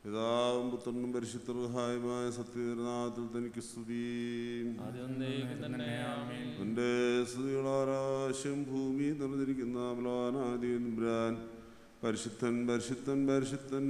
പിതാവും പുത്രനും പരിശുദ്ധഹായമായ സത്യനാഥത്തിൽ തനിക്ക് സ്തുതി അതെന്നേക്കും തന്നെ ആമേൻ എൻ്റെ സ്തുതികളാരാശം ഭൂമി നിറഞ്ഞിരിക്കുന്ന അമലാനാദിബ്രാൻ പരിശുദ്ധൻ പരിശുദ്ധൻ പരിശുദ്ധൻ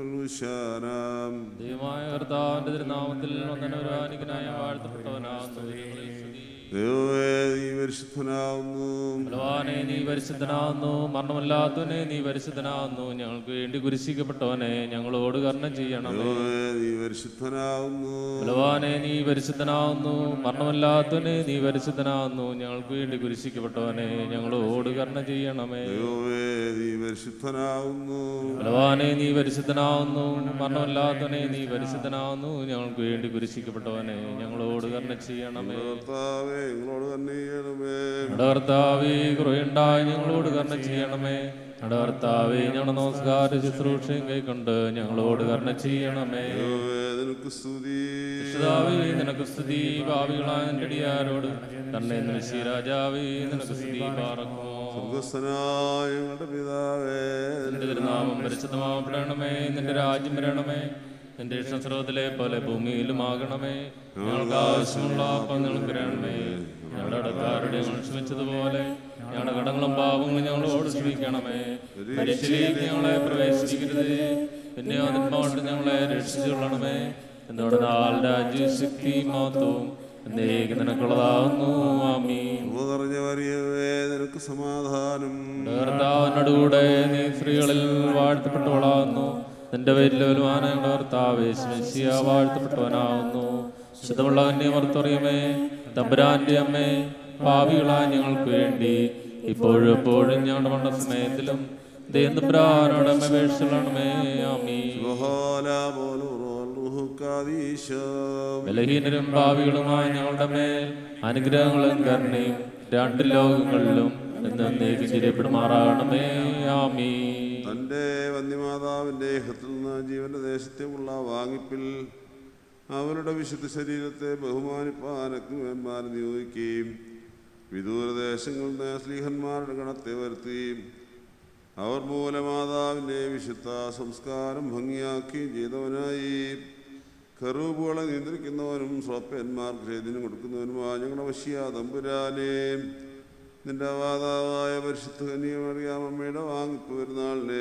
ഉഷാരാം ദൈവമായ കർത്താവിന്റെ തിരുനാമത്തിൽ വന്നവരാനികനായ വാഴ്ത്തപ്പെട്ടവനാകുന്നു ദൈവമേ സ്തുതി. ദൈവമേ നീ പരിശുദ്ധനാവുന്നു ബലവാനെ നീ പരിശുദ്ധനാകുന്നു മരണമില്ലാത്തവനെ നീ പരിശുദ്ധനാകുന്നു ഞങ്ങൾക്ക് വേണ്ടി കുരിശിക്കപ്പെട്ടവനെ ഞങ്ങളോട് കർണം ചെയ്യണമേ ദൈവമേ നീ പരിശുദ്ധനാവുന്നു ബലവാനെ നീ പരിശുദ്ധനാകുന്നു മരണമില്ലാത്തവനെ നീ പരിശുദ്ധനാകുന്നു ഞങ്ങൾക്ക് വേണ്ടി കുരിശിക്കപ്പെട്ടവനെ ഞങ്ങളോട് കർണം ചെയ്യണമേ ദൈവമേ നീ പരിശുദ്ധനാവുന്നു ബലവാനെ നീ പരിശുദ്ധനാകുന്നു മരണമില്ലാത്തവനെ നീ പരിശുദ്ധനാകുന്നു ഞങ്ങൾക്ക് വേണ്ടി കുരിശിക്കപ്പെട്ടവനെ ഞങ്ങളോട് കർണം ചെയ്യണമേ കർത്താവേ ഞങ്ങളോട് തന്നെ ചെയ്യണമേ കർത്താവേ കുറയുണ്ടായി ഞങ്ങളോട് കർണം ചെയ്യണമേ കർത്താവേ ഞങ്ങളുടെ നമസ്കാര ശുശ്രൂഷയും കൈക്കൊണ്ട് ഞങ്ങളോട് കർണം ചെയ്യണമേ ദൈവമേ നിനക്ക് സ്തുതി രക്ഷിതാവേ നിനക്ക് സ്തുതി ഭാവികളായ നിന്റെ അടിയാരോട് തന്നെ നിശ്ചയ രാജാവേ നിനക്ക് സ്തുതി പാറക്കുമോ സ്വർഗസ്ഥനായ ഞങ്ങളുടെ പിതാവേ നിന്റെ തിരുനാമം പരിശുദ്ധമാപ്പെടണമേ നിന്റെ രാജ്യം വരണമേ നിന്റെ ഇഷ്ടസ്രോതത്തിലെ പോലെ ഭൂമിയിലും ആകണമേ ഞങ്ങൾക്ക് ആവശ്യമുള്ള അപ്പം ഞങ്ങൾക്ക് തരണമേ ഞങ്ങളുടെ അടക്കാരുടെ ഞങ്ങൾ ക്ഷമിച്ചതുപോലെ ഞങ്ങളുടെ കടങ്ങളും പാവങ്ങളും ഞങ്ങളോട് ക്ഷമിക്കണമേ പരീക്ഷയിലേക്ക് ഞങ്ങളെ പ്രവേശിക്കരുത് പിന്നെ അതിന്മാട്ട് ഞങ്ങളെ രക്ഷിച്ചുകൊള്ളണമേ എന്നോട് നാൾ രാജ്യ ശക്തി മാത്രവും എന്നേക്ക് നിനക്കുള്ളതാകുന്നു ആമീ കൃപ നിറഞ്ഞ മറിയമേ നിനക്ക് സമാധാനം കർത്താവിനോടുകൂടെ നീ സ്ത്രീകളിൽ വാഴ്ത്തപ്പെട്ടവളാകുന്നു നിന്റെ വലിയവലുമാണ് ഞങ്ങളുടെ കർത്താവ് ശിശിയ വാഴ്ത്തപ്പെട്ടവനാകുന്നു ശുദ്ധമുള്ള കന്യമർത്തറിയമേ തമ്പുരാന്റെ അമ്മേ ഭാവികളായ ഞങ്ങൾക്ക് വേണ്ടി ഇപ്പോഴും എപ്പോഴും ഞങ്ങളുടെ മണ്ട സമയത്തിലും ദേന്തപുരാനോട് അപേക്ഷിച്ചണമേ ആമീ ബഹോല പോലുറോൽ റുഹുക്കാദീശം. ബലഹീനരും ഭാവികളുമായ ഞങ്ങളുടെ മേൽ അനുഗ്രഹങ്ങളും കരുണയും രണ്ട് ലോകങ്ങളിലും എന്നേക്കും ചിരിപ്പെടുമാറാകണമേ ആമീ തന്റെ വന്യമാതാവിന്റെ ഹത്തിൽ നിന്ന് ജീവന്റെ ദേശത്തെയുള്ള വാങ്ങിപ്പിൽ അവരുടെ വിശുദ്ധ ശരീരത്തെ ബഹുമാനിപ്പാൻ അഗ്നിവന്മാർ നിയോഗിക്കുകയും വിദൂരദേശങ്ങളിൽ നിന്ന് സ്ലീഹന്മാരുടെ ഗണത്തെ വരുത്തുകയും അവർ മൂലമാതാവിൻ്റെ വിശുദ്ധ സംസ്കാരം ഭംഗിയാക്കുകയും ചെയ്തവനായി കറൂപുകളെ നിയന്ത്രിക്കുന്നവനും സ്വപ്പന്മാർക്ക് ഛേദിനും കൊടുക്കുന്നവനുമായ ഞങ്ങളുടെ വശ്യ തമ്പുരാനെ നിന്റെ മാതാവായ പരിശുദ്ധ കന്യമറിയാമമ്മയുടെ വാങ്ങിപ്പ് വരുന്നാളിനെ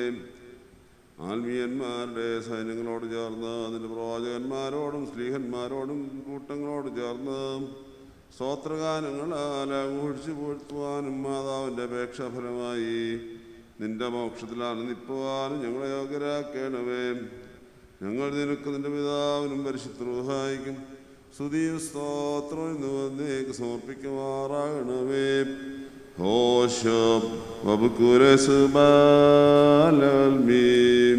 ആത്മീയന്മാരുടെ സൈന്യങ്ങളോട് ചേർന്ന് അതിൻ്റെ പ്രവാചകന്മാരോടും സ്ലീഹന്മാരോടും കൂട്ടങ്ങളോട് ചേർന്ന് സ്തോത്രഗാനങ്ങളാൽ ആഘോഷിച്ചു പൂഴ്ത്തുവാനും മാതാവിൻ്റെ അപേക്ഷാഫലമായി നിന്റെ മോക്ഷത്തിൽ ആനന്ദിക്കുവാനും ഞങ്ങളെ യോഗ്യരാക്കണമേ ഞങ്ങൾ നിനക്ക് നിന്റെ പിതാവിനും പരിശുദ്ധ സഹായിക്കും സ്തുതിയും സ്തോത്രവും ഇന്ന് വന്നേക്ക് സമർപ്പിക്കുമാറാകണമേ ഹോഷം വബുക്കുരസ് ബാലൽമീം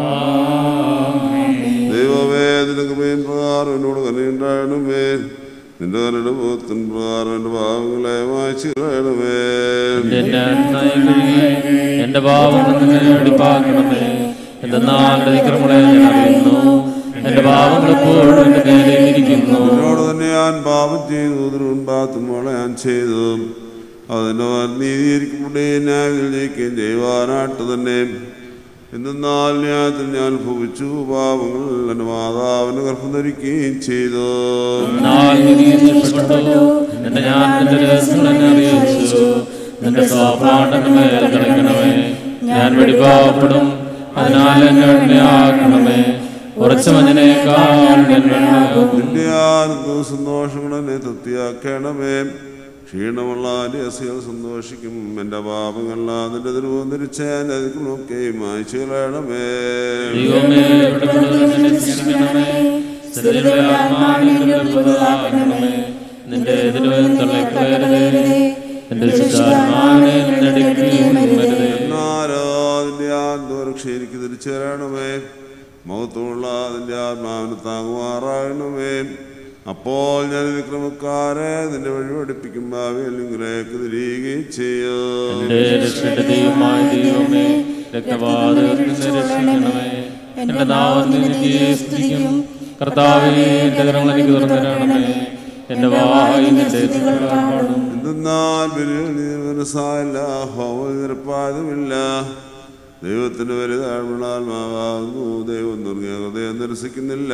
ദൈവമേ നിനക്ക് മേൻ പ്രകാരം എന്നോട് കരുണയുണ്ടാകണമേ നിന്റെ കരുടെ പോത്തിൻ പ്രകാരം എൻ്റെ ഭാവങ്ങളെ വായിച്ചു കളയണമേ എന്റെ നന്നായി കഴുകി എന്റെ പാവങ്ങൾ നിന്നെ വെടിപ്പാക്കണമേ എന്റെ നാളുടെ വിക്രമങ്ങളെ ഞാൻ അറിയുന്നു എന്റെ പാവങ്ങൾ എപ്പോഴും എന്റെ നേരെ ഇരിക്കുന്നു എന്നോട് തന്നെ ഞാൻ പാപം ചെയ്തു ദുർമുൻപാത്തുമ്പോളെ ഞാൻ ചെയ്തു അതിൻ്റെ നീതിയിരിക്കുമ്പോഴേ ഞാൻ ജയിക്കുകയും ചെയ്യുവാനായിട്ട് തന്നെ എന്തെന്നാൽ ന്യായത്തിൽ ഞാൻ ഭവിച്ചു പാപങ്ങൾ എൻ്റെ മാതാവിന് ഗർഭം ധരിക്കുകയും ചെയ്തു എന്നാൽ നീ രക്ഷപ്പെട്ടു എന്റെ ഞാൻ നിന്റെ രഹസ്യങ്ങൾ എന്നെ അറിയിച്ചു നിന്റെ സ്വാപാടന്റെ മേൽ കളിക്കണമേ ഞാൻ വെടിപ്പാവപ്പെടും അതിനാൽ എന്നെ എണ്ണയാക്കണമേ ഉറച്ച മഞ്ഞനേക്കാൾ ഞാൻ വെണ്ണയാകും നിന്റെ ആനന്ദവും സന്തോഷങ്ങളും എന്നെ തൃപ്തിയാക്കണമേ ക്ഷീണമുള്ള രഹസ്യങ്ങൾ സന്തോഷിക്കും എൻ്റെ പാപങ്ങളെല്ലാം നിന്റെ തിരുവം ധരിച്ച അതികളൊക്കെയും അയച്ചു കളയണമേ ദൈവമേ വെളിപ്പെടുന്നതിനെ സ്നേഹിക്കണമേ സ്ഥിരതയുടെ ആത്മാവിനെ പുതുതാക്കണമേ നിന്റെ എതിരുവരും തള്ളിക്കളയരുതേ നിന്റെ ശുദ്ധാത്മാവിനെ നെടുക്കുകയും വരുതേ എന്നാലോ അതിൻ്റെ ആത്മരക്ഷ എനിക്ക് തിരിച്ചു തരണമേ മഹത്വമുള്ള അതിൻ്റെ ആത്മാവിന് താങ്ങുമാറാകണമേ അപ്പോൾ ഞാൻ വിക്രമക്കാരെ നിന്റെ വഴി പഠിപ്പിക്കും ഭാവിയിൽ നിങ്ങളിലേക്ക് തിരികുകയും ചെയ്യും എന്റെ രക്ഷയുടെ ദൈവമായ ദൈവമേ രക്തപാതകത്തിൽ നിന്ന് രക്ഷിക്കണമേ എന്റെ നാവം നിന്നെ സ്തുതിക്കും കർത്താവേ എന്റെ കരങ്ങൾ എനിക്ക് തുറന്നു തരണമേ എന്റെ വായി നിന്റെ പാടും എന്തെന്നാൽ ബലിയിൽ നീ മനസ്സായില്ല ഹോമ നിരപ്പായതുമില്ല ദൈവത്തിന് വലുതാഴ്മണാത്മാവാകുന്നു ദൈവം നുറുങ്ങിയ ഹൃദയം നിരസിക്കുന്നില്ല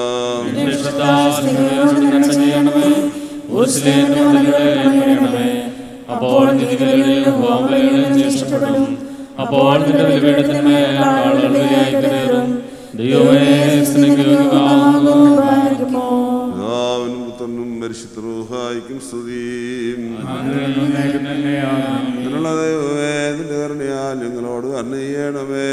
അപ്പോൾ നിധികളിലും ഹോമബലികളിലും ജ്യേഷ്ഠപ്പെടും അപ്പോൾ നിന്റെ ബലിപീഠത്തിന്മേൽ ആളുകൾ ബലിയായി കയറും ദൈവമേ സ്നേഹിക്കുവാകുന്നു പിതാവിനും പുത്രനും പരിശുദ്ധൂഹായിക്കും സ്തുതിയും ഇതിനുള്ള ദൈവമേ നിന്റെ കരുണയാൽ ഞങ്ങളോട് കരുണ ചെയ്യണമേ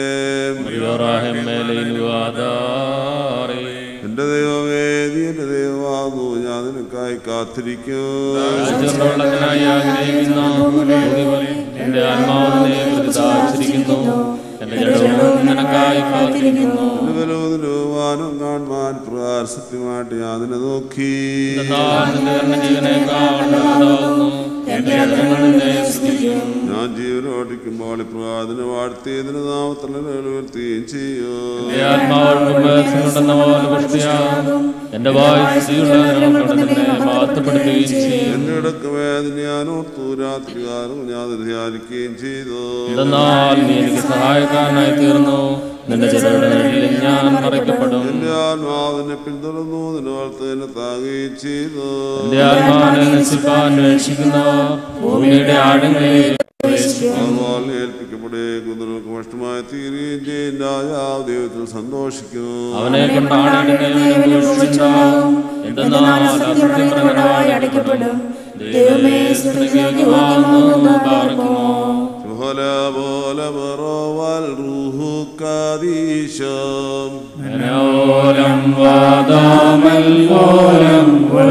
എന്റെ ദൈവമേ നീ എന്റെ ദൈവമാകുന്നു ഞാൻ നിനക്കായി കാത്തിരിക്കും വെള്ളത്തിനായി ആഗ്രഹിക്കുന്ന എന്റെ ആത്മാവിനെ പ്രതിദാചരിക്കുന്നു എന്റെ ജഡവും നിനക്കായി കാത്തിരിക്കുന്നു എന്റെ ബലവും കാണുവാൻ പ്രകാര സത്യമായിട്ട് ഞാൻ നിന്നെ നോക്കി എന്നാൽ നിന്റെ കരുണ ജീവനേക്കാൾ നല്ലതാകുന്നു. എന്റെ അധരങ്ങൾ നിന്നെ സ്തുതിക്കും. ഞാൻ ജീവനോടിക്കുമ്പോൾ ഇപ്രകാരത്തിന് വാഴ്ത്തിയതിന് നാമത്തിൽ ഉയർത്തുകയും ചെയ്യും എന്റെ ആത്മാവ് കൊണ്ടെന്ന പോലെ പുഷ്ടിയാകും എന്റെ വായു സ്ത്രീയുള്ള നിന്നെ മഹത്വപ്പെടുത്തുകയും ചെയ്യും എന്റെ ഇടക്ക് വേദന ഞാൻ ഓർത്തു രാത്രികാലം ഞാൻ അത് ധ്യാനിക്കുകയും ചെയ്തു എന്നാൽ നീ എനിക്ക് സഹായക്കാരനായി തീർന്നു നിന്റെ ചെറുകിടങ്ങളിൽ ഞാൻ മറയ്ക്കപ്പെടും എന്റെ ആത്മാവിനെ പിന്തുടർന്നു നിന്റെ വളർത്തതിനെ താങ്ങുകയും ചെയ്തു എന്റെ ആത്മാവിനെ നശിപ്പാൻ അന്വേഷിക്കുന്ന ഭൂമിയുടെ ആഴങ്ങളിൽ അതുപോലെ ഏൽപ്പിക്കപ്പെടുകയും കുതിരകൾക്ക് നഷ്ടമായി തീരുകയും ചെയ്യും രാജാവ് ദൈവത്തിൽ സന്തോഷിക്കുന്നു അവനെ കൊണ്ടാണ് എന്തെന്നാൽ സത്യപ്രകടനമായി അടയ്ക്കപ്പെടും ദൈവമേ സ്തുതിയോഗ്യമാകുന്നു പാർക്കുമോ പോലെ പോലെ ബറോവൽ റൂഹു കാദീശം മനോലം വാദാമൽ ഓലം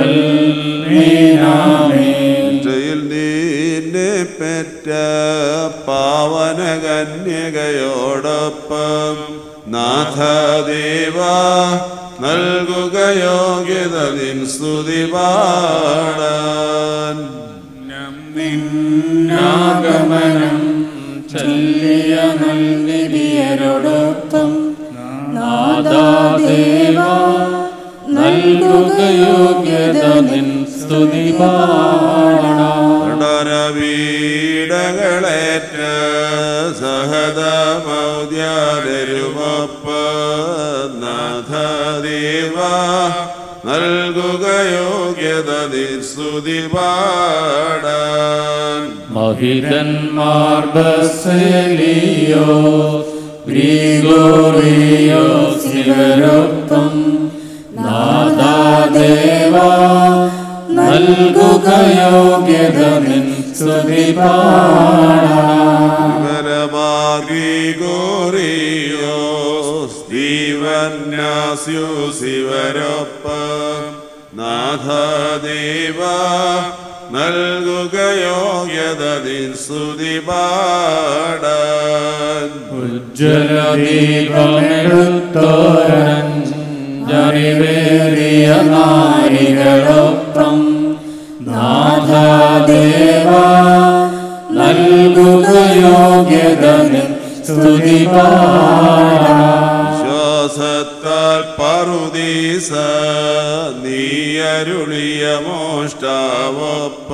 ഇറ്റയിൽ നീന്നെ പെറ്റ പാവന കന്യകയോടൊപ്പം നാഥദേവ നൽകുക യോഗ്യത നിൻ സ്തുതി പാടാൻ ആഗമനം ചൊല്ലിയ നൽകിയരോടൊപ്പം നാദാദേവ നൽകുക യോഗ്യത നിൻ സ്തുതി പാടാം വീടകളേറ്റ സഹതമൗദ്യാലരുമൊപ്പ നാഥദേവ നൽകുക യോഗ്യത നിസ്തുതി പാടാൻ മഹിതന്മാർ ബസലിയോ ഗ്രിഗോറിയോ ശിവരൊപ്പം നാദാദേവ നൽകുക യോഗ്യത നിൻ സ്തുതി പാടാം ഗോറിയോ സ്റ്റീവന്യാസ്യു ശിവരൊപ്പം നാഥദേവ നൽകുക യോഗ്യത നിൻ സ്തുതി പാടാൻ ഉജ്ജ്വലദീപമെടുത്തോരൻ ജറിവേറിയ നാരികളൊപ്പം നാഥദേവ നൽകുക യോഗ്യത നിൻ സ്തുതി പാടാം ശ്വാസത്താൽ പറുദീസ നീയരുളിയ മോഷ്ടാവൊപ്പ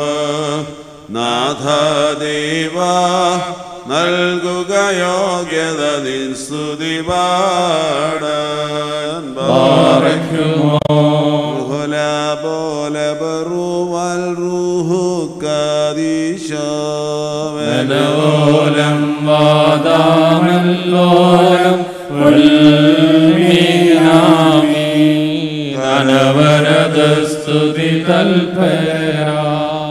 നാഥദേവ നൽകുക യോഗ്യത നിൻ സ്തുതി പാടാൻ ബോല ബോല ബറുവൽ റൂഹു കാദീശോ മനോലം വാദാമല്ലോലം അനവരതസ്തുതി തൽപരാം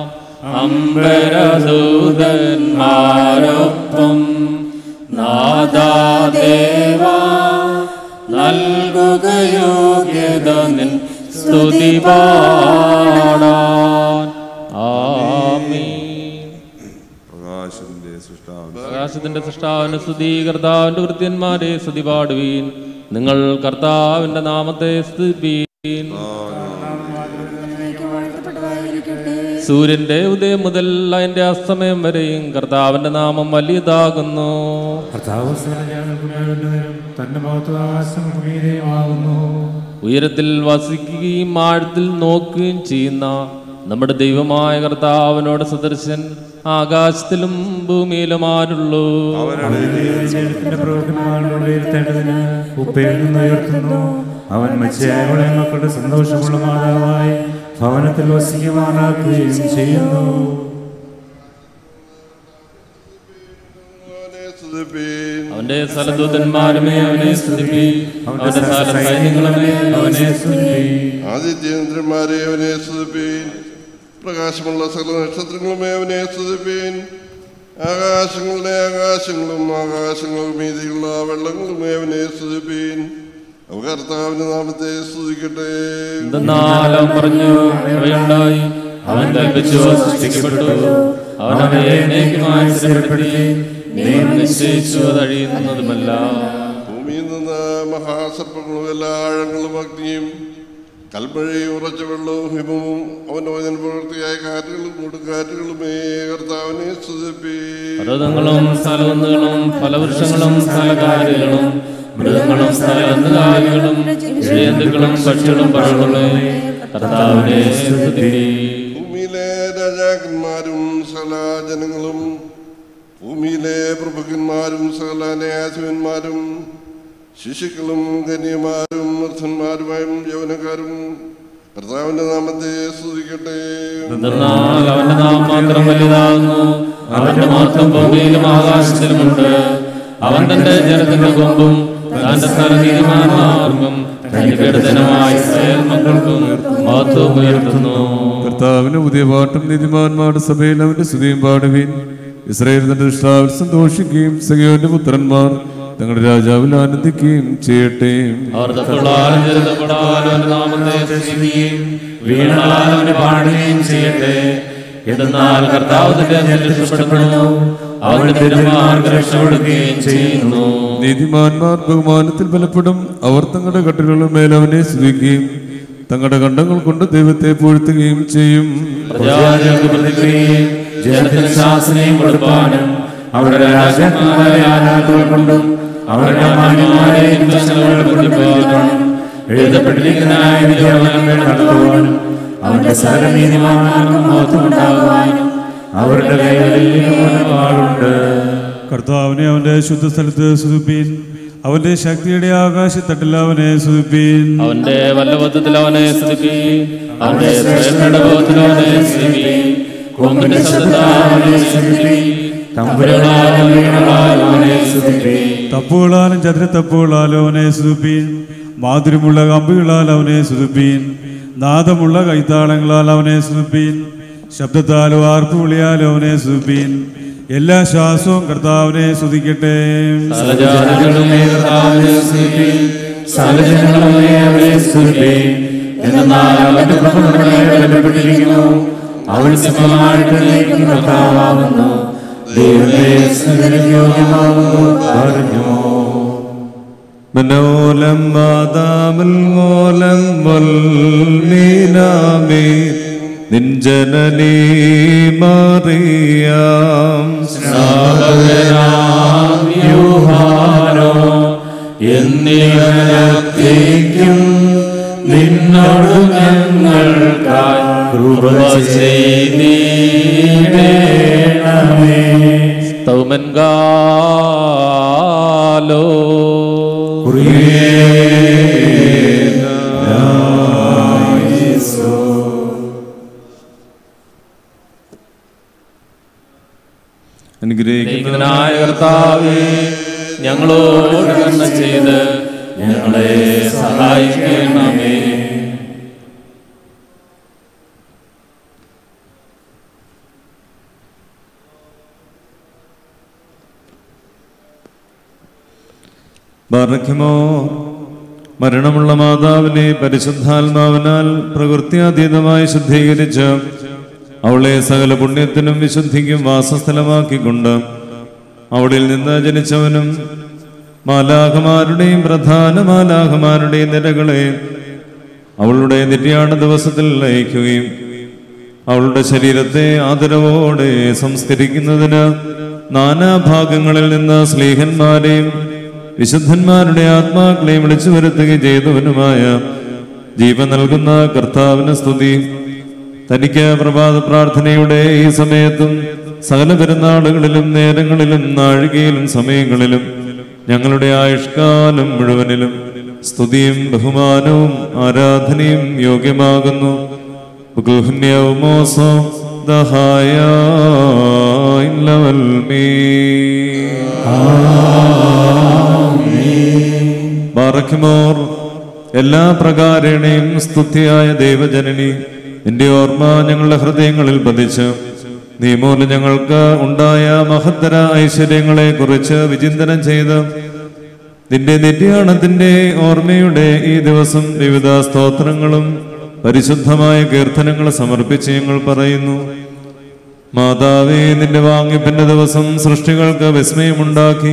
അംബരദൂതന്മാരൊപ്പം നാദാദേവ നൽകുക യോഗ്യത നിൻ സ്തുതി പാടാൻ ആമീൻ പ്രകാശന്റെ സൃഷ്ടാവൻ പ്രകാശത്തിന്റെ സൃഷ്ടാവിന്റെ സ്തുതി കർത്താവിന്റെ വൃത്യന്മാരെ സ്തുതി പാടുവീൻ നിങ്ങൾ കർത്താവിന്റെ നാമത്തെ സ്തുതിപ്പീൻ വാഴ്ത്തപ്പെട്ടതായിരിക്കട്ടെ സൂര്യന്റെ ഉദയം മുതൽ അതിന്റെ അസ്തമയം വരെയും കർത്താവിന്റെ നാമം വലിയതാകുന്നു കർത്താവ് ഞങ്ങൾക്കുണ്ടായിരുന്നതിനും തന്റെ മഹത്വാസം മീതെയുമാകുന്നു ഉയരത്തിൽ വസിക്കുകയും ആഴത്തിൽ നോക്കുകയും ചെയ്യുന്ന നമ്മുടെ ദൈവമായ കർത്താവിനോട് സദൃശൻ ആകാശത്തിലും ഭൂമിയിലും ആരുള്ളൂ ജലത്തിന്റെ പ്രവർത്തനങ്ങളുടെ ഇരുത്തേണ്ടതിന് ഉപ്പയിൽ നിന്ന് ഉയർത്തുന്നു അവൻ മത്സ്യായവളെ മക്കളുടെ സന്തോഷമുള്ള മാതാവായി ഭവനത്തിൽ വസിക്കുവാനാക്കുകയും ചെയ്യുന്നു അവന്റെ സ്ഥലദൂതന്മാരുമേ അവനെ സ്തുതിപ്പി അവന്റെ സ്ഥല സൈന്യങ്ങളുമേ അവനെ സ്തുതിപ്പി ആദിത്യേന്ദ്രന്മാരെ അവനെ സ്തുതിപ്പീൻ പ്രകാശമുള്ള സകല നക്ഷത്രങ്ങളുമേ അവനെ സ്തുതിപ്പീൻ ആകാശങ്ങളുടെ ആകാശങ്ങളും ആകാശങ്ങളും മീതിയുള്ള വെള്ളങ്ങളുമേ അവനെ സ്തുതിപ്പീൻ അവ കർത്താവിന്റെ നാമത്തെ സ്തുതിക്കട്ടെ എന്തെന്നാൽ അവൻ പറഞ്ഞു അവയുണ്ടായി അവൻ കൽപ്പിച്ചു സൃഷ്ടിക്കപ്പെട്ടു അവൻ അവയെ എന്നേക്കുമായി സ്ഥിരപ്പെടുത്തി ദൈവം നിശ്ചയിച്ചു അത് അഴിയുന്നതുമല്ല ഭൂമിയിൽ നിന്ന് മഹാസർപ്പങ്ങളും എല്ലാ ആഴങ്ങളും അഗ്നിയും കൽമഴയും ഉറച്ച വെള്ളവും ഹിമവും അവന്റെ വചന പ്രവൃത്തിയായ കാറ്റുകളും കൊടുങ്കാറ്റുകളുമേ കർത്താവിനെ സ്തുതിപ്പീൻ പർവ്വതങ്ങളും സ്ഥലവന്നുകളും ഫലവൃക്ഷങ്ങളും സ്ഥലകാരികളും മൃഗങ്ങളും സ്ഥലകാരികളും ജന്തുക്കളും പക്ഷികളും പറകളുമേ കർത്താവിനെ സ്തുതിപ്പി ഭൂമിയിലെ രാജാക്കന്മാരും സകല ജനങ്ങളും ഭൂമിയിലെ പ്രഭുക്കന്മാരും സകല ന്യായാധിപന്മാരും ശിശുക്കളും കന്യമാരും വൃദ്ധന്മാരുമായും യൗവനക്കാരും കർത്താവിന്റെ നാമത്തെ സ്തുതിക്കട്ടെ എന്തെന്നാൽ അവന്റെ നാം മാത്രം വലുതാകുന്നു അവന്റെ മാത്രം ഭൂമിയിലും ആകാശത്തിലുമുണ്ട് അവൻ തന്റെ ജനത്തിന്റെ കൊമ്പും തന്റെ സ്ഥല നീതിമാന്മാർക്കും തന്റെ കെടുതനമായ ഇസ്രായേൽ മക്കൾക്കും മഹത്വം ഉയർത്തുന്നു കർത്താവിന് പുതിയ പാട്ടും നീതിമാന്മാരുടെ സഭയിൽ അവന്റെ സ്തുതിയും പാടുകയും ഇസ്രായേൽ തന്റെ ദൃഷ്ടാവിൽ സന്തോഷിക്കുകയും സഖയോന്റെ പുത്രന്മാർ തങ്ങളുടെ രാജാവിൽ ആനന്ദിക്കുകയും ചെയ്യട്ടെ അവർ തത്തുള്ളാലും ചെറുതപ്പെടാലും അവന്റെ നാമത്തെ സ്തുതിക്കുകയും വീണാലും അവനെ പാടുകയും ചെയ്യട്ടെ എന്തെന്നാൽ കർത്താവ് തന്റെ അന്യനെ രക്ഷപ്പെടുന്നു അവന്റെ തിരുമാർക്ക് രക്ഷപ്പെടുകയും ചെയ്യുന്നു നീതിമാന്മാർ ബഹുമാനത്തിൽ ബലപ്പെടും അവർ തങ്ങളുടെ കട്ടുകളുടെ മേൽ അവനെ സ്തുതിക്കുകയും തങ്ങളുടെ കണ്ടങ്ങൾ കൊണ്ട് ദൈവത്തെ പൂഴ്ത്തുകയും ചെയ്യും പ്രജാതികൾക്ക് പ്രതിക്രിയയും ജനത്തിന് ശാസനയും കൊടുപ്പാനും അവരുടെ രാജാക്കന്മാരെ ആരാധന കൊണ്ടും അവരുടെ മാന്യന്മാരെ ഹിന്ദുശലങ്ങൾ കൊണ്ടുപോകാനും എഴുതപ്പെട്ടിരിക്കുന്ന വിധിയോഗ്യങ്ങൾ നടത്തുവാനും അവന്റെ സകല നീതിമാന്മാർക്കും മഹത്വമുണ്ടാകുവാനും അവരുടെ കൈകളിൽ ഒരുപാടുണ്ട് കർത്താവിനെ അവന്റെ ശുദ്ധ സ്ഥലത്ത് സുതുപ്പീൻ അവന്റെ ശക്തിയുടെ ആകാശത്തട്ടിൽ അവനെ സുതുപ്പീൻ അവന്റെ വല്ലഭത്തിൽ അവനെ സ്തുതി അവന്റെ ശ്രേഷ്ഠത്തിൽ അവനെ സ്തുതി കൊമ്പിന്റെ ശബ്ദത്താൽ അവനെ സ്തുതി തമ്പുരുകളാലും വീണകളാലും അവനെ സ്തുതി തപ്പുകളാലും ചതുരത്തപ്പുകളാലും അവനെ സുതുപ്പീൻ മാധുര്യമുള്ള കമ്പുകളാൽ അവനെ സുതുപ്പീൻ നാദമുള്ള കൈത്താളങ്ങളാൽ അവനെ സുതുപ്പീൻ ശബ്ദത്താലും ആർപ്പുവിളിയാലും അവനെ സുതുപ്പീൻ എല്ലാ ശ്വാസവും കർത്താവിനെ സ്തുതിക്കട്ടെ സകലജാതികളുമേ കർത്താവിനെ സ്തുതി സകലജനങ്ങളുമേ അവനെ സ്തുതി എന്നാൽ അവന്റെ പ്രഭുക്കളെ ബലപ്പെട്ടിരിക്കുന്നു അവൻ സിംഹമായിട്ട് നീക്കും കർത്താവാകുന്നു ദൈവമേ സ്തുതിക്ക് യോഗ്യമാകുന്നു പറഞ്ഞു മനോലം മാതാമൽ മോലം മീനാമേ നിഞ്ജനനീ മാറിയാം യൂഹാനോ എന്നിവരത്തേക്കും നിന്നോട് ഞങ്ങൾക്കായി കൃപ ചെയ്തീടേണമേ സ്തൗമൻ ഗാലോ അനുഗ്രഹിക്കുന്ന ദൈവനായ കർത്താവേ ഞങ്ങളോട് കരുണ ചെയ്ത് ഞങ്ങളെ സഹായിക്കണമേ ബാർഖ്യമോ മരണമുള്ള മാതാവിനെ പരിശുദ്ധാത്മാവിനാൽ പ്രകൃത്യാതീതമായി ശുദ്ധീകരിച്ച് അവളെ സകല പുണ്യത്തിനും വിശുദ്ധിക്കും വാസസ്ഥലമാക്കിക്കൊണ്ട് അവളിൽ നിന്ന് ജനിച്ചവനും മാലാഖമാരുടെയും പ്രധാന മാലാഖമാരുടെയും നിരകളെ അവളുടെ നിര്യാണ ദിവസത്തിൽ ലയിക്കുകയും അവളുടെ ശരീരത്തെ ആദരവോടെ സംസ്കരിക്കുന്നതിന് നാനാഭാഗങ്ങളിൽ നിന്ന് സ്ലീഹന്മാരെയും വിശുദ്ധന്മാരുടെ ആത്മാക്കളെയും വിളിച്ചു വരുത്തുകയും ചെയ്തവനുമായ ജീവൻ നൽകുന്ന കർത്താവിന് സ്തുതി തനിക്ക് പ്രഭാത പ്രാർത്ഥനയുടെ ഈ സമയത്തും സകല പെരുന്നാളുകളിലും നേരങ്ങളിലും നാഴികയിലും സമയങ്ങളിലും ഞങ്ങളുടെ ആയുഷ്കാലം മുഴുവനിലും സ്തുതിയും ബഹുമാനവും ആരാധനയും യോഗ്യമാകുന്നു ഗുഹ്ന്യവുമോസോ ദഹായ ബാറക്കുമോർ എല്ലാ പ്രകാരേണയും സ്തുതിയായ ദൈവജനനി നിന്റെ ഓർമ്മ ഞങ്ങളുടെ ഹൃദയങ്ങളിൽ പതിച്ച് നീ മൂലം ഞങ്ങൾക്ക് ഉണ്ടായ മഹത്തര ഐശ്വര്യങ്ങളെ കുറിച്ച് വിചിന്തനം ചെയ്ത് നിന്റെ നിര്യാണത്തിന്റെ ഓർമ്മയുടെ ഈ ദിവസം വിവിധ സ്തോത്രങ്ങളും പരിശുദ്ധമായ കീർത്തനങ്ങൾ സമർപ്പിച്ച് ഞങ്ങൾ പറയുന്നു മാതാവേ നിന്റെ വാങ്ങിപ്പിന്റെ ദിവസം സൃഷ്ടികൾക്ക് വിസ്മയമുണ്ടാക്കി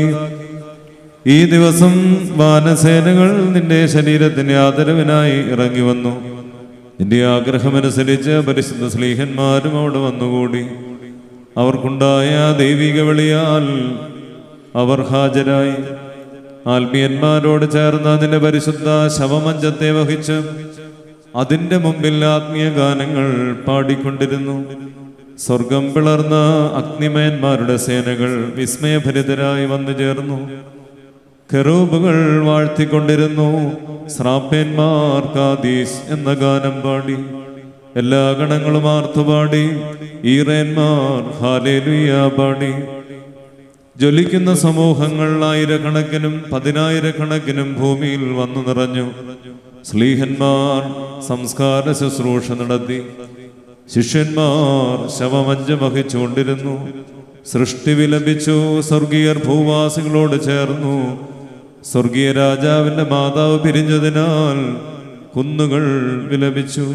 ഈ ദിവസം വാനസേനകൾ നിന്റെ ശരീരത്തിന്റെ ആദരവിനായി ഇറങ്ങി വന്നു നിന്റെ ആഗ്രഹമനുസരിച്ച് പരിശുദ്ധ സ്ലീഹന്മാരും അവിടെ വന്നുകൂടി അവർക്കുണ്ടായ ദൈവിക വിളിയാൽ അവർ ഹാജരായി ആത്മീയന്മാരോട് ചേർന്ന് നിന്റെ പരിശുദ്ധ ശവമഞ്ചത്തെ വഹിച്ച് അതിന്റെ മുമ്പിൽ ആത്മീയ ഗാനങ്ങൾ പാടിക്കൊണ്ടിരുന്നു സ്വർഗം പിളർന്ന അഗ്നിമയന്മാരുടെ സേനകൾ വിസ്മയഭരിതരായി വന്നു ചേർന്നു കെറൂബുകൾ വാഴ്ത്തിക്കൊണ്ടിരുന്നു ശ്രാപ്പേന്മാർ കാദീസ് എന്ന ഗാനം പാടി എല്ലാ ഗണങ്ങളും ആർത്തുപാടി ഈറേന്മാർ ഹാലേലുയ പാടി ജ്വലിക്കുന്ന സമൂഹങ്ങൾ ആയിരക്കണക്കിനും പതിനായിരക്കണക്കിനും ഭൂമിയിൽ വന്നു നിറഞ്ഞു സ്ലീഹന്മാർ സംസ്കാര ശുശ്രൂഷ നടത്തി ശിഷ്യന്മാർ ശവമഞ്ചം വഹിച്ചുകൊണ്ടിരുന്നു സൃഷ്ടി വിലപിച്ചു സ്വർഗീയർ ഭൂവാസികളോട് ചേർന്നു സ്വർഗീയ രാജാവിന്റെ മാതാവ് പിരിഞ്ഞതിനാൽ കുന്നുകൾ വിലപിച്ചു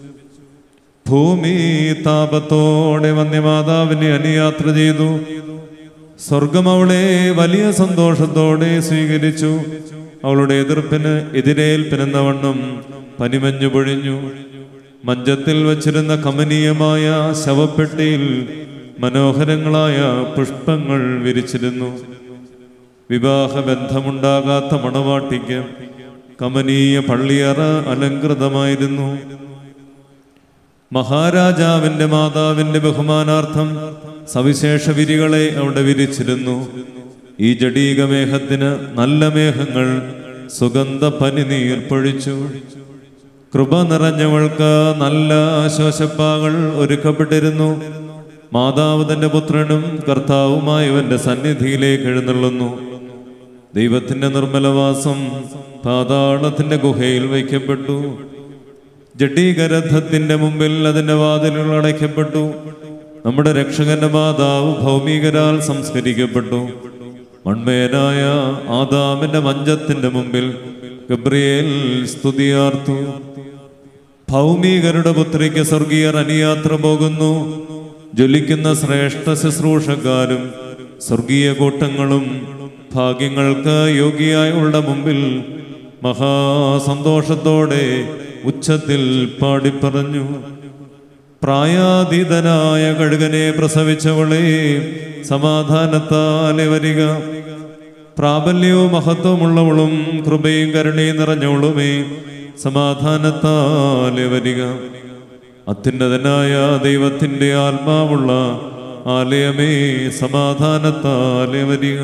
ഭൂമി താപത്തോടെ വന്യമാതാവിനെ അനുയാത്ര ചെയ്തു സ്വർഗം അവളെ വലിയ സന്തോഷത്തോടെ സ്വീകരിച്ചു അവളുടെ എതിർപ്പിന് എതിരേൽപ്പിനെന്ന വണ്ണം പനിമഞ്ഞു പൊഴിഞ്ഞു മഞ്ചത്തിൽ വച്ചിരുന്ന കമനീയമായ ശവപ്പെട്ടിയിൽ മനോഹരങ്ങളായ പുഷ്പങ്ങൾ വിരിച്ചിരുന്നു വിവാഹബന്ധമുണ്ടാകാത്ത മണവാട്ടിക്ക് കമനീയ പള്ളിയറ അലങ്കൃതമായിരുന്നു മഹാരാജാവിന്റെ മാതാവിന്റെ ബഹുമാനാർത്ഥം സവിശേഷ വിരികളെ അവിടെ വിരിച്ചിരുന്നു ഈ ജഡീകമേഘത്തിന് നല്ല മേഘങ്ങൾ സുഗന്ധ പനിനീർ പൊഴിച്ചു കൃപ നിറഞ്ഞവൾക്ക് നല്ല ആശ്വാസപ്പാകൾ ഒരുക്കപ്പെട്ടിരുന്നു മാതാവ് തന്റെ പുത്രനും കർത്താവുമായവന്റെ സന്നിധിയിലേക്ക് എഴുന്നള്ളുന്നു ദൈവത്തിന്റെ നിർമ്മലവാസം പാതാളത്തിന്റെ ഗുഹയിൽ വയ്ക്കപ്പെട്ടു ജഡീകരഥത്തിന്റെ മുമ്പിൽ അതിന്റെ വാതിലുകൾ അടയ്ക്കപ്പെട്ടു നമ്മുടെ രക്ഷകന്റെ മാതാവ് ഭൗമികരാൽ സംസ്കരിക്കപ്പെട്ടു മൺമേനായ ആദാമിന്റെ മഞ്ചത്തിന്റെ മുമ്പിൽ ഗബ്രിയേൽ സ്തുതിയാർത്തു ഭൗമികരുടെ പുത്രിക്ക് സ്വർഗീയർ അനിയാത്ര പോകുന്നു ജ്വലിക്കുന്ന ശ്രേഷ്ഠ ശുശ്രൂഷക്കാരും സ്വർഗീയ കൂട്ടങ്ങളും ഭാഗ്യങ്ങൾക്ക് യോഗിയായുള്ള മുമ്പിൽ മഹാസന്തോഷത്തോടെ ഉച്ചത്തിൽ പാടിപ്പറഞ്ഞു പ്രായാതീതനായ കഴുകനെ പ്രസവിച്ചവളെ സമാധാനത്താലെ വരിക പ്രാബല്യവും മഹത്വമുള്ളവളും കൃപയും കരുണയും നിറഞ്ഞവളുമേ സമാധാനത്താലെ വരിക അത്യുന്നതനായ ദൈവത്തിന്റെ ആത്മാവുള്ള ആലയമേ സമാധാനത്താലെ വരിക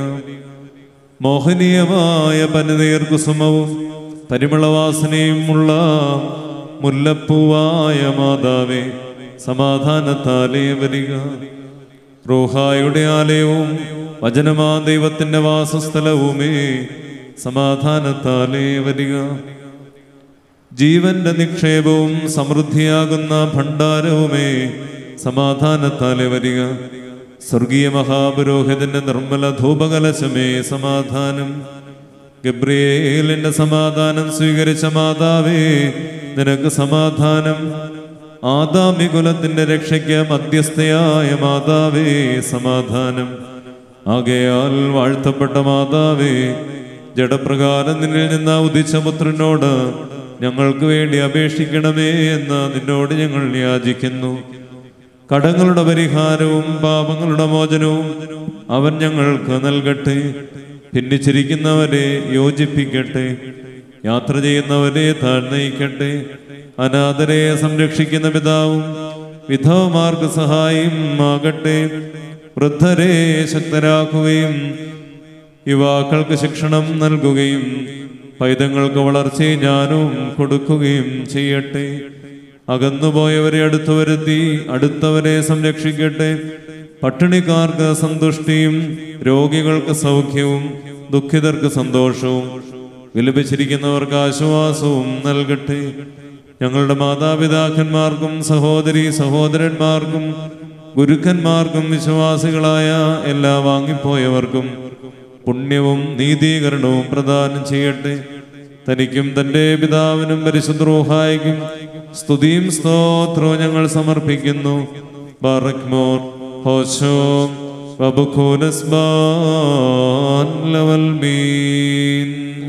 മോഹനീയമായ പനിനീർ കുസുമവും പരിമളവാസനയും ഉള്ള മുല്ലപ്പൂവായ മാതാവേ സമാധാനത്താലേ വരിക റോഹായുടെ ആലയവും വചനമാ ദൈവത്തിന്റെ വാസസ്ഥലവുമേ സമാധാനത്താലേ വരിക ജീവന്റെ നിക്ഷേപവും സമൃദ്ധിയാകുന്ന ഭണ്ഡാരവുമേ സമാധാനത്താലെ വരിക സ്വർഗീയ മഹാപുരോഹിതന്റെ നിർമ്മല ധൂപകലശമേ സമാധാനം ഗബ്രിയേലിന്റെ സമാധാനം സ്വീകരിച്ച മാതാവേ നിനക്ക് സമാധാനം ആദാമി കുലത്തിന്റെ രക്ഷയ്ക്ക് മധ്യസ്ഥയായ മാതാവേ സമാധാനം ആകയാൽ വാഴ്ത്തപ്പെട്ട മാതാവേ ജഡപ്രകാരം നിന്നിൽ നിന്ന് ഉദിച്ച പുത്രനോട് ഞങ്ങൾക്ക് വേണ്ടി അപേക്ഷിക്കണമേ എന്ന് നിന്നോട് ഞങ്ങൾ യാചിക്കുന്നു കടങ്ങളുടെ പരിഹാരവും പാപങ്ങളുടെ മോചനവും അവൻ ഞങ്ങൾക്ക് നൽകട്ടെ ഭിന്നിച്ചിരിക്കുന്നവരെ യോജിപ്പിക്കട്ടെ യാത്ര ചെയ്യുന്നവരെ താഴ്ന്നയിക്കട്ടെ അനാഥരെ സംരക്ഷിക്കുന്ന പിതാവും വിധവമാർക്ക് സഹായം ആകട്ടെ വൃദ്ധരെ ശക്തരാക്കുകയും യുവാക്കൾക്ക് ശിക്ഷണം നൽകുകയും പൈതങ്ങൾക്ക് വളർച്ചയും ജ്ഞാനവും കൊടുക്കുകയും ചെയ്യട്ടെ അകന്നുപോയവരെ അടുത്തു വരുത്തി അടുത്തവരെ സംരക്ഷിക്കട്ടെ പട്ടിണിക്കാർക്ക് സന്തുഷ്ടിയും രോഗികൾക്ക് സൗഖ്യവും ദുഃഖിതർക്ക് സന്തോഷവും വിലപിച്ചിരിക്കുന്നവർക്ക് ആശ്വാസവും നൽകട്ടെ ഞങ്ങളുടെ മാതാപിതാക്കന്മാർക്കും സഹോദരി സഹോദരന്മാർക്കും ഗുരുക്കന്മാർക്കും വിശ്വാസികളായ എല്ലാ വാങ്ങിപ്പോയവർക്കും പുണ്യവും നീതീകരണവും പ്രദാനം ചെയ്യട്ടെ തനിക്കും തൻ്റെ പിതാവിനും പരിശുദ്രോഹായിക്കും സ്തുതിയും സ്തോത്രവും ഞങ്ങൾ സമർപ്പിക്കുന്നു ബാറക്മോർ ഹോശോ വബുഖോനസ്ബാൻ ലവൽ മീൻ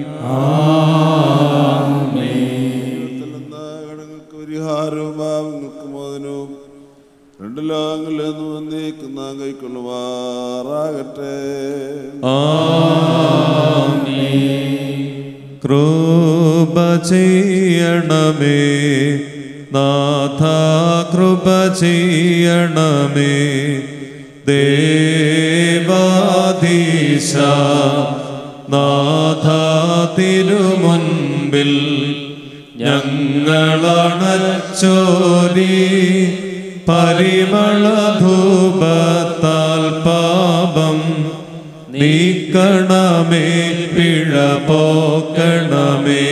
കടങ്ങൾക്ക് പരിഹാരവും ഭാവങ്ങൾക്ക് മോദനവും രണ്ട് ലോകങ്ങളിൽ നിന്ന് വന്നേക്കുന്ന കൈക്കൊള്ളുമാറാകട്ടെ കൃപ ചെയ്യണമേ നാഥ കൃപ ചെയ്യണമേ ദേവാധീശ നാഥ തിരുമുൻപിൽ ഞങ്ങളണച്ചോരി പരിമളധൂപത്താൽ പാപം നീക്കണമേ പിഴ പോക്കണമേ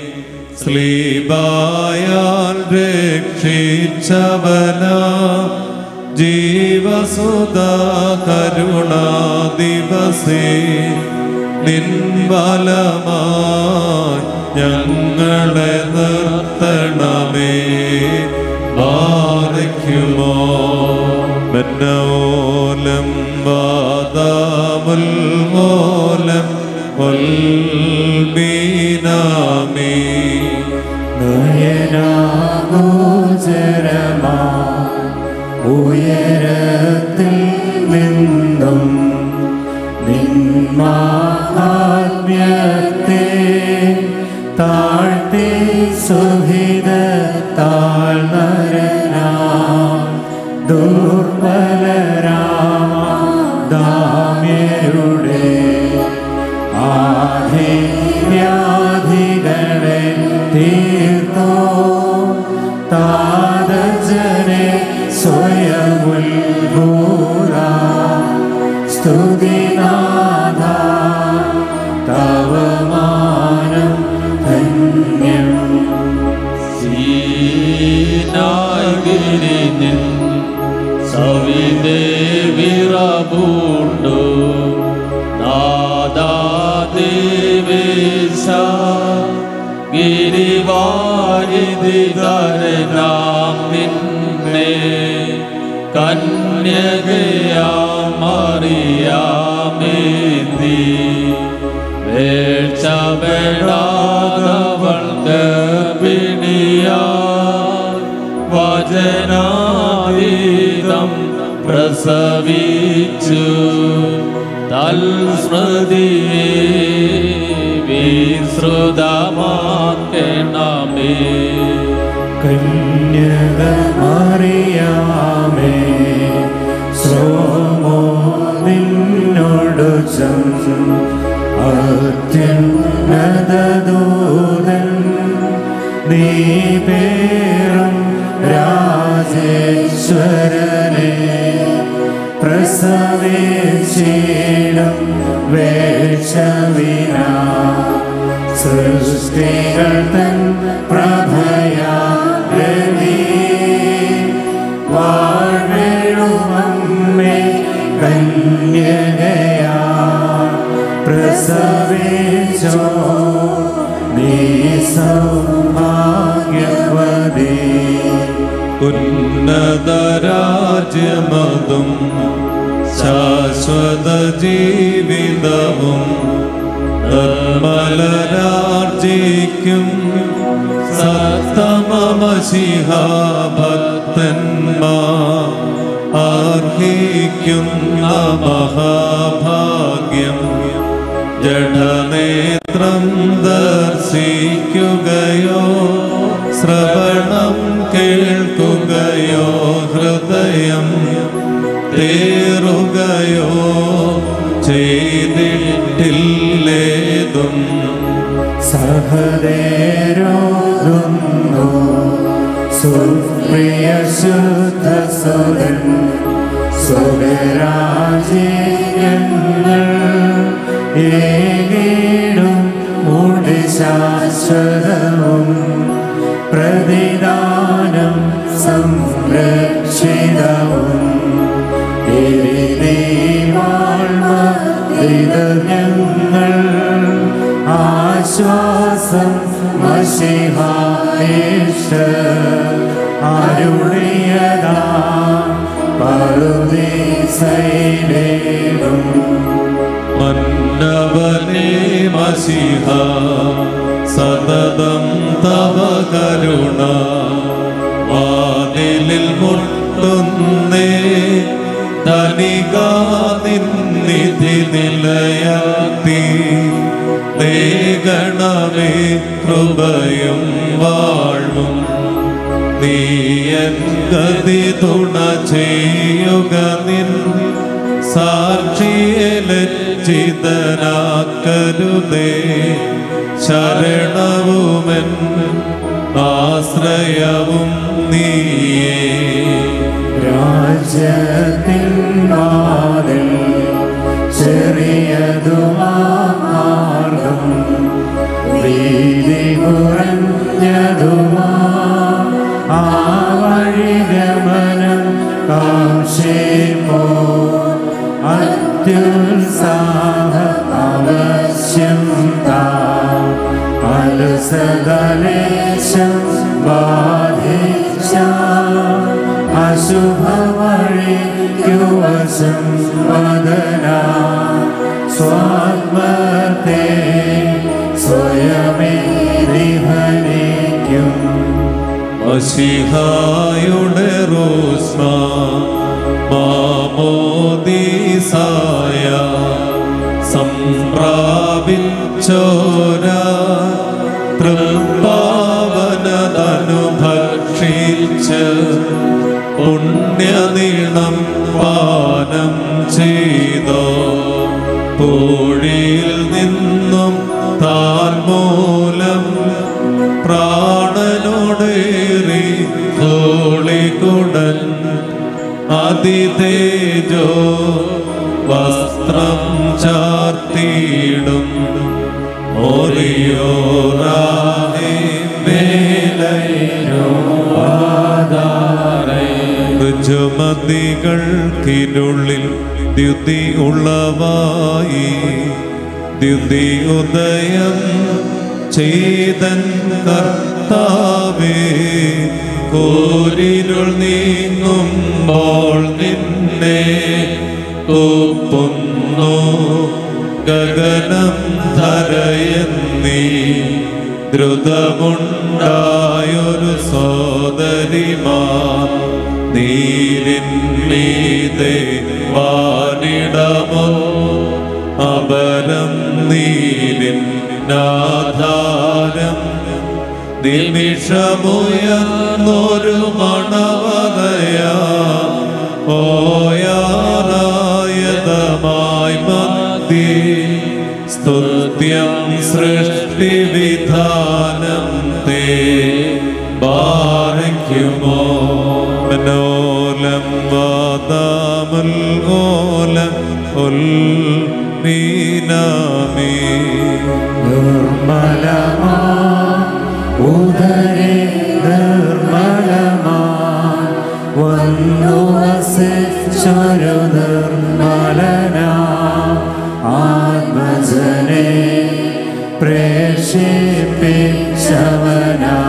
സ്ലീബായാൽ രക്ഷിച്ചവന ജീവസുത കരുണാ ദിവസേ നിൻബലമായി ഞങ്ങളെ നിർത്തണമേ ബാധിക്കുമോ ബന്നോലം വാദാമുൽ മോലം ഒൽബീനാമീ നയനാഗോചരമാ ഉയരത്തിൽ നിന്നും നിന്മാഹാത്മ്യത്തെ താഴ്ത്തി സുഹിത താഴ്ന്നരനാ ദുർബലരാമ ദാമ്യരുടെ ആധിവ്യാധികളെ തീർത്തോ താതജനെ സ്വയമുൽഭൂത സ്തുതിനാഥ തവമാനം ധന്യം സീനാഗിരി നിൻ സവിദേവിറബൂണ്ടു നാദാദേവേശ ഗിരിവാരിതികരനാം നിന്നെ കന്യകയാമറിയാമേന്തി വേഴ്ചപ്പെടാതവൾ ഗർഭിണിയാ വചനാതീതം പ്രസവിച്ചു തൽസ്മൃതിയെ വിശ്രുതമാക്കണമേ കന്യക മറിയാമേ ശ്രോമോ നിന്നോടു അത്യുന്നതദൂതൻ നീ പേറും രാജേശ്വരനെ പ്രസവിച്ചിടും വേഷവിന സൃഷ്ടികൾ തൻ പ്രഭയാ രവി വാഴ്വേഴുമമ്മേ കന്യകയാ പ്രസവിച്ചോ നീ സൗഭാഗ്യവതി ഉന്നതരാജ്യമതും ശാശ്വത ജീവിതവും നിർമ്മലരാർജിക്കും സത്തമമശിഹാഭക്തന്മാ അർഹിക്കുന്ന മഹാഭാഗ്യം ജഡനേത്രം ദർശിക്കുകയോ ശ്രവണം കേൾക്കുകയോ ഹൃദയം തേറുകയോ ചെയ്തിട്ടില്ലേതും സഹദേരോന്നു സുപ്രിയ ശുദ്ധ സുരൻ സ്വരാജ്യങ്ങൾ ഏകീടും മൂടി ശാശ്വതവും പ്രതിദാനം സംരക്ഷിതവും ഞങ്ങൾ ആശ്വാസം മഷിഹായേഷ അരുളിയതാ പറുദീസൈലേടും മന്നവനേ മസിഹ സതതം തവ കരുണ വാതിലിൽ മുട്ടുന്നേ ധനികാ നിന്നിധി നിലയത്തി ദേഗണമേ കൃപയും വാഴും നീയൻ ഗതി തുണ ചെയ്യുക നിൻ സാക്ഷിയെ ലജ്ജിതനാക്കരുതേ ശരണവുമൻ ആശ്രയവും നീയേ രാജ്യത്തിൻ വാതിൽ ചെറിയതുമാർഗം വീതി കുറഞ്ഞതുമാ ആ വഴിഗമനം കാക്ഷിപ്പോ അത്യുത്സാഹ അവശ്യം താ അലസതലേശം ബാധിച്ച അശുഭവഴിക്കുവശം വദന സ്വാത്മത്തെ സ്വയമേ നിഹനിക്കും മഷിഹായുടെ റോസ്മ മാമോദീസായ സംപ്രാപിച്ചോര തൃപ്പാവനതനു ഭക്ഷിച്ച് പുണ്യനീളം പാനം ചെയ്തോ പൂഴിയിൽ നിന്നും താൽമൂലം പ്രാണനോടേറി തോളികുടൻ അതിതേജോ വസ്ത്രം ചാർത്തിയിടും ഓറിയോറാഹേ മേലയോ ഋജുമതികൾക്കിനുള്ളിൽ ദ്യുതി ഉളവായി ദ്യുതി ഉദയം ചെയ്തൻ കർത്താവേ കോരിരുൾ നീങ്ങുമ്പോൾ നിന്നെ ഒപ്പുന്നു ഗഗനം ധരയെന്നീ ദ്രുതമുണ്ടായൊരു സോദരിമാ നീരിന്മീതെ വാനിടമോ അപരം നീരിൻ നാധാരം നിമിഷമുയർന്നൊരു മണവതയാ ഓയാറായതമായി മധ്യേ സ്തുത്യം സൃഷ്ടിവിധാനം തേ ബാരയ്ക്കുമോ മനോലം വാദാമുൽ ഓലം ഉൽ മീനാമീ നിർമ്മലമാ ഉദരേ നിർമ്മലമാ വന്നു വസിച്ചൊരു നിർമ്മലനാ ആത്മജനെ പ്രേഷിപ്പിച്ചവനാ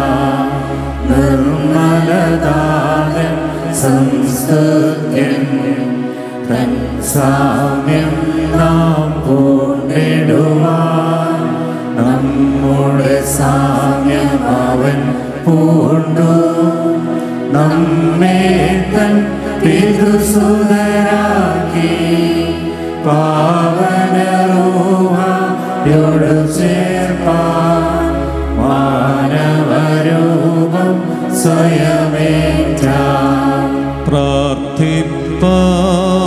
നിർമ്മലദാനൻ സംസ്തുത്യൻ തൻ സാമ്യം നാം പൂണ്ടിടുവാൻ നമ്മുടെ സാമ്യം അവൻ പൂണ്ടു നമ്മെ തൻ പിതൃസുതരാക്കി പാവനരൂഹയോട് ചേർപ്പാൻ മാനവരൂപം സ്വയമേറ്റാൻ പ്രാർത്ഥിപ്പാ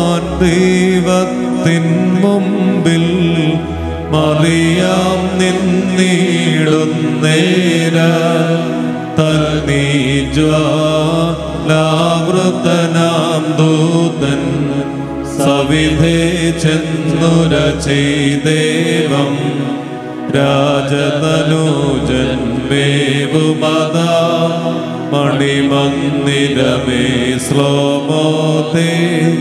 നിന്നിടുന്നേര തന്നീജ്വാലാവൃതനാം ദൂതൻ സവിധേ ചെന്നുര ചെയ്ദേവം രാജതനൂജൻ മേവുമത മണിമന്ദിരമേ ശ്ലോമോതേ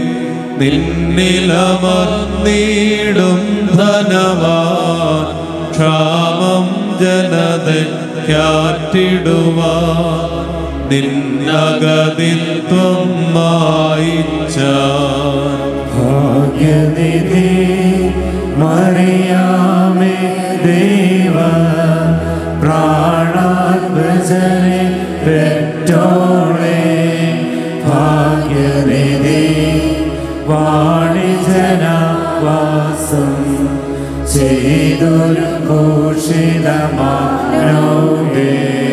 നിന്നിലമർന്നീടും ധനവാൻ ക്ഷാമം ജനതയ്ക്കാറ്റിടുവാൻ നിന്നഗതിത്വം മായിച്ചാൻ ഭാഗ്യനിധി മറിയാമേ ദേവ പ്രാണാത്മജനെ പെറ്റോളെ ഭാഗ്യനിധി വാണിജനവാസം ചെയ്തൊരു ഭൂഷിതമാനോടെ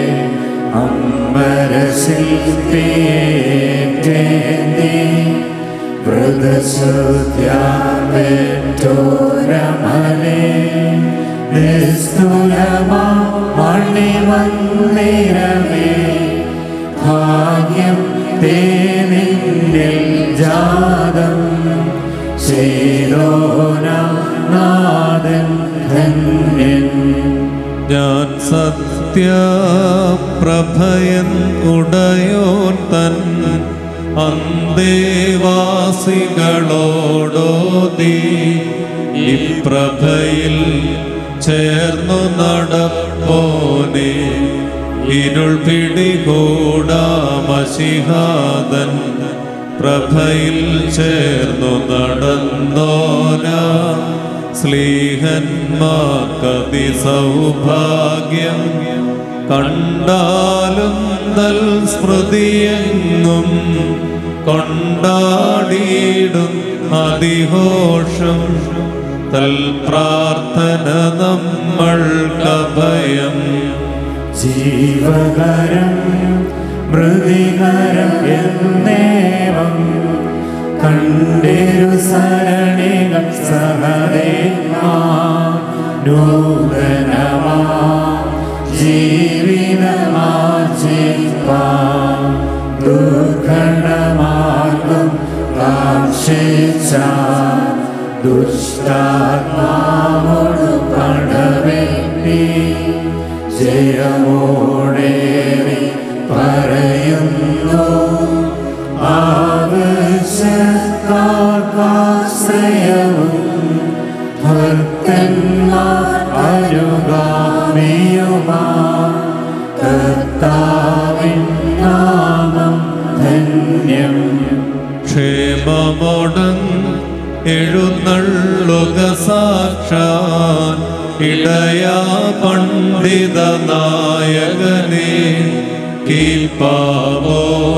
അമ്പരശില്പിയേറ്റേന്തി വൃതശുദ്ധ്യാമേ നിസ്തുലമാ മണിമന്ദിരമേ ഭാഗ്യം തേ നിന്നിൽ ജാതം ചെയ്തോനാഥൻ ധന്യൻ ഞാൻ സത്യപ്രഭയൻ ഉടയോൻ തൻ അന്തേവാസികളോടോതി ഇപ്രഭയിൽ ചേർന്നു നടപ്പോനെ ഇരുൾ പിടികൂടാമശിഹാദൻ പ്രഭയിൽ ചേർന്നു നടന്നോരാ സ്ലീഹന്മാർക്കതി സൗഭാഗ്യം കണ്ടാലും തൽ സ്മൃതിയെങ്ങും കൊണ്ടാടിയിടും അതിഘോഷം തൽ പ്രാർത്ഥന നമ്മൾക്കഭയം ജീവകരം മൃതികരം എന്നേവം കണ്ടിരു സരണികൾ സഹദേമാ നൂതനമാ ജീവിതമാർജിപ്പാ ദുർഘടമാർഗം കാക്ഷിച്ച ദുഷ്ടാത്മാവോട് പടവേണ്ടി ജയമോടേറി പറയുന്നു ആവശ്യക്കാർക്കാശ്രയവും ഭക്തന്മാർ അനുഗാമിയുമാ കർത്താവിൻ നാമം ധന്യം ക്ഷേമമോടൻ എഴുന്നള്ളുക സാക്ഷാൻ ഇടയാ പണ്ഡിത നായകനെ കീപ്പാവോ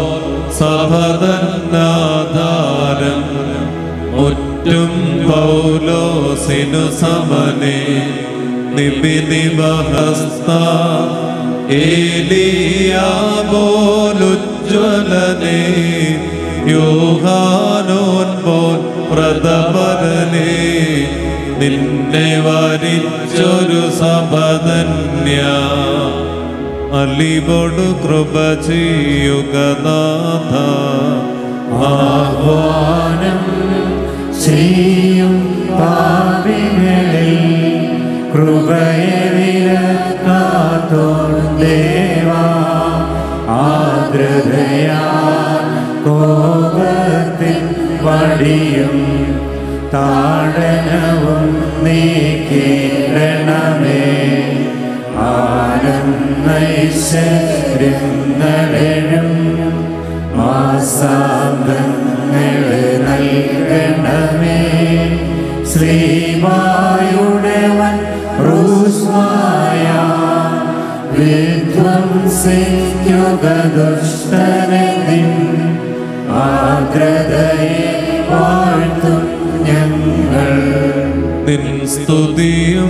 സഭതന്നാധാരം മുറ്റും പൗലോസിനു സമനെ നിബിനിബഹസ്ത ഏലിയാബോലുജ്വലനെ യോഹാനോൻ പോൽ പ്രഥമരനെ നിന്നെ വരിച്ചൊരു സഭതന്യ അലിവോടു കൃപ ചെയ്യുകനാഥ ആഹ്വാനം ചെയ്യും പാപികളിൽ കൃപയെ വിലക്കാത്തോൺ ദേവാ ആദ്രതയാ കോപത്തിൻ വടിയും താടനവും നീക്കിരണമേ ആനന്ദൈശ്വര്യങ്ങളെഴും മാസാന്തങ്ങളെ നൽകണമേ ശ്രീവായുടെ വൻ റൂസ്മായ വിധ്വംസിക്കുക ദുഷ്ടനെ നിൻ ആഗ്രതയെ വാഴ്ത്തും ഞങ്ങൾ നിൻ സ്തുതിയും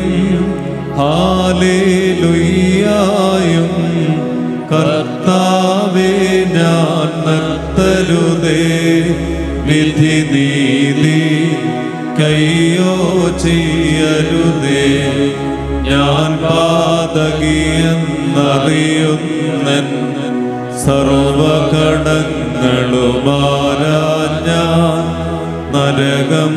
ഹാലേലുയ്യായും കർത്താവേ ഞാൻ നിർത്തരുതേ വിധി നീതി കയ്യോ ചെയ്യരുതേ ഞാൻ പാതകിയെന്നറിയുന്നൻ സർവകടങ്ങളുമാരാൻ ഞാൻ നരകം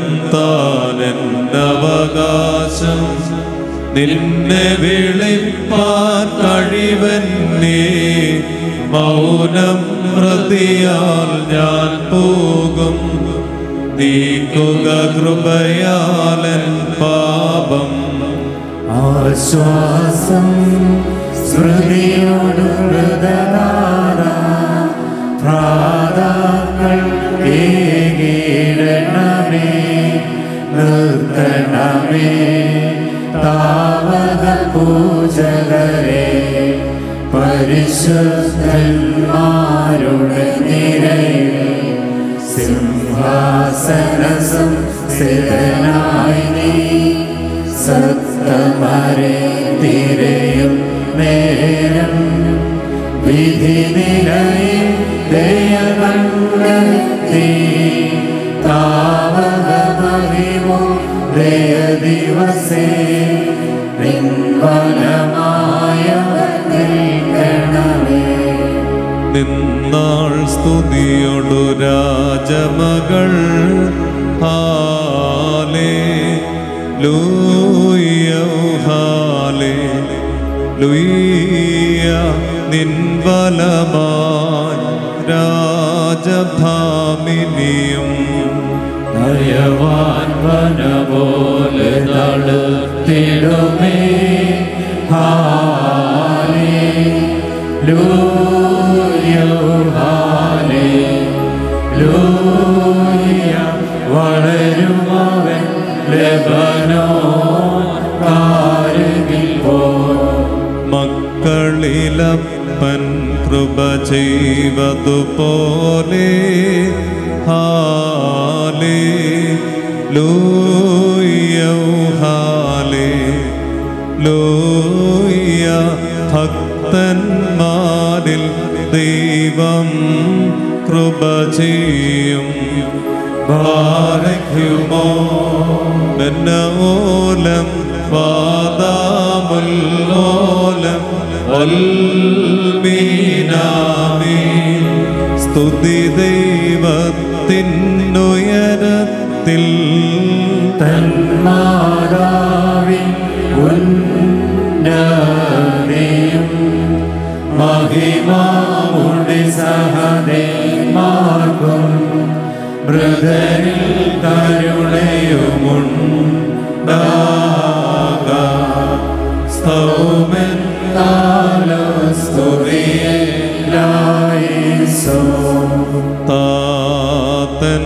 താനെന്നവകാശം നിന്നെ വിളിപ്പാൻ കഴിവന്നേ മൗനം പ്രതിയാൽ ഞാൻ പോകും നീക്കുക കൃപയാലൻ പാപം ആശ്വാസം സ്മൃതിയോട് മൃതനാഥ പ്രാതാക്കൾ ഏകീടണമേ നിർത്തണമേ താവക പൂജകരെ പരിശുദ്ധന്മാരുടെ നിരയിൽ സിംഹാസനസം സ്ഥിരനായി നീ സത്തമരെ തിരയും നേരം വിധി നിലയിൽ ദയ കണ്ടെത്തി താവക മഹിമോ ദയ ദിവസേ പിൻവലമായവർ നിൽക്കണമേ നിന്നാൾ സ്തുതിയൊടു രാജമകൾ ഹാലേ ലൂയോ ഹാലേ ലുയ്യ നിൻവലമാൻ രാജഭാമിനിയും നയവാൻ വന പോലെ തടുത്തിടുമേ ഹാലേ ലൂയോ ഹാലേ ലൂയ വളരുമവൻ ലബനോ കാരുകിൽ പോ മക്കളിലപ്പൻ കൃപ ചെയ്വതുപോലെ ഹാലേ ലൂയോ ഹാലേ ലൂയ ഭക്തന്മാരിൽ ദൈവം കൃപ ചെയ്യും ബാരയ്ക്കുമോ മെന്നോലം വാദാമുല്ലോലം വൽമീനാമി സ്തുതി ദൈവത്തിനുയരത്തിൽ തന്മാതാവിൻ ഉന്നതയും മഹിമാമുടി സഹദേമാർക്കും ബ്രദരിൽ കരുണയുമുണ്ടാക സ്തൗമൻ കാലസ്തുതിയെ ലായിസോ താതൻ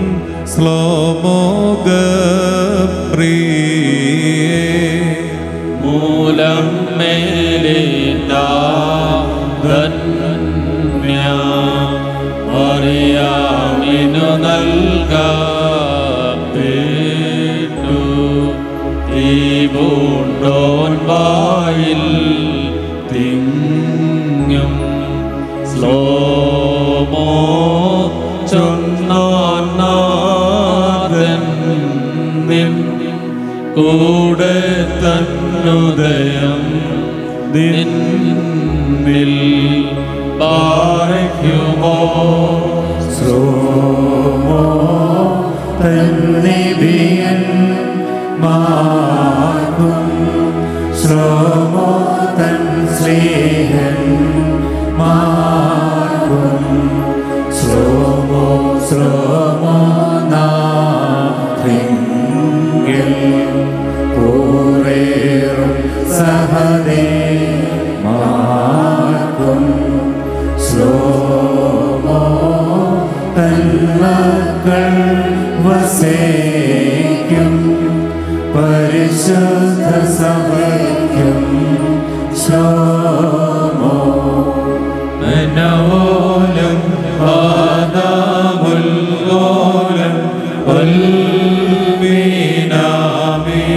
ശ്ലോമോഗപ്രിയേ മൂലം മേലിട്ട ധന്യ അറിയാമിനു നൽകപ്പെട്ടു ഈ പൂണ്ടോൻ വായിൽ തിങ്ങും സ്ലോമോ ചൊന്നാനാഥൻ നിൻ കൂടെ തന്നുദയം നിന്നിൽ പാറയ്ക്കുമോ ശ്രോമോ തന്നിബിയൻ മാർക്കും ശ്രോമോ തൻ സ്നേഹൻ മാർക്കും ശ്രോമോ ശ്രോമോ നാഥിങ്കിൽ പൂറേറും സഹദേ മാർക്കും ശ്ലോമോ തന്മക്കൾ വസേക്കും പരിശുദ്ധ സഭയ്ക്കും ശ്ലോമോ മനോലം പാദമുല്ലോലം വൽമീനാമി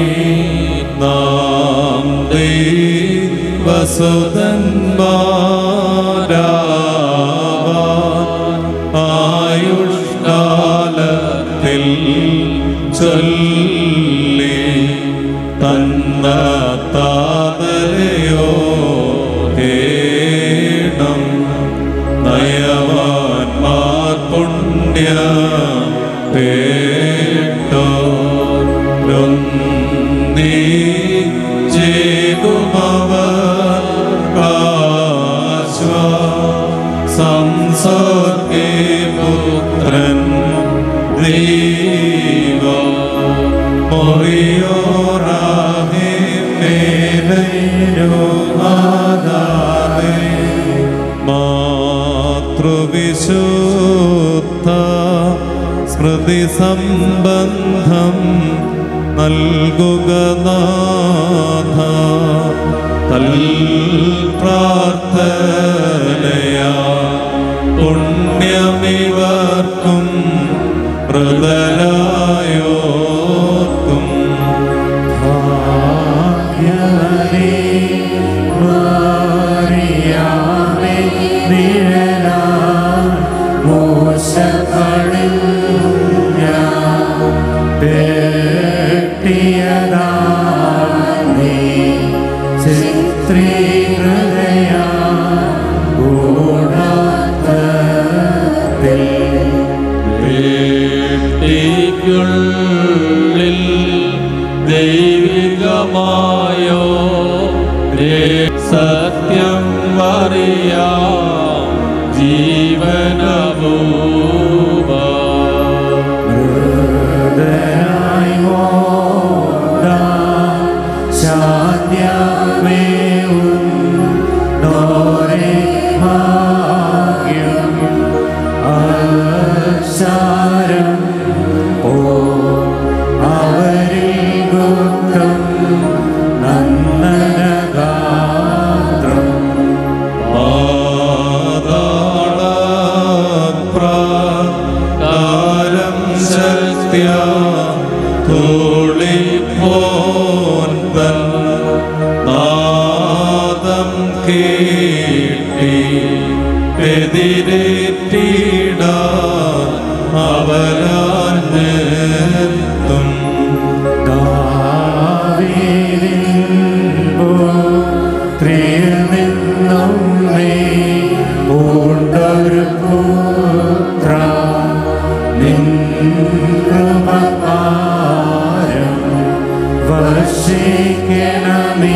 നാം ദൈവസുതന്മാരാവാൻ ആയുഷ്കാലത്തിൽ ചൊല്ലി തന്നത്താ സംസർഗേ പുത്രൻ ദൈവ മൊറിയോറാഹേ മേലയോ ആദാമേ മാതൃവിശുദ്ധ സ്മൃതി സംബന്ധം നൽകുക നാഥ തൽ പ്രാർത്ഥനയാ പുണ്യമിവർക്കും മൃതരായോർക്കും ഭാഗ്യവതി മറിയാമേ നിഴലാൽ മോശകളിൽ ഞാൻ പെട്ടിയതാൽ നീ ചിത്രീകൃതയാ ഗൂഢാർത്ഥത്തിൽ വീട്ടിക്കുള്ളിൽ ദൈവികമായോ ദേ- സത്യം അറിയാം ജീവനഭൂവ മൃദരായി മോദാം ശാന്യമേവും നോരെ ഭാഗ്യം അശാരം ഓ അവരിൽ ഗുപ്തം നന്ദനഗാത്രം പാതാളപ്രാകാരം ശക്ത്യ തോളിപ്പോൻ തൻ നാദം കേട്ടി എതിരേറ്റിട അവരാഞ്ഞെത്തും പൂണ്ടൊരു പുത്ര നിൻ കൃപകാരം വർഷിക്കണമേ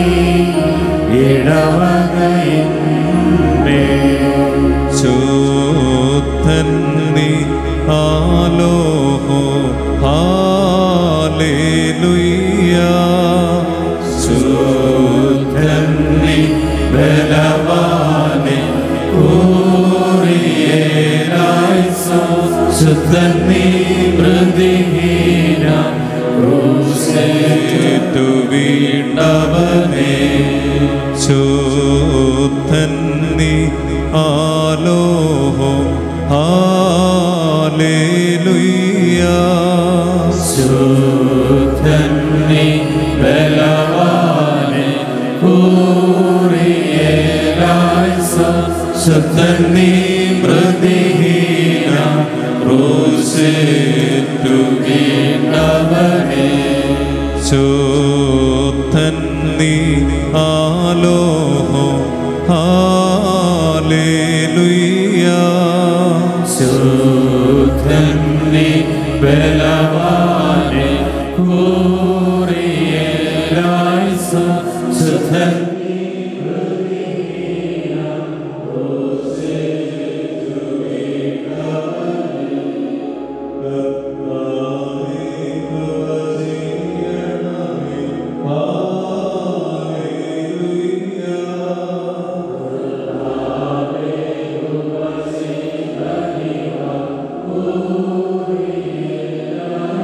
ഇടവകയിന്മേ ശുദ്ധൻ നീ ആലോഹോ ഹാലേലുയ്യ ശുദ്ധൻ നീ ബലവാനെ ശുദ്ധൻ നീ പ്രതിഹീന ക്രൂശേറ്റു വീണ്ടവനെ ശുദ്ധൻ നീ ആലോഹോ ഹാലേലുയ്യ ശുദ്ധൻ നീ ബലവാനെ ശുദ്ധൻ നീ പ്രതിഹീന ക്രൂശേറ്റു വീണ്ടവനെ ശുദ്ധൻ നീ ആലോഹോ ഹാലേലുയ്യ ശുദ്ധൻ നീ ബലവാനെ ശുദ്ധൻ ും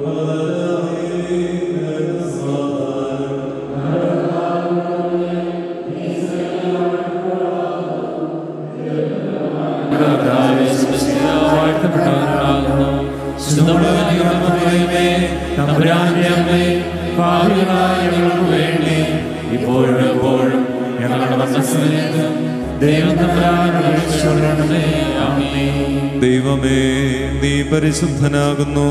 വാഴ്ത്തപ്പെട്ടവനാകുന്നു ശുദ്ധമുള്ളവേ തമ്പുരാന്റെ അമ്മേ പാപികളായ ഞങ്ങൾക്ക് വേണ്ടി ഇപ്പോഴും എപ്പോഴും ഞങ്ങളുടെ മനസ്സിലേക്ക് ദൈവം തമ്പുരാനോട് അപേക്ഷിച്ചുകൊള്ളണമേ. ആമേൻ. ദൈവമേ നീ പരിശുദ്ധനാകുന്നു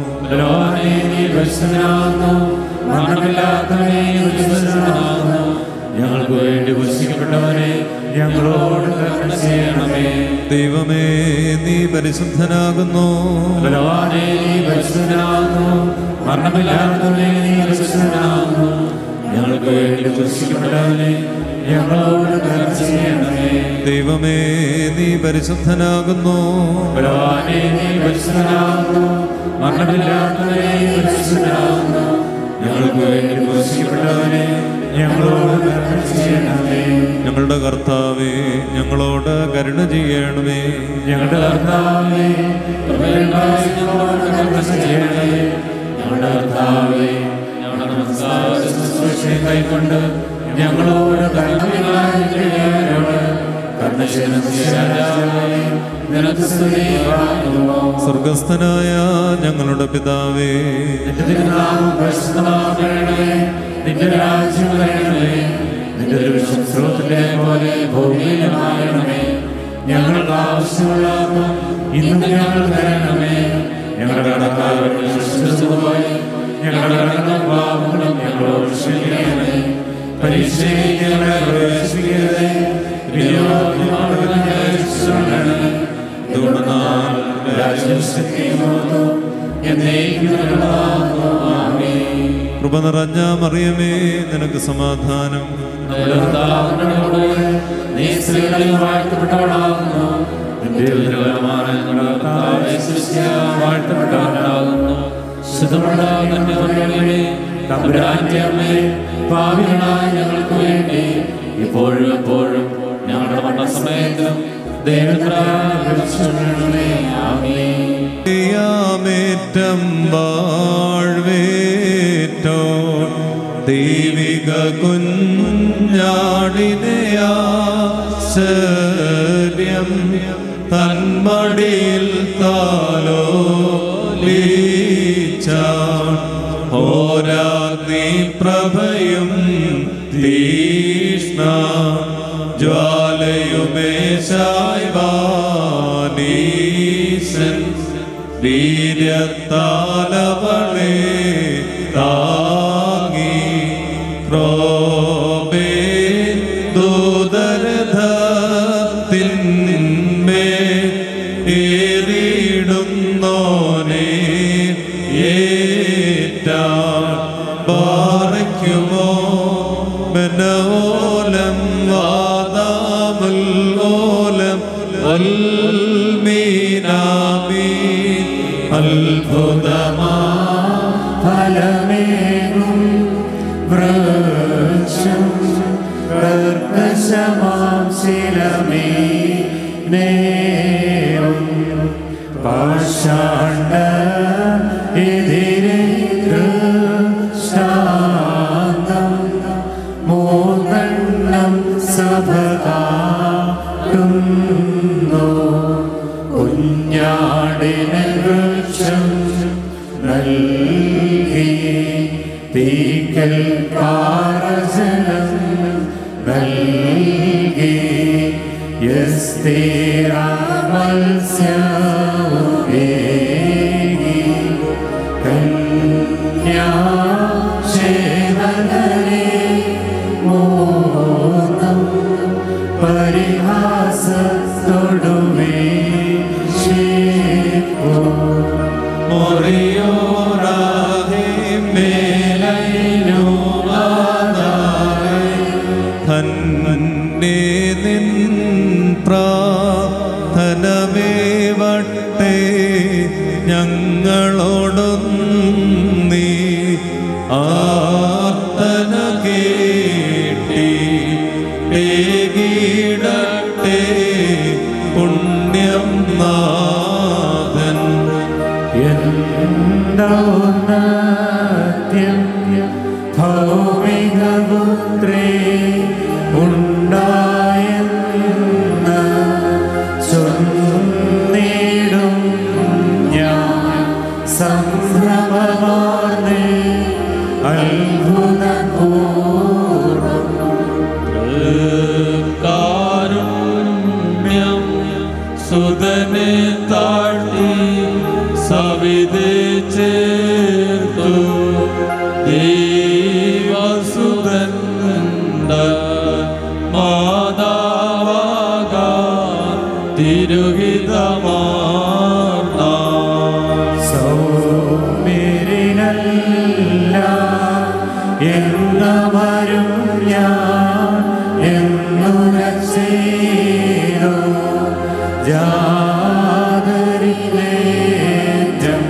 ബലവാനേ, നീ പരിശുദ്ധനാകുന്നു. മരണമില്ലാത്തവനേ, നീ പരിശുദ്ധനാകുന്നു. ഞങ്ങൾക്ക് വേണ്ടി കുരിശിക്കപ്പെട്ടവനെ ഞങ്ങളോട് കരുണ ചെയ്യണമേ ദൈവമേ നീ പരിശുദ്ധനാകുന്നു ബലവാനേ, നീ പരിശുദ്ധനാകുന്നു. മരണമില്ലാത്തവനേ, നീ പരിശുദ്ധനാകുന്നു. ഞങ്ങൾക്ക് വേണ്ടി കുരിശിക്കപ്പെട്ടവനെ ഞങ്ങളോട് കരുണ ചെയ്യണമേ ദൈവമേ നീ പരിശുദ്ധനാകുന്നു ബലവാനേ, നീ പരിശുദ്ധനാകുന്നു. മരണമില്ലാത്തവനേ, നീ പരിശുദ്ധനാകുന്നു. ഞങ്ങൾക്ക് വേണ്ടി കുരിശിക്കപ്പെട്ടവനെ ഞങ്ങളോട് കരുണ ചെയ്യണമേ ഞങ്ങളുടെ കർത്താവേ ഞങ്ങളോട് കരുണ ചെയ്യണമേ ഞങ്ങളുടെ കർത്താവേ കൃപയുണ്ടായി ഞങ്ങളോട് കരുണ ചെയ്യണമേ ഞങ്ങളുടെ കർത്താവേ ഞങ്ങളുടെ നമസ്കാര ശുശ്രൂഷയെ കൈക്കൊണ്ട് ഞങ്ങളോട് കരുണയായി ചെയ്യണമേ. കരുണ ചെയ്യുന്ന രാജാവേ, നിനക്ക് സ്തുതി പാടുന്നു. സ്വർഗസ്ഥനായ ഞങ്ങളുടെ പിതാവേ നിന്റെ തിരുനാമം പരിശുദ്ധമാകണമേ നിന്റെ രാജ്യം വരണമേ നിന്റെ ദൃശ്യം സ്രോതത്തിലെ പോലെ ഭൂമിയിലുമാകണമേ ഞങ്ങൾക്ക് ആവശ്യമുള്ള അപ്പം ഇന്ന് ഞങ്ങൾ തരണമേ ഞങ്ങളുടെ കടക്കാരോട് വിശ്വസിച്ചതുപോലെ ഞങ്ങളുടെ കടങ്ങളും പാപങ്ങളും ഞങ്ങളോട് ക്ഷമിക്കണമേ പരീക്ഷയിൽ ഞങ്ങളെ പ്രവേശിപ്പിക്കരുതേ വിനിയോഗമാണ് ഞങ്ങളെ രക്ഷിച്ചുകൊള്ളണമേ. എന്തുകൊണ്ടെന്നാൽ രാജ്യം ശക്തിയും മഹത്വവും എന്നേക്കും നിലനിൽക്കുന്നു. ആമേൻ. കൃപ നിറഞ്ഞ മറിയമേ നിനക്ക് സമാധാനം നമ്മുടെ കർത്താവിനോട് നീ സ്ത്രീകളിൽ വാഴ്ത്തപ്പെട്ടവളാകുന്നു നിന്റെ ഉദരഫലമായ നമ്മുടെ കർത്താവ് യേശുക്രിസ്തു വാഴ്ത്തപ്പെട്ടവനാകുന്നു ശുദ്ധമുള്ള നിന്റെ മറിയമേ തമ്പുരാന്റെ അമ്മേ പാപികളായ ഞങ്ങൾക്ക് വേണ്ടി ഇപ്പോഴും എപ്പോഴും ഞങ്ങളുടെ മരണസമയത്തിലും ദൈവത്തിനെ ആമേൻ യാമേറ്റം വാഴ്വേറ്റോ ദൈവിക കുഞ്ഞാടിനെയാശ്ചര്യം തന്മടിയിൽ താലോ ഹോരാഗ്നി പ്രഭയും തീഷ്ണ ജ്വാലയുമേശായ് വാനീശൻ വീര്യത്താലവളെ താങ്ങി ക്രോബേ ദൂതരഥത്തിന്മേ ഏറിയിടുന്നോനെ ഏറ്റാൻ പാറയ്ക്കുമോ മനോലം വാദാമുൽ ഓലം അൽമീനാമീൻ അത്ഭുതമാ ഫലമേകും വൃക്ഷം കർക്കശമാം ശിലമേ നേരും പാഷാണ്ട എതിരെ ദൃഷ്ടാന്തം മൂന്നെണ്ണം സഭ കാട്ടുന്നു കുഞ്ഞാടിന് വൃക്ഷം നൽകി തീക്കൽ പാറജലം നൽകി യസ്തീര മത്സ്യമേകി കന്യാക്ഷേമനരെ മോദം പരിഹാസത്തൊടുവേ ശേപ്പോ മൊറിയോറാഹേ മേലൈനുവാദായ് തന്നെ നിൻ പ്രാർത്ഥനമേ വട്ടേ ഞങ്ങളോടും നീ കാരുണ്യം സുതനെ താഴ്ത്തി സവിതേ ചേർത്തു ദൈവസുതൻ മാതാവാകാ തിരുഹിതമാർന്ന സൗമേരിനല്ല എന്നവരും ഞാൻ എന്നു രക്ഷീരോ ജാതരിലേറ്റം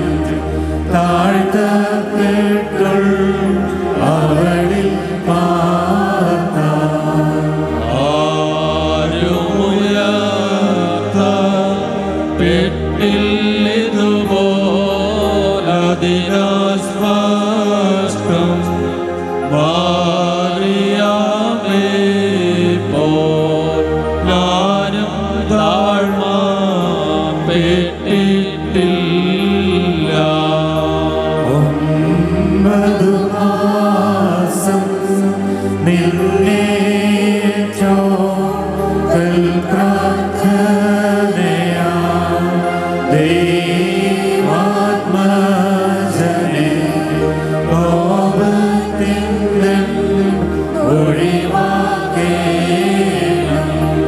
താഴ്ത്തപ്പെട്ടുൾ അവളിൽ പാർത്ത ആരുമുയർത്ത പെട്ടില്ലിതുപോലതിനാസ്പഷ്ടം മാറിയാമേ പോൽ ഞാനും താഴ്മ പെട്ടിട്ടില്ല ഒമ്പതു മാസം നിന്നേറ്റോ കൽപ്രാർത്ഥനയാ ദൈവാത്മജനെ കോപത്തിൻ്റെ ഒഴിവാക്കേണം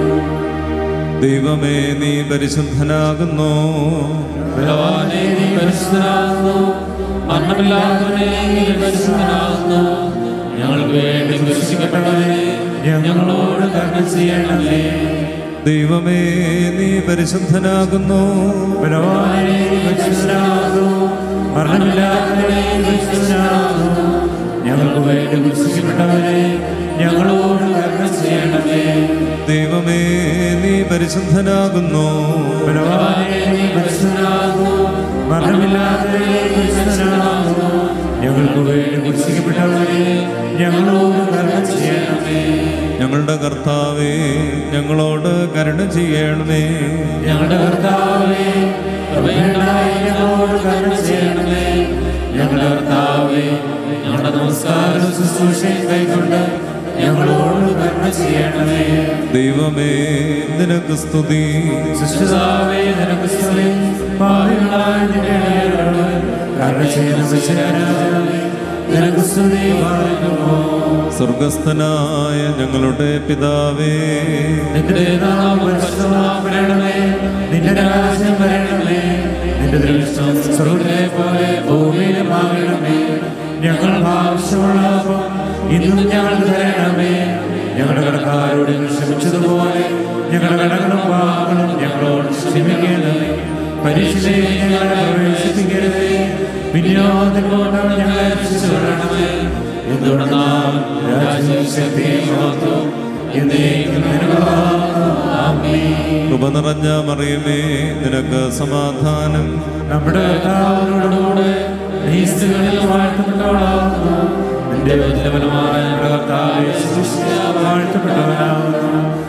ദൈവമേ നീ പരിശുദ്ധനാകുന്നു ബലവാനെ നീ പരിശുദ്ധനാകുന്നു മരണമില്ലാത്തവനെ നീ പരിശുദ്ധനാകുന്നു ഞങ്ങൾക്ക് വേണ്ടി കുരിശിക്കപ്പെട്ടവനെ ഞങ്ങളോട് കരുണ ചെയ്യണമേ ദൈവമേ നീ പരിശുദ്ധനാകുന്നു ബലവാനെ നീ പരിശുദ്ധനാകുന്നു മരണമില്ലാത്തവനെ നീ പരിശുദ്ധനാകുന്നു ഞങ്ങൾക്ക് വേണ്ടി കുരിശിക്കപ്പെട്ടവനെ ഞങ്ങളോട് കരുണ ചെയ്യണമേ ദൈവമേ നീ പരിശുദ്ധനാകുന്നു ബലവാനെ നീ പരിശുദ്ധനാകുന്നു മരണമില്ലാത്തവനെ നീ പരിശുദ്ധനാകുന്നു ഞങ്ങൾക്ക് വേണ്ടി കുരിശിക്കപ്പെട്ടവനെ ഞങ്ങളോട് കരുണ ചെയ്യണമേ ഞങ്ങളുടെ കർത്താവേ ഞങ്ങളോട് കരുണ ചെയ്യണമേ ഞങ്ങളുടെ കർത്താവേ കൃപയുണ്ടായി ഞങ്ങളോട് കരുണ ചെയ്യണമേ ഞങ്ങളുടെ കർത്താവേ ഞങ്ങളുടെ നമസ്കാരം ശുശ്രൂഷയും കൈക്കൊണ്ട് ഞങ്ങളോട് കരുണ ചെയ്യണമേ ദൈവമേ നിനക്ക് സ്തുതി സൃഷ്ടിതാവേ നിനക്ക് സ്തുതി പാപികളായ നിന്റെ ഇടയരോട് കരുണ ചെയ്യുന്ന വിശരാജാവേ നിനക്ക് സ്തുതി പറയുന്നു സ്വർഗസ്ഥനായ ഞങ്ങളുടെ പിതാവേ നിന്റെ നാമം പരിശുദ്ധമാക്കണമേ നിന്റെ രാജ്യം വരണമേ നിന്റെ ദൃഷ്ടം സ്വർഗ്ഗത്തിലെ പോലെ ഭൂമിയിലും ആകണമേ ഞങ്ങൾ ആവശ്യമുള്ള അപ്പം ഇന്നും ഞങ്ങൾക്ക് തരണമേ ഞങ്ങളുടെ കടക്കാരോട് ഞങ്ങൾ ക്ഷമിച്ചതുപോലെ ഞങ്ങളുടെ കടകളും പാപങ്ങളും ഞങ്ങളോട് ക്ഷമിക്കണമേ പരീക്ഷയെ ഞങ്ങളെ പ്രവേശിപ്പിക്കരുതേ പിന്നെയോ നിങ്ങളോട് ഞങ്ങളെ രക്ഷിച്ചുകൊള്ളണമേ എന്തുകൊണ്ടെന്നാൽ രാജ്യവും ശക്തിയും മഹത്വവും എന്നേക്കും നിനക്കുള്ളതാകുന്നു. ആമേൻ. കൃപ നിറഞ്ഞ മറിയമേ നിനക്ക് സമാധാനം നമ്മുടെ കർത്താവിനോടുകൂടെ നീ സ്ത്രീകളിൽ വാഴ്ത്തപ്പെട്ടവളാകുന്നു നിന്റെ വചനപരമായ നമ്മുടെ കർത്താവെ ശുശ്രൂഷ വാഴ്ത്തപ്പെട്ടവനാകുന്നു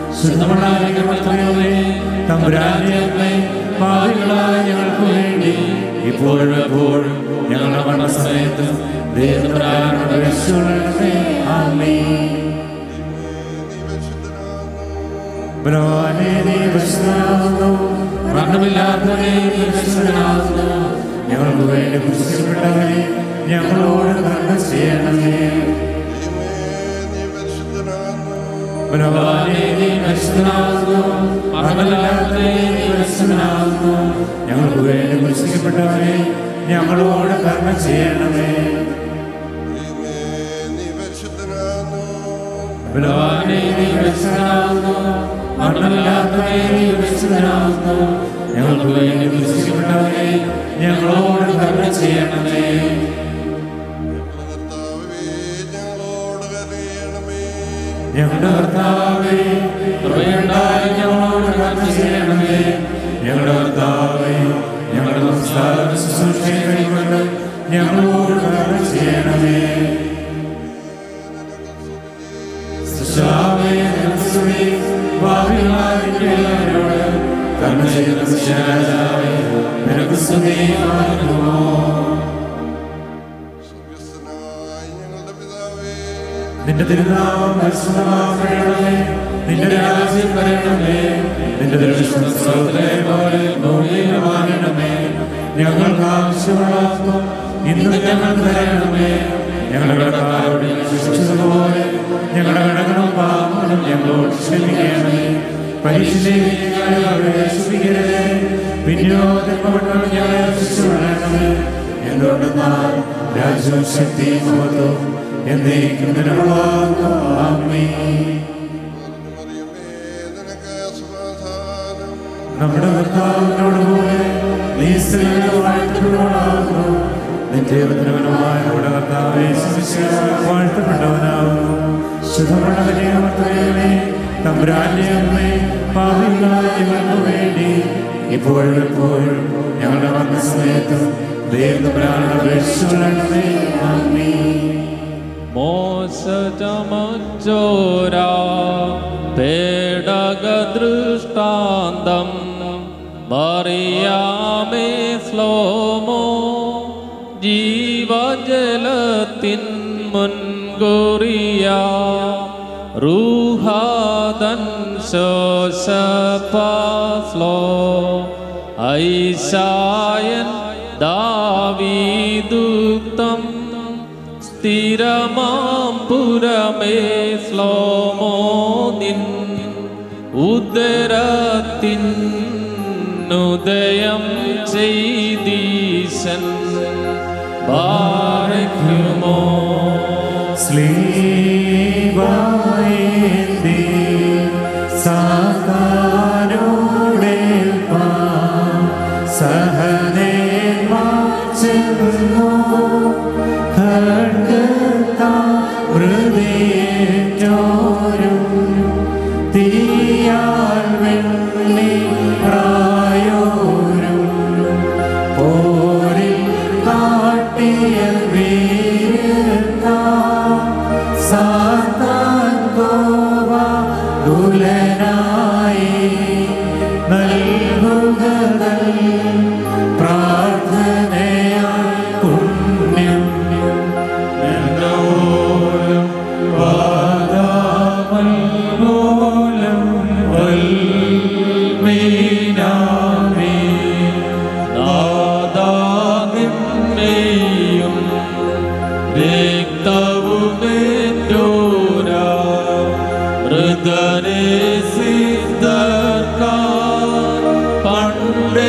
ശുദ്ധമണായ തമ്പുരാന്റെ അമ്മേ പാവികളായ ഞങ്ങൾക്ക് വേണ്ടി ഇപ്പോഴും എപ്പോഴും ഞങ്ങളുടെ മരണസമയത്ത് ദൈവത്തിനോട് അപേക്ഷിച്ചുകൊള്ളണമേ. ആമേൻ. ബലവാനേ നീ പരിശുദ്ധനാകുന്നു മരണമില്ലാത്തവനെ നീ പരിശുദ്ധനാകുന്നു ഞങ്ങൾക്ക് വേണ്ടി കുരിശിക്കപ്പെട്ടവനെ ഞങ്ങളോട് കരുണ ചെയ്യണമേ ബലവാനേ നീ പരിശുദ്ധനാകുന്നു മരണമില്ലാത്തവനെ നീ പരിശുദ്ധനാകുന്നു ഞങ്ങൾക്ക് വേണ്ടി കുരിശിക്കപ്പെട്ടവനെ ഞങ്ങളോട് കരുണ ചെയ്യണമേ ബലവാനേ നീ പരിശുദ്ധനാകുന്നു മരണമില്ലാത്തവനെ നീ പരിശുദ്ധനാകുന്നു ഞങ്ങൾക്ക് വേണ്ടി കുരിശിക്കപ്പെട്ടവനെ ഞങ്ങളോട് കരുണ ചെയ്യണമേ ഞങ്ങളുടെ കർത്താവേ കൃപയുണ്ടായി ഞങ്ങളോട് കരുണ ചെയ്യണമേ ഞങ്ങളുടെ കർത്താവേ ഞങ്ങളുടെ നമസ്കാരം ശുശ്രൂഷയും കൈക്കൊണ്ട് ഞങ്ങളോട് കരുണ ചെയ്യണമേ സൃഷ്ടാവേ, നിനക്ക് സ്തുതി. പാപികളായ നിന്റെ എല്ലാവരോട് കരുണ ചെയ്യുന്ന സൃഷ്ടാവേ, നിനക്ക് സ്തുതി പാടുന്നു. സ്വർഗസ്ഥനായ ഞങ്ങളുടെ നിന്റെ തിരുനാമം പരിശുദ്ധമാക്കണമേ നിന്റെ രാജ്യം വരണമേ നിന്റെ ദൃഷ്ടിലെ പോലെ ഭൂമിയിലുമാകണമേ ഞങ്ങൾക്ക് ആവശ്യമുള്ളപ്പോൾ ഇന്ന് ഞങ്ങൾ തരണമേ ഞങ്ങളുടെ കടക്കാരോട് ശിക്ഷിച്ചതുപോലെ ഞങ്ങളുടെ കടകളും പാപങ്ങളും ഞങ്ങളോട് ക്ഷമിക്കണമേ പരീക്ഷയിലേക്കരുത് വിനിയോഗങ്ങൾ ഞങ്ങളെ രക്ഷിച്ചുകൊള്ളണമേ എന്തുകൊണ്ടെന്നാൽ രാജ്യവും ശക്തിയും മഹത്വവും എന്നേക്കും നിലവിളാകും ആമേൻ മറിയമേ നിനക്ക് സമാധാനം നമ്മുടെ കർത്താവിനോട് കൂടെ നീ സ്ത്രീകളെ വാഴ്ത്തപ്പെടുവാനാകുന്നു നിന്റെ ഉത്തരവനമായ നമ്മുടെ കർത്താവെ വാഴ്ത്തപ്പെട്ടവനാകുന്നു ശുദ്ധമുള്ള കന്യാമത്രയമേ തമ്പുരാന്റെ അമ്മേ പാപികളായ ഞങ്ങൾക്ക് വേണ്ടി ഇപ്പോഴും എപ്പോഴും ഞങ്ങളുടെ വന്ന സമയത്തും ദൈവപുരാണ അപേക്ഷിച്ചുകൊള്ളണമേ ആമേൻ മോശചമച്ചോരാ പേടകദൃഷ്ടാന്തം മറിയാമേ ശ്ലോമോ ജീവജലത്തിൻ മുൻകുറിയ റൂഹാദൻ ശോശപാസ്ലോ ഐശായൻ ദാവീദുക്തം സ്ഥിരമാം പുരമേ ശ്ലോമോ നിൻ ഉദരത്തിനുദയം ചെയ്തീശൻ ബാരയ്ക്കുമോ സ്ലീവായേന്തി സാത്താനോടേൽപ്പാ സഹനേമാച്ചെന്നു ഖഡ്ഗത്താ മൃദേറ്റോരും തീയാൽ വെള്ളി പ്രായോരും പോരിൽ കാട്ടിയ വീരത്താ സാത്താൻ കോവ ദുലനായി നൽകുകതൽ പ്രാർത്ഥനയാൽ പുണ്യം എന്നോരം വാദാമൽ മൂലം വൽമീനാമേ നാദാതിന്മേയും രക്തവുമേറ്റോരാ മൃദനെ സിദ്ധർക്കാൻ പണ്ടേ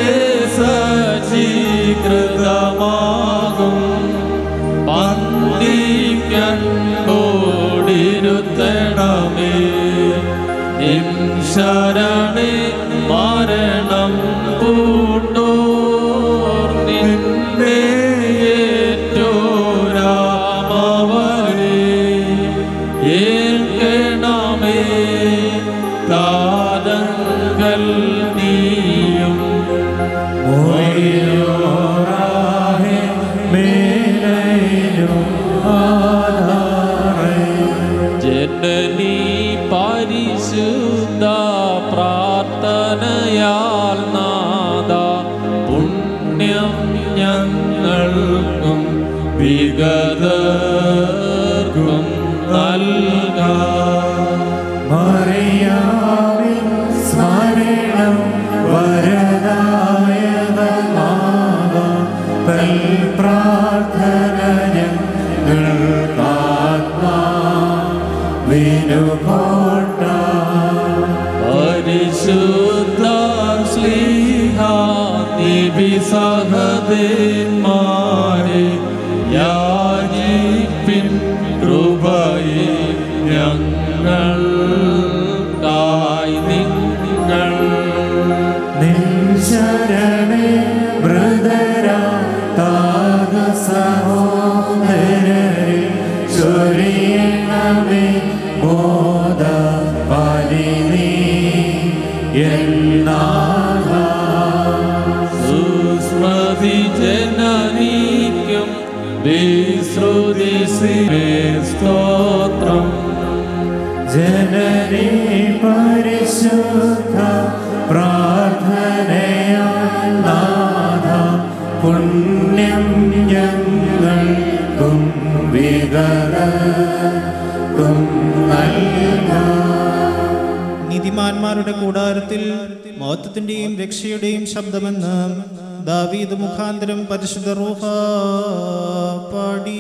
സജീകൃതമാകും പന്തിക്കൻ ഓടിരുത്തണമേ നിൻ ശരണേ മരണം പൂണ്ടോർ നിന്നെ ഏറ്റോരാമവരെ ഏൽക്കണമേ താരങ്ങൾ നീയും മോയോറാഹെ മേലൈനു ആധാരേ ജനനി പരിശുദ്ധ പ്രാർത്ഥനയാൽ നാദ പുണ്യം ഞങ്ങൾക്കും വിഗതർക്കും നൽകാം മറിയാമിൻ സ്മരണം വരദായകമാകാം തൽ പ്രാർത്ഥന ഞങ്ങൾക്കാത്മാ വിനുകോട്ട പരിശുദ്ധ ശ്ലീഹ നിബിസഹദേന്മാരെ യാചിപ്പിൻ കൃപയെ ഞങ്ങൾ കായി നിങ്ങൾ നിൻ ശരണേ മൃദര താക സഹോദരരെ ചൊരിയണമേ മോദ പലിനീ എന്നാഥ സുസ്മൃതി ജനനീക്കും വിശ്രുതി സ്തോത്രം ജനനീ പരിശുദ്ധ പ്രാർത്ഥനയാൽ നാഥ പുണ്യം ഞങ്ങൾക്കും വികലക്കും നീതിമാന്മാരുടെ കൂടാരത്തിൽ മഹത്വത്തിന്റെയും രക്ഷയുടെയും ശബ്ദമെന്ന് ദാവീദ് മുഖാന്തരം പരിശുദ്ധ റൂഹ പാടി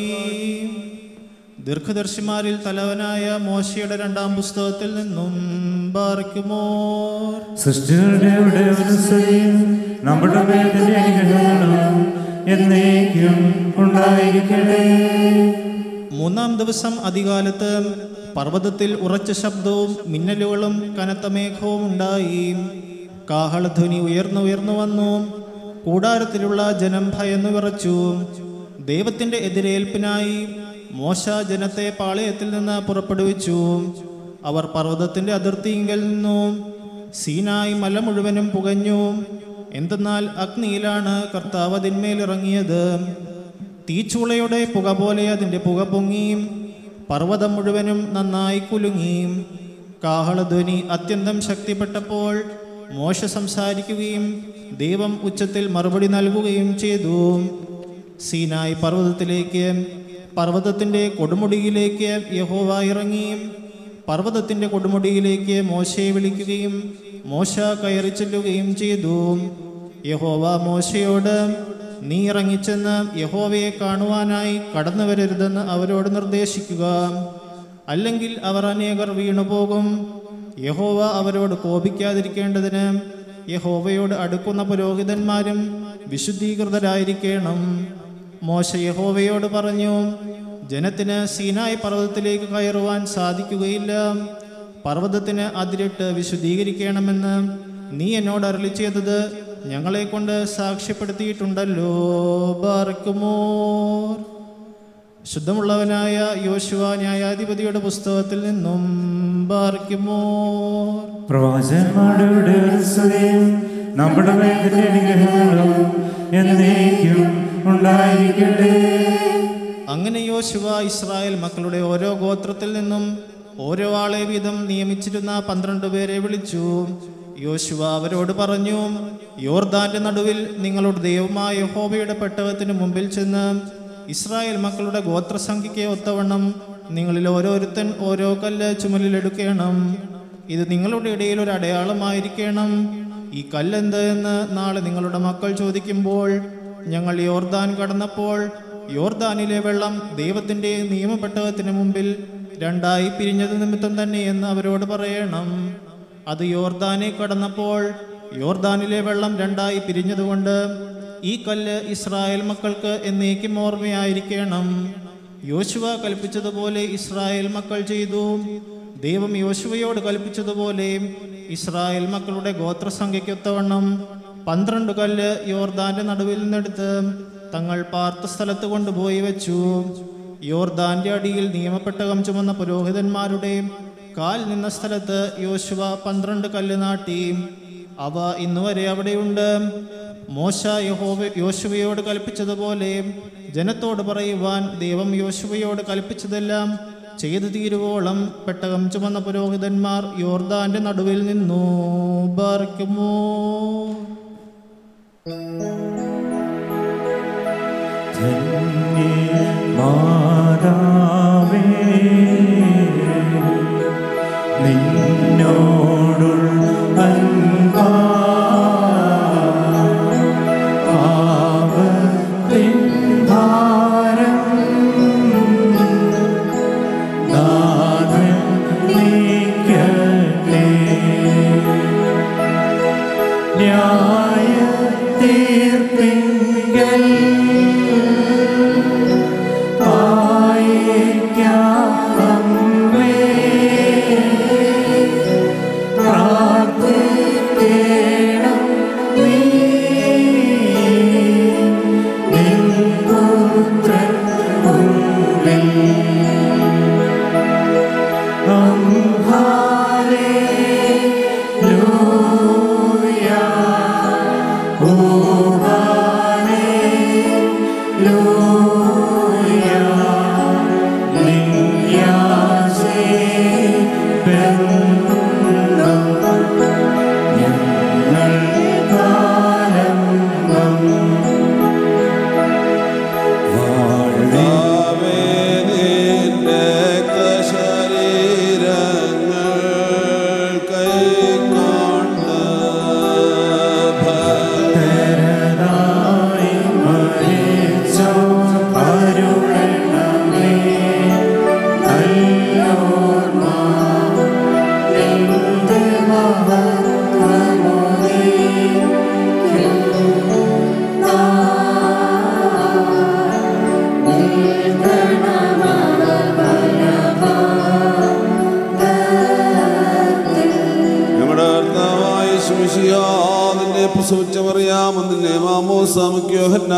ദീർഘദർശിമാരിൽ തലവനായ മോശയുടെ രണ്ടാം പുസ്തകത്തിൽ നിന്നും ബാർക്കുമോ സൃഷ്ടികളുടെ ഉടയവനുസരിയും നമ്മുടെ മേൽ തന്നെ അനുഗ്രഹങ്ങളും എന്നേക്കും ഉണ്ടായിരിക്കട്ടെ മൂന്നാം ദിവസം അധികാലത്ത് പർവ്വതത്തിൽ ഉറച്ച ശബ്ദവും മിന്നലുകളും കനത്ത മേഘവും ഉണ്ടായി കാഹളധ്വനി ഉയർന്നു ഉയർന്നു വന്നു കൂടാരത്തിലുള്ള ജനം ഭയന്നു വിറച്ചു ദൈവത്തിന്റെ എതിരേൽപ്പിനായി മോശ ജനത്തെ പാളയത്തിൽ നിന്ന് പുറപ്പെടുവിച്ചു അവർ പർവ്വതത്തിന്റെ അതിർത്തിയിങ്കിൽ നിന്നു സീനായി മല മുഴുവനും പുകഞ്ഞു എന്തെന്നാൽ അഗ്നിയിലാണ് കർത്താവ് അതിന്മേൽ ഇറങ്ങിയത് തീച്ചൂളയുടെ പുക പോലെ അതിൻ്റെ പുക പൊങ്ങി പർവ്വതം മുഴുവനും നന്നായി കുലുങ്ങി കാഹളധ്വനി അത്യന്തം ശക്തിപ്പെട്ടപ്പോൾ മോശ സംസാരിക്കുകയും ദൈവം ഉച്ചത്തിൽ മറുപടി നൽകുകയും ചെയ്തു സീനായി പർവ്വതത്തിലേക്ക് പർവ്വതത്തിൻ്റെ കൊടുമുടിയിലേക്ക് യഹോവ ഇറങ്ങി പർവ്വതത്തിൻ്റെ കൊടുമുടിയിലേക്ക് മോശയെ വിളിക്കുകയും മോശ കയറി ചെല്ലുകയും ചെയ്തു യഹോവ മോശയോട് നീ ഇറങ്ങിച്ചെന്ന് യഹോവയെ കാണുവാനായി കടന്നു വരരുതെന്ന് അവരോട് നിർദ്ദേശിക്കുക അല്ലെങ്കിൽ അവർ അനേകർ വീണുപോകും യഹോവ അവരോട് കോപിക്കാതിരിക്കേണ്ടതിന് യഹോവയോട് അടുക്കുന്ന പുരോഹിതന്മാരും വിശുദ്ധീകൃതരായിരിക്കണം മോശ യഹോവയോട് പറഞ്ഞു ജനത്തിന് സീനായ് പർവ്വതത്തിലേക്ക് കയറുവാൻ സാധിക്കുകയില്ല പർവ്വതത്തിന് അതിരിട്ട് വിശുദ്ധീകരിക്കണമെന്ന് നീ എന്നോട് അരളി ചെയ്തത് ഞങ്ങളെ കൊണ്ട് സാക്ഷ്യപ്പെടുത്തിയിട്ടുണ്ടല്ലോ ബാർക്കുമോർ ശുദ്ധമുള്ളവനായ യോശുവ ന്യായാധിപതിയുടെ പുസ്തകത്തിൽ നിന്നും ബാർക്കുമോർ പ്രവാചകന്മാരുടെ ഉത്സവയും നമ്മുടെ മേൽ തന്നെ അനുഗ്രഹങ്ങളും എന്നേക്കും ഉണ്ടായിരിക്കട്ടെ അങ്ങനെ യോശുവ ഇസ്രായേൽ മക്കളുടെ ഓരോ ഗോത്രത്തിൽ നിന്നും ഓരോ ആളെ വീതം നിയമിച്ചിരുന്ന പന്ത്രണ്ട് പേരെ വിളിച്ചു യോശുവ അവരോട് പറഞ്ഞു യോർദാന്റെ നടുവിൽ നിങ്ങളുടെ ദൈവമായ യഹോവയുടെ പെട്ടകത്തിന് മുമ്പിൽ ചെന്ന് ഇസ്രായേൽ മക്കളുടെ ഗോത്രസംഖ്യയ്ക്ക് ഒത്തവണ്ണം നിങ്ങളിൽ ഓരോരുത്തൻ ഓരോ കല്ല് ചുമലിലെടുക്കണം ഇത് നിങ്ങളുടെ ഇടയിൽ ഒരു അടയാളമായിരിക്കണം ഈ കല്ലെന്ത് എന്ന് നാളെ നിങ്ങളുടെ മക്കൾ ചോദിക്കുമ്പോൾ ഞങ്ങൾ യോർദാൻ കടന്നപ്പോൾ യോർദാനിലെ വെള്ളം ദൈവത്തിന്റെ നിയമപ്പെട്ടകത്തിന് മുമ്പിൽ രണ്ടായി പിരിഞ്ഞത് നിമിത്തം തന്നെ എന്ന് അവരോട് പറയണം അത് യോർദാനെ കടന്നപ്പോൾ യോർദാനിലെ വെള്ളം രണ്ടായി പിരിഞ്ഞതുകൊണ്ട് ഈ കല്ല് ഇസ്രായേൽ മക്കൾക്ക് എന്നേക്കും ഓർമ്മയായിരിക്കണം യോശുവ കൽപ്പിച്ചതുപോലെ ഇസ്രായേൽ മക്കൾ ചെയ്തു ദൈവം യോശുവയോട് കൽപ്പിച്ചതുപോലെ ഇസ്രായേൽ മക്കളുടെ ഗോത്രസംഖ്യയ്ക്കൊത്തവണ്ണം പന്ത്രണ്ട് കല്ല് യോർദാന്റെ നടുവിൽ നിന്നെടുത്ത് തങ്ങൾ പാർത്ത സ്ഥലത്ത് കൊണ്ടുപോയി വെച്ചു യോർദാന്റെ അടിയിൽ നിയമപ്പെട്ടകം ചുമന്ന പുരോഹിതന്മാരുടെ കാൽ നിന്ന സ്ഥലത്ത് യോശുവ പന്ത്രണ്ട് കല്ല് നാട്ടി അവ ഇന്നുവരെ അവിടെയുണ്ട് മോശ യഹോവ യോശുവയോട് കൽപ്പിച്ചതുപോലെ ജനത്തോട് പറയുവാൻ ദൈവം യോശുവയോട് കൽപ്പിച്ചതെല്ലാം ചെയ്തു തീരുവോളം പെട്ടകം ചുമന്ന പുരോഹിതന്മാർ യോർദാന്റെ നടുവിൽ നിന്നു ബാർക്കുമോ മാതാവേ നിന്നോടുള്ള അൻപാ പാപത്തിൻ ഭാരം നാഥൻ നീക്കട്ടെ ന്യായ തീർപ്പിങ്കൽ പായിക്കാമേ പ്രാർത്ഥിക്കണം നീ നിൻ പുത്രൻ മുമ്പിൽ ഹല്ലേലൂയ ഹല്ലേലൂയ നിന്യാസേ ബന്ധം ഞങ്ങൾ കാലം വാഴേ കർത്താവേ, നീ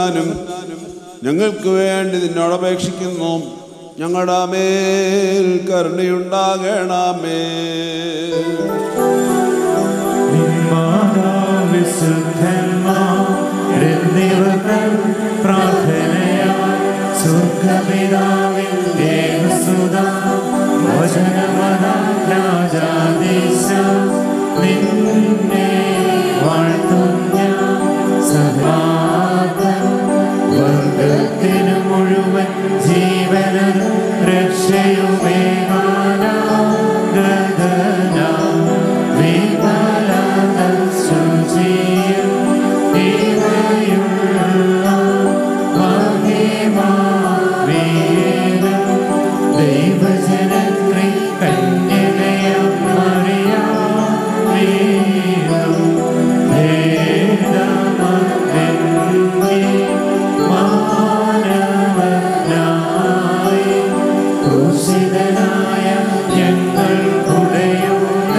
യോഹന്നാനും ഞങ്ങൾക്ക് വേണ്ടി നിന്നോട് അപേക്ഷിക്കുന്നു ഞങ്ങളുടെ മേൽ കരുണയുണ്ടാകണമേ വിശുദ്ധന്മാരെന്നിവർ പ്രാർത്ഥനയാ സ്വർഗപിതാവിന്റെ സുത വചനമത രാജാദീശ നിന്നെ വാഴ്ത്തും ഞാൻ സദാതം വർഗത്തിനു മുഴുവൻ ജീവനും രക്ഷയുമേ ദൈവജനത്രി കന്യകയം ക്രൂശിതനായ ഞങ്ങൾ കുടയുള്ള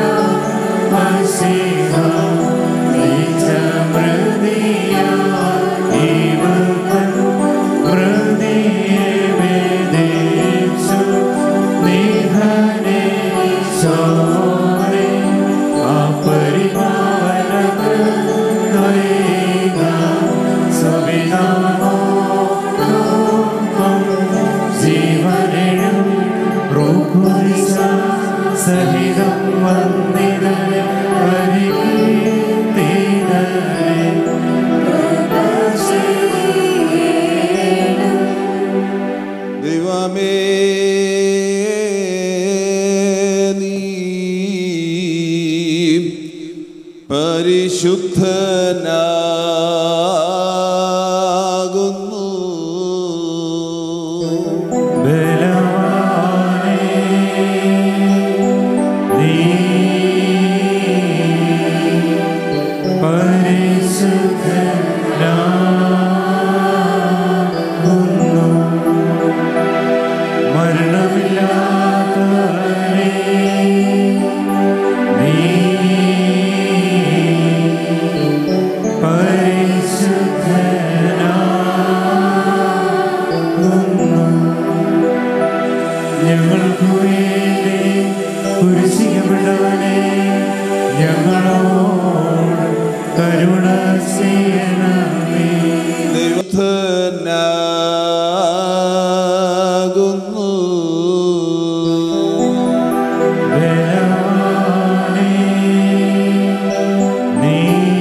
ജീവനെഴും റൂഹുരിസ സഹിതം വന്നിതനെ ദൈവമേ നീ പരിശുദ്ധനാകുന്നു മരണമില്ലാത്തവനേ നീ പരിശുദ്ധനാകുന്നു ഞങ്ങൾക്ക് വേണ്ടി കുരിശിക്കപ്പെട്ടവനെ ഞങ്ങളോട് കരുണ ചെയ്യണമേ ദൈവത്തനാകുന്നു ബലവാനേ, നീ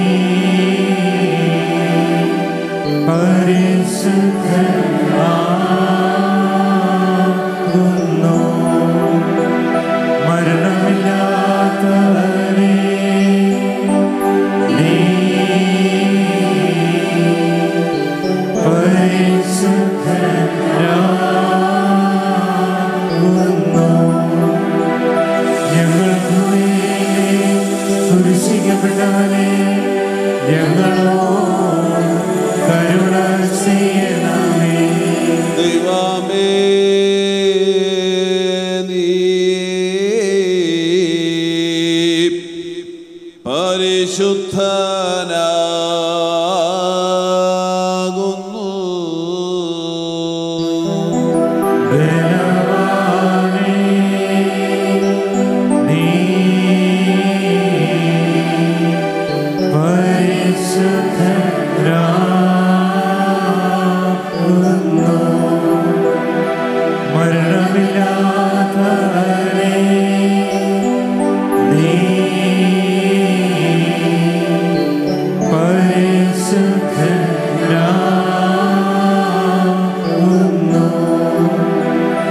പരിശുദ്ധനാകുന്നു. മരണമില്ലാത്തവനേ, നീ പരിശുദ്ധനാകുന്നു. ഞങ്ങൾക്ക് വേണ്ടി കുരിശിക്കപ്പെട്ടവനെ ഞങ്ങളോ കരുണ ചെയ്യണമേ ദൈവമേ നീ പരിശുദ്ധനാകുന്നു ബലവാനേ, നീ പരിശുദ്ധനാകുന്നു. മരണമില്ലാത്തവനേ, നീ പരിശുദ്ധനാകുന്നു.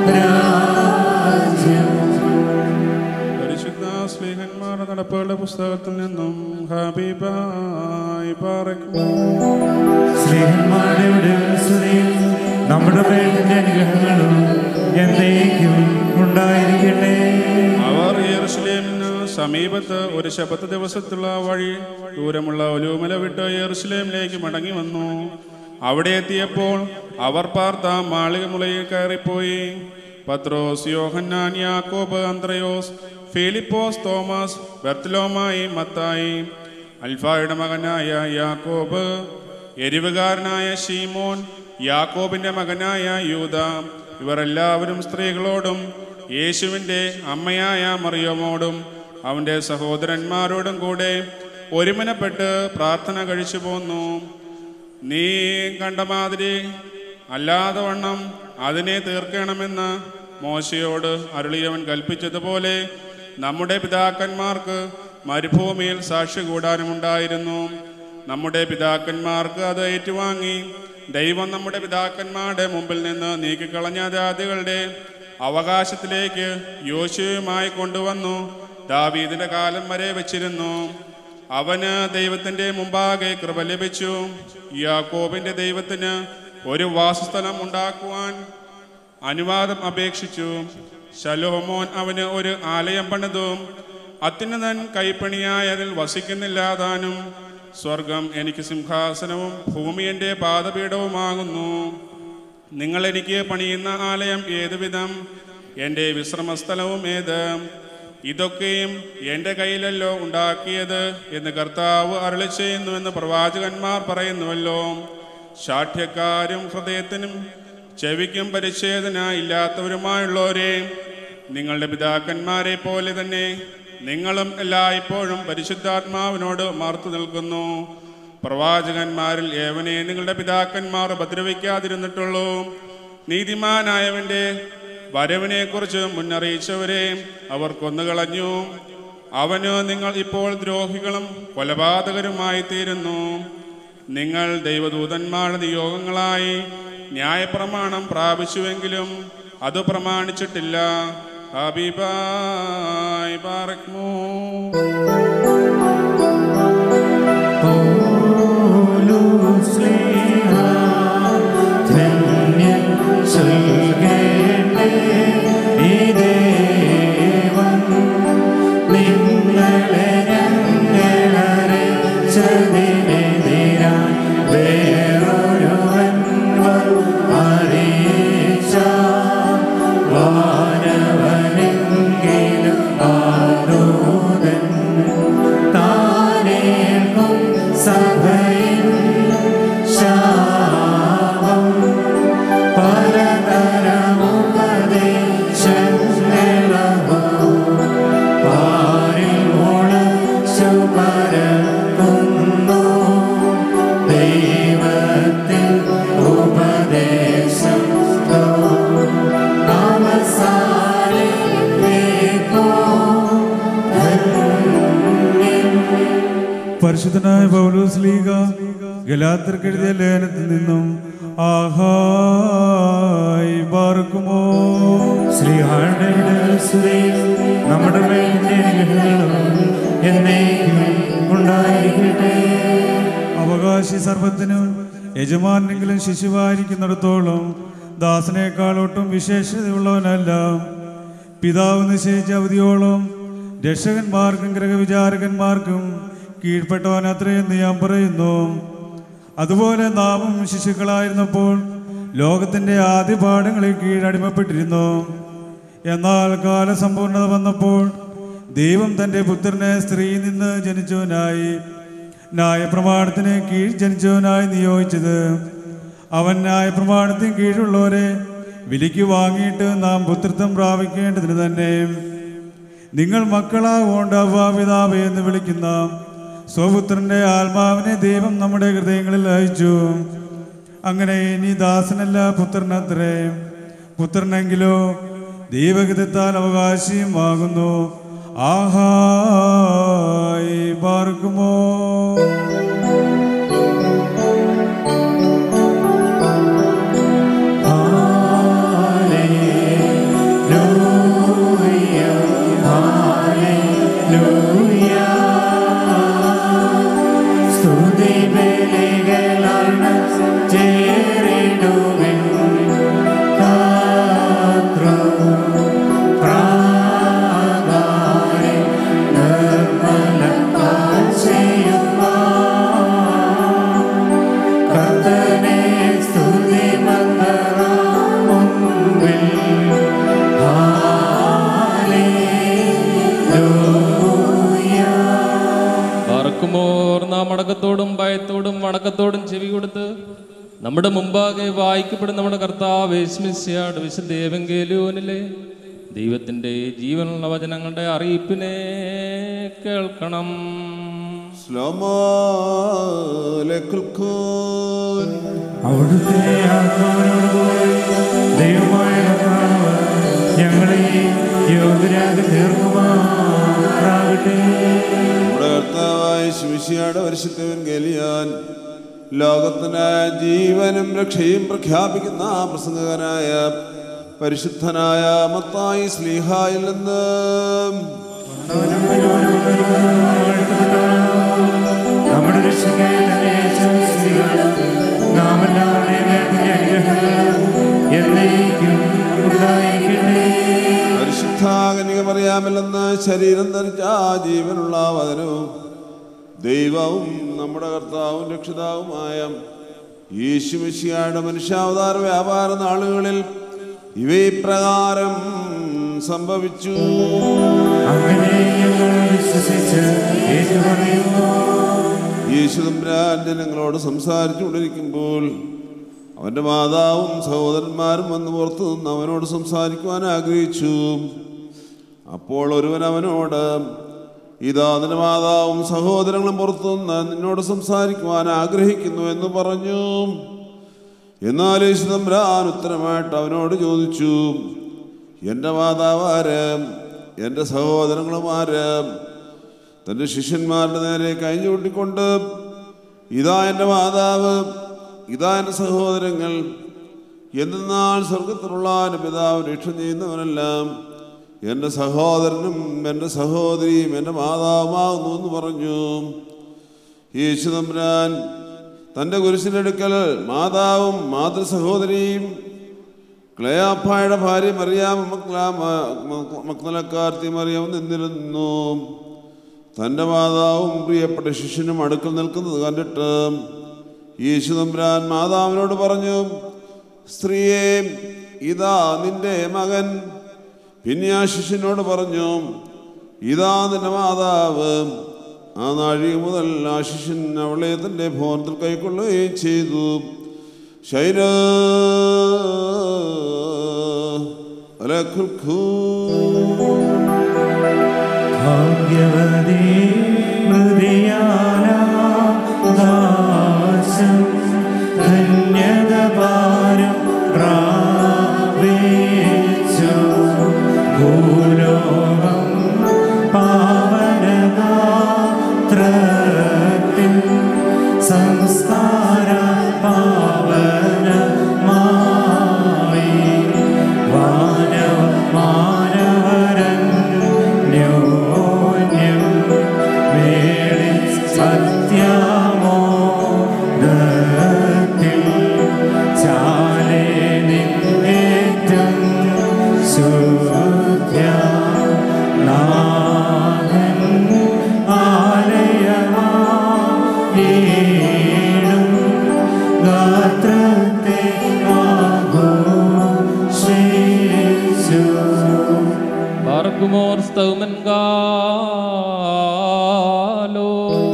രാജ്യം പരിശുദ്ധ സ്നേഹന്മാരുടെ നടപ്പുകളുടെ പുസ്തകത്തിൽ നിന്നും ഹബീബായി പാറയ്ക്കും സ്നേഹന്മാരുടെ സ്തുതി നമ്മുടെ മേലിന്റെ അനുഗ്രഹങ്ങളും എന്നേക്കും ഉണ്ടായിരിക്കട്ടെ അവർ യെറുസലേമിന് സമീപത്ത് ഒരു ശബത്ത് ദിവസത്തുള്ള വഴി ദൂരമുള്ള ഒലുമല വിട്ട് യെറുസലേമിലേക്ക് മടങ്ങി വന്നു അവിടെ എത്തിയപ്പോൾ അവർ പാർത്ത മാളിക മുളയിൽ കയറിപ്പോയി പത്രോസ് യോഹന്നാൻ യാക്കോബ് അന്ത്രയോസ് ഫിലിപ്പോസ് തോമസ് ബർത്തലോമായി മത്തായി അൽഫായുടെ മകനായ യാക്കോബ് എരിവുകാരനായ ഷീമോൻ യാക്കോബിന്റെ മകനായ യൂത ഇവർ എല്ലാവരും സ്ത്രീകളോടും യേശുവിൻ്റെ അമ്മയായ മറിയമോടും അവൻ്റെ സഹോദരന്മാരോടും കൂടെ ഒരുമനപ്പെട്ട് പ്രാർത്ഥന കഴിച്ചു പോന്നു നീ കണ്ട മാതിരി അല്ലാതെ വണ്ണം അതിനെ തീർക്കണമെന്ന് മോശയോട് അരുളിയവൻ കൽപ്പിച്ചതുപോലെ നമ്മുടെ പിതാക്കന്മാർക്ക് മരുഭൂമിയിൽ സാക്ഷി കൂടാനുമുണ്ടായിരുന്നു നമ്മുടെ പിതാക്കന്മാർക്ക് അത് ഏറ്റുവാങ്ങി ദൈവം നമ്മുടെ പിതാക്കന്മാരുടെ മുമ്പിൽ നിന്ന് നീക്കിക്കളഞ്ഞ ജാതികളുടെ അവകാശത്തിലേക്ക് യോശുവുമായി കൊണ്ടുവന്നു ദാവീദിന്റെ കാലം വരെ വെച്ചിരുന്നു അവന് ദൈവത്തിന്റെ മുമ്പാകെ കൃപ ലഭിച്ചു യാക്കോബിന്റെ ദൈവത്തിന് ഒരു വാസസ്ഥലം ഉണ്ടാക്കുവാൻ അനുവാദം അപേക്ഷിച്ചു ശലോമോൻ അവന് ഒരു ആലയം പണിതു അത്യുന്നതൻ കൈപ്പണിയായി അതിൽ വസിക്കുന്നില്ലാതാനും സ്വർഗം എനിക്ക് സിംഹാസനവും ഭൂമി എൻ്റെ പാദപീഠവുമാകുന്നു നിങ്ങൾ എനിക്ക് പണിയുന്ന ആലയം ഏതുവിധം എൻ്റെ വിശ്രമസ്ഥലവും ഏത് ഇതൊക്കെയും എൻ്റെ കയ്യിലല്ലോ ഉണ്ടാക്കിയത് എന്ന് കർത്താവ് അരളി ചെയ്യുന്നുവെന്ന് പ്രവാചകന്മാർ പറയുന്നുവല്ലോ ശാഠ്യക്കാരും ഹൃദയത്തിനും ചെവിക്കും പരിച്ഛേദന ഇല്ലാത്തവരുമായുള്ളവരെ നിങ്ങളുടെ പിതാക്കന്മാരെ പോലെ തന്നെ നിങ്ങളും എല്ലായ്പ്പോഴും പരിശുദ്ധാത്മാവിനോട് മാർത്തു നിൽക്കുന്നു പ്രവാചകന്മാരിൽ ഏവനെ നിങ്ങളുടെ പിതാക്കന്മാർ ഉപദ്രവിക്കാതിരുന്നിട്ടുള്ളൂ നീതിമാനായവന്റെ വരവിനെക്കുറിച്ച് മുന്നറിയിച്ചവരെ അവർ കൊന്നുകളഞ്ഞു അവന് നിങ്ങൾ ഇപ്പോൾ ദ്രോഹികളും കൊലപാതകരുമായി തീരുന്നു നിങ്ങൾ ദൈവദൂതന്മാരുടെ നിയോഗങ്ങളായി ന്യായപ്രമാണം പ്രാപിച്ചുവെങ്കിലും അത് പ്രമാണിച്ചിട്ടില്ല ഹബീബായി പാറക്മൂ വാനവനെങ്കിലും ആദൂതൻ താനേൽക്കും സഭയിൽ ശാപം പലതരമുപദേശങ്ങളവും പാരിൽ മുളച്ചു പരക്കുന്നു ദൈവത്തിൽ ഉപദേശം പരിശുദ്ധനായ പൗലോസ് ലീഗ ഗലാത്തർക്കെഴുതിയ ലേഖനത്തിൽ നിന്നും ആഹായി പാർക്കുമോ ശ്രീഹാരുടെ സ്തുതി നമ്മുടെ മേലിന്റെ അനുഗ്രഹങ്ങളും എന്നേക്കും ഉണ്ടായിരിക്കട്ടെ അവകാശി സർവത്തിനും യജമാനെങ്കിലും ശിശുവായിരിക്കുന്നിടത്തോളം ദാസനേക്കാൾ ഒട്ടും വിശേഷതയുള്ളവനല്ല പിതാവ് നിശ്ചയിച്ച അവധിയോളം രക്ഷകന്മാർക്കും ഗ്രഹവിചാരകന്മാർക്കും കീഴ്പ്പെട്ടവൻ അത്രയെന്ന് ഞാൻ പറയുന്നു അതുപോലെ നാമും ശിശുക്കളായിരുന്നപ്പോൾ ലോകത്തിൻ്റെ ആദ്യ പാഠങ്ങളിൽ കീഴടിമപ്പെട്ടിരുന്നു എന്നാൽ കാലസമ്പൂർണത വന്നപ്പോൾ ദൈവം തൻ്റെ പുത്രനെ സ്ത്രീയിൽ നിന്ന് ജനിച്ചവനായി ന്യായപ്രമാണത്തിന് കീഴ് ജനിച്ചവനായി നിയോഗിച്ചത് അവൻ ന്യായപ്രമാണത്തിന് കീഴുള്ളവരെ വിലിക്ക് വാങ്ങിയിട്ട് നാം പുത്രത്വം പ്രാപിക്കേണ്ടതിന് തന്നെ നിങ്ങൾ മക്കളാവോണ്ട് അവാപിതാവേ എന്ന് വിളിക്കുന്ന സ്വപുത്രന്റെ ആത്മാവിനെ ദൈവം നമ്മുടെ ഹൃദയങ്ങളിൽ അയച്ചു അങ്ങനെ ഇനി ദാസനല്ല പുത്രനത്രേ പുത്രനെങ്കിലോ ദൈവഹിതത്താൽ അവകാശിയുമാകുന്നു ആഹായി പാർക്കുമോ യേശുവേ നമ്മുടെ മുമ്പാകെ വായിക്കപ്പെടുന്ന നമ്മുടെ കർത്താവ് യേശുമിശിഹാട് വിശുദ്ധ ഏവങ്കേലിയോനിലെ ദൈവത്തിൻ്റെ ജീവനുള്ള വചനങ്ങളുടെ അറിയിപ്പിനെ കേൾക്കണം സ്ലോമോലക്കുൽക്കൂൻ അവിടുത്തെ ആത്മാവിനോടുകൂടി ദൈവമായ കർത്താവ് ഞങ്ങളെ യോഗ്യരാകെ തീർക്കുമാറാകട്ടെ നമ്മുടെ കർത്താവായ ശിമിഷിയുടെ പരിശുദ്ധവൻ ഗലിയാൻ ലോകത്തിന് ജീവനും രക്ഷയും പ്രഖ്യാപിക്കുന്ന പ്രസംഗകനായ പരിശുദ്ധനായ മത്തായി സ്ലീഹായിൽ നിന്ന് നമ്മുടെ രക്ഷയ്ക്കായി തന്നെ യേശുക്രിസ്തുവിൽ നാം എല്ലാവരുടെയും വേണ്ടി അനുഗ്രഹങ്ങൾ എന്നേക്കും ഉണ്ടായിരിക്കട്ടെ പരിശുദ്ധാകനിക പറയാമില്ലെന്ന് ശരീരം ധരിച്ച ആ ജീവനുള്ള വചനവും ദൈവവും നമ്മുടെ കർത്താവും രക്ഷിതാവുമായ യേശുമിശിയായുടെ മനുഷ്യാവതാര വ്യാപാര നാളുകളിൽ ഇവ ഇപ്രകാരം സംഭവിച്ചു അങ്ങനെ ഞങ്ങൾ വിശ്വസിച്ച് ഏറ്റുപറയുന്നു യേശുദമ്പുരാൻ ജനങ്ങളോട് സംസാരിച്ചുകൊണ്ടിരിക്കുമ്പോൾ അവൻ്റെ മാതാവും സഹോദരന്മാരും വന്ന് പുറത്തു നിന്ന് അവനോട് സംസാരിക്കുവാൻ ആഗ്രഹിച്ചു അപ്പോൾ ഒരുവൻ അവനോട് ഇതാ നിന്റെ മാതാവും സഹോദരങ്ങളും പുറത്തു നിന്ന് നിന്നോട് സംസാരിക്കുവാൻ ആഗ്രഹിക്കുന്നു എന്ന് പറഞ്ഞു എന്നാൽ യേശുദമ്പുരാൻ ഉത്തരമായിട്ട് അവനോട് ചോദിച്ചു എൻ്റെ മാതാവ് ആര് എൻ്റെ സഹോദരങ്ങളും ആര് തൻ്റെ ശിഷ്യന്മാരുടെ നേരെ കൈ ചൂണ്ടിക്കൊണ്ട് ഇതാ എൻ്റെ മാതാവ് ഇതാ എൻ്റെ സഹോദരങ്ങൾ എന്തെന്നാൽ സ്വർഗത്തിലുള്ള എൻ്റെ പിതാവ് രക്ഷ ചെയ്യുന്നവനെല്ലാം എൻ്റെ സഹോദരനും എൻ്റെ സഹോദരിയും എൻ്റെ മാതാവുമാകുന്നു എന്ന് പറഞ്ഞു യേശു തമ്പുരാൻ തൻ്റെ കുരിശിനെടുക്കൽ മാതാവും മാതൃസഹോദരിയും ക്ലയാപ്പായുടെ ഭാര്യ മറിയാം മക്നലക്കാർത്തി മറിയാം നിന്നിരുന്നു തൻ്റെ മാതാവും പ്രിയപ്പെട്ട ശിഷ്യനും അടുക്കൽ നിൽക്കുന്നത് കണ്ടിട്ട് യേശു തമ്പുരാൻ മാതാവിനോട് പറഞ്ഞു സ്ത്രീയെ ഇതാ നിന്റെ മകൻ പിന്നെ ആ ശിഷ്യനോട് പറഞ്ഞു ഇതാ നിന്റെ മാതാവ് ആ നാഴിക മുതൽ ആ ശിഷ്യൻ അവളെ തൻ്റെ ഭവനത്തിൽ കൈക്കൊള്ളുകയും ചെയ്തു ശൈര ഭാഗ്യവതി മൃതിയാനാശം ധന്യത പാരം പ്രാപിച്ചു ഭൂലോകം പാവനഗാത്രത്തിൽ സംസ്കാര പാവനമായി വാനവ മാനവരന്യോന്യം വേളി സത്യമോദത്തിൽ ചാലേ നിന്നേറ്റം ശുദ്ധ്യ നാഥൻ ആലയമാടും ഗാത്രത്തെ ആഘോഷിച്ചു ബാർക്കുമോർ സ്തൗമൻ ഗാലോ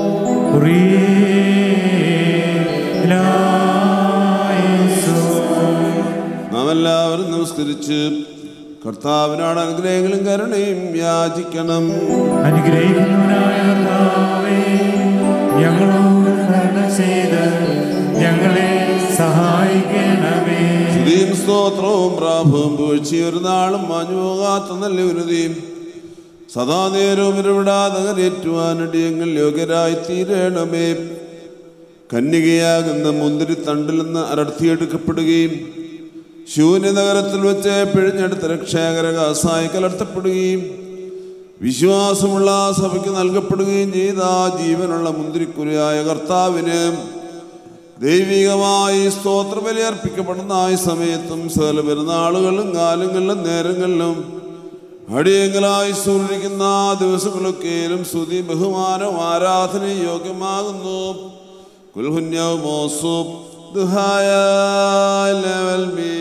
നാം എല്ലാവരും നമസ്കരിച്ച് കർത്താവിനോട് അനുഗ്രഹങ്ങളും കരുണയും യാചിക്കണം അനുഗ്രഹിക്കുന്നവനായ കർത്താവേ, ഞങ്ങളോട് കരുണ ചെയ്ത് ഞങ്ങളെ സഹായിക്കണമേ സ്തുതിയും സ്തോത്രവും പ്രാഭവും വീഴ്ചയും ഒരു നാളും മാഞ്ഞു പോകാത്ത നല്ല ഉന്നതിയും സദാ നേരവും ഇടപെടാതെ കരയേറ്റുവാനടിയങ്ങൾ യോഗ്യരായി തീരണമേ കന്യകയാകുന്ന മുന്തിരിത്തണ്ടിൽ നിന്ന് അടർത്തിയെടുക്കപ്പെടുകയും ശൂന്യനഗരത്തിൽ വെച്ച് പിഴിഞ്ഞെടുത്ത രക്ഷാകര കാസായി കലർത്തപ്പെടുകയും വിശ്വാസമുള്ള സഭയ്ക്ക് നൽകപ്പെടുകയും ചെയ്ത ആ ജീവനുള്ള മുന്തിരിക്കുരയായ കർത്താവിന് ദൈവികമായി സ്തോത്രബലി അർപ്പിക്കപ്പെടുന്ന ആ സമയത്തും സകല പെരുന്നാളുകളിലും കാലങ്ങളിലും നേരങ്ങളിലും അടിയങ്ങളായി സൂര്യരിക്കുന്ന ആ ദിവസങ്ങളൊക്കെയും സ്തുതി ബഹുമാനവും ആരാധനയും യോഗ്യമാകുന്നു കുൽഹുന്യവും മോസൂബ് ദുഹായ ലെവൽ ബി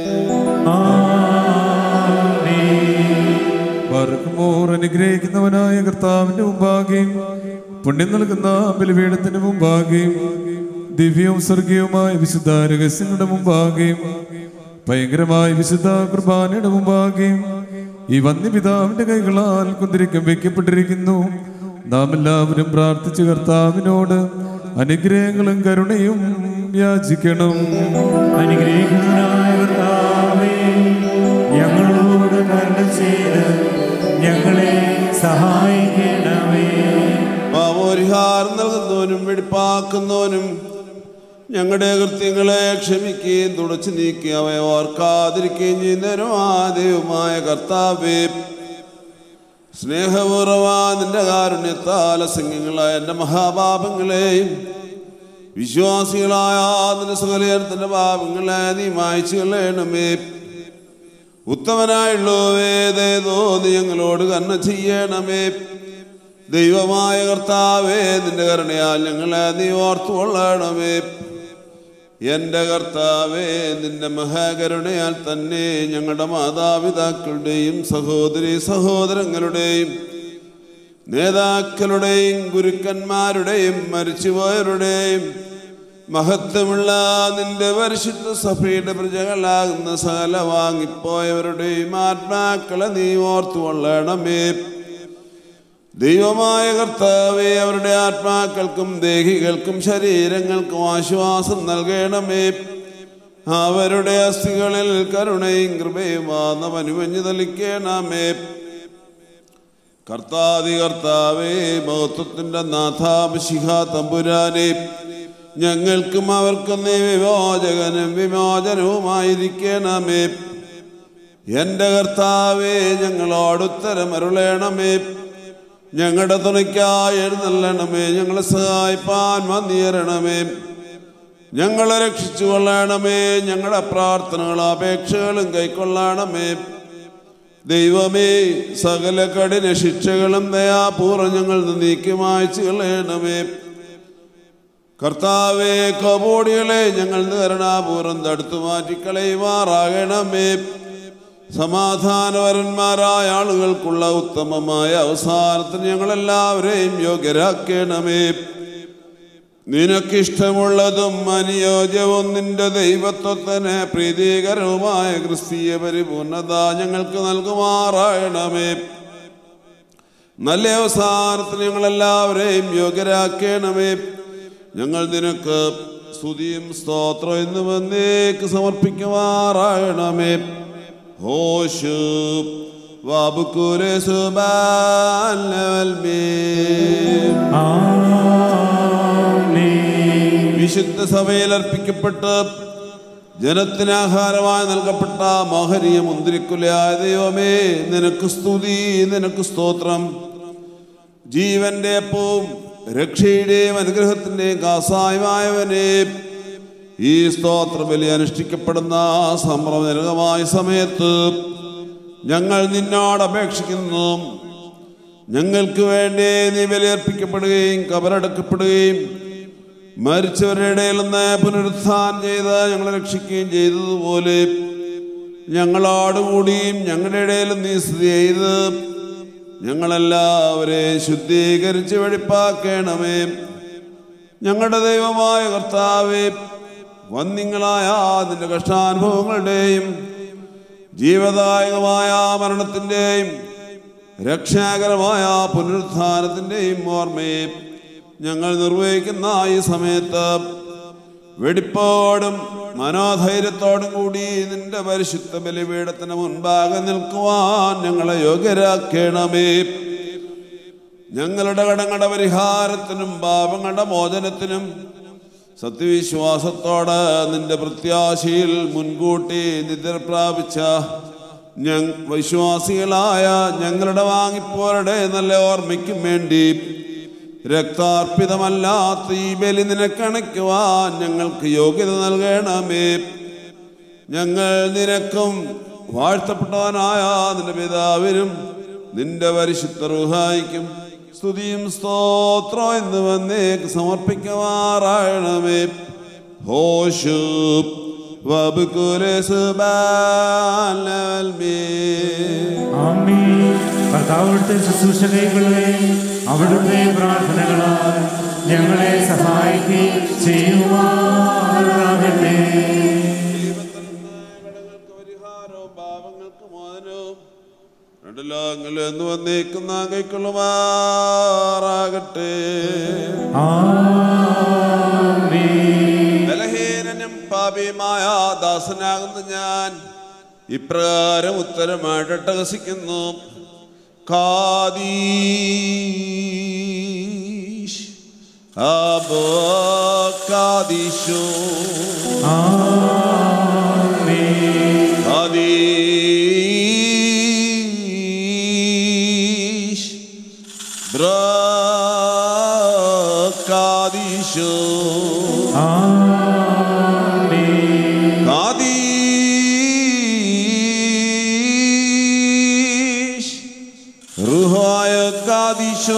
വർക്കുമോർ അനുഗ്രഹിക്കുന്നവനായ കർത്താവിന്റെ മുമ്പാകെയും പുണ്യം നൽകുന്ന ബലിപീഠത്തിന് മുമ്പാകെയും ദിവ്യവും സ്വർഗീയവുമായ വിശുദ്ധ രഹസ്യങ്ങളുടെ മുമ്പാകെയും ഭയങ്കരമായ വിശുദ്ധ കുർബാനയുടെ മുമ്പാകെയും ഈ വന്യപിതാവിന്റെ കൈകളാൽ കുന്തിരിക്കം വെക്കപ്പെട്ടിരിക്കുന്നു നാം എല്ലാവരും പ്രാർത്ഥിച്ചു കർത്താവിനോട് അനുഗ്രഹങ്ങളും കരുണയും യാചിക്കണം അനുഗ്രഹിക്കുന്നതിനായ കർത്താവേ ഞങ്ങളോട് കരുണ ചെയ്ത് ഞങ്ങളെ സഹായിക്കണമേ പാപോരിഹാരം നൽകുന്നവനും വെടിപ്പാക്കുന്നവനും ഞങ്ങളുടെ കൃത്യങ്ങളെ ക്ഷമിക്കുകയും തുടച്ചു നീക്കുകയും അവയെ ഓർക്കാതിരിക്കുകയും ചെയ്യുന്നവനും ആ ദൈവമായ കർത്താവേ സ്നേഹപൂർവ്വമാ നിന്റെ കാരുണ്യത്താൽ അസംഖ്യങ്ങളായ എൻ്റെ മഹാപാപങ്ങളെയും വിശ്വാസികളായ നിന്റെ സുഖലയനത്തിൻ്റെ പാപങ്ങളെ നീ മായ്ച്ചു കളയണമേ ഉത്തമനായുള്ളവേതേതോ നീ ഞങ്ങളോട് കണ്ണ ചെയ്യണമേ ദൈവമായ കർത്താവേ നിന്റെ കരുണയാൽ ഞങ്ങളെ നീ ഓർത്തുകൊള്ളണമേ എൻ്റെ കർത്താവേ നിന്റെ മഹാകരുണയാൽ തന്നെ ഞങ്ങളുടെ മാതാപിതാക്കളുടെയും സഹോദരി സഹോദരങ്ങളുടെയും നേതാക്കളുടെയും ഗുരുക്കന്മാരുടെയും മരിച്ചുപോയവരുടെയും മഹത്വമുള്ള നിന്റെ പരിശുദ്ധ സഭയുടെ പ്രജകളാകുന്ന സകല വാങ്ങിപ്പോയവരുടെയും ആത്മാക്കളെ നീ ഓർത്തുകൊള്ളണമേ ദൈവമായ കർത്താവെ അവരുടെ ആത്മാക്കൾക്കും ദേഹികൾക്കും ശരീരങ്ങൾക്കും ആശ്വാസം നൽകണമേ അവരുടെ അസ്ഥികളിൽ കരുണയും കൃപയുമാന്ന അനുമഞ്ഞു തളിക്കണമേ കർത്താതി കർത്താവേ മഹത്വത്തിൻ്റെ നാഥാമശിഖ തമ്പുരാനെ ഞങ്ങൾക്കും അവർക്കും നീ വിമോചകനും വിമോചനവുമായിരിക്കണമേ എൻ്റെ കർത്താവേ ഞങ്ങളോട് ഉത്തരമരുളേണമേ ഞങ്ങളുടെ തുണയ്ക്കായി എഴുന്നള്ളണമേ ഞങ്ങളെ സഹായിപ്പാൻ വന്നിയരണമേ ഞങ്ങളെ രക്ഷിച്ചു കൊള്ളണമേ ഞങ്ങളുടെ പ്രാർത്ഥനകളും അപേക്ഷകളും കൈക്കൊള്ളണമേ ദൈവമേ സകല കഠിന ശിക്ഷകളും ദയാപൂർവ്വം ഞങ്ങൾ നീക്കി മായ്ച്ചു കളയണമേ കർത്താവേ കബോടികളെ ഞങ്ങൾ കരുണാപൂർവ്വം തടുത്തു മാറ്റിക്കളയുമാറാകണമേ സമാധാനപരന്മാരായ ആളുകൾക്കുള്ള ഉത്തമമായ അവസാനത്തിന് ഞങ്ങളെല്ലാവരെയും യോഗ്യരാക്കണമേ നിനക്കിഷ്ടമുള്ളതും അനുയോജ്യവും നിന്റെ ദൈവത്വത്തിന് പ്രീതികരവുമായ ക്രിസ്തീയ പരിപൂർണത ഞങ്ങൾക്ക് നൽകുമാറാകണമേ നല്ല അവസാനത്തിന് ഞങ്ങളെല്ലാവരെയും യോഗ്യരാക്കണമേ ഞങ്ങൾ നിനക്ക് സ്തുതിയും സ്തോത്രം എന്ന് വന്നേക്ക് സമർപ്പിക്കുമാറാകണമേ ഹോഷു വാബുക്കുരെ വിശുദ്ധ സഭയിൽ അർപ്പിക്കപ്പെട്ട് ജനത്തിന് ആഹാരമായി നൽകപ്പെട്ട മോഹനീയ മുന്തിരിക്കുലയായ ദൈവമേ നിനക്ക് സ്തുതി നിനക്ക് സ്തോത്രം ജീവന്റെ അപ്പവും രക്ഷയുടെയും അനുഗ്രഹത്തിൻ്റെയും കാസായമായവനെ ഈ സ്തോത്ര ബലി അനുഷ്ഠിക്കപ്പെടുന്ന സംഭ്രമജനകമായ സമയത്ത് ഞങ്ങൾ നിന്നോട് അപേക്ഷിക്കുന്നു ഞങ്ങൾക്ക് വേണ്ടി നീ ബലിയർപ്പിക്കപ്പെടുകയും കബറടക്കപ്പെടുകയും മരിച്ചവരുടെ ഇടയിൽ നിന്ന് പുനരുത്ഥാനം ചെയ്ത് ഞങ്ങളെ രക്ഷിക്കുകയും ചെയ്തതുപോലെ ഞങ്ങളോടുകൂടിയും ഞങ്ങളുടെ ഇടയിലും നീ സ്ഥിതി ചെയ്ത് ഞങ്ങളെല്ലാവരെയും ശുദ്ധീകരിച്ച് വെടിപ്പാക്കണമേ ഞങ്ങളുടെ ദൈവമായ കർത്താവെ വന്നിങ്ങളായ നിന്റെ കഷ്ടാനുഭവങ്ങളുടെയും ജീവദായകമായ മരണത്തിൻ്റെയും രക്ഷാകരമായ പുനരുത്ഥാനത്തിൻ്റെയും ഓർമ്മയെ ഞങ്ങൾ നിർവഹിക്കുന്ന ഈ സമയത്ത് വെടിപ്പോടും മനോധൈര്യത്തോടും കൂടി നിന്റെ പരിശുദ്ധ ബലിപീഠത്തിന് മുൻപാകെ നിൽക്കുവാൻ ഞങ്ങളെ യോഗ്യരാക്കണമേ ഞങ്ങളുടെ കടങ്ങളുടെ പരിഹാരത്തിനും പാപങ്ങളുടെ മോചനത്തിനും സത്യവിശ്വാസത്തോടെ നിന്റെ പ്രത്യാശയിൽ മുൻകൂട്ടി നിദ്ര പ്രാപിച്ച ഞങ് വിശ്വാസികളായ ഞങ്ങളുടെ വാങ്ങിപ്പോരുടെ നല്ല ഓർമ്മയ്ക്കും വേണ്ടി രക്താർപ്പിതമല്ലാത്ത ഈ ബലി നിനക്കണയ്ക്കുവാൻ ഞങ്ങൾക്ക് യോഗ്യത നൽകണമേ ഞങ്ങൾ നിനക്കും വാഴ്ത്തപ്പെട്ടവനായ നിന്റെ പിതാവിനും നിന്റെ പരിശുദ്ധ റുഹായിക്കും സ്തുതിയും സ്തോത്രം എന്ന് വന്നേക്ക് സമർപ്പിക്കുമാറാകണമേ ഹോഷു ആമീൻ കർത്താവിടുത്തെ ശുശ്രൂഷ കൈകളെ അവിടുത്തെ പ്രാർത്ഥനകളാൽ ഞങ്ങളെ സഹായിക്കുകയും ചെയ്യുമാറാകട്ടെ രണ്ടിലോകങ്ങളിൽ എന്ന് വന്നേക്കുന്ന കൈക്കൊള്ളുമാറാകട്ടെ ബലഹീനനും പാപിയുമായ ദാസനാകുന്ന ഞാൻ ഇപ്രകാരം ഉത്തരമായിട്ട് അട്ടഹസിക്കുന്നു കാദീഷ് അബോ കാദീശോ കാദീഷ് ബ്രകാദീശോ കാദീഷ് റുഹായ കാദീശോ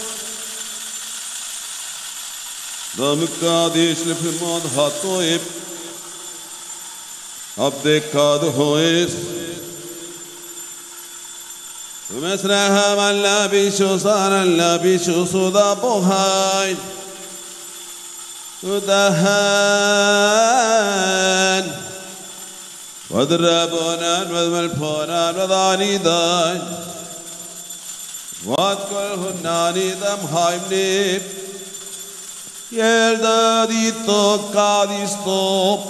ദമുക്കാദീശ് ലഫിമോദ് ഹത്തോയ് abdekad hoes ومسرها من لا بيشو صار لا بيشو صدا بوهاي ودهان وضربونان وذملفونان وضاني داي واذكرهن ناني دم هايمنيب يلدادي تو قادي ستوب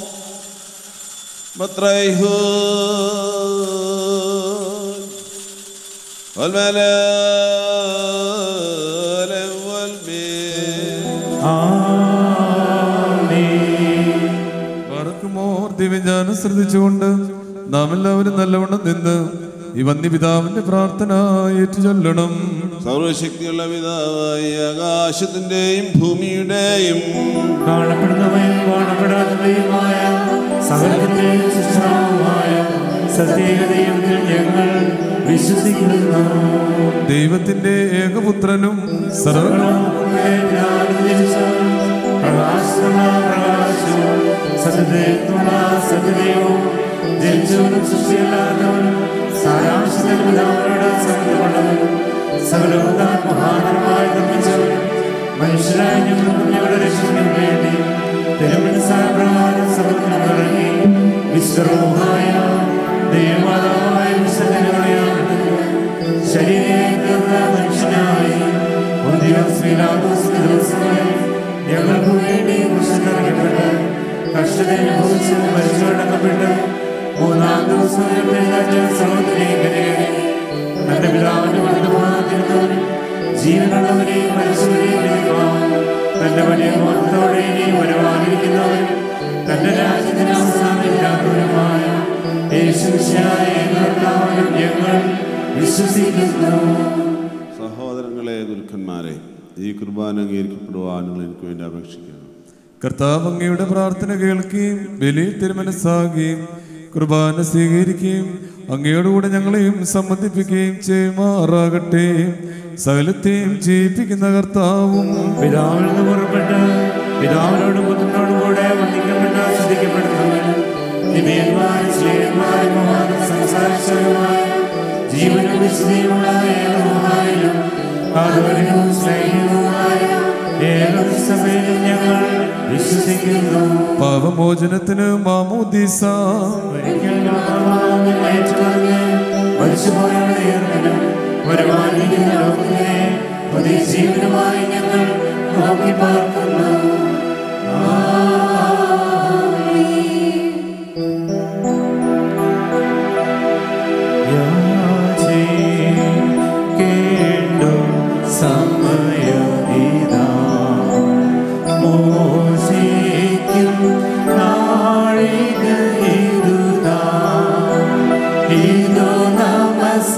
مطريهون والملال പറക്കുമോർ ദിവ്യജ്ഞാനം ശ്രദ്ധിച്ചുകൊണ്ട് നാം എല്ലാവരും നല്ലവണ്ണം നിന്ന് ഈ വന്യപിതാവിന്റെ പ്രാർത്ഥന ഏറ്റു ചൊല്ലണം സർവശക്തിയുള്ള പിതാവായ ആകാശത്തിന്റെയും ഭൂമിയുടെയും കാണപ്പെടുന്നവയും കാണപ്പെടാത്തവയുമായ സകലത്തിന്റെയും സൃഷ്ടാവുമായ സത്യേകതയിൽ ഞങ്ങൾ വിശ്വസിക്കുന്നു ദൈവത്തിന്റെ ഏകപുത്രനും സർവ സത്യദൈവവും ജനിച്ചവനും സൃഷ്ടിയല്ലാത്തവനും സാരാംശത്തിൽ പിതാവിനോട് സമൃദ്ധമുള്ളവനും സകലവും താൻ മഹാനരമായി നിർമ്മിച്ചവനും മനുഷ്യരായ ഞങ്ങൾക്കും ഞങ്ങളുടെ രക്ഷയ്ക്കും വേണ്ടി തിരുമനസാപ്രകാരം സമൃദ്ധം ഇറങ്ങി വിശ്വരൂഹായ ദൈവമാതാവായ വിശുദ്ധനങ്ങളെയാണ് ശരീരം തീർന്ന മനുഷ്യനായി ദിവസങ്ങളിൽ ഞങ്ങൾക്ക് വേണ്ടി കുശിറങ്ങപ്പെട്ട് കഷ്ടത അനുഭവിച്ച് മരിച്ചടക്കപ്പെട്ട് മൂന്നാം ദിവസം സഹോദരി തന്റെ പിതാവിന്റെ വർദ്ധമാനത്തിരുന്നവരും ജീവനുള്ളവരെയും മരിച്ചവരെയും വിധിക്കുവാൻ തന്റെ വലിയ മോഹത്തോടെ ഇനി വരുവാനിരിക്കുന്നവരും തന്റെ രാജ്യത്തിന് അവസാനമില്ലാത്തവരുമായ യേശുശായ കർത്താവിലും ഞങ്ങൾ വിശ്വസിക്കുന്നു സഹോദരങ്ങളെ ദുൽഖന്മാരെ ഈ കുർബാന അംഗീകരിക്കപ്പെടുവാൻ നിങ്ങൾ എനിക്ക് വേണ്ടി അപേക്ഷിക്കുന്നു കർത്താവ് അങ്ങയുടെ പ്രാർത്ഥന കേൾക്കുകയും ബലിയിൽ തിരുമനസ്സാകുകയും കുർബാന സ്വീകരിക്കുകയും അങ്ങയോടുകൂടെ ഞങ്ങളെയും സംബന്ധിപ്പിക്കുകയും ചെയ്യുമാറാകട്ടെ സകലത്തെയും ജയിപ്പിക്കുന്ന കർത്താവും പിതാവിൽ നിന്ന് പുറപ്പെട്ട് പിതാവിനോടും പുത്രനോടും കൂടെ വന്ദിക്കപ്പെട്ട ശ്രദ്ധിക്കപ്പെടുന്നവനും നിമയന്മാരും സ്നേഹന്മാരും മഹാനും സംസാരിച്ചവരുമായ ജീവനും വിശുദ്ധിയുമുള്ള ഏകമഹായാലും ആദരവും സ്നേഹവുമായ ഏകസഭയിലും ഞങ്ങൾ വിശ്വസിക്കുന്നു പാപമോചനത്തിന് മാമോദീസ മരിച്ചുപോയവരുടെ ഏർപ്പിനും വരുവാനിരിക്കുന്ന ലോകത്തിലെ പുതിയ ജീവനുമായി ഞങ്ങൾ നോക്കി പാർക്കുന്നു കേണ്ടു സമയമിതാ മോശിക്കും നാഴിക ഇതുതാ ഇതു നമസ്കാരത്തിൻ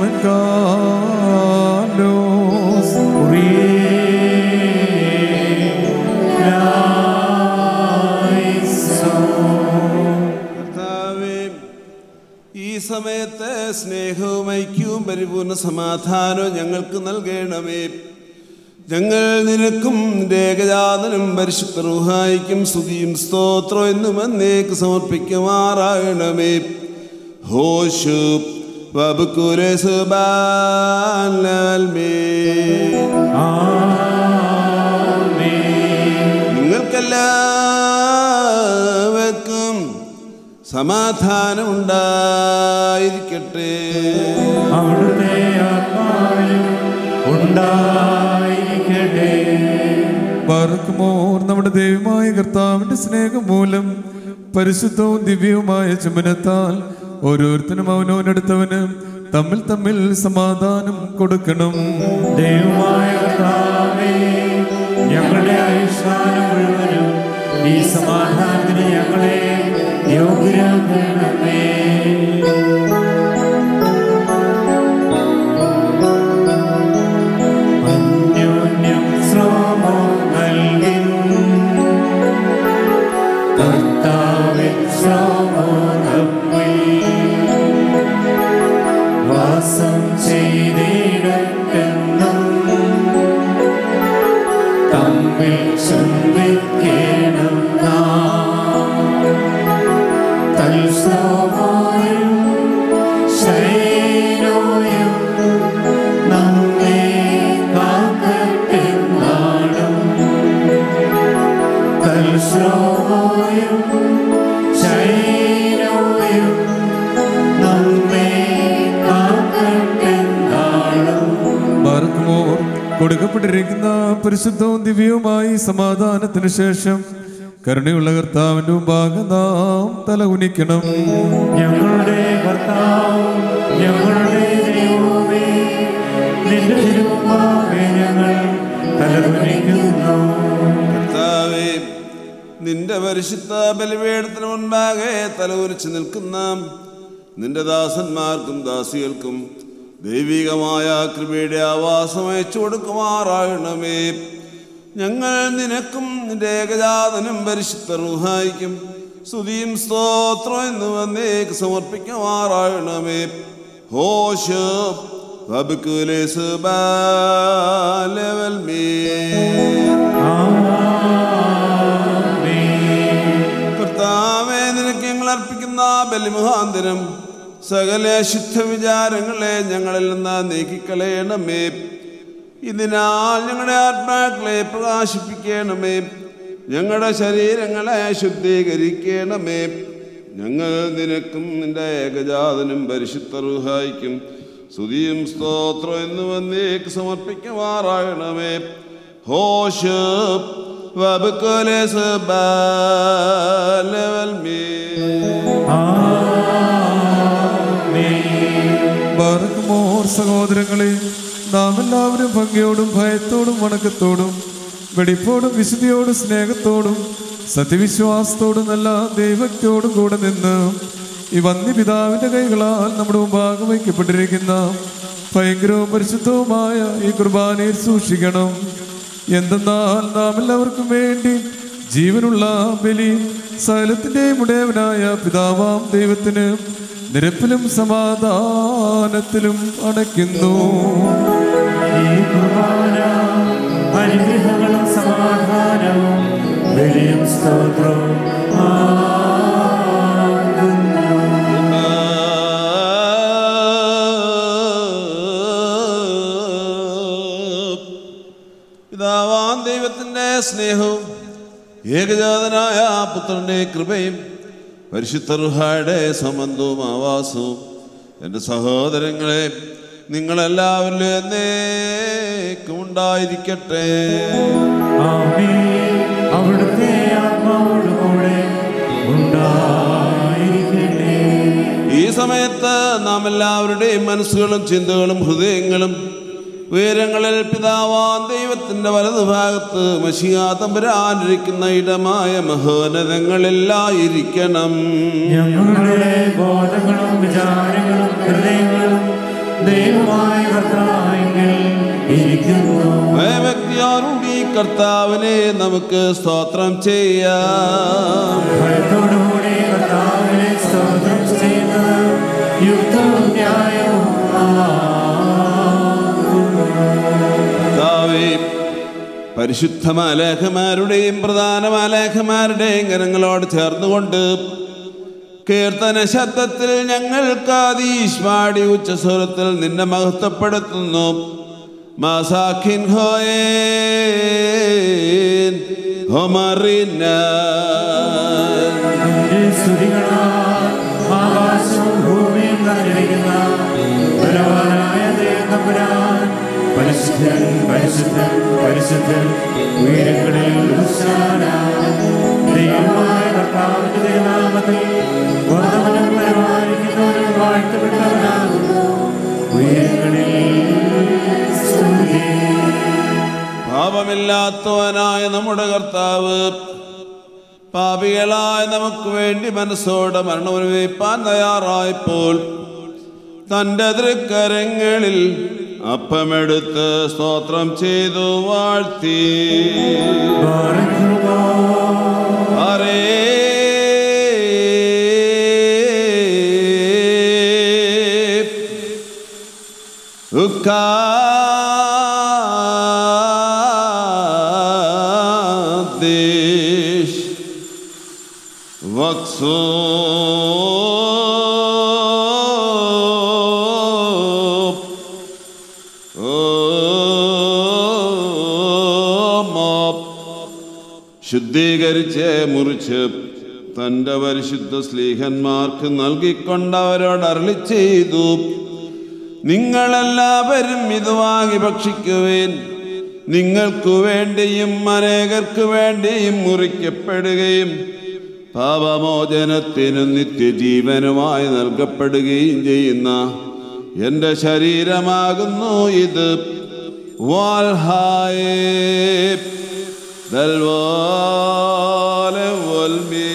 ആമൻ കാലോസ് കർത്താവേ ഈ സമയത്ത് സ്നേഹവും ഐക്യവും പരിപൂർണ സമാധാനവും ഞങ്ങൾക്ക് നൽകണമേ ഞങ്ങൾ നിനക്കും നിന്റെ ഏകജാതനും പരിശുദ്ധ റുഹായിക്കും സ്തുതിയും സ്തോത്രം എന്നും എന്നേക്ക് സമർപ്പിക്കുമാറാകണമേ ഹോഷു വബുക്കുരസ് ബാലമേ നിങ്ങൾക്കെല്ലാവർക്കും സമാധാനം ഉണ്ടായിരിക്കട്ടെ അവിടുത്തെ ആത്മാവിലും ഉണ്ടായിരിക്കട്ടെ പാർക്കുമോർ നമ്മുടെ ദൈവമായ കർത്താവിന്റെ സ്നേഹം മൂലം പരിശുദ്ധവും ദിവ്യവുമായ ചുമനത്താൽ ഓരോരുത്തരും അവനോനടുത്തവന് തമ്മിൽ തമ്മിൽ സമാധാനം കൊടുക്കണം ദൈവമായ കർത്താവേ ഞങ്ങളുടെ ആയുഷ്കാലം മുഴുവനും ഈ സമാധാനത്തിന് ഞങ്ങളെ യോഗ്യരാക്കണമേ അന്യോന്യം ശ്രമം നൽകി കർത്താവിൻ ശ്രമോടപ്പിൽ വാസം ചെയ്തിടട്ടെന്നും തമ്മിൽ ചുംബിക്കണം തൽസോയും ശൈലോയും നമ്മെ കാക്കട്ടെന്നാളും തൽസോയും ശൈലോയും നമ്മെ കാക്കട്ടെന്നാളും പാർക്കുമോർ കൊടുക്കപ്പെട്ടിരിക്കുന്ന പരിശുദ്ധവും ദിവ്യവുമായി സമാധാനത്തിന് ശേഷം കരുണയുള്ള കർത്താവിന്റെ മുമ്പാകെ നാം തല ഉനിക്കണം ഞങ്ങളുടെ കർത്താവും ഞങ്ങളുടെ ദൈവമേ നിന്റെ തിരുമുമ്പാകെ ഞങ്ങൾ തലകുനിക്കുന്നു കർത്താവേ നിന്റെ പരിശുദ്ധ ബലിപീഠത്തിന് മുൻപാകെ തലകുരിച്ച് നിൽക്കുന്ന നിന്റെ ദാസന്മാർക്കും ദാസികൾക്കും ദൈവികമായ കൃപയുടെ ആവാസം അയച്ചു കൊടുക്കുമാറാകണമേ ഞങ്ങൾ നിനക്കും നിന്റെ ഏകജാതനും പരിശുദ്ധ റുഹായിക്കും സ്തുതിയും സ്തോത്രം എന്ന് വന്നേക്ക് സമർപ്പിക്കുമാറാകണമേ ഹോഷ് വബുക്കുലേസ് ബാലവൽ മേ കർത്താവേ നിനക്ക് ഞങ്ങൾ അർപ്പിക്കുന്ന ബലിമുഖാന്തരം സകല ശുദ്ധ വിചാരങ്ങളെ ഞങ്ങളിൽ നിന്ന് നീക്കിക്കളയണമേ ഇതിനാൽ ഞങ്ങളുടെ ആത്മാക്കളെ പ്രകാശിപ്പിക്കണമേ ഞങ്ങളുടെ ശരീരങ്ങളെ ശുദ്ധീകരിക്കണമേ ഞങ്ങൾ നിനക്കും നിന്റെ ഏകജാതനും പരിശുദ്ധ റുഹായിക്കും സ്തുതിയും സ്തോത്രം എന്ന് വന്നേക്ക് സമർപ്പിക്കുമാറാകണമേ ഹോഷ് വബുക്കോലേസ് ബാലവൽ മേ ബാറക്കുമോർ സഹോദരങ്ങളെ നാം എല്ലാവരും ഭംഗിയോടും ഭയത്തോടും വണക്കത്തോടും വെടിപ്പോടും വിശുദ്ധിയോടും സ്നേഹത്തോടും സത്യവിശ്വാസത്തോടും നല്ല ദൈവത്തോടും കൂടെ നിന്ന് ഈ വന്യപിതാവിന്റെ കൈകളാൽ നമ്മുടെ മുമ്പാകെ വയ്ക്കപ്പെട്ടിരിക്കുന്ന ഭയങ്കരവും പരിശുദ്ധവുമായ ഈ കുർബാനയിൽ സൂക്ഷിക്കണം എന്തെന്നാൽ നാം എല്ലാവർക്കും വേണ്ടി ജീവനുള്ള ബലി സകലത്തിൻ്റെയും ഉടയവനായ പിതാവാം ദൈവത്തിന് നിരപ്പിലും സമാധാനത്തിലും അടയ്ക്കുന്നു ഈ കുർബാന അനുഗ്രഹങ്ങളും സമാധാനവും വെളിയും സ്തോത്രവും ആകുന്നു. പിതാവാം ദൈവത്തിൻ്റെ സ്നേഹവും ഏകജാതനായ പുത്രൻ്റെ കൃപയും പരിശുദ്ധ റുഹായുടെ സംബന്ധവും ആവാസവും എൻ്റെ സഹോദരങ്ങളെ നിങ്ങളെല്ലാവരിലും എന്നേക്കും ഉണ്ടായിരിക്കട്ടെ ആമേൻ. അവിടുത്തെ ആത്മാവോടുകൂടെ ഉണ്ടായിരിക്കട്ടെ ഈ സമയത്ത് നാം എല്ലാവരുടെയും മനസ്സുകളും ചിന്തകളും ഹൃദയങ്ങളും ഉയരങ്ങളിൽ പിതാവാൻ ദൈവത്തിൻ്റെ വലതുഭാഗത്ത് മഷിയാ തമ്പുരാനിരിക്കുന്ന ഇടമായ മഹോന്നതങ്ങളിലായിരിക്കണം ഞങ്ങളുടെ ബോധങ്ങളും വിചാരങ്ങളും ഹൃദയങ്ങളും ദൈവമായ കർത്താവിൽ ഇരിക്കുന്നു ഭയഭക്തിയോടുകൂടി കർത്താവിനെ നമുക്ക് സ്തോത്രം ചെയ്യാം ഭയത്തോടുകൂടി കർത്താവിനെ സ്തോത്രം ചെയ്യുന്നത് യുക്തവും ന്യായവും കർത്താവേ പരിശുദ്ധ മാലേഖമാരുടെയും പ്രധാന മാലേഖമാരുടെയും കരങ്ങളോട് ചേർന്നുകൊണ്ട് കീർത്തന ശബ്ദത്തിൽ ഞങ്ങൾക്ക് ആദീഷ്മാടി ഉച്ചസ്വരത്തിൽ നിന്നെ മഹത്വപ്പെടുത്തുന്നു മാസാഖിൻ ഹോയേൻ ഹൊമറിന സ്തുതികളാൽ ആകാശവും ഭൂമിയും നിറഞ്ഞിരിക്കുന്ന ബലവാനായ ദൈവത്തമ്പുരാൻ പരിശുദ്ധൻ പരിശുദ്ധൻ പരിശുദ്ധൻ ഉയരങ്ങളിൽ ഉത്സാന ദൈവമായ കർത്താവിന്റെ ദൈവനാമത്തിൽ വർദ്ധമനം പരിപാലിക്കുന്നവരും വാഴ്ത്തപ്പെട്ടവനാകുന്നു ഉയരങ്ങളിൽ സ്തുതി പാപമില്ലാത്തവനായ നമ്മുടെ കർത്താവ് പാപികളായ നമുക്ക് വേണ്ടി മനസ്സോടെ മരണമനുഭവിപ്പാൻ തയ്യാറായപ്പോൾ തൻ്റെ തൃക്കരങ്ങളിൽ അപ്പമെടുത്ത് സ്തോത്രം ചെയ്തു വാഴ്ത്തി അരേ ഉക്കാദേശ് വക്സോ ശുദ്ധീകരിച്ച് മുറിച്ച് തൻ്റെ പരിശുദ്ധ സ്ലീഹന്മാർക്ക് നൽകിക്കൊണ്ട് അവരോട് അരളി ചെയ്തു നിങ്ങളെല്ലാവരും ഇത് വാങ്ങി ഭക്ഷിക്കുവേൻ നിങ്ങൾക്കു വേണ്ടിയും അനേകർക്ക് വേണ്ടിയും മുറിക്കപ്പെടുകയും പാപമോചനത്തിനും നിത്യജീവനുമായി നൽകപ്പെടുകയും ചെയ്യുന്ന എൻ്റെ ശരീരമാകുന്നു ഇത് വാൽഹായേ ദൽവാലെ വൽമേ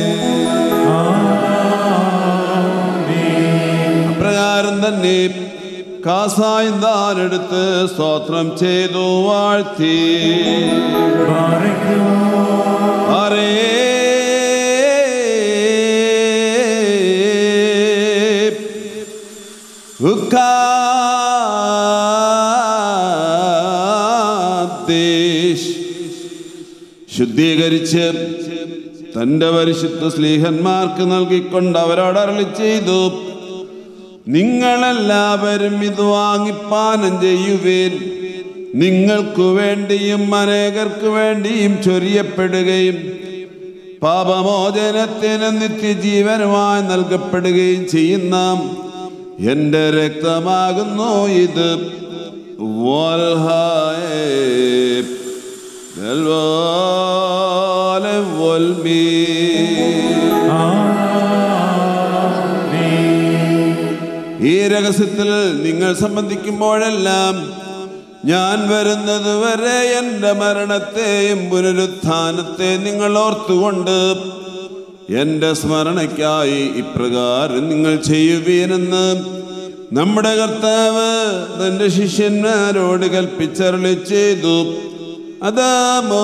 അപ്രകാരം തന്നെ കാസായും താനെടുത്ത് സ്തോത്രം ചെയ്തു വാഴ്ത്തി അരേ ഉക്കാദേശ് ശുദ്ധീകരിച്ച് തൻ്റെ പരിശുദ്ധ സ്ലീഹന്മാർക്ക് നൽകിക്കൊണ്ട് അവരോട് അരളി ചെയ്തു നിങ്ങളെല്ലാവരും ഇത് വാങ്ങിപ്പാനം ചെയ്യുവേൻ നിങ്ങൾക്കു വേണ്ടിയും അനേകർക്ക് വേണ്ടിയും ചൊരിയപ്പെടുകയും പാപമോചനത്തിന് നിത്യജീവനുമായി നൽകപ്പെടുകയും ചെയ്യുന്ന എൻ്റെ രക്തമാകുന്നു ഇത് വൽഹായേ ദൽവാലെ വൽമീ ഈ രഹസ്യത്തിൽ നിങ്ങൾ സംബന്ധിക്കുമ്പോഴെല്ലാം ഞാൻ വരുന്നത് വരെ എൻ്റെ മരണത്തെയും പുനരുത്ഥാനത്തെ നിങ്ങൾ ഓർത്തുകൊണ്ട് എൻ്റെ സ്മരണയ്ക്കായി ഇപ്രകാരം നിങ്ങൾ ചെയ്യുവീനെന്ന് നമ്മുടെ കർത്താവ് തൻ്റെ ശിഷ്യന്മാരോട് കൽപ്പിച്ചരളി ചെയ്തു അതാമോ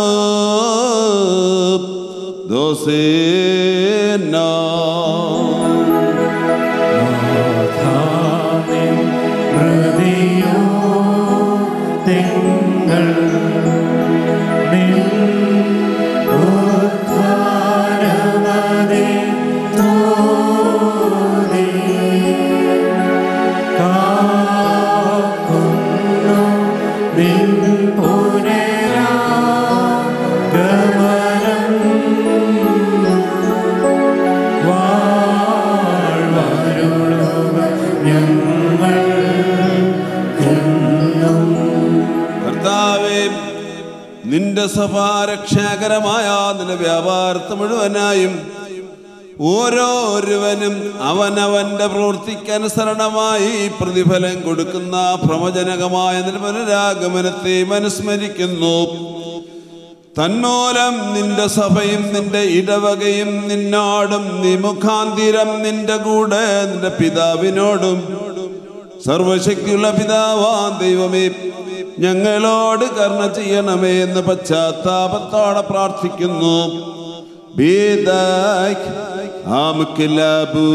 ദോസേന ഹൃദയോ തിങ്കൾ നിൻ ഉദ്ധാരമതേ തോന്നി കാക്കുന്നു നിൻ പുനരാഗമനം വാഴ്വരുളുക ഞങ്ങൾ എന്നും കർത്താവേ നിന്റെ സഭാരക്ഷാകരമായ നിന്റെ വ്യാപാരത്ത് മുഴുവനായും ഓരോരുവനും അവനവന്റെ പ്രവൃത്തിക്കനുസരണമായി പ്രതിഫലം കൊടുക്കുന്ന ഭ്രമജനകമായ നിന്റെ പുനരാഗമനത്തെ അനുസ്മരിക്കുന്നു തന്മൂലം നിന്റെ സഭയും നിന്റെ ഇടവകയും നിന്നോടും നീ മുഖാന്തിരം നിന്റെ കൂടെ നിന്റെ പിതാവിനോടും സർവശക്തിയുള്ള പിതാവാൻ ദൈവമേ ഞങ്ങളോട് കരുണ ചെയ്യണമേ എന്ന് പശ്ചാത്താപത്തോടെ പ്രാർത്ഥിക്കുന്നു ബീദായ് ആമുക്കിലബു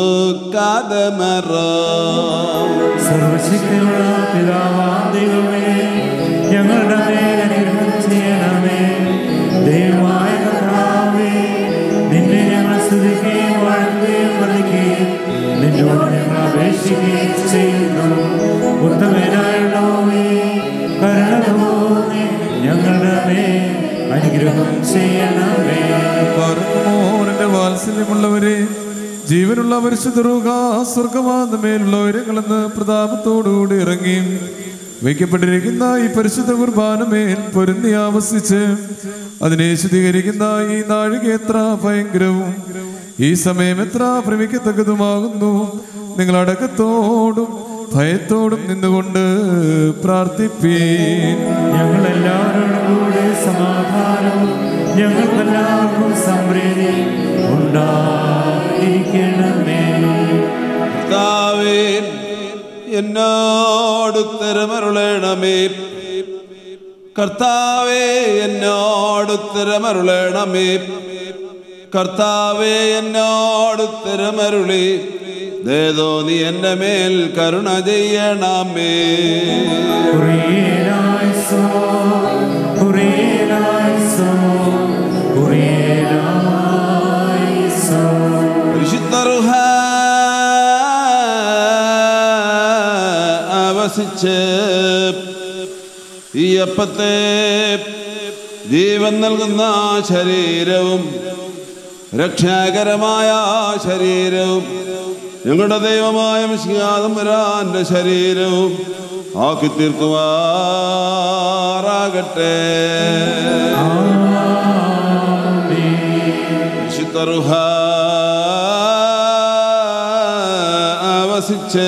കാതമറ സർവശക്തിയുള്ള പിതാവാ ദൈവമേ ഞങ്ങളുടെ മേൽ അനുഗ്രഹം ചെയ്യണമേ ദൈവമായ കർത്താവേ നിന്നെ ഞങ്ങൾ സ്തുതിക്കുകയും വാഴ്ത്തുകയും വന്ദിക്കുകയും നിന്നോട് ഞങ്ങൾ അപേക്ഷിക്കുകയും ചെയ്യുന്നു ഉത്തമനായുള്ളവേ കരുണ തോന്നി ഞങ്ങളുടെ മേൽ അനുഗ്രഹം ചെയ്യണമേ പറക്കുമോറിന്റെ വാത്സല്യമുള്ളവരെ ജീവനുള്ള പരിശുദ്ധ സ്വർഗമാകുന്ന മേലുള്ളവരെ കളന്ന് പ്രതാപത്തോടുകൂടി ഇറങ്ങി വയ്ക്കപ്പെട്ടിരിക്കുന്ന ഈ പരിശുദ്ധ കുർബാനമേൽ പൊരുന്നി ആവസിച്ച് അതിനെ ശുദ്ധീകരിക്കുന്ന ഈ നാഴിക എത്ര ഭയങ്കരവും ഈ സമയം എത്ര ഭ്രമിക്കത്തക്കതുമാകുന്നു നിങ്ങൾ അടക്കത്തോടും ഭയത്തോടും നിന്നുകൊണ്ട് പ്രാർത്ഥിപ്പീൻ ഞങ്ങളെല്ലാവരോടും കൂടെ സമാധാനവും ഞങ്ങൾക്കെല്ലാവർക്കും സംപ്രീതി ഉണ്ടായിരിക്കണമേ കർത്താവേ എന്നോട് ഉത്തരമരുളേണമേ കർത്താവേ എന്നോട് ഉത്തരമരുളേണമേ കർത്താവേ എന്നോട് ഉത്തരമരുളി ദേതോ നീ എൻ്റെ മേൽ കരുണ ചെയ്യണമേ കുറിയേലായിസോ, കുറിയേലായിസോ, കുറിയേലായിസോ. പരിശുദ്ധ റുഹ ആവസിച്ച് ഈ അപ്പത്തെ ജീവൻ നൽകുന്ന ശരീരവും രക്ഷാകരമായ ശരീരവും ഞങ്ങളുടെ ദൈവമായ മിശിയാതമ്പുരാന്റെ ശരീരവും ആക്കി തീർക്കുമാറാകട്ടെ വിശുദ്ധ റുഹ ആവസിച്ച്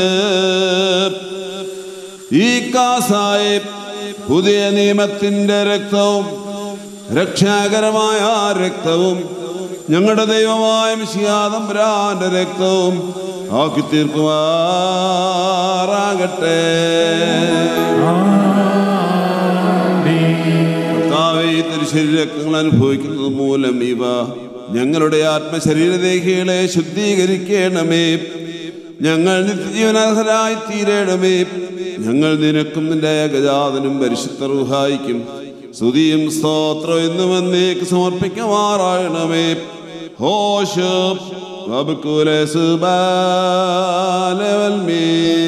ഈ കാസായി പുതിയ നിയമത്തിൻ്റെ രക്തവും രക്ഷാകരമായ രക്തവും ഞങ്ങളുടെ ദൈവമായ മിശിയാതമ്പുരാന്റെ രക്തവും ആക്കി തീർക്കുമാറാകട്ടെ കർത്താവേ ഈ തിരുശരീരങ്ങൾ അനുഭവിക്കുന്നത് മൂലം ഇവ ഞങ്ങളുടെ ആത്മശരീരദേഹികളെ ശുദ്ധീകരിക്കണമേ ഞങ്ങൾ നിത്യജീവനാർഹരായി തീരണമേ ഞങ്ങൾ നിനക്കും നിന്റെ ഏകജാതനും പരിശുദ്ധ റുഹായിക്കും സ്തുതിയും സ്തോത്രം എന്നും എന്നേക്ക് സമർപ്പിക്കുമാറാകണമേ ഹോഷ് വബുക്കുലെ സുബാലവൽമേ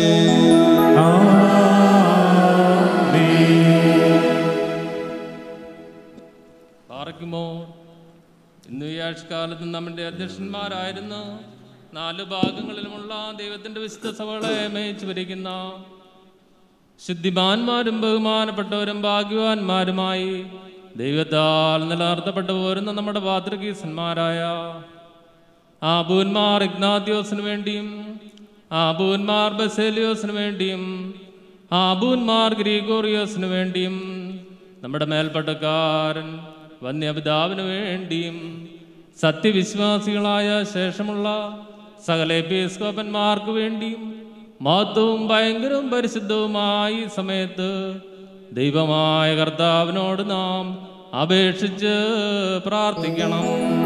പാർക്കുമോ ഇന്ന് ഈ ആഴ്ചക്കാലത്ത് നമ്മുടെ അധ്യക്ഷന്മാരായിരുന്ന നാല് ഭാഗങ്ങളിലുമുള്ള ദൈവത്തിന്റെ വിശുദ്ധ സഭകളെ മേയിച്ചു ഭരിക്കുന്ന ശുദ്ധിമാന്മാരും ബഹുമാനപ്പെട്ടവരും ഭാഗ്യവാന്മാരുമായി ദൈവത്താൽ നിലനിർത്തപ്പെട്ടു പോരുന്ന നമ്മുടെ പാത്രകീസന്മാരായ ആബൂന്മാർ ഇഗ്നാത്യോസിന് വേണ്ടിയും ആബൂന്മാർ ബസേലിയോസിന് വേണ്ടിയും ആബൂന്മാർ ഗ്രീഗോറിയോസിന് വേണ്ടിയും നമ്മുടെ മേൽപ്പട്ടക്കാരൻ വന്യപിതാവിന് വേണ്ടിയും സത്യവിശ്വാസികളായ ശേഷമുള്ള സകല എപ്പിസ്കോപ്പന്മാർക്ക് വേണ്ടിയും മഹത്വവും ഭയങ്കരവും പരിശുദ്ധവുമായ ഈ സമയത്ത് ദൈവമായ കർത്താവിനോട് നാം അപേക്ഷിച്ച് പ്രാർത്ഥിക്കണം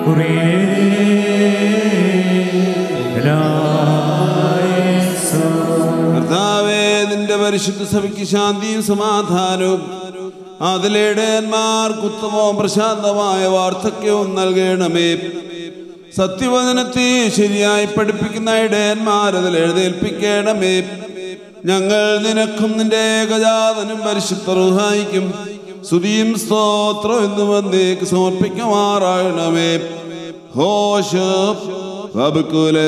കർത്താവേ നിന്റെ പരിശുദ്ധ സഭയ്ക്ക് ശാന്തിയും സമാധാനവും അതിലേടയന്മാർക്ക് ഉത്തമവും പ്രശാന്തമായ വാർദ്ധക്യവും നൽകണമേ സത്യവചനത്തെ ശരിയായി പഠിപ്പിക്കുന്ന ഇടയന്മാർ അതിൽ എഴുന്നേൽപ്പിക്കണമേ ഞങ്ങൾ നിനക്കും നിന്റെ ഏകജാതനും പരിശുദ്ധ റുഹായിക്കും സ്തുതിയും സ്തോത്രം എന്ന് വന്നേക്ക് സമർപ്പിക്കുമാറാകണമേ ഹോഷ് വബുക്കുലെ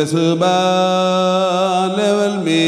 സുബാലവൽമേ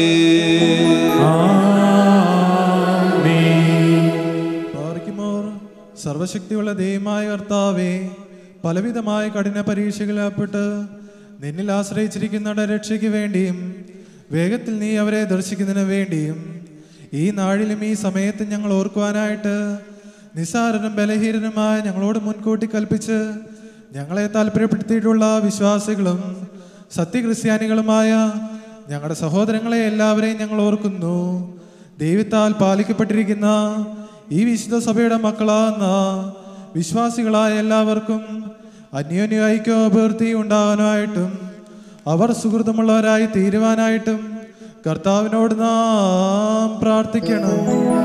പാർക്കുമോർ സർവശക്തിയുള്ള ദൈവമായ കർത്താവേ പലവിധമായ കഠിന പരീക്ഷകളപ്പെട്ട് നിന്നിൽ ആശ്രയിച്ചിരിക്കുന്നവരുടെ രക്ഷയ്ക്ക് വേണ്ടിയും വേഗത്തിൽ നീ അവരെ ദർശിക്കുന്നതിന് വേണ്ടിയും ഈ നാഴിലും ഈ സമയത്തും ഞങ്ങൾ ഓർക്കുവാനായിട്ട് നിസ്സാരനും ബലഹീനനുമായ ഞങ്ങളോട് മുൻകൂട്ടി കൽപ്പിച്ച് ഞങ്ങളെ താല്പര്യപ്പെടുത്തിയിട്ടുള്ള വിശ്വാസികളും സത്യക്രിസ്ത്യാനികളുമായ ഞങ്ങളുടെ സഹോദരങ്ങളെ എല്ലാവരെയും ഞങ്ങൾ ഓർക്കുന്നു ദൈവത്താൽ പാലിക്കപ്പെട്ടിരിക്കുന്ന ഈ വിശുദ്ധ സഭയുടെ മക്കളാകുന്ന വിശ്വാസികളായ എല്ലാവർക്കും അന്യോന്യ ഐക്യോപൂർത്തി ഉണ്ടാകാനായിട്ടും അവർ സുഹൃതമുള്ളവരായി തീരുവാനായിട്ടും കർത്താവിനോട് നാം പ്രാർത്ഥിക്കണം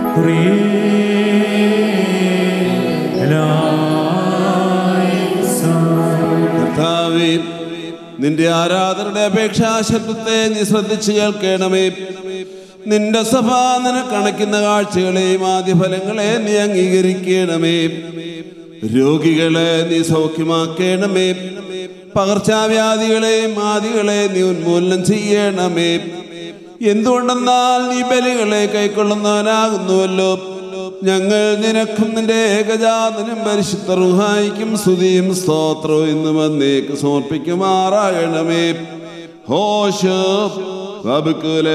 കർത്താവേ നിന്റെ ആരാധനയുടെ അപേക്ഷാശബ്ദത്തെ നീ ശ്രദ്ധിച്ച് കേൾക്കണമേ നിന്റെ സഭ നിനക്കണയ്ക്കുന്ന കാഴ്ചകളെയും ആദ്യഫലങ്ങളെ നീ അംഗീകരിക്കണമേ രോഗികളെ നീ സൗഖ്യമാക്കണമേ പകർച്ചാവ്യാധികളെയും ആദികളെ നീ ഉന്മൂലനം ചെയ്യണമേ എന്തുകൊണ്ടെന്നാൽ നീ ബലികളെ കൈക്കൊള്ളുന്നവനാകുന്നുവല്ലോ ഞങ്ങൾ നിനക്കും നിന്റെ ഏകജാതനും പരിശുദ്ധ റുഹായിക്കും സ്തുതിയും സ്തോത്രവും ഇന്ന് വന്നേക്ക് സമർപ്പിക്കുമാറാകണമേ ഹോശോ വബുക്കുലെ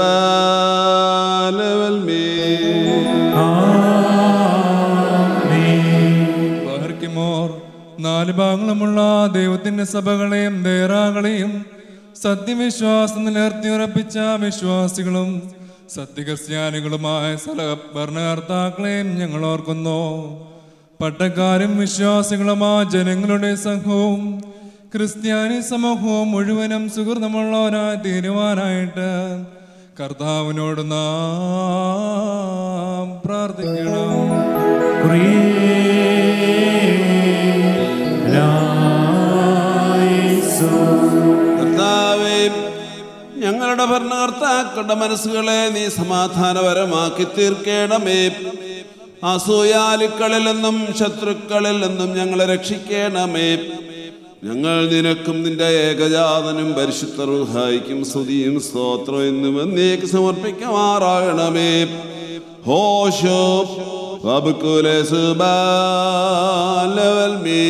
സുബാലവൽമേ ബാർക്കിമോർ നാല് ഭാഗങ്ങളുമുള്ള ദൈവത്തിന്റെ സഭകളെയും ദേറാകളെയും സത്യവിശ്വാസം നിലനിർത്തിയുറപ്പിച്ച വിശ്വാസികളും സത്യക്രിസ്ത്യാനികളുമായ സല ഭരണകർത്താക്കളെയും ഞങ്ങൾ ഓർക്കുന്നു പട്ടക്കാരും വിശ്വാസികളുമായ ജനങ്ങളുടെ സംഘവും ക്രിസ്ത്യാനി സമൂഹവും മുഴുവനും സുഹൃതമുള്ളവരായി തീരുവാനായിട്ട് കർത്താവിനോട് നാം പ്രാർത്ഥിക്കണം കർത്താവേ ഞങ്ങളുടെ ഭരണകർത്താക്കളുടെ മനസ്സുകളെ നീ സമാധാനപരമാക്കി തീർക്കണമേ അസൂയാലുക്കളിൽ നിന്നും ശത്രുക്കളിൽ നിന്നും ഞങ്ങളെ രക്ഷിക്കണമേ ഞങ്ങൾ നിനക്കും നിന്റെ ഏകജാതനും പരിശുദ്ധ റുഹായിക്കും സ്തുതിയും സ്തോത്രം എന്നും എന്നേക്ക് സമർപ്പിക്കുമാറാകണമേ ഹോഷോ വബുക്കുലെ സുബാലവൽമേ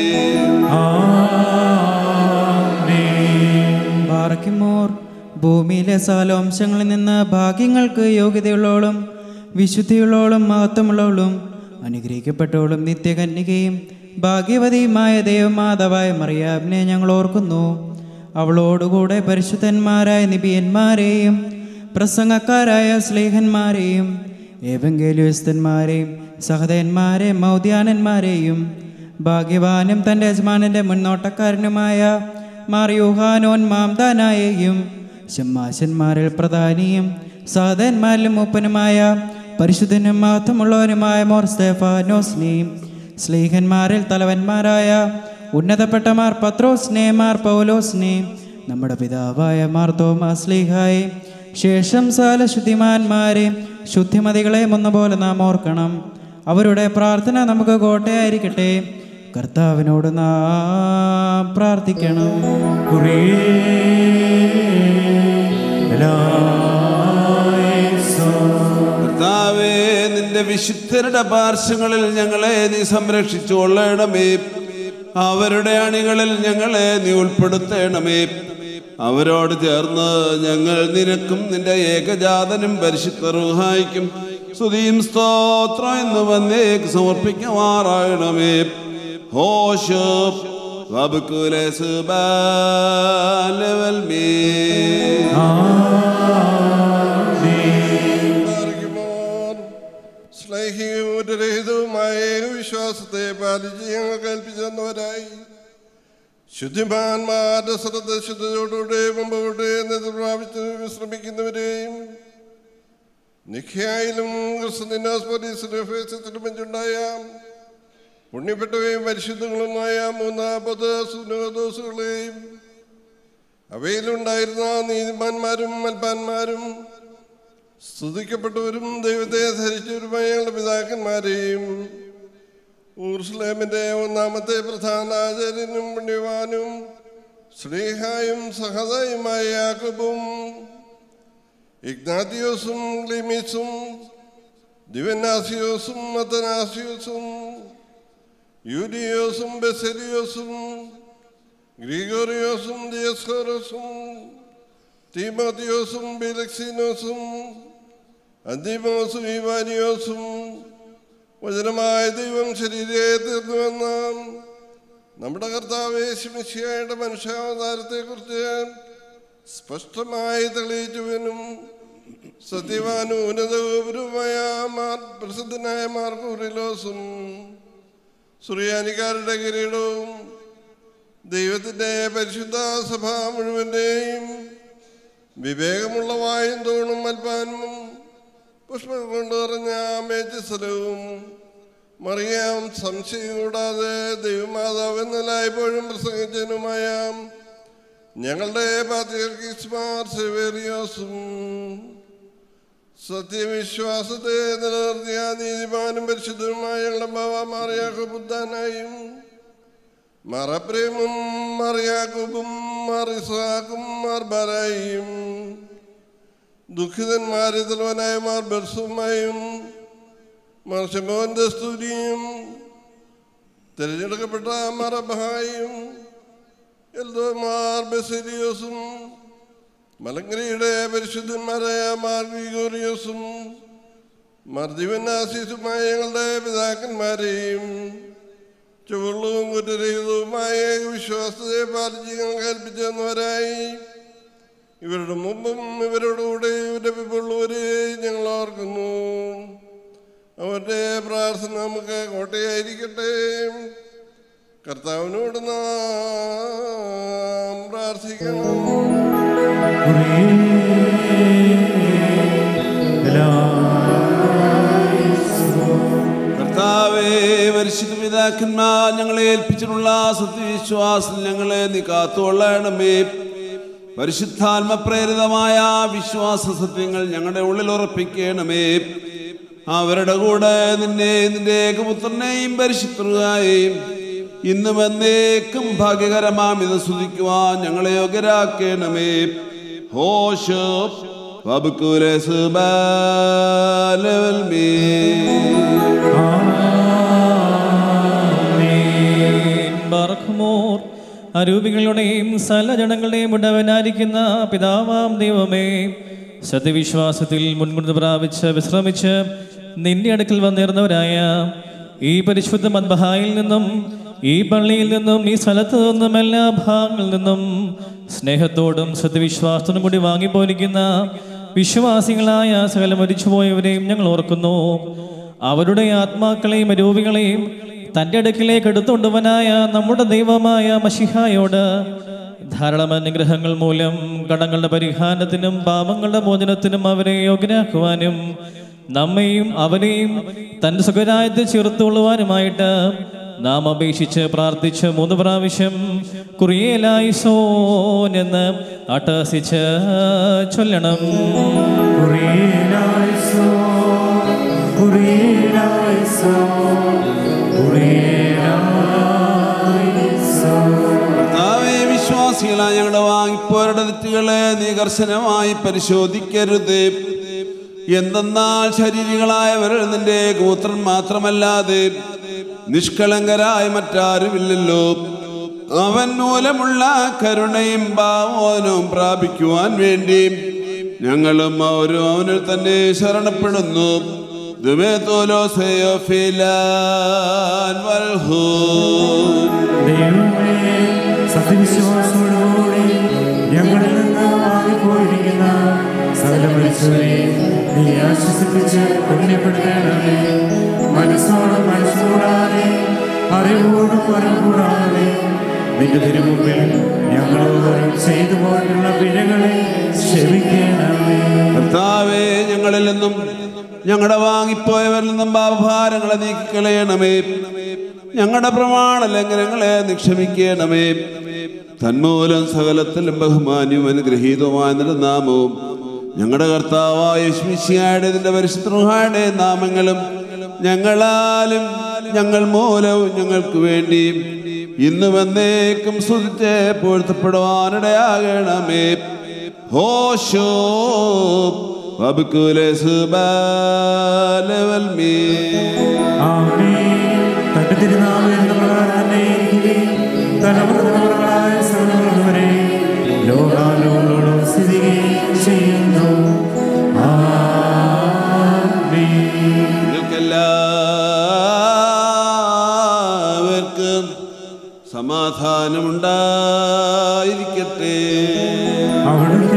ബാറയ്ക്കുമോർ ഭൂമിയിലെ സകലവംശങ്ങളിൽ നിന്ന് ഭാഗ്യങ്ങൾക്ക് യോഗ്യതയുള്ളവളും വിശുദ്ധിയുള്ളവളും മഹത്വമുള്ളവളും അനുഗ്രഹിക്കപ്പെട്ടവളും നിത്യകന്യകയും ഭാഗ്യവതിയുമായ ദൈവമാതാവായ മറിയാവിനെ ഞങ്ങൾ ഓർക്കുന്നു അവളോടുകൂടെ പരിശുദ്ധന്മാരായ നിബിയന്മാരെയും പ്രസംഗക്കാരായ സ്ലേഹന്മാരെയും ഏവങ്കേലിയസ്തന്മാരെയും സഹതന്മാരെയും മൗദ്യാനന്മാരെയും ഭാഗ്യവാനും തൻ്റെ യജമാനൻ്റെ മുന്നോട്ടക്കാരനുമായ മാറിയൂഹാനോൻ മാംദാനായെയും ഷമ്മാശന്മാരിൽ പ്രധാനിയും സഹതന്മാരിലും മൂപ്പനുമായ പരിശുദ്ധനും മഹത്വമുള്ളവനുമായ മോർ സ്തേഫാനോസ്നെയും സ്ലീഹന്മാരിൽ തലവന്മാരായ ഉന്നതപ്പെട്ടമാർ പത്രോസ്നെ മാർ പൗലോസ്നെ നമ്മുടെ പിതാവായ മാർ തോമാസ് സ്ലീഹായെ ശേഷം സാല ശുദ്ധിമാന്മാരെ ശുദ്ധിമതികളെ ഒന്നുപോലെ നാം ഓർക്കണം അവരുടെ പ്രാർത്ഥന നമുക്ക് കോട്ടയായിരിക്കട്ടെ കർത്താവിനോട് നാം പ്രാർത്ഥിക്കണം കർത്താവേ നിന്റെ വിശുദ്ധരുടെ പാർശ്വങ്ങളിൽ ഞങ്ങളെ നീ സംരക്ഷിച്ചു കൊള്ളണമേ അവരുടെ അണികളിൽ ഞങ്ങളെ നീ ഉൾപ്പെടുത്തണമേ അവരോട് ചേർന്ന് ഞങ്ങൾ നിനക്കും നിന്റെ ഏകജാതനും പരിശുദ്ധ റുഹായിക്കും സ്തുതിയും സ്തോത്രം എന്ന് വന്നേക്ക് സമർപ്പിക്കുമാറാകണമേ ഹോഷോ വബുക്കുലെ സുബാലവൽമേ സ്നേഹികരഹിതവുമായ വിശ്വാസത്തെ പാലിച്ച് ഞങ്ങൾ കൽപ്പിച്ചു തന്നവരായി ശുദ്ധിമാന്മാരുടെ ശ്രദ്ധ ശുദ്ധതയോടുകൂടെ മുമ്പോട്ട് എന്നത് പ്രാപിച്ച് വിശ്രമിക്കുന്നവരെയും നിഖ്യായിലും ക്രിസ്തുദിനാസ്പരീസിലും വെച്ചുണ്ടായ പുണ്യപ്പെട്ടവയും പരിശുദ്ധങ്ങളുമായ മൂന്നാപത് സുനോദോസുകളെയും അവയിലുണ്ടായിരുന്ന നീതിമാന്മാരും മൽപ്പാന്മാരും സ്തുതിക്കപ്പെട്ടവരും ദൈവത്തെ ധരിച്ചവരുമായ ഞങ്ങളുടെ പിതാക്കന്മാരെയും ഊർസ്ലേമിന്റെ ഒന്നാമത്തെ പ്രധാന ആചാര്യനും പുണ്യവാനും ശ്രീഹായും സഹതയുമായ യാക്കബും ഇഗ്നാത്തിയോസും ക്ലിമിസും ദിവനാസിയോസും മത്തനാസിയോസും യൂരിയോസും ബെസരിയോസും ഗ്രിഗോറിയോസും ദിയസ്കോറോസും തീമോത്തിയോസും ബിലക്സിനോസും അന്തിമോസും ഈവാനിയോസും വചനമായ ദൈവം ശരീരയെ തീർന്നുവെന്ന നമ്മുടെ കർത്താവ് ശിമിശിയായുടെ മനുഷ്യാവതാരത്തെക്കുറിച്ച് സ്പഷ്ടമായി തെളിയിച്ചവനും സത്യവാനും ഉന്നതഗോപുരവുമായ മാർ പ്രസിദ്ധനായ മാർക്കൂറിലോസും സുറിയാനിക്കാരുടെ കിരീടവും ദൈവത്തിൻ്റെ പരിശുദ്ധ സഭ മുഴുവൻ്റെയും വിവേകമുള്ള വായും തോണും അൽപ്പാനും പുഷ്പം കൊണ്ട് നിറഞ്ഞ മേച്ചസ്ഥലവും മറിയാം സംശയം കൂടാതെ ദൈവമാതാവ് എന്നല്ലായ്പ്പോഴും പ്രസംഗിച്ചനുമായ ഞങ്ങളുടെ പാത്രിയർക്കിസ്മാർ സെവേറിയോസും സത്യവിശ്വാസത്തെ നിലനിർത്തിയ നീതിമാനും പരിശുദ്ധനുമായ ഞങ്ങളുടെ ബാബ മാറിയാക്കോ ബുദ്ധാനായും മറപ്രേമും മറിയാക്കുബും മറിസാക്കും മാർബാരായും ദുഃഖിതന്മാരെ തലവനായ മാർ ബർസുമായും മർഷമോന്റെ സ്തുതിയും തിരഞ്ഞെടുക്കപ്പെട്ട മറബഹായും എൽദോമാർ ബെസരിയോസും മലങ്കരയുടെ പരിശുദ്ധന്മാരായ മാർ ഗ്രിഗോറിയോസും മർദിവനാസീസുമായ ഞങ്ങളുടെ പിതാക്കന്മാരെയും ചുവള്ളവും കുറ്റരഹിതവുമായ വിശ്വാസത്തെ പാലിച്ച് ഞങ്ങൾ കൽപ്പിച്ചു തന്നവരായി ഇവരുടെ മുമ്പും ഇവരുടെ കൂടെ ഇവരുടെ പിമ്പുള്ളവരെ ഞങ്ങൾ ഓർക്കുന്നു അവരുടെ പ്രാർത്ഥന നമുക്ക് കോട്ടയായിരിക്കട്ടെ കർത്താവിനോട് നാം പ്രാർത്ഥിക്കണം കർത്താവേ പരിശുദ്ധ പിതാക്കന്മാർ ഞങ്ങളെ ഏൽപ്പിച്ചിട്ടുള്ള സത്യവിശ്വാസം ഞങ്ങളെ നീ കാത്തുകൊള്ളണമേ പരിശുദ്ധാത്മപ്രേരിതമായ വിശ്വാസ സത്യങ്ങൾ ഞങ്ങളുടെ ഉള്ളിൽ ഉറപ്പിക്കണമേ അവരുടെ കൂടെ നിന്നെ നിന്റെ ഏകപുത്രനെയും പരിശുദ്ധയെയും ഇന്നും എന്നേക്കും ഭാഗ്യകരമാം ഇത് സ്തുതിക്കുവാൻ ഞങ്ങളെ യോഗ്യരാക്കണമേ ഹോഷോ വബുക്കുലെ സുബാലവൽ മേ ബർഖ്മോർ അരൂപികളുടെയും സലജനങ്ങളുടെയും ഉടവനായിരിക്കുന്ന പിതാവാം ദൈവമേ സത്യവിശ്വാസത്തിൽ മുൻകുണ്ട് പ്രാപിച്ച് വിശ്രമിച്ച് നിന്റെ അടുക്കൽ വന്നിരുന്നവരായ ഈ പരിശുദ്ധ മദ്ബഹായിൽ നിന്നും ഈ പള്ളിയിൽ നിന്നും ഈ സ്ഥലത്തു നിന്നും എല്ലാ ഭാഗങ്ങളിൽ നിന്നും സ്നേഹത്തോടും സത്യവിശ്വാസത്തോടും കൂടി വാങ്ങിപ്പോരിക്കുന്ന വിശ്വാസികളായ സകല മരിച്ചുപോയവരെയും ഞങ്ങൾ ഓർക്കുന്നു അവരുടെ ആത്മാക്കളെയും അരൂപികളെയും തൻ്റെ അടുക്കിലേക്ക് എടുത്തുകൊണ്ടുവനായ നമ്മുടെ ദൈവമായ മഷിഹായോട് ധാരാളം അനുഗ്രഹങ്ങൾ മൂലം കടങ്ങളുടെ പരിഹാരത്തിനും പാപങ്ങളുടെ മോചനത്തിനും അവരെ യോഗ്യരാക്കുവാനും നമ്മയും അവരെയും തൻ്റെ സുഖരായത്തെ ചേർത്തുകൊള്ളുവാനുമായിട്ട് നാം അപേക്ഷിച്ച് പ്രാർത്ഥിച്ച് മൂന്ന് പ്രാവശ്യം കുറിയേലായി സോൻ എന്ന് അട്ടഹസിച്ച് ചൊല്ലണം കർത്താവേ വിശ്വാസികളായ ഞങ്ങളുടെ വാങ്ങിപ്പോരുടെ തെറ്റുകളെ നീ കർശനമായി പരിശോധിക്കരുത് എന്തെന്നാൽ ശരീരികളായവരിൽ നിന്റെ ഗോത്രൻ മാത്രമല്ലാതെ നിഷ്കളങ്കരായ മറ്റാരുമില്ലല്ലോ അവൻ മൂലമുള്ള കരുണയും ഭാവോനവും പ്രാപിക്കുവാൻ വേണ്ടി ഞങ്ങളും അവരും അവനിൽ തന്നെ ശരണപ്പെടുന്നു ദുബേത്തോലോ ഫിലാൻ വൽഹൂൻ ദൈവമേ സത്യവിശ്വാസത്തോടുകൂടി ഞങ്ങളിൽ നിന്ന് വാങ്ങിപ്പോയിരിക്കുന്ന സകല മരിച്ചവരെ നീ ആശ്വസിപ്പിച്ച് പുണ്യപ്പെടുത്തേണമേ മനസ്സോടും മനസ്സുകൂടാതെ അറിവോടും അറിവ് കൂടാതെ നിന്റെ തിരുമുമ്പിൽ ഞങ്ങളോടും ചെയ്തു പോയിട്ടുള്ള പിഴകളെ ക്ഷമിക്കണമേ കർത്താവേ ഞങ്ങളിൽ നിന്നും ഞങ്ങളുടെ വാങ്ങിപ്പോയവരിൽ നിന്നും പാപഭാരങ്ങളെ നീക്കിക്കളയണമേ ഞങ്ങളുടെ പ്രമാണ ലംഘനങ്ങളെ നിക്ഷമിക്കണമേ തന്മൂലം സകലത്തിലും ബഹുമാന്യവും അനുഗ്രഹീതവുമായ നിന്റെ നാമവും ഞങ്ങളുടെ കർത്താവായ യേശുമിശിഹായുടെ നിന്റെ പരിശുദ്ധയുടെ നാമങ്ങളും ഞങ്ങളാലും ഞങ്ങൾ മൂലവും ഞങ്ങൾക്ക് വേണ്ടിയും ഇന്നും എന്നേക്കും സ്തുതിച്ച് പൊഴുത്തപ്പെടുവാനിടയാകണമേ ഹോഷോ വബുക്കുലെ സുബാലവൽ മീ തന്റെ തിരുനാമം തന്നെ തലമുറകളായ സർവ്വവരെ ലോകാലോകളോടും സ്ഥിതി ചെയ്യുന്നു നിങ്ങൾക്കെല്ലാവർക്കും സമാധാനമുണ്ടായിരിക്കട്ടെ അവിടുന്ന്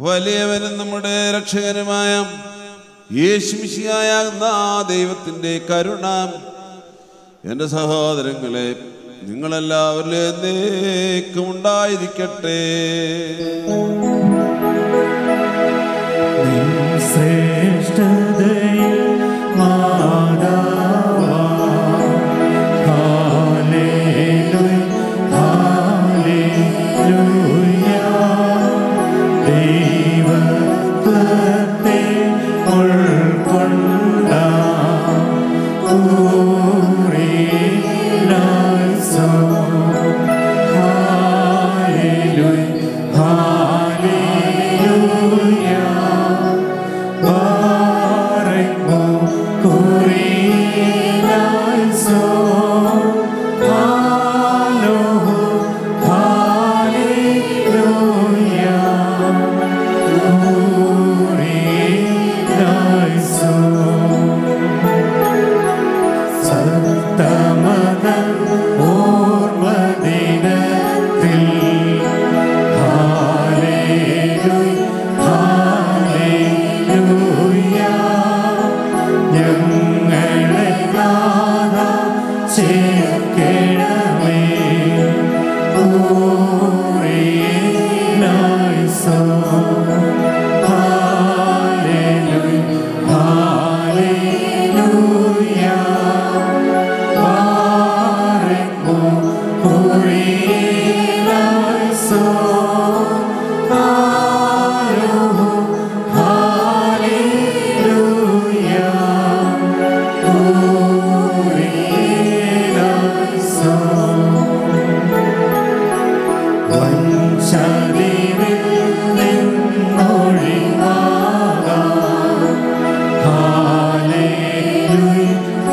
വലിയവനും നമ്മുടെ രക്ഷകനുമായ യേശുമിശിയാകുന്ന ആ ദൈവത്തിൻ്റെ കരുണ എൻ്റെ സഹോദരങ്ങളെ നിങ്ങളെല്ലാവരിലും എന്നേക്കും ഉണ്ടായിരിക്കട്ടെ ശ്രേഷ്ഠതയിൽ മാതാവാ ഹാലേലൂയ ഹാലേലൂയ ദൈവത്വത്തെ ഉൾക്കൊണ്ട ഊറിലാസോ ഹാലേലൂയ ഹാലേലൂയ Barengmu kurilaso Halo Haleluya Kurilaso സത്തമതൻ ഓർമ്മദിനത്തിൽ ഹാലേലൂയ ഹാലേലൂയ ഞങ്ങളെ നാഥ ചേർക്കണമേ ഊറിലായിസോ ഹാലേലൂയ ഹാലേലൂയ ബാരക്കു ഊറിലായിസോ ഹാലേലൂയ ഹാലേലൂയ ഊറിലായിസോ വഞ്ചതിരിൽ നിന്നൊഴിവാകാം ഹാലേലൂയ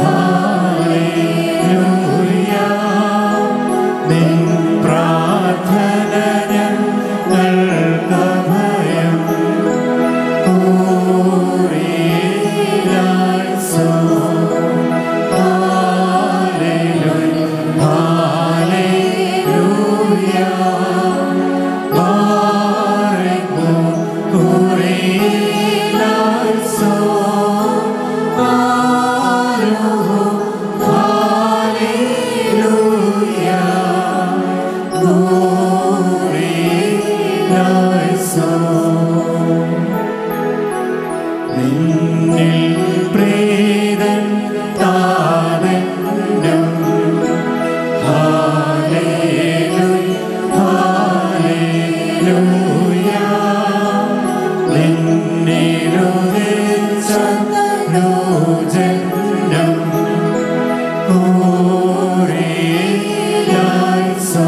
ഹാലേലൂയ നിൻ പ്രാർത്ഥന ഞങ്ങൾക്ക് ഭയം ഊറിലായിസോ ഹാലേലൂയ ഹാലേലൂയ ബാരക്കു ഊറിലായിസോ ഹാലേലൂയ ഹാലേലൂയ ഊറിലായിസോ നിന്നിൽ പ്രേതൻ താതനും ഹാലേലൂയ ഹാലേലൂയ നിന്നിലുദിച്ച രോജനം ഊറിലായിസോ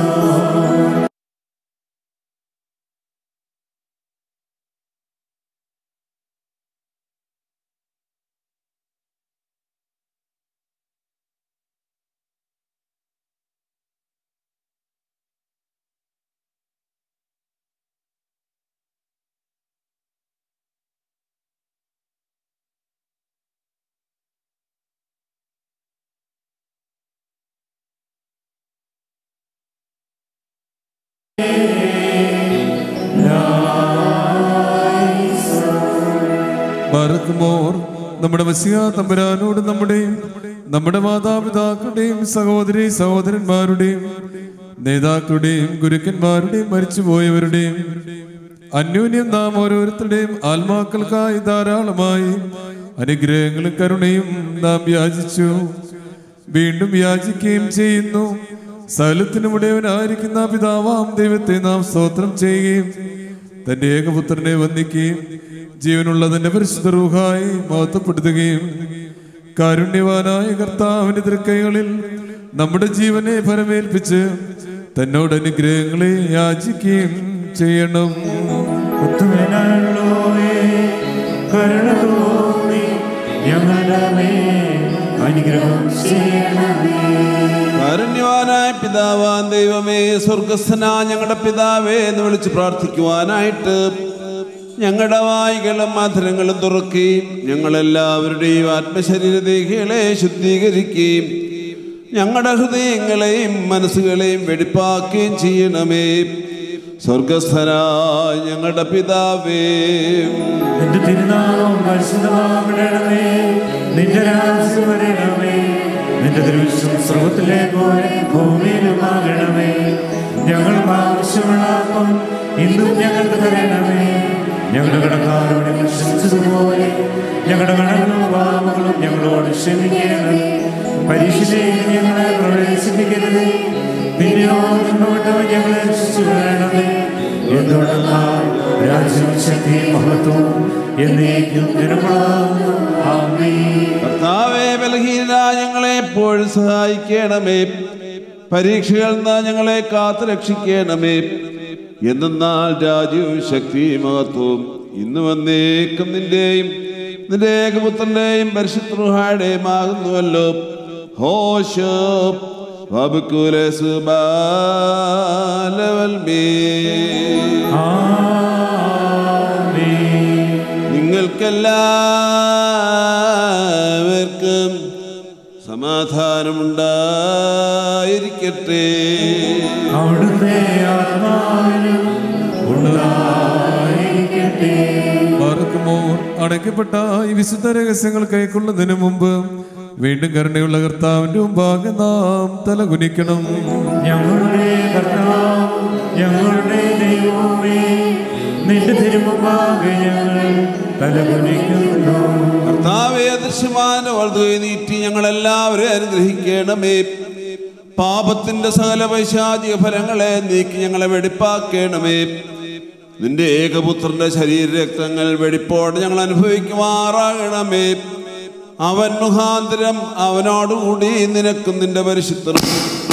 മറക്കുമോർ നമ്മുടെ മസിയ തമ്പുരാനോട് നമ്മുടെയും നമ്മുടെ മാതാപിതാക്കളുടെയും സഹോദരി സഹോദരന്മാരുടെയും നേതാക്കളുടെയും ഗുരുക്കന്മാരുടെയും മരിച്ചുപോയവരുടെയും അന്യോന്യം നാം ഓരോരുത്തരുടെയും ആത്മാക്കൾക്കായി ധാരാളമായി അനുഗ്രഹങ്ങളും കരുണയും നാം യാചിച്ചു വീണ്ടും യാചിക്കുകയും ചെയ്യുന്നു സകലത്തിനുമുടയവനായിരിക്കുന്ന പിതാവാം ദൈവത്തെ നാം സ്തോത്രം ചെയ്യുകയും തന്റെ ഏകപുത്രനെ വന്ദിക്കുകയും ജീവനുള്ള തന്റെ പരിശുദ്ധ റൂഹായി മഹത്വപ്പെടുത്തുകയും കാരുണ്യവാനായ കർത്താവിന്റെ തൃക്കൈകളിൽ നമ്മുടെ ജീവനെ ഫലമേൽപ്പിച്ച് തന്നോട് അനുഗ്രഹങ്ങളെ യാചിക്കുകയും ചെയ്യണം ഉത്തമനായുള്ളോവേ, കരുണ തോന്നി ഞങ്ങളുടെ മേൽ അനുഗ്രഹം ചെയ്യണമേ കാരുണ്യവാനായ പിതാവാൻ ദൈവമേ സ്വർഗസ്ഥനാ ഞങ്ങളുടെ പിതാവേ എന്ന് വിളിച്ച് പ്രാർത്ഥിക്കുവാനായിട്ട് ഞങ്ങളുടെ വായികളും മധുരങ്ങളും തുറക്കുകയും ഞങ്ങളെല്ലാവരുടെയും ആത്മശരീരദേഹികളെ ശുദ്ധീകരിക്കുകയും ഞങ്ങളുടെ ഹൃദയങ്ങളെയും മനസ്സുകളെയും വെടിപ്പാക്കുകയും ചെയ്യണമേ സ്വർഗസ്ഥനായ ഞങ്ങളുടെ പിതാവേ നിന്റെ തിരുനാമം പരിശുദ്ധമാകണമേ നിന്റെ രാജ്യം വരണമേ നിന്റെ ദൃശ്യം സ്രോതത്തിലെ പോലെ ഭൂമിയിലുമാകണമേ ഞങ്ങൾക്ക് ആവശ്യമുള്ള അപ്പം ഇന്നും ഞങ്ങൾക്ക് തരണമേ ഞങ്ങളുടെ കടക്കാരോട് ഞങ്ങൾ ക്ഷമിച്ചതുപോലെ ഞങ്ങളുടെ കടങ്ങളും പാപങ്ങളും ഞങ്ങളോട് ക്ഷമിക്കണമേ പരീക്ഷയിലേക്ക് ഞങ്ങളെ പ്രവേശിപ്പിക്കരുത് പിന്നെയോട്ടവ ഞങ്ങളെ രക്ഷിച്ചു വരണമേ എന്തുകൊണ്ടെന്നാൽ രാജ്യവും ശക്തിയും മഹത്വവും എന്നേക്കും നിരപ്പളാകുന്നു ആമേൻ കർത്താവേ ബലഹീന ഞങ്ങളെ എപ്പോഴും സഹായിക്കണമേ പരീക്ഷകളിൽ നിന്ന് ഞങ്ങളെ കാത്തു രക്ഷിക്കണമേ എന്നാൽ രാജ്യവും ശക്തിയും മഹത്വവും ഇന്ന് വന്നേക്കും നിന്റെയും നിന്റെ ഏകപുത്രന്റെയും പരിശുദ്ധായുടെയും ആകുന്നുവല്ലോ ഹോശോ വബുക്കുലെ സുബാലവൽമേ നിങ്ങൾക്കെല്ലാവർക്കും സമാധാനമുണ്ടായിരിക്കട്ടെ അവിടുത്തെ ആത്മാവിനും ഉണ്ടായിരിക്കട്ടെ പാർക്കുമോ അടയ്ക്കപ്പെട്ട ഈ വിശുദ്ധ രഹസ്യങ്ങൾ കൈക്കൊള്ളുന്നതിന് മുമ്പ് വീണ്ടും കരുണയുള്ള കർത്താവിന്റെ മുമ്പാകെ നാം തലകുനിക്കണം ഞങ്ങളുടെ കർത്താവ് ഞങ്ങളുടെ ദൈവമേ നിന്റെ തിരുമുമ്പാകെ ഞങ്ങൾ തലകുനിക്കുന്നു കർത്താവെ അദൃശ്യமான വലുതുകൈ നീട്ടി ഞങ്ങളെല്ലാവരും അനുഗ്രഹിക്കണമേ പാപത്തിന്റെ സകല പൈശാചിക ഫലങ്ങളെ നീക്കി ഞങ്ങളെ വെടിപ്പാക്കണമേ നിന്റെ ഏകപുത്രന്റെ ശരീരരക്തങ്ങൾ വെടിപ്പോടെ ഞങ്ങൾ അനുഭവിക്കുമാറാകണമേ അവൻ മുഖാന്തരം അവനോടുകൂടി നിനക്കും നിന്റെ പരിശുദ്ധനും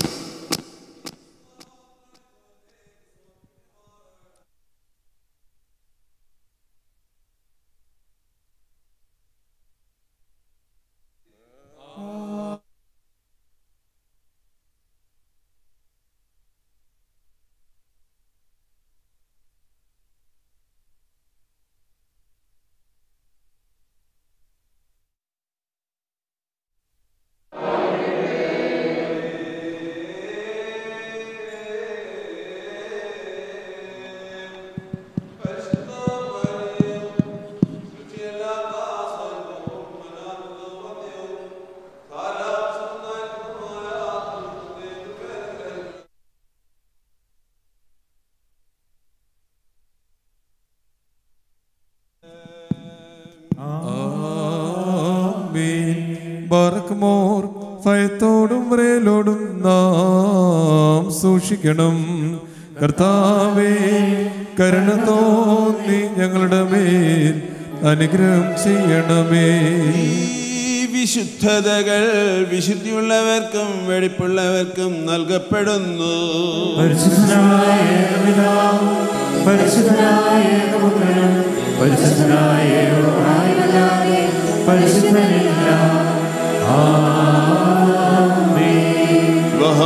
ആമേൻ. ബറക്കുമോർ ഭയത്തോടും വിറയലോടും നാം സൂക്ഷിക്കണം കർത്താവേ കരുണ തോന്നി ഞങ്ങളുടെ മേൽ അനുഗ്രഹം ചെയ്യണമേ ഈ വിശുദ്ധതകൾ വിശുദ്ധിയുള്ളവർക്കും വെടിപ്പുള്ളവർക്കും നൽകപ്പെടുന്നു പരിശുദ്ധനായ ഏകപിതാവ്, പരിശുദ്ധനായ ഏകപുത്രനും പരിശുദ്ധനായ ഏകപുത്രനുമല്ലാതെ പരിശുദ്ധനില്ല ആമേൻ.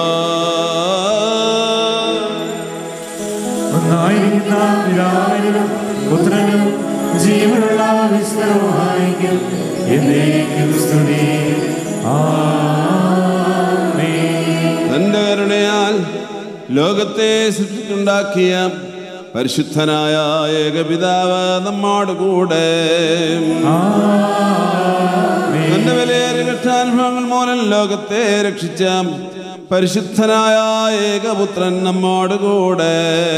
ഒന്നായിരിക്കുന്ന പിതാവിനും പുത്രനും ജീവനുള്ള വിസ്തരമായിരിക്കും എന്നേക്കും സ്തുതി ആമേൻ തന്റെ കരുണയാൽ ലോകത്തെ സൃഷ്ടിച്ചുണ്ടാക്കിയ പരിശുദ്ധനായ ഏകപിതാവ് നമ്മോട് കൂടെ തന്റെ വിലയേറിയ കഷ്ടാനുഭവങ്ങൾ മൂലം ലോകത്തെ രക്ഷിച്ച പരിശുദ്ധനായ ഏകപുത്രൻ നമ്മോട് കൂടെ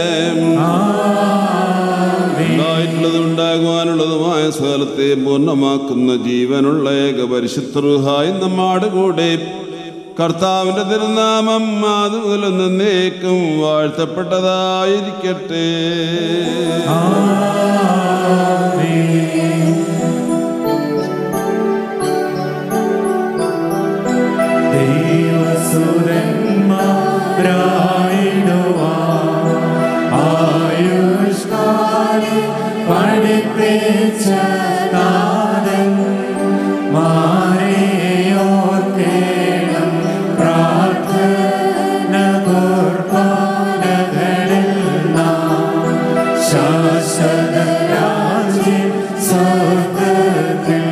ഉണ്ടായിട്ടുള്ളതും ഉണ്ടാകുവാനുള്ളതുമായ സകലത്തെ പൂർണ്ണമാക്കുന്ന ജീവനുള്ള ഏക പരിശുദ്ധറുഹായി നമ്മോട് കൂടെ കർത്താവിന്റെ തിരുനാമം അത് മുതൽ എന്നേക്കും വാഴ്ത്തപ്പെട്ടതായിരിക്കട്ടെ ശാശ്വത രാജ്യം സ്വർഗത്തിൽ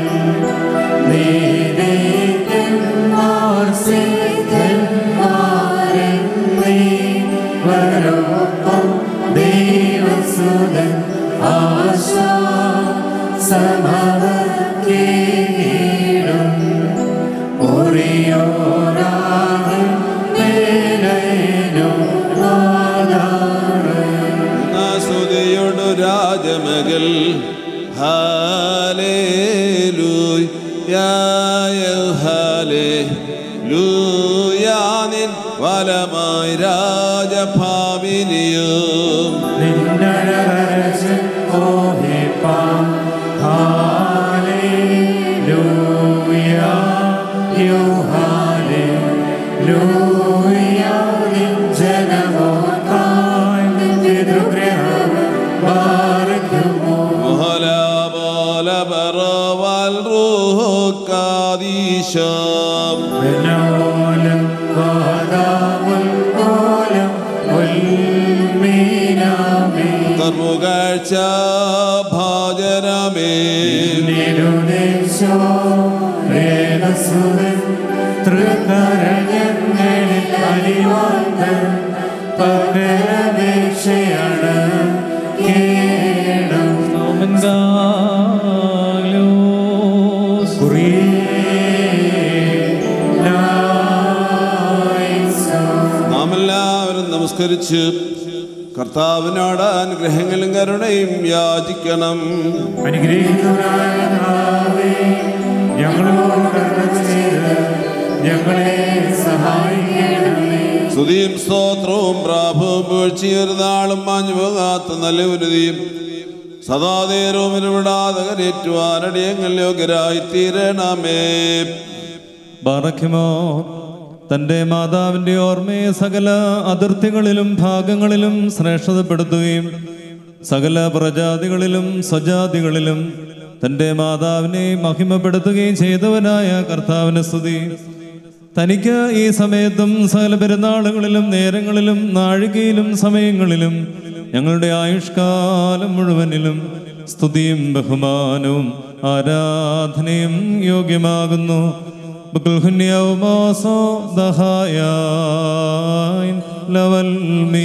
നീതിക്കന്മാർ സിദ്ധന്മാരെന്നീ വരൊപ്പം ദൈവ ഹല്ലേ ലൂയാനിൻ വലമായി രാജഭാമിനിയും നിന്നഴകരച്ച് മോഹിപ്പാം ഹാലേലൂയ യുഹാലേലൂയ നിൻ ജനമോർക്കായി നിൻ പിതൃഗ്രഹം ബാരക്കുമോ وهلا بال برا والروح قاديشام ബനോലം വാദാമുൽ കോലം ഉൽമീനാമേ കർമുകാഴ്ച ഭാജനമേ നിരുദേശോ വേദസുതൻ തൃക്കരഞ്ഞങ്ങളിൽ അലിവാന്തൻ പകരപേക്ഷയാണ് കേണം നാം എല്ലാവരും നമസ്കരിച്ച് കർത്താവിനോട് അനുഗ്രഹങ്ങളും കരുണയും യാചിക്കണം അനുഗ്രഹിക്കുന്നവനായ കർത്താവേ, ഞങ്ങളോട് കരുണ ചെയ്ത് ഞങ്ങളെ സഹായിക്കണമേ സ്തുതിയും സ്തോത്രവും പ്രാഭവും വീഴ്ചയൊരു നാളും മാഞ്ഞു പോകാത്ത നല്ല ഉന്നതിയും സദാതേരവും ഇടപെടാതെ കരയേറ്റുവാനടിയങ്ങൾ യോഗ്യരായി തീരണമേ ബാറഖിമോ തൻ്റെ മാതാവിൻ്റെ ഓർമ്മയെ സകല അതിർത്തികളിലും ഭാഗങ്ങളിലും ശ്രേഷ്ഠതപ്പെടുത്തുകയും സകല പ്രജാതികളിലും സ്വജാതികളിലും തൻ്റെ മാതാവിനെ മഹിമപ്പെടുത്തുകയും ചെയ്തവനായ കർത്താവിന് സ്തുതി തനിക്ക് ഈ സമയത്തും സകല പെരുന്നാളുകളിലും നേരങ്ങളിലും നാഴികയിലും സമയങ്ങളിലും ഞങ്ങളുടെ ആയുഷ്കാലം മുഴുവനിലും സ്തുതിയും ബഹുമാനവും ആരാധനയും യോഗ്യമാകുന്നു ബുക്കുൽഹുന്യവുമാസോ ദഹായാൻ ലവൽ മീ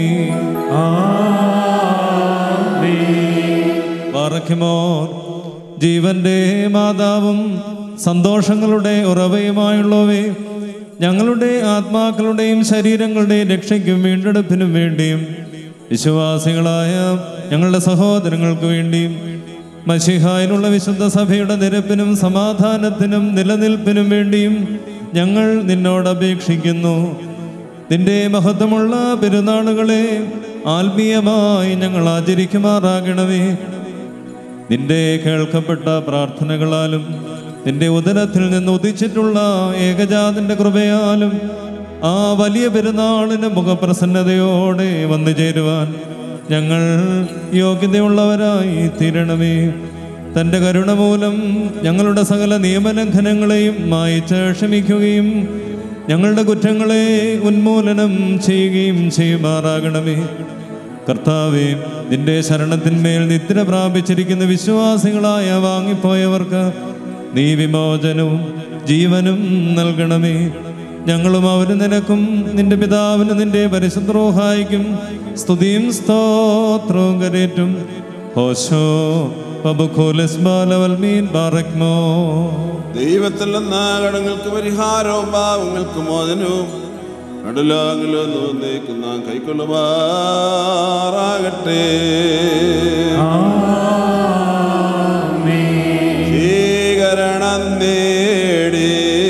പാറയ്ക്കുമോർ ജീവന്റെ മാതാവും സന്തോഷങ്ങളുടെ ഉറവയുമായുള്ളവേ ഞങ്ങളുടെ ആത്മാക്കളുടെയും ശരീരങ്ങളുടെയും രക്ഷയ്ക്കും വീണ്ടെടുപ്പിനും വേണ്ടിയും വിശ്വാസികളായ ഞങ്ങളുടെ സഹോദരങ്ങൾക്ക് വേണ്ടിയും മഷിഹായിനുള്ള വിശുദ്ധ സഭയുടെ നിരപ്പിനും സമാധാനത്തിനും നിലനിൽപ്പിനും വേണ്ടിയും ഞങ്ങൾ നിന്നോട് അപേക്ഷിക്കുന്നു നിന്റെ മഹത്വമുള്ള പെരുന്നാളുകളെ ആത്മീയമായി ഞങ്ങൾ ആചരിക്കുമാറാകണമേ നിന്റെ കേൾക്കപ്പെട്ട പ്രാർത്ഥനകളാലും നിന്റെ ഉദരത്തിൽ നിന്ന് ഉദിച്ചിട്ടുള്ള ഏകജാതിന്റെ കൃപയാലും ആ വലിയ പെരുന്നാളിന് മുഖപ്രസന്നതയോടെ വന്നു ചേരുവാൻ ഞങ്ങൾ യോഗ്യതയുള്ളവരായി തീരണമേ തൻ്റെ കരുണ മൂലം ഞങ്ങളുടെ സകല നിയമലംഘനങ്ങളെയും മായിച്ച് ക്ഷമിക്കുകയും ഞങ്ങളുടെ കുറ്റങ്ങളെ ഉന്മൂലനം ചെയ്യുകയും ചെയ്യുമാറാകണമേ കർത്താവെ നിന്റെ ശരണത്തിന്മേൽ നിദ്ര പ്രാപിച്ചിരിക്കുന്ന വിശ്വാസികളായ വാങ്ങിപ്പോയവർക്ക് നീ വിമോചനവും ജീവനും നൽകണമേ ഞങ്ങളും അവന് നിനക്കും നിന്റെ പിതാവിന് നിന്റെ പരിശുദ്രോഹായിക്കും സ്തുതിയും സ്തോത്രവും കരേറ്റും ഹോശോ പബുഖോലസ്ബാലവൽമീൻ ബാറക്മോ ദൈവത്തിൽ നിന്ന് കടങ്ങൾക്ക് പരിഹാരവും പാവങ്ങൾക്ക് മോചനവും കടലാങ്കിലോ തോന്നേക്കും നാം കൈക്കൊള്ളുമാറാകട്ടെ സ്വീകരണം നേടി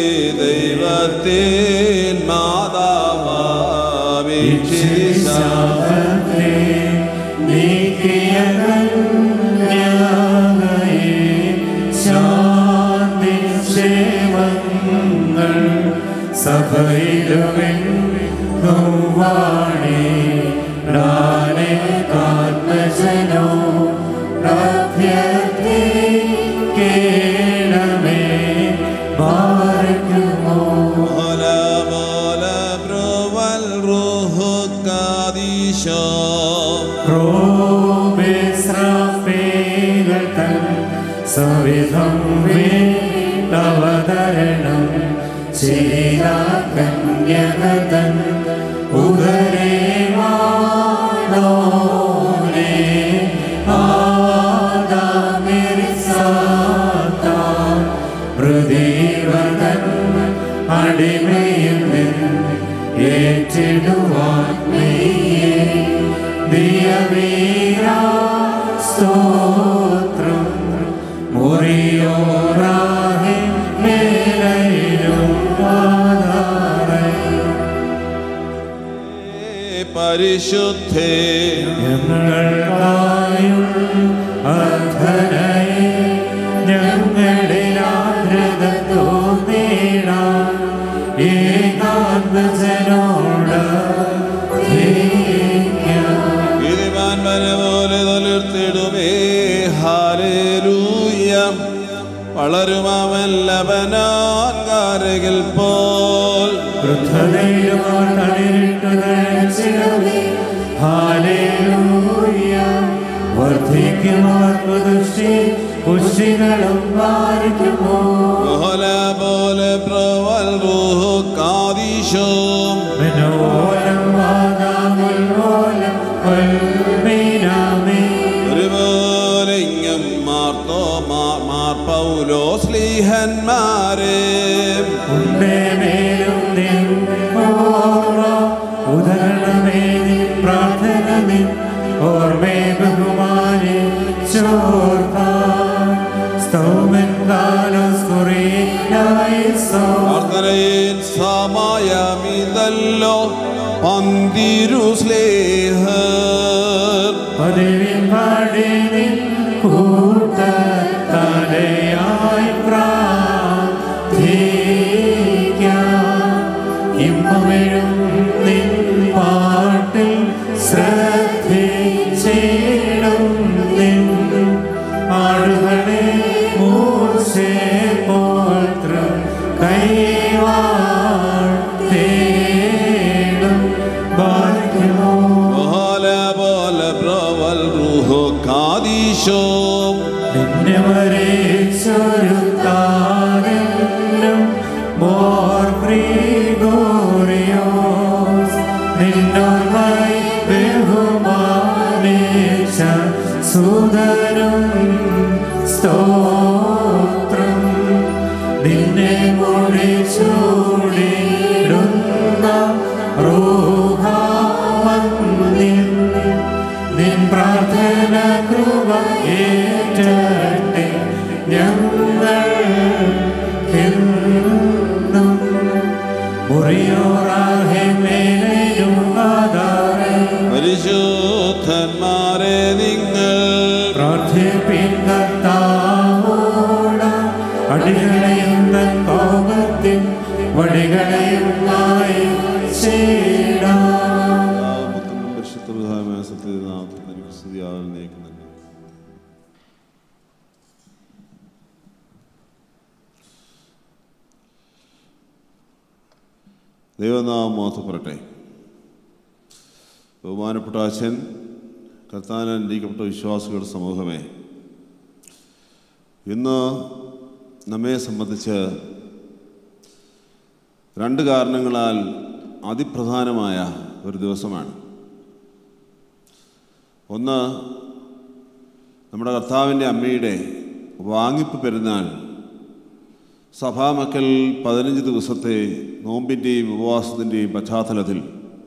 ദൈവത്തിൽ മാതാവാഭിഷിച്ച സഭയിലുമെങ്ങുവാണി നാനെ കാത്മജനോ കേണമേ ബാരക്കുമോ ولا ولا برو والروح قاديشا ക്രോബേസ്രാഫേകൾ തൻ സവിധം വേണ്ടവതരണം ചെയ്ത കന്യകതൻ ഉദരേ വാണോനെ ആദാമിരിസാത്താൻ ഹൃദീവതൻ അടിമയിൽ നിന്ന് ഏറ്റിടുവാൻ നീയേ ദിയവീരാ സ്തോത്രം മുറിയോറാഹി മേലയിലും പരിശുദ്ധേ ഞങ്ങൾക്കായും അർഹനയെ ഞങ്ങളുടെ ആർദ്രത തോന്നേടാം ഏകാത്മജനോട് ഗിരിമാൻ പോലെ തൊലിർത്തിടുമേ ഹാലേലൂയ വളരും അവൻ ലബനാൻ കാരകിൽ പോൽ വൃദ്ധതയിലുമോർ തളിരിട്ടു നനച്ചിടുമേ ഹാലേലൂയ വർദ്ധിക്കുമോർ പുതുഷി പുഷികളും മാറിക്കുമോ ഓല പോലെ പ്രവൽ റൂഹു കാദീശോം മനോലം വാദാമുൽമോലം വൽമീനാമേ ഒരുപോലെ ഇങ്ങും മാർത്തോ മാ- മാർ പൗലോ സ്ലീഹന്മാരെ ഉണ്ടേ മേലും നിൻ ഓർമ്മ ഉദരണമേ നിൻ പ്രാർത്ഥന നിൻ ഓർമ്മേ ബഹുമാനെ ചോർത്താൻ സ്തോമൻ കാലോസ് കുറേയായിസോ പ്രാർത്ഥനയിൽ സമയമിതല്ലോ പന്തിരു സ്ലേഹർ പതിവിൻ പാടി നിൻ കൂട്ട തലയായി പ്രാർത്ഥിക്കാം ഇമ്പമെഴും നിൻ പാട്ടിൽ ശ്രദ്ധിച്ചിടും നിൻ ആളുകളെ മൂർച്ചേ പോത്രം കൈവാഴ്ത്തേടും ഭാഗ്യമോ ഓല പോലെ പ്രവൽ റൂഹു കാദീശോം നിന്നെ വരേച്ചൊരുത്താനും മോർ ഗ്രിഗോറിയോസ് നിന്നോർമായി ബഹുമാനിച്ച സുതരും സ്തോത്രം നിന്നെ മുടി ചൂടിടുന്ന റൂഹാമന്ദിൻ നിൻ പ്രാർത്ഥന കൃപ ഏറ്റട്ടെ ഞങ്ങൾ എന്നും മുറിയോറാഹെ മേലും ആധാരം പരിശുദ്ധന്മാരെ നിങ്ങൾ പ്രാർത്ഥിപ്പിൻ കർത്താവോട് അടികളെയും തൻ കോപത്തിൻ വടികളെയും നായി ചെയ്ടാം പുത്രനും പരിശുദ്ധമായ സത്യനാമത്തിൽ എനിക്ക് സ്തുതിയാകുന്നു തന്നെ ദൈവനാമം മോത്തപ്പെടട്ടെ ബഹുമാനപ്പെട്ട അച്ഛൻ കർത്താനന്ദിക്കപ്പെട്ട വിശ്വാസികളുടെ സമൂഹമേ ഇന്ന് നമ്മെ സംബന്ധിച്ച് രണ്ട് കാരണങ്ങളാൽ അതിപ്രധാനമായ ഒരു ദിവസമാണ് ഒന്ന് നമ്മുടെ കർത്താവിൻ്റെ അമ്മയുടെ വാങ്ങിപ്പ് പെരുന്നാൾ സഭാമക്കൾ പതിനഞ്ച് ദിവസത്തെ നോമ്പിൻ്റെയും ഉപവാസത്തിൻ്റെയും പശ്ചാത്തലത്തിൽ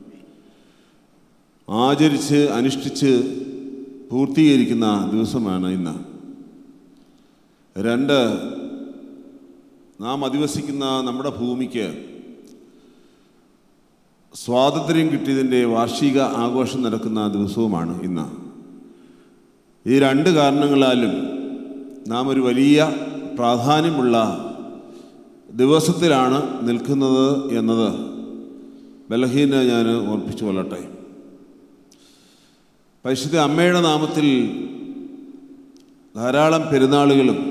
ആചരിച്ച് അനുഷ്ഠിച്ച് പൂർത്തീകരിക്കുന്ന ദിവസമാണ് ഇന്ന് രണ്ട് നാം അധിവസിക്കുന്ന നമ്മുടെ ഭൂമിക്ക് സ്വാതന്ത്ര്യം കിട്ടിയതിൻ്റെ വാർഷിക ആഘോഷം നടക്കുന്ന ദിവസവുമാണ് ഇന്ന് ഈ രണ്ട് കാരണങ്ങളാലും നാം ഒരു വലിയ പ്രാധാന്യമുള്ള ദിവസത്തിലാണ് നിൽക്കുന്നത് എന്നത് ബലഹീന ഞാൻ ഓർപ്പിച്ചു കൊള്ളട്ടെ പരിശുദ്ധ അമ്മയുടെ നാമത്തിൽ ധാരാളം പെരുന്നാളുകളും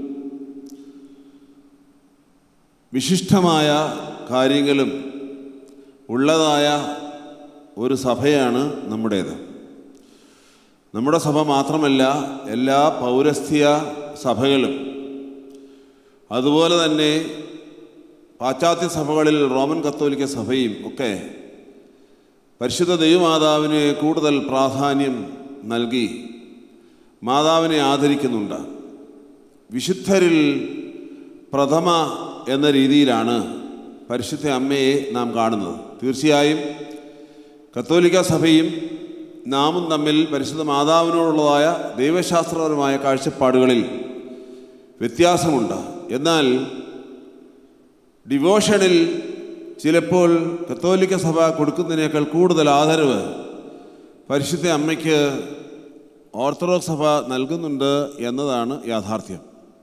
വിശിഷ്ടമായ കാര്യങ്ങളും ഉള്ളതായ ഒരു സഭയാണ് നമ്മുടേത് നമ്മുടെ സഭ മാത്രമല്ല എല്ലാ പൗരസ്ത്യ സഭകളും അതുപോലെ തന്നെ പാശ്ചാത്യ സഭകളിൽ റോമൻ കത്തോലിക്ക സഭയും ഒക്കെ പരിശുദ്ധ ദൈവമാതാവിന് കൂടുതൽ പ്രാധാന്യം നൽകി മാതാവിനെ ആദരിക്കുന്നുണ്ട് വിശുദ്ധരിൽ പ്രഥമ എന്ന രീതിയിലാണ് പരിശുദ്ധ അമ്മയെ നാം കാണുന്നത് തീർച്ചയായും കത്തോലിക്ക സഭയും നാമും തമ്മിൽ പരിശുദ്ധ മാതാവിനോടുള്ളതായ ദൈവശാസ്ത്രപരമായ കാഴ്ചപ്പാടുകളിൽ വ്യത്യാസമുണ്ട് എന്നാൽ ഡിവോഷനിൽ ചിലപ്പോൾ കത്തോലിക്ക സഭ കൊടുക്കുന്നതിനേക്കാൾ കൂടുതൽ ആദരവ് പരിശുദ്ധ അമ്മയ്ക്ക് ഓർത്തഡോക്സ് സഭ നൽകുന്നുണ്ട് എന്നതാണ് യാഥാർത്ഥ്യം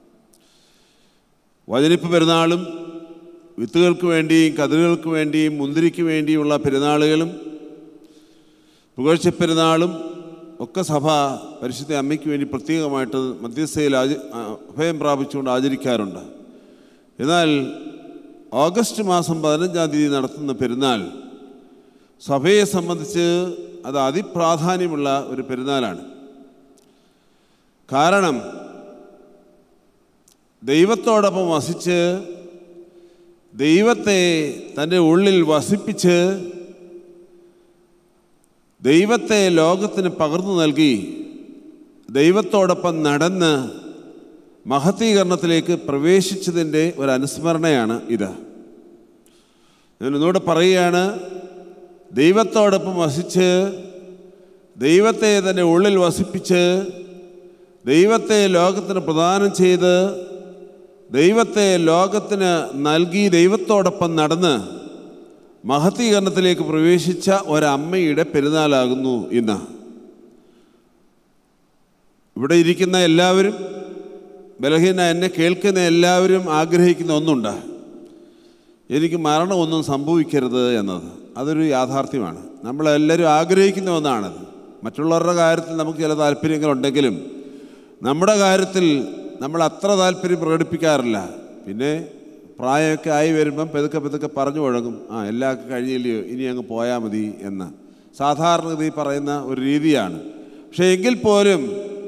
വചനിപ്പ് പെരുന്നാളും വിത്തുകൾക്ക് വേണ്ടിയും കതിരുകൾക്ക് വേണ്ടിയും മുന്തിരിക്ക് വേണ്ടിയുള്ള പെരുന്നാളുകളും പുകഴ്ച പെരുന്നാളും ഒക്കെ സഭ പരിശുദ്ധ അമ്മയ്ക്ക് വേണ്ടി പ്രത്യേകമായിട്ട് മധ്യസ്ഥയിൽ ആച ആ, അഭയം പ്രാപിച്ചുകൊണ്ട് ആചരിക്കാറുണ്ട് എന്നാൽ ഓഗസ്റ്റ് മാസം പതിനഞ്ചാം തീയതി നടത്തുന്ന പെരുന്നാൾ സഭയെ സംബന്ധിച്ച് അത് അതിപ്രാധാന്യമുള്ള ഒരു പെരുന്നാളാണ് കാരണം ദൈവത്തോടൊപ്പം വസിച്ച് ദൈവത്തെ തൻ്റെ ഉള്ളിൽ വസിപ്പിച്ച് ദൈവത്തെ ലോകത്തിന് പകർന്നു നൽകി ദൈവത്തോടൊപ്പം നടന്ന് മഹത്തീകരണത്തിലേക്ക് പ്രവേശിച്ചതിൻ്റെ ഒരു അനുസ്മരണയാണ് ഇത് ഞാൻ ഒന്നുകൂടെ പറയുകയാണ് ദൈവത്തോടൊപ്പം വസിച്ച് ദൈവത്തെ തൻ്റെ ഉള്ളിൽ വസിപ്പിച്ച് ദൈവത്തെ ലോകത്തിന് പ്രദാനം ചെയ്ത് ദൈവത്തെ ലോകത്തിന് നൽകി ദൈവത്തോടൊപ്പം നടന്ന് മഹത്തീകരണത്തിലേക്ക് പ്രവേശിച്ച ഒരമ്മയുടെ പെരുന്നാളാകുന്നു ഇന്ന് ഇവിടെ ഇരിക്കുന്ന എല്ലാവരും ബലഹീന എന്നെ കേൾക്കുന്ന എല്ലാവരും ആഗ്രഹിക്കുന്ന ഒന്നുണ്ട് എനിക്ക് മരണമൊന്നും സംഭവിക്കരുത് എന്നത് അതൊരു യാഥാർത്ഥ്യമാണ് നമ്മളെല്ലാവരും ആഗ്രഹിക്കുന്ന ഒന്നാണത് മറ്റുള്ളവരുടെ കാര്യത്തിൽ നമുക്ക് ചില താല്പര്യങ്ങളുണ്ടെങ്കിലും നമ്മുടെ കാര്യത്തിൽ നമ്മൾ അത്ര താല്പര്യം പ്രകടിപ്പിക്കാറില്ല പിന്നെ പ്രായമൊക്കെ ആയി വരുമ്പം പെതുക്കെ പെതുക്കെ പറഞ്ഞു തുടങ്ങും ആ എല്ലാം കഴിഞ്ഞില്ലയോ ഇനി അങ്ങ് പോയാൽ മതി എന്ന് സാധാരണഗതി പറയുന്ന ഒരു രീതിയാണ് പക്ഷേ എങ്കിൽ പോലും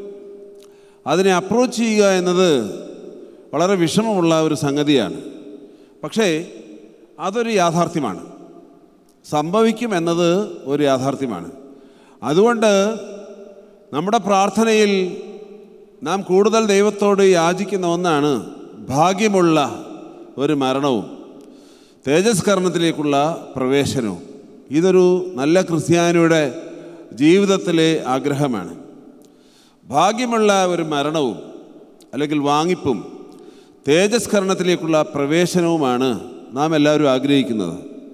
അതിനെ അപ്രോച്ച് ചെയ്യുക എന്നത് വളരെ വിഷമമുള്ള ഒരു സംഗതിയാണ് പക്ഷേ അതൊരു യാഥാർത്ഥ്യമാണ് സംഭവിക്കും എന്നത് ഒരു യാഥാർത്ഥ്യമാണ് അതുകൊണ്ട് നമ്മുടെ പ്രാർത്ഥനയിൽ നാം കൂടുതൽ ദൈവത്തോട് യാചിക്കുന്ന ഒന്നാണ് ഭാഗ്യമുള്ള ഒരു മരണവും തേജസ്കരണത്തിലേക്കുള്ള പ്രവേശനവും ഇതൊരു നല്ല ക്രിസ്ത്യാനിയുടെ ജീവിതത്തിലെ ആഗ്രഹമാണ് ഭാഗ്യമുള്ള ഒരു മരണവും അല്ലെങ്കിൽ വാങ്ങിപ്പും തേജസ്കരണത്തിലേക്കുള്ള പ്രവേശനവുമാണ് നാം എല്ലാവരും ആഗ്രഹിക്കുന്നത്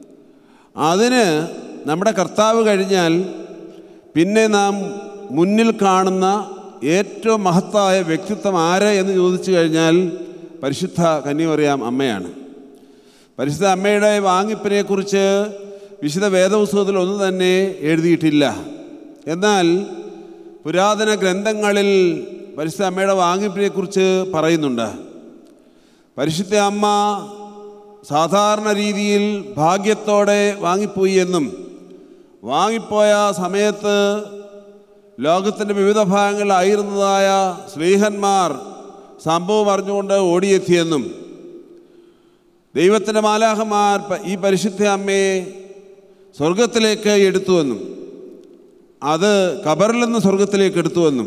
അതിന് നമ്മുടെ കർത്താവ് കഴിഞ്ഞാൽ പിന്നെ നാം മുന്നിൽ കാണുന്ന ഏറ്റവും മഹത്തായ വ്യക്തിത്വം ആര് എന്ന് ചോദിച്ചു കഴിഞ്ഞാൽ പരിശുദ്ധ കന്യമറിയാം അമ്മയാണ് പരിശുദ്ധ അമ്മയുടെ വാങ്ങിപ്പിനെക്കുറിച്ച് വിശുദ്ധ വേദപുസ്തകത്തിൽ ഒന്നും തന്നെ എഴുതിയിട്ടില്ല എന്നാൽ പുരാതന ഗ്രന്ഥങ്ങളിൽ പരിശുദ്ധ അമ്മയുടെ വാങ്ങിപ്പിനെക്കുറിച്ച് പറയുന്നുണ്ട് പരിശുദ്ധ അമ്മ സാധാരണ രീതിയിൽ ഭാഗ്യത്തോടെ വാങ്ങിപ്പോയി എന്നും വാങ്ങിപ്പോയ സമയത്ത് ലോകത്തിൻ്റെ വിവിധ ഭാഗങ്ങളിലായിരുന്നതായ സ്ത്രീഹന്മാർ സംഭവം അറിഞ്ഞുകൊണ്ട് ഓടിയെത്തിയെന്നും ദൈവത്തിൻ്റെ മാലാഹമാർ പ- ഈ പരിശുദ്ധ അമ്മയെ സ്വർഗത്തിലേക്ക് എടുത്തുവെന്നും അത് കബറിൽ നിന്ന് സ്വർഗത്തിലേക്ക് എടുത്തുവെന്നും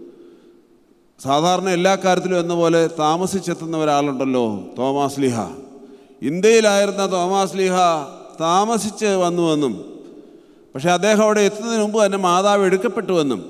സാധാരണ എല്ലാ കാര്യത്തിലും എന്ന പോലെ താമസിച്ചെത്തുന്ന ഒരാളുണ്ടല്ലോ തോമാസ് ലിഹ ഇന്ത്യയിലായിരുന്ന തോമാസ് ലിഹ താമസിച്ച് വന്നുവെന്നും പക്ഷെ അദ്ദേഹം അവിടെ എത്തുന്നതിന് മുമ്പ് തന്നെ മാതാവ് എടുക്കപ്പെട്ടുവെന്നും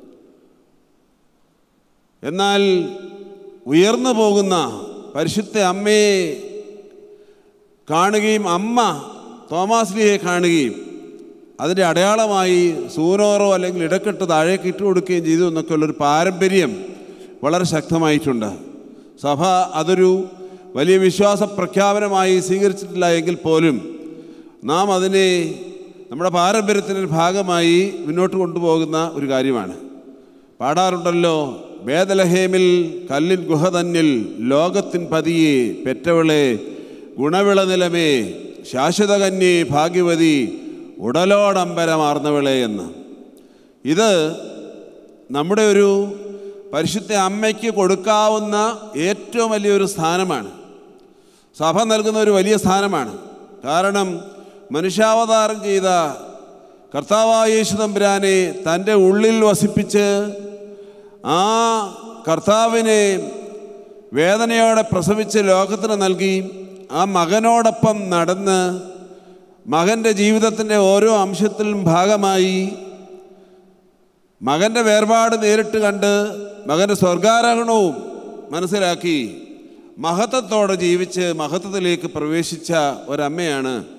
എന്നാൽ ഉയർന്നു പോകുന്ന പരിശുദ്ധ അമ്മയെ കാണുകയും അമ്മ തോമാസ് ലിഹയെ കാണുകയും അതിൻ്റെ അടയാളമായി സൂനോറോ അല്ലെങ്കിൽ ഇടക്കെട്ട് താഴേക്ക് ഇട്ട് കൊടുക്കുകയും ചെയ്തു എന്നൊക്കെയുള്ളൊരു പാരമ്പര്യം വളരെ ശക്തമായിട്ടുണ്ട് സഭ അതൊരു വലിയ വിശ്വാസ പ്രഖ്യാപനമായി സ്വീകരിച്ചിട്ടില്ല എങ്കിൽ പോലും നാം അതിനെ നമ്മുടെ പാരമ്പര്യത്തിൻ്റെ ഒരു ഭാഗമായി മുന്നോട്ട് കൊണ്ടുപോകുന്ന ഒരു കാര്യമാണ് പാടാറുണ്ടല്ലോ വേദലഹേമിൽ കല്ലിൻ ഗുഹ തന്നിൽ ലോകത്തിൻ പതിയെ പെറ്റവളെ ഗുണവിള നിലമേ ശാശ്വതകന്യേ ഭാഗ്യവതി ഉടലോടമ്പരമാർന്നവളെ എന്ന് ഇത് നമ്മുടെ ഒരു പരിശുദ്ധ അമ്മയ്ക്ക് കൊടുക്കാവുന്ന ഏറ്റവും വലിയൊരു സ്ഥാനമാണ് സഭ നൽകുന്ന ഒരു വലിയ സ്ഥാനമാണ് കാരണം മനുഷ്യാവതാരം ചെയ്ത കർത്താവായ യേശു തമ്പുരാനെ തൻ്റെ ഉള്ളിൽ വസിപ്പിച്ച് ആ കർത്താവിനെ വേദനയോടെ പ്രസവിച്ച് ലോകത്തിന് നൽകി ആ മകനോടൊപ്പം നടന്ന് മകൻ്റെ ജീവിതത്തിൻ്റെ ഓരോ അംശത്തിലും ഭാഗമായി മകൻ്റെ വേർപാട് നേരിട്ട് കണ്ട് മകൻ്റെ സ്വർഗാരോഹണവും മനസ്സിലാക്കി മഹത്വത്തോടെ ജീവിച്ച് മഹത്വത്തിലേക്ക് പ്രവേശിച്ച ഒരമ്മയാണ്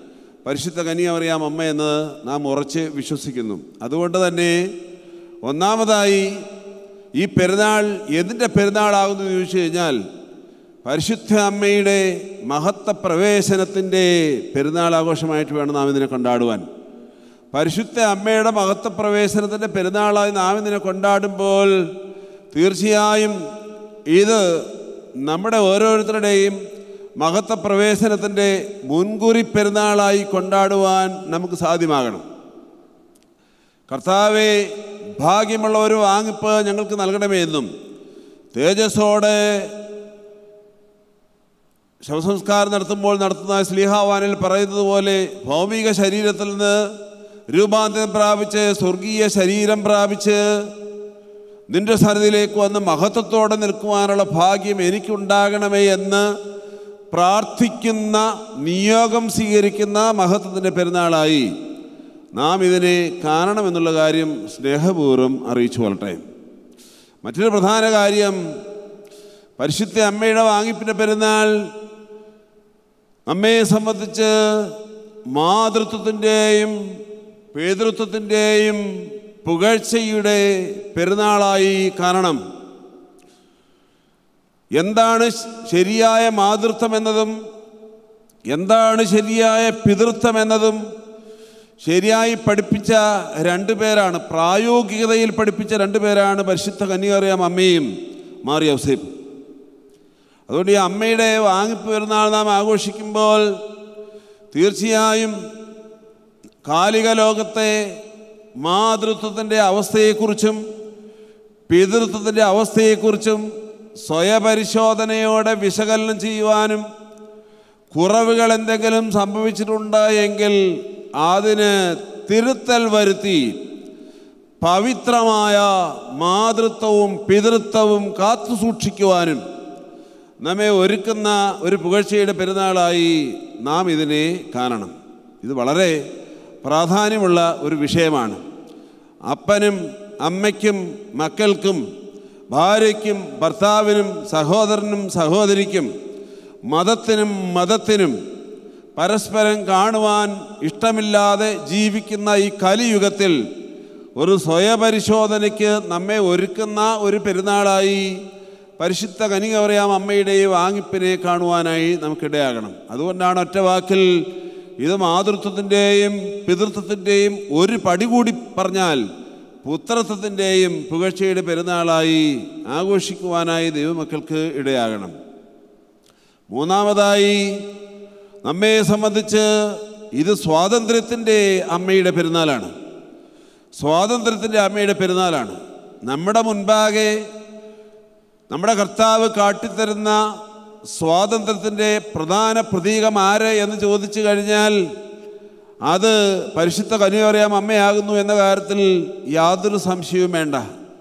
പരിശുദ്ധ കന്യാമറിയാം അമ്മ എന്ന് നാം ഉറച്ച് വിശ്വസിക്കുന്നു അതുകൊണ്ട് തന്നെ ഒന്നാമതായി ഈ പെരുന്നാൾ എന്തിൻ്റെ പെരുന്നാളാകുന്നു എന്ന് ചോദിച്ചു കഴിഞ്ഞാൽ പരിശുദ്ധ അമ്മയുടെ മഹത്വ പ്രവേശനത്തിൻ്റെ പെരുന്നാൾ ആഘോഷമായിട്ട് വേണം നാം ഇതിനെ കൊണ്ടാടുവാൻ പരിശുദ്ധ അമ്മയുടെ മഹത്വ പ്രവേശനത്തിൻ്റെ പെരുന്നാളായി നാം ഇതിനെ കൊണ്ടാടുമ്പോൾ തീർച്ചയായും ഇത് നമ്മുടെ ഓരോരുത്തരുടെയും മഹത്വ പ്രവേശനത്തിൻ്റെ മുൻകുറി പെരുന്നാളായി കൊണ്ടാടുവാൻ നമുക്ക് സാധ്യമാകണം കർത്താവെ ഭാഗ്യമുള്ള ഒരു വാങ്ങിപ്പ് ഞങ്ങൾക്ക് നൽകണമേ എന്നും തേജസ്സോടെ ശവസംസ്കാരം നടത്തുമ്പോൾ നടത്തുന്ന സ്ലീഹാവാനിൽ പറയുന്നത് പോലെ ഭൗമിക ശരീരത്തിൽ നിന്ന് രൂപാന്തരം പ്രാപിച്ച് സ്വർഗീയ ശരീരം പ്രാപിച്ച് നിന്റെ സന്നിധിയിലേക്ക് വന്ന് മഹത്വത്തോടെ നിൽക്കുവാനുള്ള ഭാഗ്യം എനിക്കുണ്ടാകണമേ എന്ന് പ്രാർത്ഥിക്കുന്ന നിയോഗം സ്വീകരിക്കുന്ന മഹത്വത്തിൻ്റെ പെരുന്നാളായി നാം ഇതിനെ കാണണമെന്നുള്ള കാര്യം സ്നേഹപൂർവ്വം അറിയിച്ചു കൊള്ളട്ടെ മറ്റൊരു പ്രധാന കാര്യം പരിശുദ്ധ അമ്മയുടെ വാങ്ങിപ്പിൻ്റെ പെരുന്നാൾ അമ്മയെ സംബന്ധിച്ച് മാതൃത്വത്തിൻ്റെയും പേതൃത്വത്തിൻ്റെയും പുകഴ്ചയുടെ പെരുന്നാളായി കാണണം എന്താണ് ശരിയായ മാതൃത്വം എന്നതും എന്താണ് ശരിയായ പിതൃത്വം എന്നതും ശരിയായി പഠിപ്പിച്ച രണ്ടു പേരാണ് പ്രായോഗികതയിൽ പഠിപ്പിച്ച രണ്ടു പേരാണ് പരിശുദ്ധ കന്യാറിയാം അമ്മയും മാറിയ ഔസേപ്പ് അതുകൊണ്ട് ഈ അമ്മയുടെ വാങ്ങിപ്പ് പെരുന്നാൾ നാം ആഘോഷിക്കുമ്പോൾ തീർച്ചയായും കാലിക ലോകത്തെ മാതൃത്വത്തിൻ്റെ അവസ്ഥയെക്കുറിച്ചും പിതൃത്വത്തിൻ്റെ അവസ്ഥയെക്കുറിച്ചും സ്വയപരിശോധനയോടെ വിശകലനം ചെയ്യുവാനും കുറവുകൾ എന്തെങ്കിലും സംഭവിച്ചിട്ടുണ്ട് എങ്കിൽ അതിന് തിരുത്തൽ വരുത്തി പവിത്രമായ മാതൃത്വവും പിതൃത്വവും കാത്തു സൂക്ഷിക്കുവാനും നമ്മെ ഒരുക്കുന്ന ഒരു പുകഴ്ചയുടെ പെരുന്നാളായി നാം ഇതിനെ കാണണം ഇത് വളരെ പ്രാധാന്യമുള്ള ഒരു വിഷയമാണ് അപ്പനും അമ്മയ്ക്കും മക്കൾക്കും ഭാര്യയ്ക്കും ഭർത്താവിനും സഹോദരനും സഹോദരിക്കും മതത്തിനും മതത്തിനും പരസ്പരം കാണുവാൻ ഇഷ്ടമില്ലാതെ ജീവിക്കുന്ന ഈ കലിയുഗത്തിൽ ഒരു സ്വയപരിശോധനയ്ക്ക് നമ്മെ ഒരുക്കുന്ന ഒരു പെരുന്നാളായി പരിശുദ്ധ കനിക പറയാം അമ്മയുടെ ഈ വാങ്ങിപ്പിനെ കാണുവാനായി നമുക്കിടയാകണം അതുകൊണ്ടാണ് ഒറ്റ വാക്കിൽ ഇത് മാതൃത്വത്തിൻ്റെയും പിതൃത്വത്തിൻ്റെയും ഒരു പടി കൂടി പറഞ്ഞാൽ പുത്രത്വത്തിൻ്റെയും പുകഴ്ചയുടെ പെരുന്നാളായി ആഘോഷിക്കുവാനായി ദൈവമക്കൾക്ക് ഇടയാകണം മൂന്നാമതായി നമ്മെ സംബന്ധിച്ച് ഇത് സ്വാതന്ത്ര്യത്തിൻ്റെ അമ്മയുടെ പെരുന്നാളാണ് സ്വാതന്ത്ര്യത്തിൻ്റെ അമ്മയുടെ പെരുന്നാളാണ് നമ്മുടെ മുൻപാകെ നമ്മുടെ കർത്താവ് കാട്ടിത്തരുന്ന സ്വാതന്ത്ര്യത്തിൻ്റെ പ്രധാന പ്രതീകം ആര് എന്ന് ചോദിച്ചു കഴിഞ്ഞാൽ അത് പരിശുദ്ധ കനിയോറിയാം അമ്മയാകുന്നു എന്ന കാര്യത്തിൽ യാതൊരു സംശയവും വേണ്ട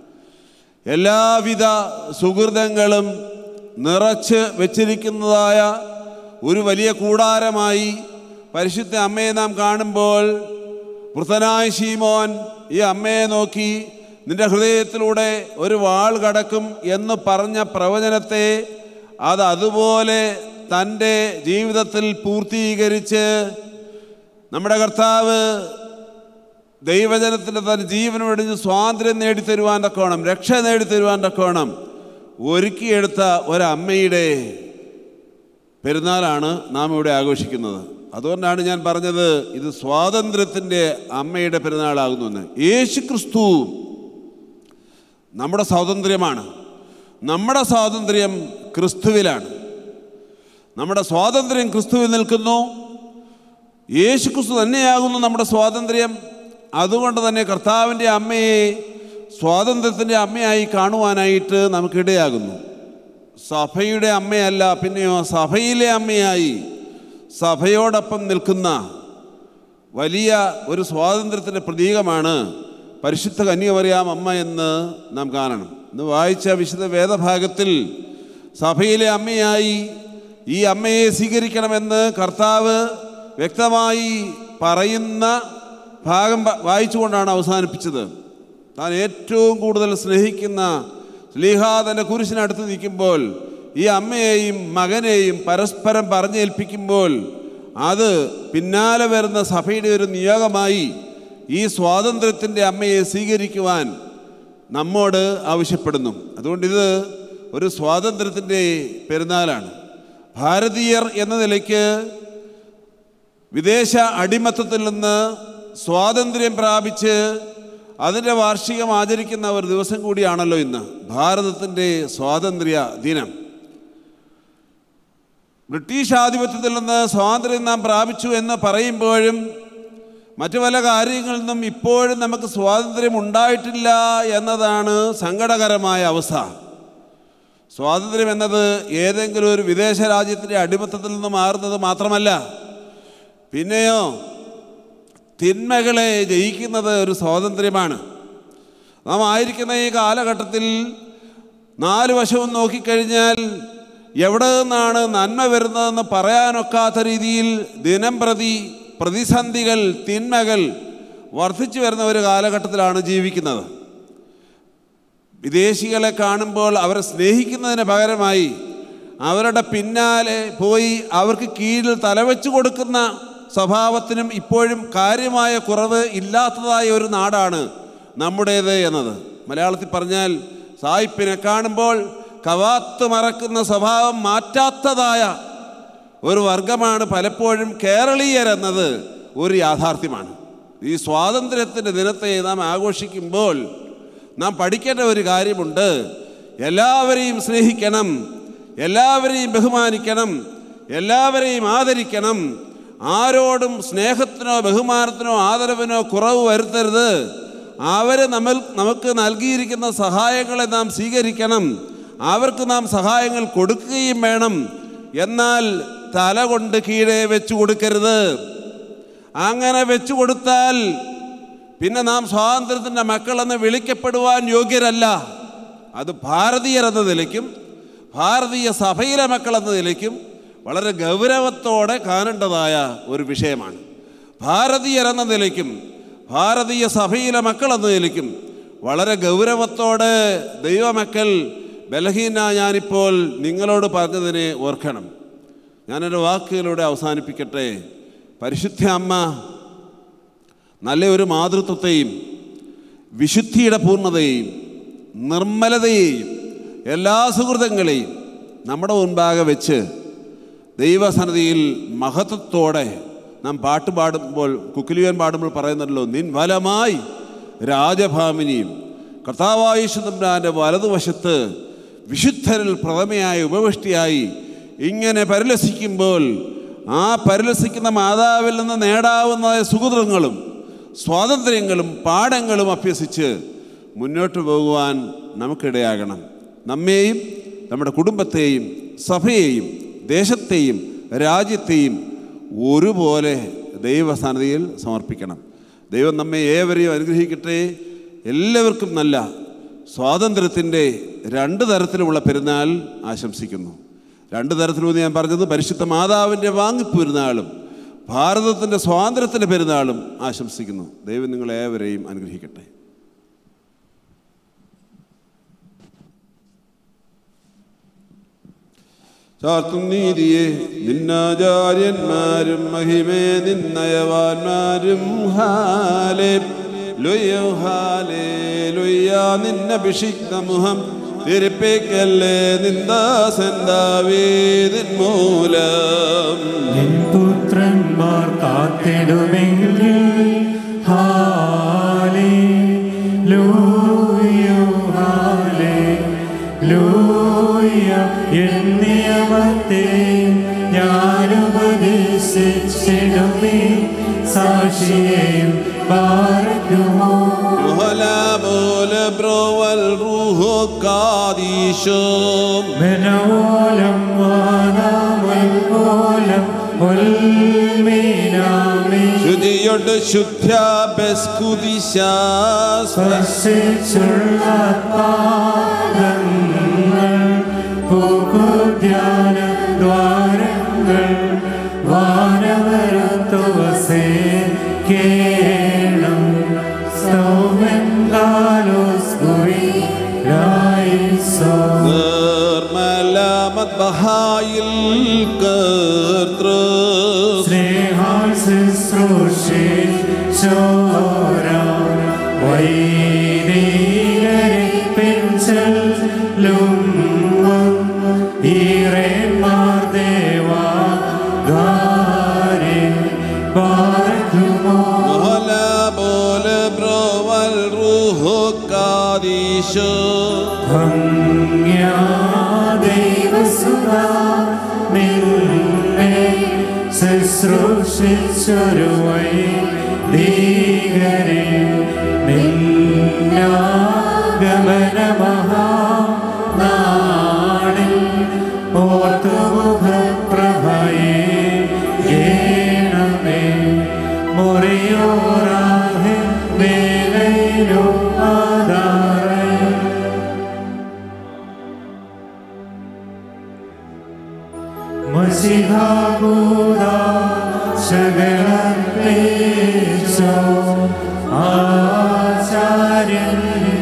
എല്ലാവിധ സുഹൃതങ്ങളും നിറച്ച് വച്ചിരിക്കുന്നതായ ഒരു വലിയ കൂടാരമായി പരിശുദ്ധ അമ്മയെ നാം കാണുമ്പോൾ വൃത്തനായ ശീമോൻ ഈ അമ്മയെ നോക്കി നിന്റെ ഹൃദയത്തിലൂടെ ഒരു വാൾ കടക്കും എന്ന് പറഞ്ഞ പ്രവചനത്തെ അത് അതുപോലെ തൻ്റെ ജീവിതത്തിൽ പൂർത്തീകരിച്ച് നമ്മുടെ കർത്താവ് ദൈവജനത്തിൻ്റെ തൻ്റെ ജീവൻ വെടിഞ്ഞ് സ്വാതന്ത്ര്യം നേടിത്തരുവാൻ തക്കോണം രക്ഷ നേടിത്തരുവാൻ തക്കോണം ഒരുക്കിയെടുത്ത ഒരമ്മയുടെ പെരുന്നാളാണ് നാം ഇവിടെ ആഘോഷിക്കുന്നത് അതുകൊണ്ടാണ് ഞാൻ പറഞ്ഞത് ഇത് സ്വാതന്ത്ര്യത്തിൻ്റെ അമ്മയുടെ പെരുന്നാളാകുന്നു എന്ന് യേശു ക്രിസ്തു നമ്മുടെ സ്വാതന്ത്ര്യമാണ് നമ്മുടെ സ്വാതന്ത്ര്യം ക്രിസ്തുവിലാണ് നമ്മുടെ സ്വാതന്ത്ര്യം ക്രിസ്തുവിൽ നിൽക്കുന്നു യേശു ക്രിസ്തു തന്നെയാകുന്നു നമ്മുടെ സ്വാതന്ത്ര്യം അതുകൊണ്ട് തന്നെ കർത്താവിൻ്റെ അമ്മയെ സ്വാതന്ത്ര്യത്തിൻ്റെ അമ്മയായി കാണുവാനായിട്ട് നമുക്കിടയാകുന്നു സഭയുടെ അമ്മയല്ല പിന്നെയോ സഭയിലെ അമ്മയായി സഭയോടൊപ്പം നിൽക്കുന്ന വലിയ ഒരു സ്വാതന്ത്ര്യത്തിൻ്റെ പ്രതീകമാണ് പരിശുദ്ധ കന്യമറിയാം അമ്മ എന്ന് നാം കാണണം ഇന്ന് വായിച്ച വിശുദ്ധ വേദഭാഗത്തിൽ സഭയിലെ അമ്മയായി ഈ അമ്മയെ സ്വീകരിക്കണമെന്ന് കർത്താവ് വ്യക്തമായി പറയുന്ന ഭാഗം വ- വായിച്ചുകൊണ്ടാണ് അവസാനിപ്പിച്ചത് താൻ ഏറ്റവും കൂടുതൽ സ്നേഹിക്കുന്ന സ്ലീഹ തൻ്റെ കുരിശിനടുത്ത് നിൽക്കുമ്പോൾ ഈ അമ്മയെയും മകനെയും പരസ്പരം പറഞ്ഞേൽപ്പിക്കുമ്പോൾ അത് പിന്നാലെ വരുന്ന സഭയുടെ ഒരു നിയോഗമായി ഈ സ്വാതന്ത്ര്യത്തിൻ്റെ അമ്മയെ സ്വീകരിക്കുവാൻ നമ്മോട് ആവശ്യപ്പെടുന്നു അതുകൊണ്ട് ഇത് ഒരു സ്വാതന്ത്ര്യത്തിൻ്റെ പെരുന്നാളാണ് ഭാരതീയർ എന്ന നിലയ്ക്ക് വിദേശ അടിമത്തത്തിൽ നിന്ന് സ്വാതന്ത്ര്യം പ്രാപിച്ച് അതിൻ്റെ വാർഷികം ആചരിക്കുന്ന ഒരു ദിവസം കൂടിയാണല്ലോ ഇന്ന് ഭാരതത്തിൻ്റെ സ്വാതന്ത്ര്യ ദിനം ബ്രിട്ടീഷ് ആധിപത്യത്തിൽ നിന്ന് സ്വാതന്ത്ര്യം നാം പ്രാപിച്ചു എന്ന് പറയുമ്പോഴും മറ്റു പല കാര്യങ്ങളിൽ നിന്നും ഇപ്പോഴും നമുക്ക് സ്വാതന്ത്ര്യം ഉണ്ടായിട്ടില്ല എന്നതാണ് സങ്കടകരമായ അവസ്ഥ സ്വാതന്ത്ര്യം എന്നത് ഏതെങ്കിലും ഒരു വിദേശ രാജ്യത്തിൻ്റെ അടിമത്തത്തിൽ നിന്ന് മാറുന്നത് മാത്രമല്ല പിന്നെയോ തിന്മകളെ ജയിക്കുന്നത് ഒരു സ്വാതന്ത്ര്യമാണ് നാം ആയിരിക്കുന്ന ഈ കാലഘട്ടത്തിൽ നാല് വശവും നോക്കിക്കഴിഞ്ഞാൽ എവിടെ നിന്നാണ് നന്മ വരുന്നതെന്ന് പറയാനൊക്കാത്ത രീതിയിൽ ദിനം പ്രതി പ്രതിസന്ധികൾ തിന്മകൾ വർദ്ധിച്ചു വരുന്ന ഒരു കാലഘട്ടത്തിലാണ് ജീവിക്കുന്നത് വിദേശികളെ കാണുമ്പോൾ അവരെ സ്നേഹിക്കുന്നതിന് പകരമായി അവരുടെ പിന്നാലെ പോയി അവർക്ക് കീഴിൽ തലവെച്ച് കൊടുക്കുന്ന സ്വഭാവത്തിനും ഇപ്പോഴും കാര്യമായ കുറവ് ഇല്ലാത്തതായ ഒരു നാടാണ് നമ്മുടേത് എന്നത് മലയാളത്തിൽ പറഞ്ഞാൽ സായിപ്പിനെ കാണുമ്പോൾ കവാത്ത് മറക്കുന്ന സ്വഭാവം മാറ്റാത്തതായ ഒരു വർഗമാണ് പലപ്പോഴും കേരളീയരെന്നത് ഒരു യാഥാർത്ഥ്യമാണ് ഈ സ്വാതന്ത്ര്യത്തിൻ്റെ ദിനത്തെ നാം ആഘോഷിക്കുമ്പോൾ നാം പഠിക്കേണ്ട ഒരു കാര്യമുണ്ട് എല്ലാവരെയും സ്നേഹിക്കണം എല്ലാവരെയും ബഹുമാനിക്കണം എല്ലാവരെയും ആദരിക്കണം ആരോടും സ്നേഹത്തിനോ ബഹുമാനത്തിനോ ആദരവിനോ കുറവ് വരുത്തരുത് അവർ നമ്മൾ നമുക്ക് നൽകിയിരിക്കുന്ന സഹായങ്ങളെ നാം സ്വീകരിക്കണം അവർക്ക് നാം സഹായങ്ങൾ കൊടുക്കുകയും വേണം എന്നാൽ തല കൊണ്ട് കീഴെ വെച്ചു കൊടുക്കരുത് അങ്ങനെ വെച്ചു കൊടുത്താൽ പിന്നെ നാം സ്വാതന്ത്ര്യത്തിൻ്റെ മക്കളെന്ന് വിളിക്കപ്പെടുവാൻ യോഗ്യരല്ല അത് ഭാരതീയർ എന്ന നിലയ്ക്കും ഭാരതീയ സഭയിലെ മക്കൾ എന്ന നിലയ്ക്കും വളരെ ഗൗരവത്തോടെ കാണേണ്ടതായ ഒരു വിഷയമാണ് ഭാരതീയർ എന്ന നിലയ്ക്കും ഭാരതീയ സഭയിലെ മക്കൾ എന്ന നിലയ്ക്കും വളരെ ഗൗരവത്തോടെ ദൈവമക്കൾ ബലഹീന ഞാനിപ്പോൾ നിങ്ങളോട് പറഞ്ഞതിനെ ഓർക്കണം ഞാനൊരു വാക്കുകളിലൂടെ അവസാനിപ്പിക്കട്ടെ പരിശുദ്ധ അമ്മ നല്ല ഒരു മാതൃത്വത്തെയും വിശുദ്ധിയുടെ പൂർണ്ണതയെയും നിർമ്മലതയെയും എല്ലാ സുഹൃതങ്ങളെയും നമ്മുടെ മുൻപാകെ വെച്ച് ദൈവസന്നിധിയിൽ മഹത്വത്തോടെ നാം പാട്ട് പാടുമ്പോൾ കുക്കിലിയൻ പാടുമ്പോൾ പറയുന്നല്ലോ നിൻ വലമായി രാജഭാമിനിയും കർത്താവായുഷുതമ്പ്രാൻ്റെ വലതുവശത്ത് വിശുദ്ധരിൽ പ്രഥമയായി ഉപവിഷ്ടിയായി ഇങ്ങനെ പരിലസിക്കുമ്പോൾ ആ പരിലസിക്കുന്ന മാതാവിൽ നിന്ന് നേടാവുന്ന സുഹൃതങ്ങളും സ്വാതന്ത്ര്യങ്ങളും പാഠങ്ങളും അഭ്യസിച്ച് മുന്നോട്ട് പോകുവാൻ നമുക്കിടയാകണം നമ്മെയും നമ്മുടെ കുടുംബത്തെയും സഭയെയും ദേശത്തെയും രാജ്യത്തെയും ഒരുപോലെ ദൈവസന്നിധിയിൽ സമർപ്പിക്കണം ദൈവം നമ്മെ ഏവരെയും അനുഗ്രഹിക്കട്ടെ എല്ലാവർക്കും നല്ല സ്വാതന്ത്ര്യത്തിൻ്റെ രണ്ട് തരത്തിലുമുള്ള പെരുന്നാൾ ആശംസിക്കുന്നു രണ്ട് തരത്തിലൂന്ന് ഞാൻ പറഞ്ഞത് പരിശുദ്ധ മാതാവിൻ്റെ വാങ്ങിപ്പ് പെരുന്നാളും ഭാരതത്തിൻ്റെ സ്വാതന്ത്ര്യത്തിൻ്റെ പെരുന്നാളും ആശംസിക്കുന്നു ദൈവം നിങ്ങളേവരെയും അനുഗ്രഹിക്കട്ടെ ചാർത്തും നീതിയെ നിന്നാചാര്യന്മാരും മഹിമേ നിന്നയവാന്മാരും ഹാലേ ലുയ്യോ ഹാലേ ലുയ്യ നിന്നഭിഷിക്ത മുഖം തിരുപ്പിക്കല്ലേ നിന്ദാസന്താവേദിൻ മൂലം പുത്രന്മാർ കാത്തിടുമെങ്കിൽ ഹാലേ ലൂയോ ഹാലേ ലൂയ എന്നിയമത്തെ ഞാനുപദേശിച്ചിടുമേ സാക്ഷിയെയും പാർക്കുമോ وهلا بول برو والروح قاديشم منولم ونام الولم والمينامي ശുദ്ധിയൊട്ട് ശുദ്ധ ബസ്കുദിശാസ് സ്പർശിച്ചുള്ള പാദങ്ങൾ പൂക്കുധ്യാന ദ്വാരങ്ങൾ വാനവരത്തുവസേ കേണം സൗമൻകാലോസ് ഗുരി രായിസോ നിർമ്മല മദ്ബഹായിൽ കർത്തൃ സ്നേഹ നാൾ ശുശ്രൂഷിച്ചോര വൈദികരെ പെൻചലും ഈറേന്മാർ ദേവാ ഗാരെ ബാർക്കുമോ وهلا بول برو والروح قاديش ദൈവസുതാ നിന്നെ ശുശ്രൂഷിച്ചൊരു വൈദികരെ നിന്നാഗമന മഹാനാളിൽ ഓർത്തുമുഖപ്രഭയെ ഏണമേ മുറിയോറാഹെ വേലയിലോ ആധാരേ മസിഹാകൂദ ശകളേശോ ആചാര്യൻ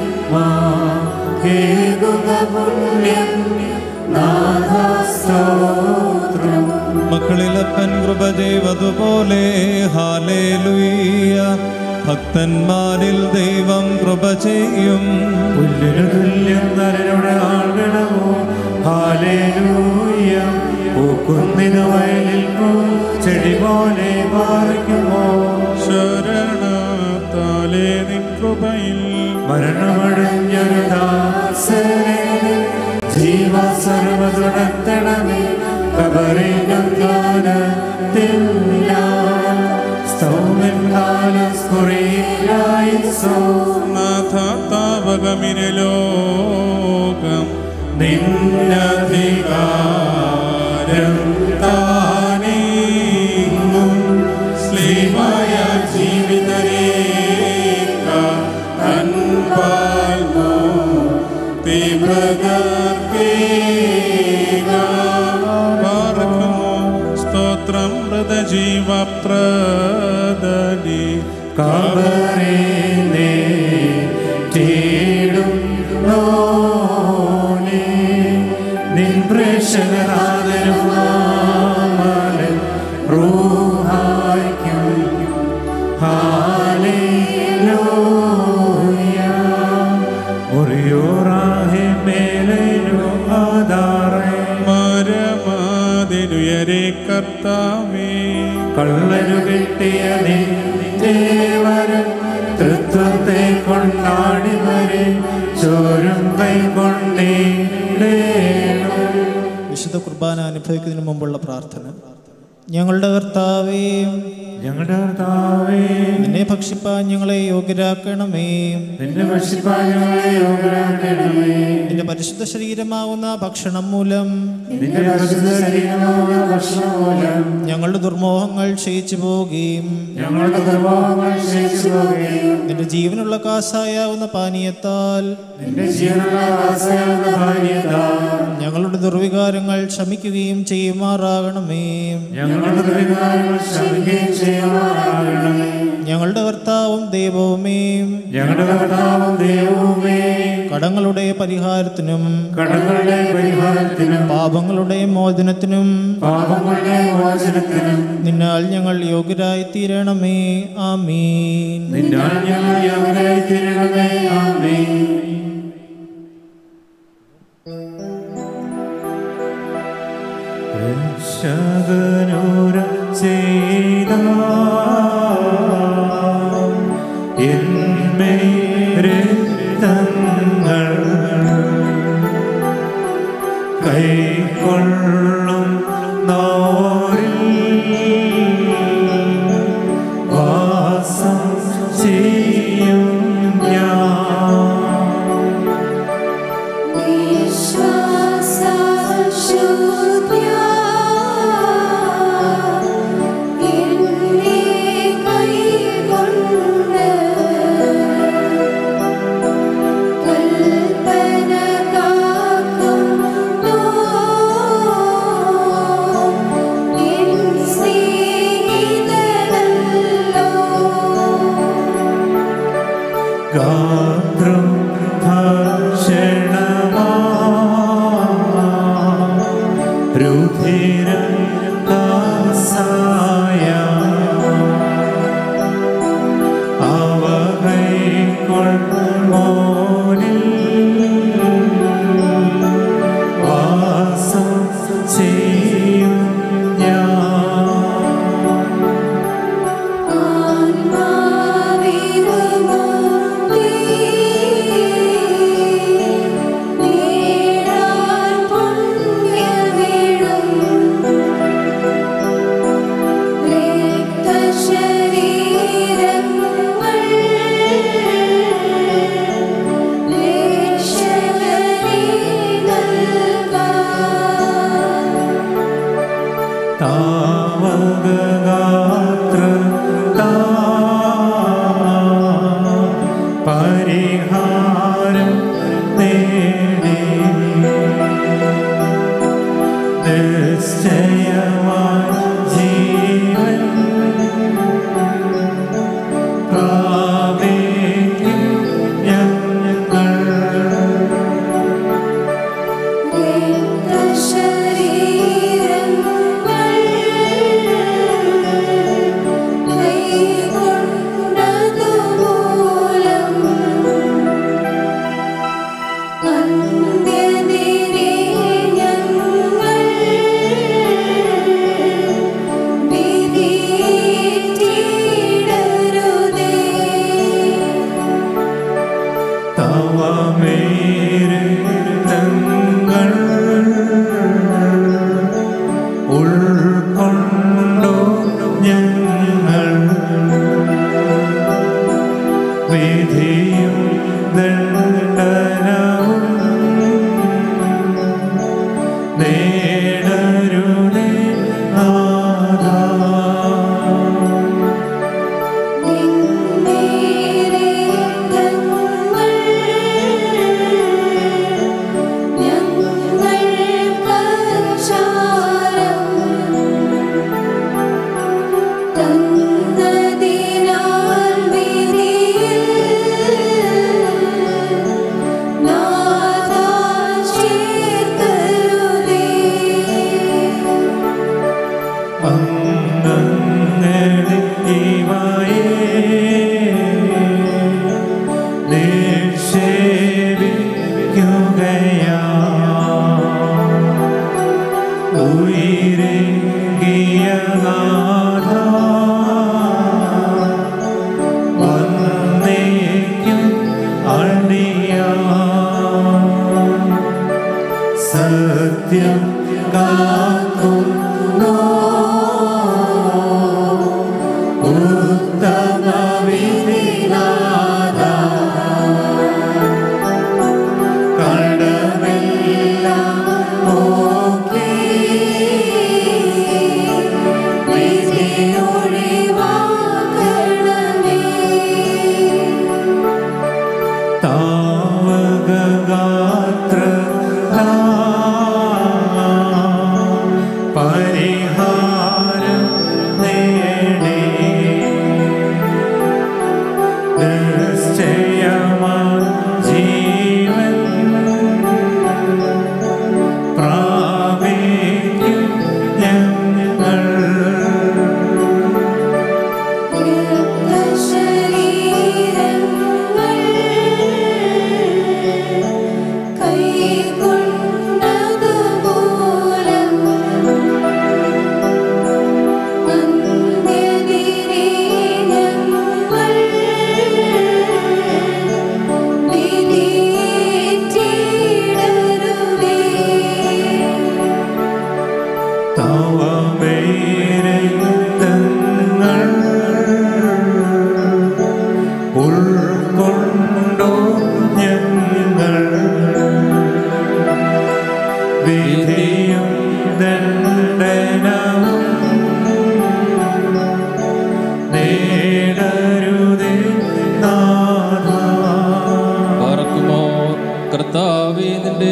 കേകുക പുണ്യം നാഥസ്തോത്രം മക്കളിലപ്പൻ കൃപ ചെയ്വതുപോലെ ഹാലേലുയ്യ ഭക്തന്മാരിൽ ദൈവം കൃപ ചെയ്യും പുല്ലിനു തുല്യം നരനുടെ ആൾഗണമോ ഹാലേലൂയ പൂക്കുന്നിനു വയലിൽ പൂ ചെടി പോലെ പാറിക്കുമോ ശരണത്താലേ നിൻ കൃപയിൽ മരണമടഞ്ഞൊരു ദാസനെ ജീവ സർവതുണർത്തണമേ കബറിനത്തില്ല സ്തൗമൻ കാലസ്കുറിയിലായി സോ നാഥാവകമിന് ലോകം നിന്നധികാരം താനീങ്ങും ശ്രീമായ ജീവിതരേഖ അൻപാൽമോ പാർക്കുമോ സ്തോത്രം മൃതജീവപ്രദനി കബറിനെ തേടും നോനെ നിൻ പ്രേക്ഷകനാദരുമാമലൻ റൂഹായ്ക്കും ഹാലേലൂയ മുറിയോറാഹെ മേലേനു ആധാരേ മരമാതിനുയരെ കർത്താവേ കള്ളനു കിട്ടിയ നിന്റേവരം തൃത്വത്തെ കൊണ്ടാടിവരെ ചോരും കൈ കൊണ്ടേ വിശുദ്ധ കുർബാന അനുഭവിക്കുന്നതിന് മുമ്പുള്ള പ്രാർത്ഥന ഞങ്ങളുടെ കർത്താവേ ഞങ്ങളുടെ കർത്താവേ നിന്നെ ഭക്ഷിപ്പാൻ ഞങ്ങളെ യോഗ്യരാക്കണമേ നിന്റെ ഭക്ഷിപ്പാൻ ഞങ്ങളെ യോഗ്യരാക്കണമേ നിന്റെ പരിശുദ്ധ ശരീരമാവുന്ന ഭക്ഷണം മൂലം നിന്റെ പരിശുദ്ധ ശരീരമാവുന്ന ഭക്ഷണം മൂലം ഞങ്ങളുടെ ദുർമോഹങ്ങൾ ക്ഷയിച്ചു പോവുകയും ഞങ്ങളുടെ ദുർഭാവങ്ങൾ ക്ഷയിച്ചു പോവുകയും നിന്റെ ജീവനുള്ള കാസായാവുന്ന പാനീയത്താൽ നിന്റെ ജീവനുള്ള ആശയാവുന്ന ഭാര്യതാൽ ഞങ്ങളുടെ ദുർവികാരങ്ങൾ ക്ഷമിക്കുകയും ചെയ്യുമാറാകണമേ ഞങ്ങളുടെ ദുരിതാരങ്ങൾ ക്ഷമിക്കുകയും ചെയ്യുമാറാകണമേ ഞങ്ങളുടെ കർത്താവും ദൈവവുമേ ഞങ്ങളുടെ കർത്താവും ദൈവവുമേ കടങ്ങളുടെ പരിഹാരത്തിനും കടങ്ങളുടെ പരിഹാരത്തിനും പാപങ്ങളുടെ മോചനത്തിനും പാപങ്ങളുടെ മോചനത്തിനും നിന്നാൽ ഞങ്ങൾ യോഗ്യരായി തീരണമേ ആമീൻ നിന്നാൽ ഞങ്ങൾ യോഗ്യരായി തീരണമേ ആമേൻ രക്ഷകനൂര ചെയ്ത എന്മേ രക്തങ്ങൾ കൈക്കൊള്ളും നോരിൽ വാസം ചെയ്യും ഞാൻ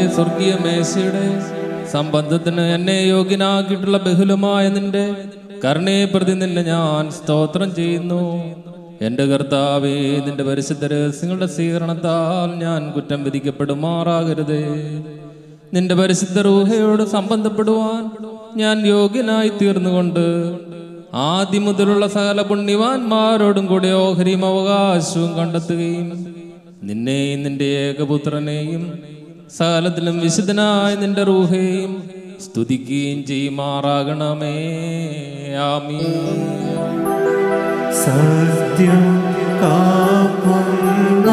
സ്വർഗീയ മേശയുടെ സംബന്ധത്തിന് എന്നെ യോഗ്യനാക്കിയിട്ടുള്ള ബഹുലമായ നിന്റെ കരുണയെ പ്രതി നിന്നെ ഞാൻ സ്തോത്രം ചെയ്യുന്നു എൻ്റെ കർത്താവേ നിന്റെ പരിശുദ്ധ രഹസ്യങ്ങളുടെ സ്വീകരണത്താൽ ഞാൻ കുറ്റം വിധിക്കപ്പെടുമാറാകരുതേ നിന്റെ പരിശുദ്ധ റൂഹയോട് സംബന്ധപ്പെടുവാൻ ഞാൻ യോഗ്യനായി തീർന്നുകൊണ്ട് ആദ്യം മുതലുള്ള സകല പുണ്യവാന്മാരോടും കൂടി ഓഹരിയും അവകാശവും കണ്ടെത്തുകയും നിന്നെയും നിന്റെ ഏകപുത്രനെയും സകലത്തിലും വിശുദ്ധനായ നിന്റെ റൂഹയും സ്തുതിക്കുകയും ചെയ്യുമാറാകണമേ ആമീ സത്യം കാക്കുന്നു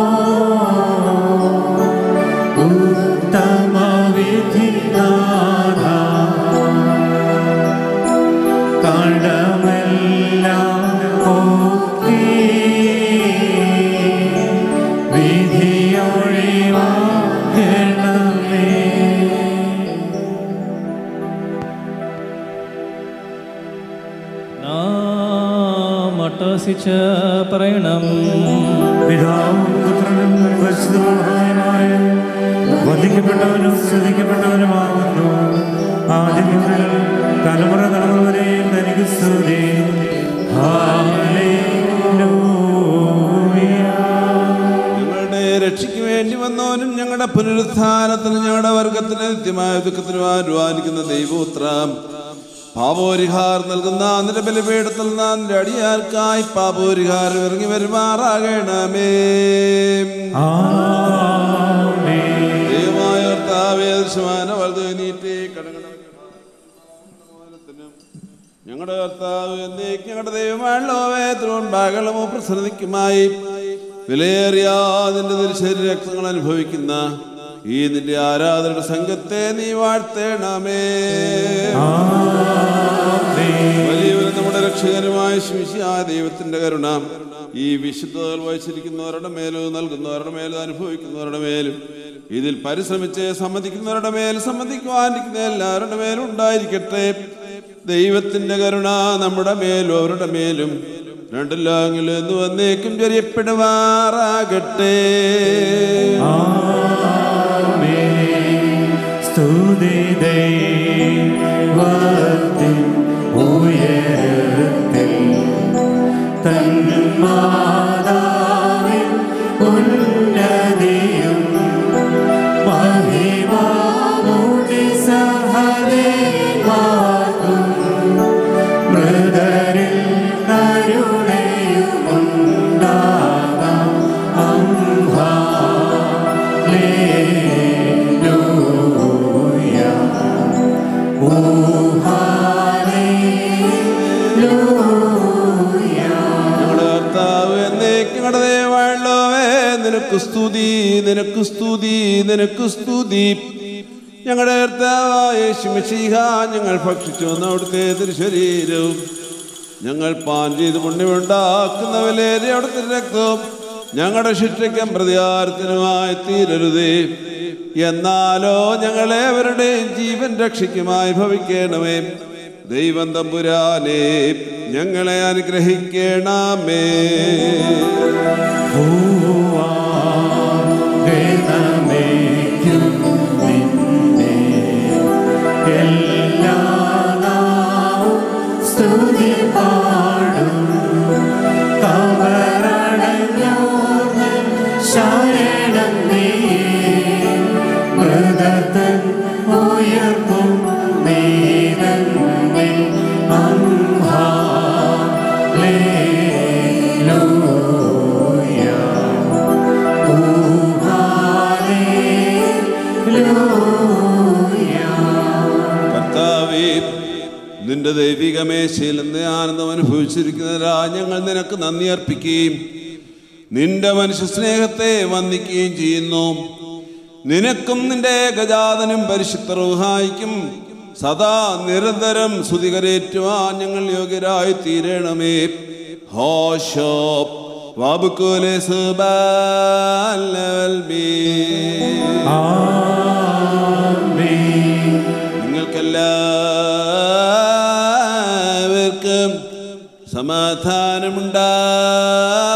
ഉത്തമ വിധിനാഥ കടമെല്ലാം പോക്കി വിധിയൊഴിവാക്കണമേ നാം അട്ടഹസിച്ച് പറയണം പിതാവും പുത്രനും പരിശുദ്ധമായ വധിക്കപ്പെട്ടവനും സ്തുതിക്കപ്പെട്ടവനുമാകുന്നു ആദ്യം മുതൽ തലമുറ തലമുറ വരെയും തനിക്ക് സ്തുതി ഞങ്ങളുടെ രക്ഷയ്ക്ക് വേണ്ടി വന്നവനും ഞങ്ങളുടെ പുനരുത്ഥാനത്തിന് ഞങ്ങളുടെ വർഗത്തിന് നിത്യമായ ദുഃഖത്തിനും ആരുവാനിക്കുന്ന ദൈവോത്രം പാപോരിഹാർ നൽകുന്ന നിന്റെ ബലിപീഠത്തിൽ നിന്റെ അടിയാർക്കായി പാപോരിഹാരം ഇറങ്ങി വരുമാറാകണമേ ദൈവമായ കർത്താവേ, ദൃശ്യമാന വലുത് നീട്ടി കടങ്ങട ഞങ്ങളുടെ കർത്താവ് എന്നേക്ക് ഞങ്ങളുടെ ദൈവമാണല്ലോവേ തിരുവൻപാകലമോ പ്രസന്നതിക്കുമായി വിലയേറിയ നിന്റെ തിരുശരീര രക്തങ്ങൾ അനുഭവിക്കുന്ന ഈ നിന്റെ ആരാധനയുടെ സംഘത്തെ നീ വാഴ്ത്തേണമേ വലിയവരും നമ്മുടെ രക്ഷകനുമായ ശിശിയായ ദൈവത്തിന്റെ കരുണ ഈ വിശുദ്ധതകൾ വഹിച്ചിരിക്കുന്നവരുടെ മേലും നൽകുന്നവരുടെ മേലും അനുഭവിക്കുന്നവരുടെ മേലും ഇതിൽ പരിശ്രമിച്ച് സമ്മതിക്കുന്നവരുടെ മേൽ സമ്മതിക്കുവാനിരിക്കുന്ന എല്ലാവരുടെ മേലും ഉണ്ടായിരിക്കട്ടെ ദൈവത്തിന്റെ കരുണ നമ്മുടെ മേലും അവരുടെ മേലും രണ്ടില്ലാങ്കിലും എന്ന് വന്നേക്കും ചൊരിയപ്പെടുമാറാകട്ടെ സ്തുതി ദൈവത്തിൻ ഉയരത്തിൽ തന്മാതാവിൻ ഉന്നതിയും മഹിമാമുടി സഹദേവാകും മൃതരിൽ കരുണയും ഉണ്ടാകാം അംഹാലേലൂയ ഓ ഞങ്ങളുടെ കർത്താവ് എന്നേക്ക് ഞങ്ങളുടെ ദൈവമുള്ളവേ നിനക്ക് സ്തുതി നിനക്ക് സ്തുതി നിനക്ക് സ്തുതി ഞങ്ങളുടെ കർത്താവായ യേശുമിശിഹ ഞങ്ങൾ ഭക്ഷിച്ചു വന്ന അവിടുത്തെ തിരുശരീരവും ഞങ്ങൾ പാൻ ചെയ്ത് പുണ്യമുണ്ടാക്കുന്ന വിലയേറിയ അവിടുത്തെ രക്തവും ഞങ്ങളുടെ ശിക്ഷയ്ക്കും പ്രതികാരത്തിനുമായി തീരരുതേ എന്നാലോ ഞങ്ങളേവരുടെയും ജീവൻ രക്ഷയ്ക്കുമായി ഭവിക്കണമേ ദൈവം തമ്പുരാനെ ഞങ്ങളെ അനുഗ്രഹിക്കണമേ സ്തുതി പാടും കവറടഞ്ഞോർന്ന് ശരണം നീ മൃതത്തൻ ഉയർപ്പും നീതന്നെ അംഹാലേലൂയ കർത്താവേ നിന്റെ ദൈവിക മേശയിൽ നിന്ന് ആനന്ദം അനുഭവിച്ചിരിക്കുന്നതിനാ ഞങ്ങൾ നിനക്ക് നന്ദി അർപ്പിക്കുകയും നിന്റെ മനുഷ്യ സ്നേഹത്തെ വന്ദിക്കുകയും ചെയ്യുന്നു നിനക്കും നിന്റെ ഗജാതനും പരിശുദ്ധ റൂഹായിക്കും സദാ നിരന്തരം സ്തുതികരേറ്റുവാൻ ഞങ്ങൾ യോഗ്യരായി തീരണമേ ഹോഷോ വാബുക്കോലെ നിങ്ങൾക്കെല്ലാവർക്കും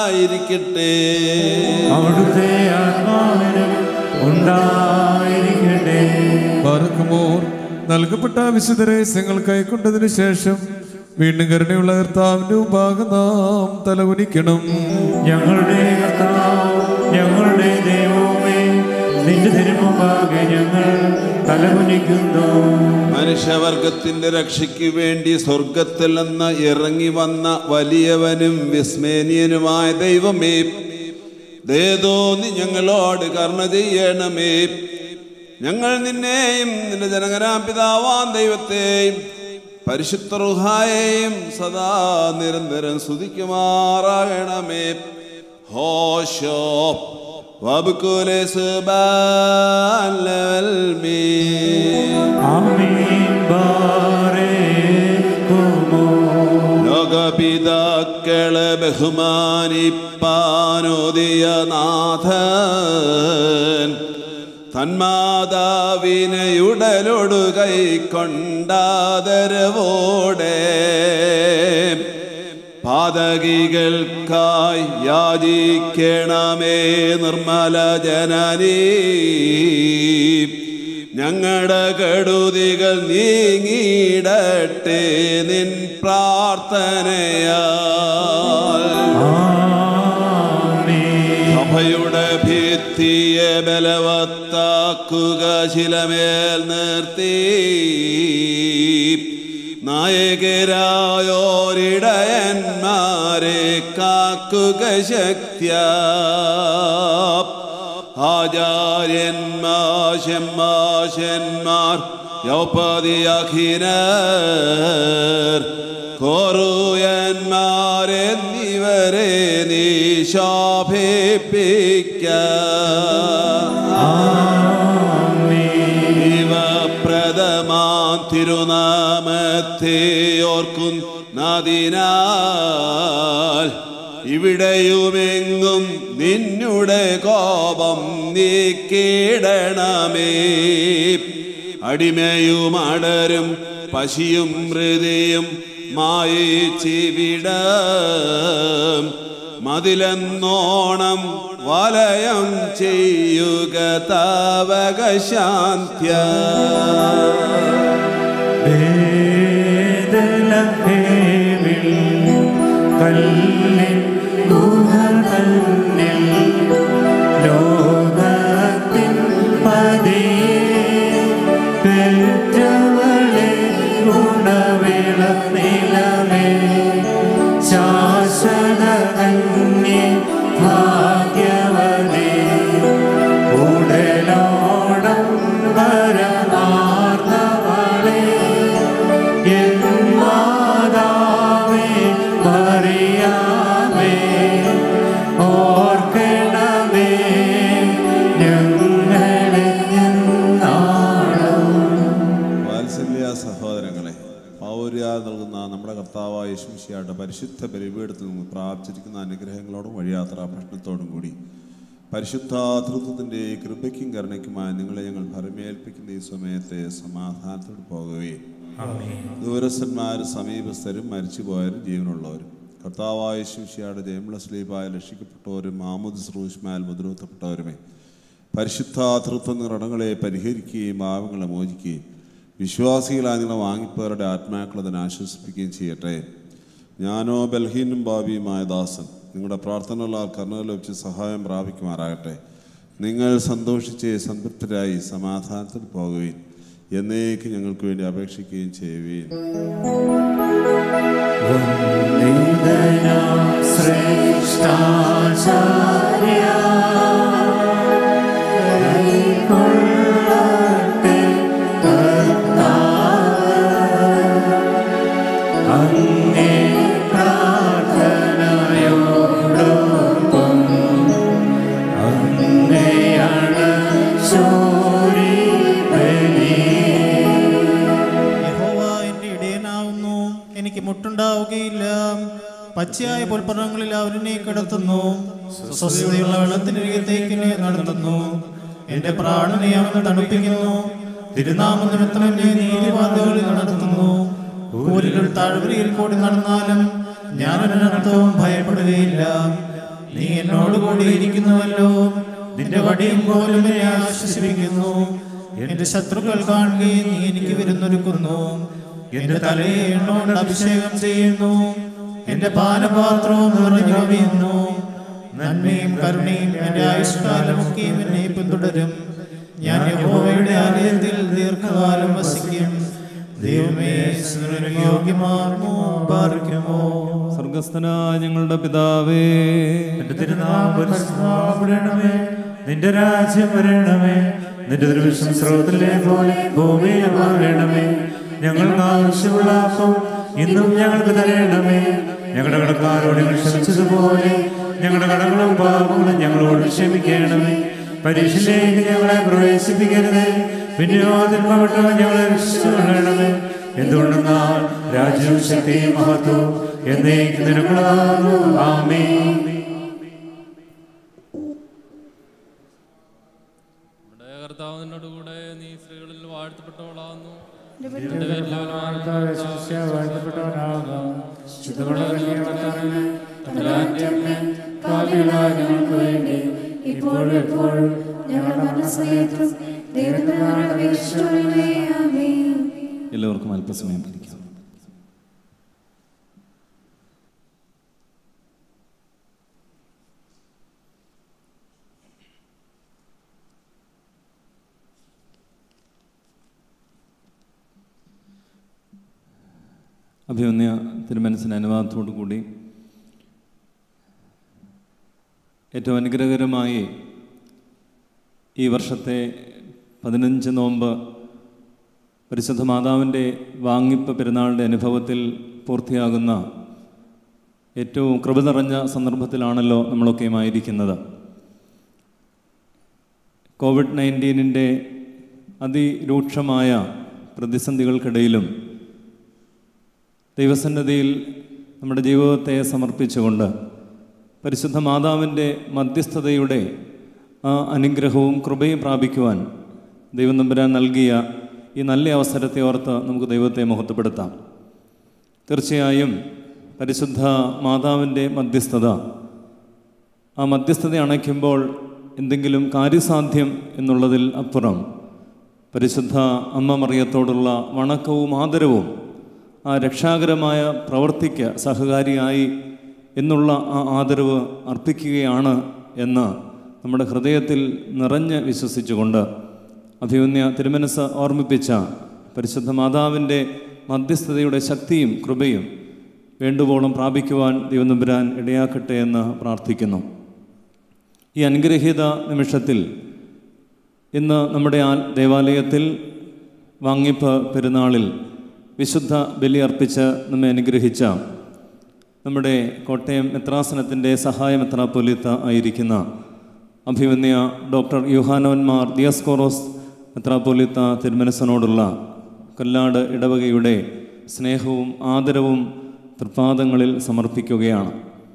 സമാധാനമുണ്ടായിരിക്കട്ടെ അവിടുത്തെ ആത്മാവിനും ഉണ്ടായിരിക്കട്ടെ കനിയണമേ പാർക്കുമോർ നൽകപ്പെട്ട വിശുദ്ധ രഹസ്യങ്ങൾ കൈക്കൊണ്ടതിനു ശേഷം വീണ്ടും കരുണയുള്ള കർത്താവിന്റെ മുമ്പാകെ നാം തലകുനിക്കണം ഞങ്ങളുടെ കർത്താവ് ഞങ്ങളുടെ ദൈവമേ നിന്റെ തിരുമുമ്പാകെ ഞങ്ങൾ തലകുനിക്കുന്നു മനുഷ്യവർഗത്തിന്റെ രക്ഷയ്ക്ക് വേണ്ടി സ്വർഗത്തിൽ നിന്ന് ഇറങ്ങി വന്ന വലിയവനും വിസ്മേനിയനുമായ ദൈവമേ ദേതോന്നി ഞങ്ങളോട് കർണ ചെയ്യണമേ ഞങ്ങൾ നിന്നെയും നിന്റെ ജനകരാം പിതാവാം ദൈവത്തെയും പരിശുദ്ധ റുഹായെയും സദാ നിരന്തരം സ്തുതിക്കുമാറാകണമേ ഹോശോ വബുക്കുലെ ആമീൻ ബാരേക്കുമോ ലോകപിതാക്കളെ ബഹുമാനിപ്പാനോദിയ നാഥൻ തന്മാതാവിനെ ഉടലൊടു കൈക്കൊണ്ടാദരവോടെ പാതകികൾക്കായി യാചിക്കണമേ നിർമ്മല ജനനീ ഞങ്ങളുടെ കെടുതികൾ നീങ്ങിയിടട്ടെ നിൻ പ്രാർത്ഥനയാൽ സഭയുടെ ഭിത്തിയെ ബലവത്താക്കുക ശിലമേൽ നിർത്തി നായകരായോരിടയന്മാരെ കാക്കുക ശക്തിയ ആചാര്യന്മാശന്മാശന്മാർ യൗപതിയഖിനർ കോറുയന്മാരെന്നിവരെ നീ ശോഭിപ്പിക്ക ദൈവപ്രദമാം തിരുനാമത്തെ ഓർക്കുന്നതിനാൽ ഇവിടെയുമെങ്ങും നിന്നുടെ കോപം നീക്കിടണമേ അടിമയും അടരും പശിയും മൃതിയും മായിച്ചിവിട മതിലെന്നോണം വലയം ചെയ്യുക താവക ശാന്ത്യ ബേദലഹേമിൽ കല്ലിൻ ഗുഹ തന്നിൽ ലോകത്തിൻ പതിയെ പെറ്റവളെ ഗുണവിള നിലമേ ശാശ്വത കന്യെ ഭാഗ്യവനേ ഉടലോടം വരമാർന്നവളേ എൻ മാതാവേ മറിയാമേ ഓർക്കണമേ ഞങ്ങളെ എന്നാളും വാത്സല്യ സഹോദരങ്ങളെ പൗര്യാൽ നൽകുന്ന നമ്മുടെ കർത്താവായ യേശുമിശിയായുടെ പരിശുദ്ധ ബലിപീഠത്തിൽ നിന്ന് പ്രാപിച്ചിരിക്കുന്ന അനുഗ്രഹങ്ങളോടും വഴിയാത്രാ പ്രശ്നത്തോടും കൂടി പരിശുദ്ധാതൃത്വത്തിൻ്റെ കൃപയ്ക്കും കരുണയ്ക്കുമായി നിങ്ങളെ ഞങ്ങൾ ഭരമേൽപ്പിക്കുന്ന ഈ സമയത്തെ സമാധാനത്തോട് പോകുകയും ദൂരസ്ഥന്മാരും സമീപസ്ഥരും മരിച്ചുപോയവരും ജീവനുള്ളവരും കർത്താവായ ശിംഷിയാട് ജയമുള്ള സ്ലീപായ രക്ഷിക്കപ്പെട്ടവരും മാമുദ് ശ്രൂഷ്മാൽ മുദ്രവത്തപ്പെട്ടവരുമേ പരിശുദ്ധാതൃത്വം നിറങ്ങളെ പരിഹരിക്കുകയും പാവങ്ങളെ മോചിക്കുകയും വിശ്വാസികളായ നിങ്ങളെ വാങ്ങിപ്പവരുടെ ആത്മാക്കളെ അതിനെ ആശ്വസിപ്പിക്കുകയും ചെയ്യട്ടെ ഞാനോ ബൽഹീനും ഭാവിയുമായ ദാസൻ നിങ്ങളുടെ പ്രാർത്ഥനകളാൽ കർണകൾ വെച്ച് സഹായം പ്രാപിക്കുമാറാകട്ടെ നിങ്ങൾ സന്തോഷിച്ച് സംതൃപ്തരായി സമാധാനത്തിൽ പോകുകയും എന്നേക്ക് ഞങ്ങൾക്ക് വേണ്ടി അപേക്ഷിക്കുകയും ചെയ്യുകയും വന്ദിതനാം ശ്രേഷ്ഠാചാര്യ കൈക്കൊള്ളട്ടെ കർത്താവ് അങ്ങേ പ്രാർത്ഥനയോടൊപ്പം അങ്ങയാണ് ചോരി യഹോവ എൻ്റെ ഇടയനാവുന്നു എനിക്ക് മുട്ടുണ്ടാവുകയില്ല പച്ചയായ പുൽപ്പറങ്ങളിൽ അവരെന്നെ കിടത്തുന്നു സ്വസ്ഥതയുള്ള വെള്ളത്തിനരികത്തേക്ക് എന്നെ നടത്തുന്നു എന്റെ പ്രാണനെ അവൻ തണുപ്പിക്കുന്നു തിരുനാമ നിമിത്തം എന്നെ നീതിവാദകളിൽ നടത്തുന്നു കൂരികൾ താഴ്വരയിൽ കൂടി നടന്നാലും ഞാൻ ഒരർത്ഥവും ഭയപ്പെടുകയില്ല നീ എന്നോട് കൂടി ഇരിക്കുന്നുവല്ലോ നിന്റെ വടിയും പോലും എന്നെ ആശ്വസിപ്പിക്കുന്നു എന്റെ ശത്രുക്കൾ കാണുകയും നീ എനിക്ക് വിരുന്നൊരുക്കുന്നു എന്റെ തലയെ എണ്ണോണ്ട് അഭിഷേകം ചെയ്യുന്നു എന്റെ പാനപാത്രവും നിറഞ്ഞു കവിയുന്നു നന്മയും കരുണയും എന്റെ ആയുഷ്കാലമൊക്കെയും എന്നെ പിന്തുടരും ഞാൻ യഹോവയുടെ ആലയത്തിൽ ദീർഘകാലം വസിക്കും ദൈവമേ സ്മരണ യോഗ്യമാർമോ പാർക്കുമോ സ്വർഗസ്ഥനായ ഞങ്ങളുടെ പിതാവേ നിന്റെ തിരുനാമം പരിശുദ്ധമാകപ്പെടണമേ നിന്റെ രാജ്യം വരണമേ നിന്റെ ദൃശ്യം സ്രോതത്തിലെ പോലെ ഭൂമിയിൽ മാറണമേ ഞങ്ങൾക്ക് ആവശ്യമുള്ള അപ്പം ഇന്നും ഞങ്ങൾക്ക് തരണമേ ഞങ്ങളുടെ കടക്കാരോട് ഞങ്ങൾ ക്ഷമിച്ചതുപോലെ ഞങ്ങളുടെ കടങ്ങളും പാപങ്ങളും ഞങ്ങളോട് ക്ഷമിക്കണമേ പരീക്ഷയിലേക്ക് ഞങ്ങളെ പ്രവേശിപ്പിക്കരുത് വിനിയോഗത്തിൽപ്പെട്ട ഞങ്ങളെ രക്ഷിച്ചുകൊള്ളണമേ എന്തുകൊണ്ടെന്നാൽ രാജ്യവും ശക്തിയും മഹത്വവും എന്നേക്ക് നിനക്കുള്ളതാകുന്നു ആമേ നമ്മുടെ കർത്താവ് നിന്നോട് കൂടെ നീ സ്ത്രീകളിൽ വാഴ്ത്തപ്പെട്ടവളാകുന്നു നിന്റെ കർത്താവേ, ശിഷ്യ വാഴ്ത്തപ്പെട്ടവനാകുന്നു. ശുദ്ധമുള്ള കന്യക ഭർത്താവിനെ, തമ്പുരാന്റെ അമ്മേ, പാപികളായ ഞങ്ങൾക്ക് വേണ്ടി ഇപ്പോഴും എപ്പോഴും ഞങ്ങളുടെ മരണസമയത്തും ദൈവത്തിനോട് അപേക്ഷിച്ചുകൊള്ളണമേ. ആമേൻ. എല്ലാവർക്കും അല്പസമയം ഇരിക്കാം അഭിമന്യ തിരുമനസിന് അനുവാദത്തോടു കൂടി ഏറ്റവും അനുഗ്രഹകരമായി ഈ വർഷത്തെ പതിനഞ്ച് നോമ്പ് പരിശുദ്ധ മാതാവിൻ്റെ വാങ്ങിപ്പ് പെരുന്നാളിൻ്റെ അനുഭവത്തിൽ പൂർത്തിയാകുന്ന ഏറ്റവും കൃപ നിറഞ്ഞ സന്ദർഭത്തിലാണല്ലോ നമ്മളൊക്കെയും ആയിരിക്കുന്നത് കോവിഡ് നയൻറ്റീനിൻ്റെ അതിരൂക്ഷമായ പ്രതിസന്ധികൾക്കിടയിലും ദൈവസന്നദ്ധിയിൽ നമ്മുടെ ജീവിതത്തെ സമർപ്പിച്ചുകൊണ്ട് പരിശുദ്ധ മാതാവിൻ്റെ മധ്യസ്ഥതയുടെ ആ അനുഗ്രഹവും കൃപയും പ്രാപിക്കുവാൻ ദൈവം നമ്പുരാൻ നൽകിയ ഈ നല്ല അവസരത്തെ ഓർത്ത് നമുക്ക് ദൈവത്തെ മഹത്വപ്പെടുത്താം തീർച്ചയായും പരിശുദ്ധ മാതാവിൻ്റെ മധ്യസ്ഥത ആ മധ്യസ്ഥത അണയ്ക്കുമ്പോൾ എന്തെങ്കിലും കാര്യസാധ്യം എന്നുള്ളതിൽ അപ്പുറം പരിശുദ്ധ അമ്മ മറിയത്തോടുള്ള വണക്കവും ആദരവും ആ രക്ഷാകരമായ പ്രവൃത്തിക്ക് സഹകാരിയായി എന്നുള്ള ആ ആദരവ് അർപ്പിക്കുകയാണ് എന്ന് നമ്മുടെ ഹൃദയത്തിൽ നിറഞ്ഞ് വിശ്വസിച്ചുകൊണ്ട് അഭിമന്യ തിരുമനസ് ഓർമ്മിപ്പിച്ച പരിശുദ്ധ മാതാവിൻ്റെ മധ്യസ്ഥതയുടെ ശക്തിയും കൃപയും വേണ്ടുവോളം പ്രാപിക്കുവാൻ ദൈവനമ്പുരാൻ ഇടയാക്കട്ടെ എന്ന് പ്രാർത്ഥിക്കുന്നു ഈ അനുഗ്രഹീത നിമിഷത്തിൽ ഇന്ന് നമ്മുടെ ആ ദേവാലയത്തിൽ വാങ്ങിപ്പ് പെരുന്നാളിൽ വിശുദ്ധ ബലി അർപ്പിച്ച് നമ്മെ അനുഗ്രഹിച്ച നമ്മുടെ കോട്ടയം മെത്രാസനത്തിൻ്റെ സഹായ മെത്രാപ്പൊലിത്ത ആയിരിക്കുന്ന അഭിമന്യ ഡോക്ടർ യുഹാനോന്മാർ ദിയസ്കോറോസ് മെത്രാപ്പൊലിത്ത തിരുമനസനോടുള്ള കൊല്ലാട് ഇടവകയുടെ സ്നേഹവും ആദരവും തൃപ്പാദങ്ങളിൽ സമർപ്പിക്കുകയാണ്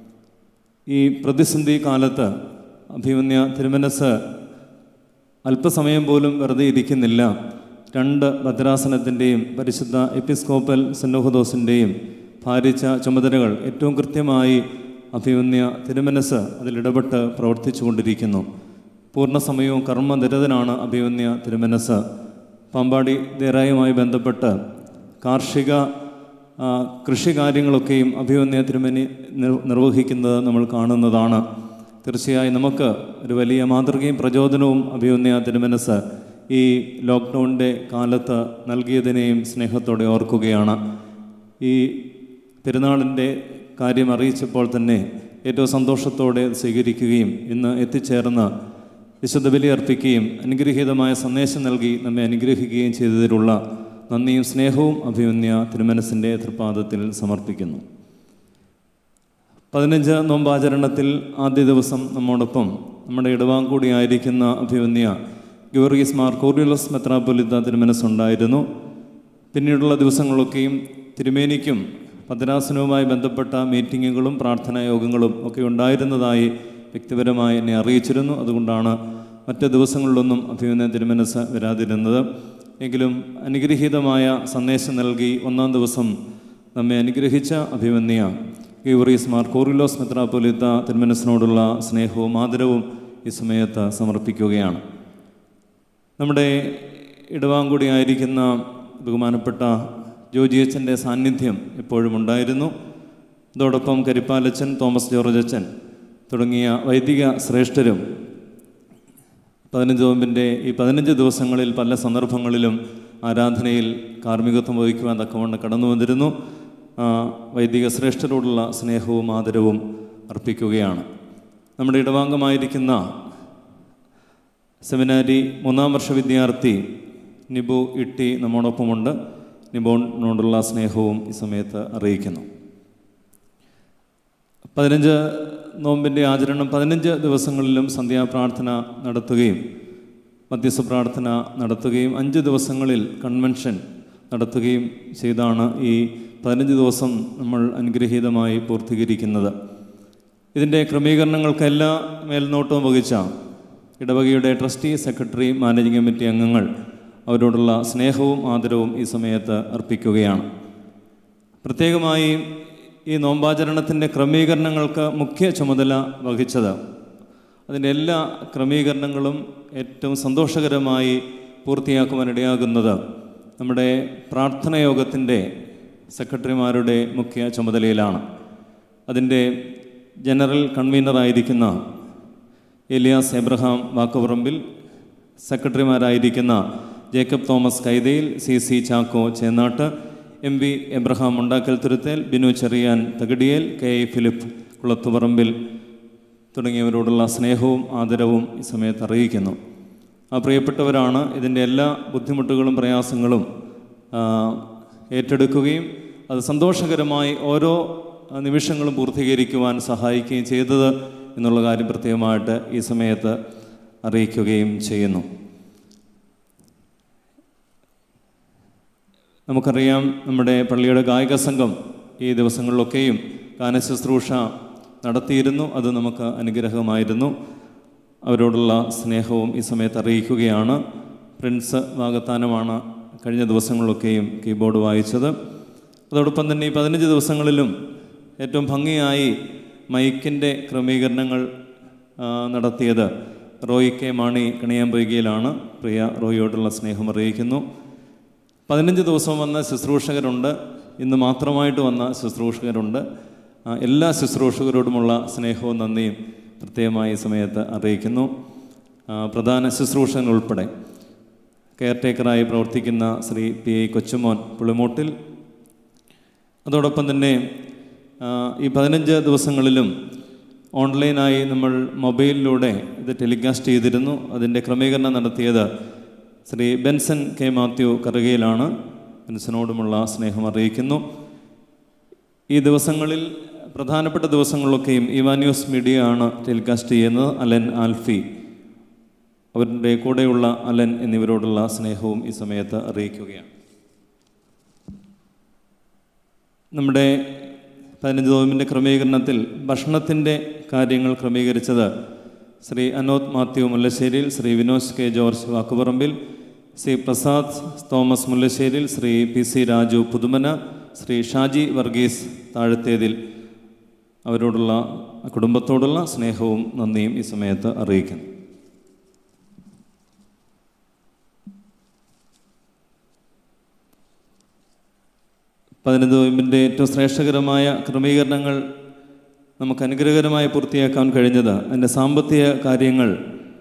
ഈ പ്രതിസന്ധി കാലത്ത് അഭിമന്യ തിരുമനസ് അല്പസമയം പോലും വെറുതെ ഇരിക്കുന്നില്ല രണ്ട് ഭദ്രാസനത്തിൻ്റെയും പരിശുദ്ധ എപ്പിസ്കോപ്പൽ സെന്നോഹദോസിൻ്റെയും ഭാരിച്ച ചുമതലകൾ ഏറ്റവും കൃത്യമായി അഭിമന്യ തിരുമനസ് അതിലിടപെട്ട് പ്രവർത്തിച്ചു കൊണ്ടിരിക്കുന്നു പൂർണ്ണസമയവും കർമ്മനിരതനാണ് അഭിമന്യ തിരുമനസ് പാമ്പാടി ദേറായുമായി ബന്ധപ്പെട്ട് കാർഷിക ആ, കൃഷി കാര്യങ്ങളൊക്കെയും അഭിമന്യ തിരുമനി നിർ- നിർവഹിക്കുന്നത് നമ്മൾ കാണുന്നതാണ് തീർച്ചയായും നമുക്ക് ഒരു വലിയ മാതൃകയും പ്രചോദനവും അഭിമന്യ തിരുമനസ് ഈ ലോക്ക്ഡൗണിൻ്റെ കാലത്ത് നൽകിയതിനെയും സ്നേഹത്തോടെ ഓർക്കുകയാണ് ഈ പെരുന്നാളിൻ്റെ കാര്യം അറിയിച്ചപ്പോൾ തന്നെ ഏറ്റവും സന്തോഷത്തോടെ സ്വീകരിക്കുകയും ഇന്ന് എത്തിച്ചേർന്ന് വിശുദ്ധ ബലി അർപ്പിക്കുകയും അനുഗ്രഹീതമായ സന്ദേശം നൽകി നമ്മെ അനുഗ്രഹിക്കുകയും ചെയ്തതിലുള്ള നന്ദിയും സ്നേഹവും അഭിമന്യ തിരുമനസിൻ്റെ തൃപ്പാദത്തിൽ സമർപ്പിക്കുന്നു പതിനഞ്ച് നോമ്പാചരണത്തിൽ ആദ്യ ദിവസം നമ്മോടൊപ്പം നമ്മുടെ ഇടവാങ്കൂടിയായിരിക്കുന്ന അഭിമന്യ ഗീവർഗീസ് മാർ കോറിയുലസ് മെത്രാപ്പൊലിത്ത തിരുമനസ്സുണ്ടായിരുന്നു പിന്നീടുള്ള ദിവസങ്ങളൊക്കെയും തിരുമേനിക്കും ഭദ്രാസനവുമായി ബന്ധപ്പെട്ട മീറ്റിങ്ങുകളും പ്രാർത്ഥനാ യോഗങ്ങളും ഒക്കെ ഉണ്ടായിരുന്നതായി വ്യക്തിപരമായി എന്നെ അറിയിച്ചിരുന്നു അതുകൊണ്ടാണ് മറ്റ് ദിവസങ്ങളിലൊന്നും അഭിമന്യ തിരുമനസ് വരാതിരുന്നത് എങ്കിലും അനുഗ്രഹീതമായ സന്ദേശം നൽകി ഒന്നാം ദിവസം നമ്മെ അനുഗ്രഹിച്ച അഭിമന്യ ഗീവറീസ് മാർ കോറിലോസ് മെത്രാപ്പൊലിത്ത തിരുമനസിനോടുള്ള സ്നേഹവും ആദരവും ഈ സമയത്ത് സമർപ്പിക്കുകയാണ് നമ്മുടെ ഇടവാങ്കുടിയായിരിക്കുന്ന ബഹുമാനപ്പെട്ട ജോജി അച്ഛൻ്റെ സാന്നിധ്യം എപ്പോഴും ഉണ്ടായിരുന്നു അതോടൊപ്പം കരിപ്പാലച്ചൻ തോമസ് ജോർജ് അച്ഛൻ തുടങ്ങിയ വൈദിക ശ്രേഷ്ഠരും പതിനഞ്ച് നോമ്പിൻ്റെ ഈ പതിനഞ്ച് ദിവസങ്ങളിൽ പല സന്ദർഭങ്ങളിലും ആരാധനയിൽ കാർമ്മികത്വം വഹിക്കുവാൻ തക്കവണ്ണം കടന്നു വന്നിരുന്നു ആ, വൈദിക ശ്രേഷ്ഠരോടുള്ള സ്നേഹവും ആദരവും അർപ്പിക്കുകയാണ് നമ്മുടെ ഇടവാംഗമായിരിക്കുന്ന സെമിനാരി മൂന്നാം വർഷ വിദ്യാർത്ഥി നിബു ഇട്ടി നമ്മോടൊപ്പമുണ്ട് നിബോണിനോടുള്ള സ്നേഹവും ഈ സമയത്ത് അറിയിക്കുന്നു പതിനഞ്ച് നോമ്പിൻ്റെ ആചരണം പതിനഞ്ച് ദിവസങ്ങളിലും സന്ധ്യാപ്രാർത്ഥന നടത്തുകയും മധ്യസ്ഥ പ്രാർത്ഥന നടത്തുകയും അഞ്ച് ദിവസങ്ങളിൽ കൺവെൻഷൻ നടത്തുകയും ചെയ്താണ് ഈ പതിനഞ്ച് ദിവസം നമ്മൾ അനുഗ്രഹീതമായി പൂർത്തീകരിക്കുന്നത് ഇതിൻ്റെ ക്രമീകരണങ്ങൾക്കെല്ലാം മേൽനോട്ടവും വഹിച്ച ഇടവകയുടെ ട്രസ്റ്റി സെക്രട്ടറി മാനേജിംഗ് കമ്മിറ്റി അംഗങ്ങൾ അവരോടുള്ള സ്നേഹവും ആദരവും ഈ സമയത്ത് അർപ്പിക്കുകയാണ് പ്രത്യേകമായി ഈ നോമ്പാചരണത്തിൻ്റെ ക്രമീകരണങ്ങൾക്ക് മുഖ്യ ചുമതല വഹിച്ചത് അതിൻ്റെ എല്ലാ ക്രമീകരണങ്ങളും ഏറ്റവും സന്തോഷകരമായി പൂർത്തിയാക്കുവാനിടയാകുന്നത് നമ്മുടെ പ്രാർത്ഥന യോഗത്തിൻ്റെ സെക്രട്ടറിമാരുടെ മുഖ്യ ചുമതലയിലാണ് അതിൻ്റെ ജനറൽ കൺവീനറായിരിക്കുന്ന എലിയാസ് എബ്രഹാം വാക്കുപറമ്പിൽ സെക്രട്ടറിമാരായിരിക്കുന്ന Jacob Thomas Kaithayil C C Chacko Chennattu M V Abraham Undakkal Thuruthel Binu Cherian Thakadiyel K I Philip Kulathuparambil തുടങ്ങിയവരോടുള്ള സ്നേഹവും ആദരവും ഈ സമയത്ത് അറിയിക്കുന്നു ആ പ്രിയപ്പെട്ടവരാണ് ഇതിൻ്റെ എല്ലാ ബുദ്ധിമുട്ടുകളും പ്രയാസങ്ങളും ആ, ഏറ്റെടുക്കുകയും അത് സന്തോഷകരമായി ഓരോ ആ, നിമിഷങ്ങളും പൂർത്തീകരിക്കുവാൻ സഹായിക്കുകയും ചെയ്തത് എന്നുള്ള കാര്യം പ്രത്യേകമായിട്ട് ഈ സമയത്ത് അറിയിക്കുകയും ചെയ്യുന്നു നമുക്കറിയാം നമ്മുടെ പള്ളിയുടെ ഗായക സംഘം ഈ ദിവസങ്ങളിലൊക്കെയും ഗാനശുശ്രൂഷ നടത്തിയിരുന്നു അത് നമുക്ക് അനുഗ്രഹമായിരുന്നു അവരോടുള്ള സ്നേഹവും ഈ സമയത്ത് അറിയിക്കുകയാണ് പ്രിൻസ് വാഗത്താനമാണ് കഴിഞ്ഞ ദിവസങ്ങളിലൊക്കെയും കീബോർഡ് വായിച്ചത് അതോടൊപ്പം തന്നെ ഈ പതിനഞ്ച് ദിവസങ്ങളിലും ഏറ്റവും ഭംഗിയായി മൈക്കിൻ്റെ ക്രമീകരണങ്ങൾ ആ, നടത്തിയത് റോയ് കെ മാണി കണിയാമ്പൊയ്കയിലാണ് പ്രിയ റോയിയോടുള്ള സ്നേഹം അറിയിക്കുന്നു പതിനഞ്ച് ദിവസം വന്ന ശുശ്രൂഷകരുണ്ട് ഇന്ന് മാത്രമായിട്ട് വന്ന ശുശ്രൂഷകരുണ്ട് ആ, എല്ലാ ശുശ്രൂഷകരോടുമുള്ള സ്നേഹവും നന്ദിയും പ്രത്യേകമായി ഈ സമയത്ത് അറിയിക്കുന്നു ആ, പ്രധാന ശുശ്രൂഷകൻ ഉൾപ്പെടെ കെയർടേക്കറായി പ്രവർത്തിക്കുന്ന ശ്രീ പി ഐ കൊച്ചുമോൻ പുളിമൂട്ടിൽ അതോടൊപ്പം തന്നെ ആ, ഈ പതിനഞ്ച് ദിവസങ്ങളിലും ഓൺലൈനായി നമ്മൾ മൊബൈലിലൂടെ ഇത് ടെലികാസ്റ്റ് ചെയ്തിരുന്നു അതിൻ്റെ ക്രമീകരണം നടത്തിയത് ശ്രീ ബെൻസൺ കെ മാത്യു കറുകയിലാണ് ബെൻസനോടുമുള്ള സ്നേഹം അറിയിക്കുന്നു ഈ ദിവസങ്ങളിൽ പ്രധാനപ്പെട്ട ദിവസങ്ങളിലൊക്കെയും ഇവാന്യൂസ് മീഡിയ ആണ് ടെലികാസ്റ്റ് ചെയ്യുന്നത് അലൻ ആൽഫി അവരുടെ കൂടെയുള്ള അലൻ എന്നിവരോടുള്ള സ്നേഹവും ഈ സമയത്ത് അറിയിക്കുകയാണ് നമ്മുടെ പതിനഞ്ച് നോമ്പിൻ്റെ ക്രമീകരണത്തിൽ ഭക്ഷണത്തിൻ്റെ കാര്യങ്ങൾ ക്രമീകരിച്ചത് Shri Anod Mathew Mullasseriyil Shri Vinod K George Vakkuparambil Shri Prasad Thomas Mullasseriyil Shri P C Raju Puthumana Shri Shaji Varghese Thazhathethil അവരോടുള്ള കുടുംബത്തോടുള്ള സ്നേഹവും നന്ദിയും ഈ സമയത്ത് അറിയിക്കുന്നു പതിനഞ്ച് നോയമ്പിൻ്റെ ഏറ്റവും ശ്രേഷ്ഠകരമായ ക്രമീകരണങ്ങൾ നമുക്ക് അനുഗ്രഹകരമായി പൂർത്തിയാക്കാൻ കഴിഞ്ഞത് അതിൻ്റെ സാമ്പത്തിക കാര്യങ്ങൾ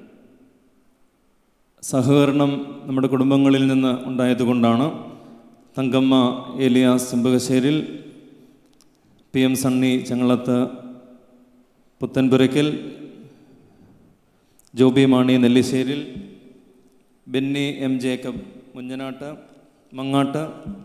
സഹകരണം നമ്മുടെ കുടുംബങ്ങളിൽ നിന്ന് ഉണ്ടായതുകൊണ്ടാണ് Thankamma Elias Chempakasseril P M Sunny Changalath Puthenpurakkal Joby Mani Nellisseril Benny M Jacob Munjanattu Mangattu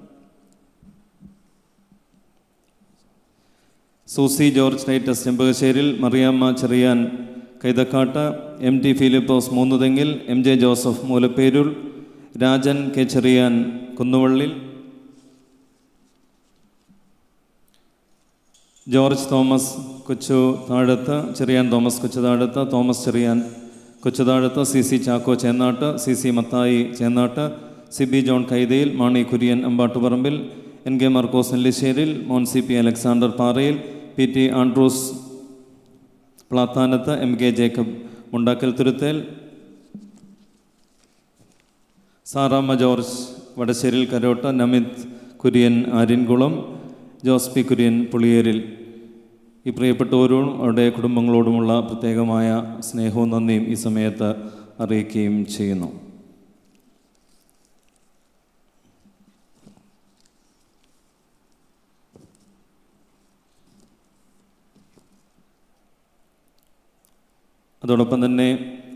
Susie George Titus Chempakasseril Mariamma Cherian Kaithakkattu M T Philipose Moonnuthengil M J Joseph Moolapperoor Rajan K Cherian Kunnuvallil George Thomas Kochu Thazhathu Cherian Thomas Kochu താഴത്ത് Thomas Cherian Kochu Thazhathu C C Chacko Chennattu C C Mathai Chennattu Sibi John Kaithayil Mani Kurian Ambattuparambil N K Markose Nellisseril Mon C P Alexander Parayil P T Andrews Plathanathu M K Jacob Mundakkal Thuruthel Saramma George Vadasseril Karotta Namith Kurian Aryankulam Jose P Kurian Puliyeril ഈ പ്രിയപ്പെട്ടവരോടും അവരുടെ കുടുംബങ്ങളോടുമുള്ള പ്രത്യേകമായ സ്നേഹവും നന്ദിയും ഈ സമയത്ത് അറിയിക്കുകയും ചെയ്യുന്നു അതോടൊപ്പം തന്നെ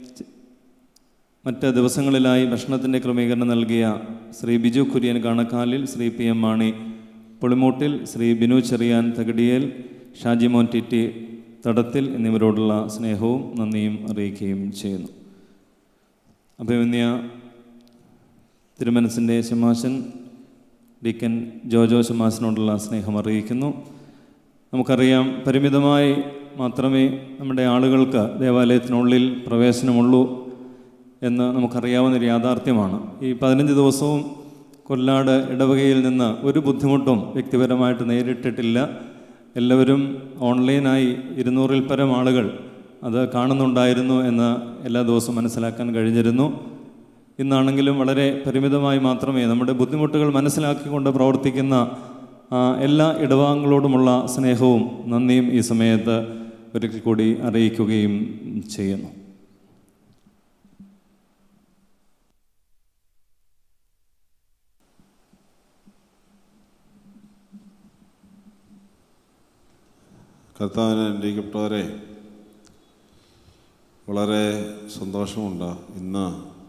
മറ്റ് ദിവസങ്ങളിലായി ഭക്ഷണത്തിൻ്റെ ക്രമീകരണം നൽകിയ Shri Biju Kurian Kanakkalil Shri P M Mani Pulimoottil Shri Binu Cherian Thakadiyel Shajimon T T Thadathil എന്നിവരോടുള്ള സ്നേഹവും നന്ദിയും അറിയിക്കുകയും ചെയ്യുന്നു അഭിമന്യ തിരുമനസിൻ്റെ ശമാശൻ ഡിക്കൻ ജോജോ ശമാശനോടുള്ള സ്നേഹം അറിയിക്കുന്നു നമുക്കറിയാം പരിമിതമായി മാത്രമേ നമ്മുടെ ആളുകൾക്ക് ദേവാലയത്തിനുള്ളിൽ പ്രവേശനമുള്ളൂ എന്ന് നമുക്കറിയാവുന്ന ഒരു യാഥാർത്ഥ്യമാണ് ഈ പതിനഞ്ച് ദിവസവും കൊല്ലാട് ഇടവകയിൽ നിന്ന് ഒരു ബുദ്ധിമുട്ടും വ്യക്തിപരമായിട്ട് നേരിട്ടിട്ടില്ല എല്ലാവരും ഓൺലൈനായി ഇരുന്നൂറിൽ പരം ആളുകൾ അത് കാണുന്നുണ്ടായിരുന്നു എന്ന് എല്ലാ ദിവസവും മനസ്സിലാക്കാൻ കഴിഞ്ഞിരുന്നു ഇന്നാണെങ്കിലും വളരെ പരിമിതമായി മാത്രമേ നമ്മുടെ ബുദ്ധിമുട്ടുകൾ മനസ്സിലാക്കിക്കൊണ്ട് പ്രവർത്തിക്കുന്ന ആ, എല്ലാ ഇടവാങ്ങളോടുമുള്ള സ്നേഹവും നന്ദിയും ഈ സമയത്ത് ഒരിക്കൽ കൂടി അറിയിക്കുകയും ചെയ്യുന്നു കർത്താവിനെ അനുഗ്രഹിക്കപ്പെട്ടവരെ വളരെ സന്തോഷമുണ്ട് ഇന്ന്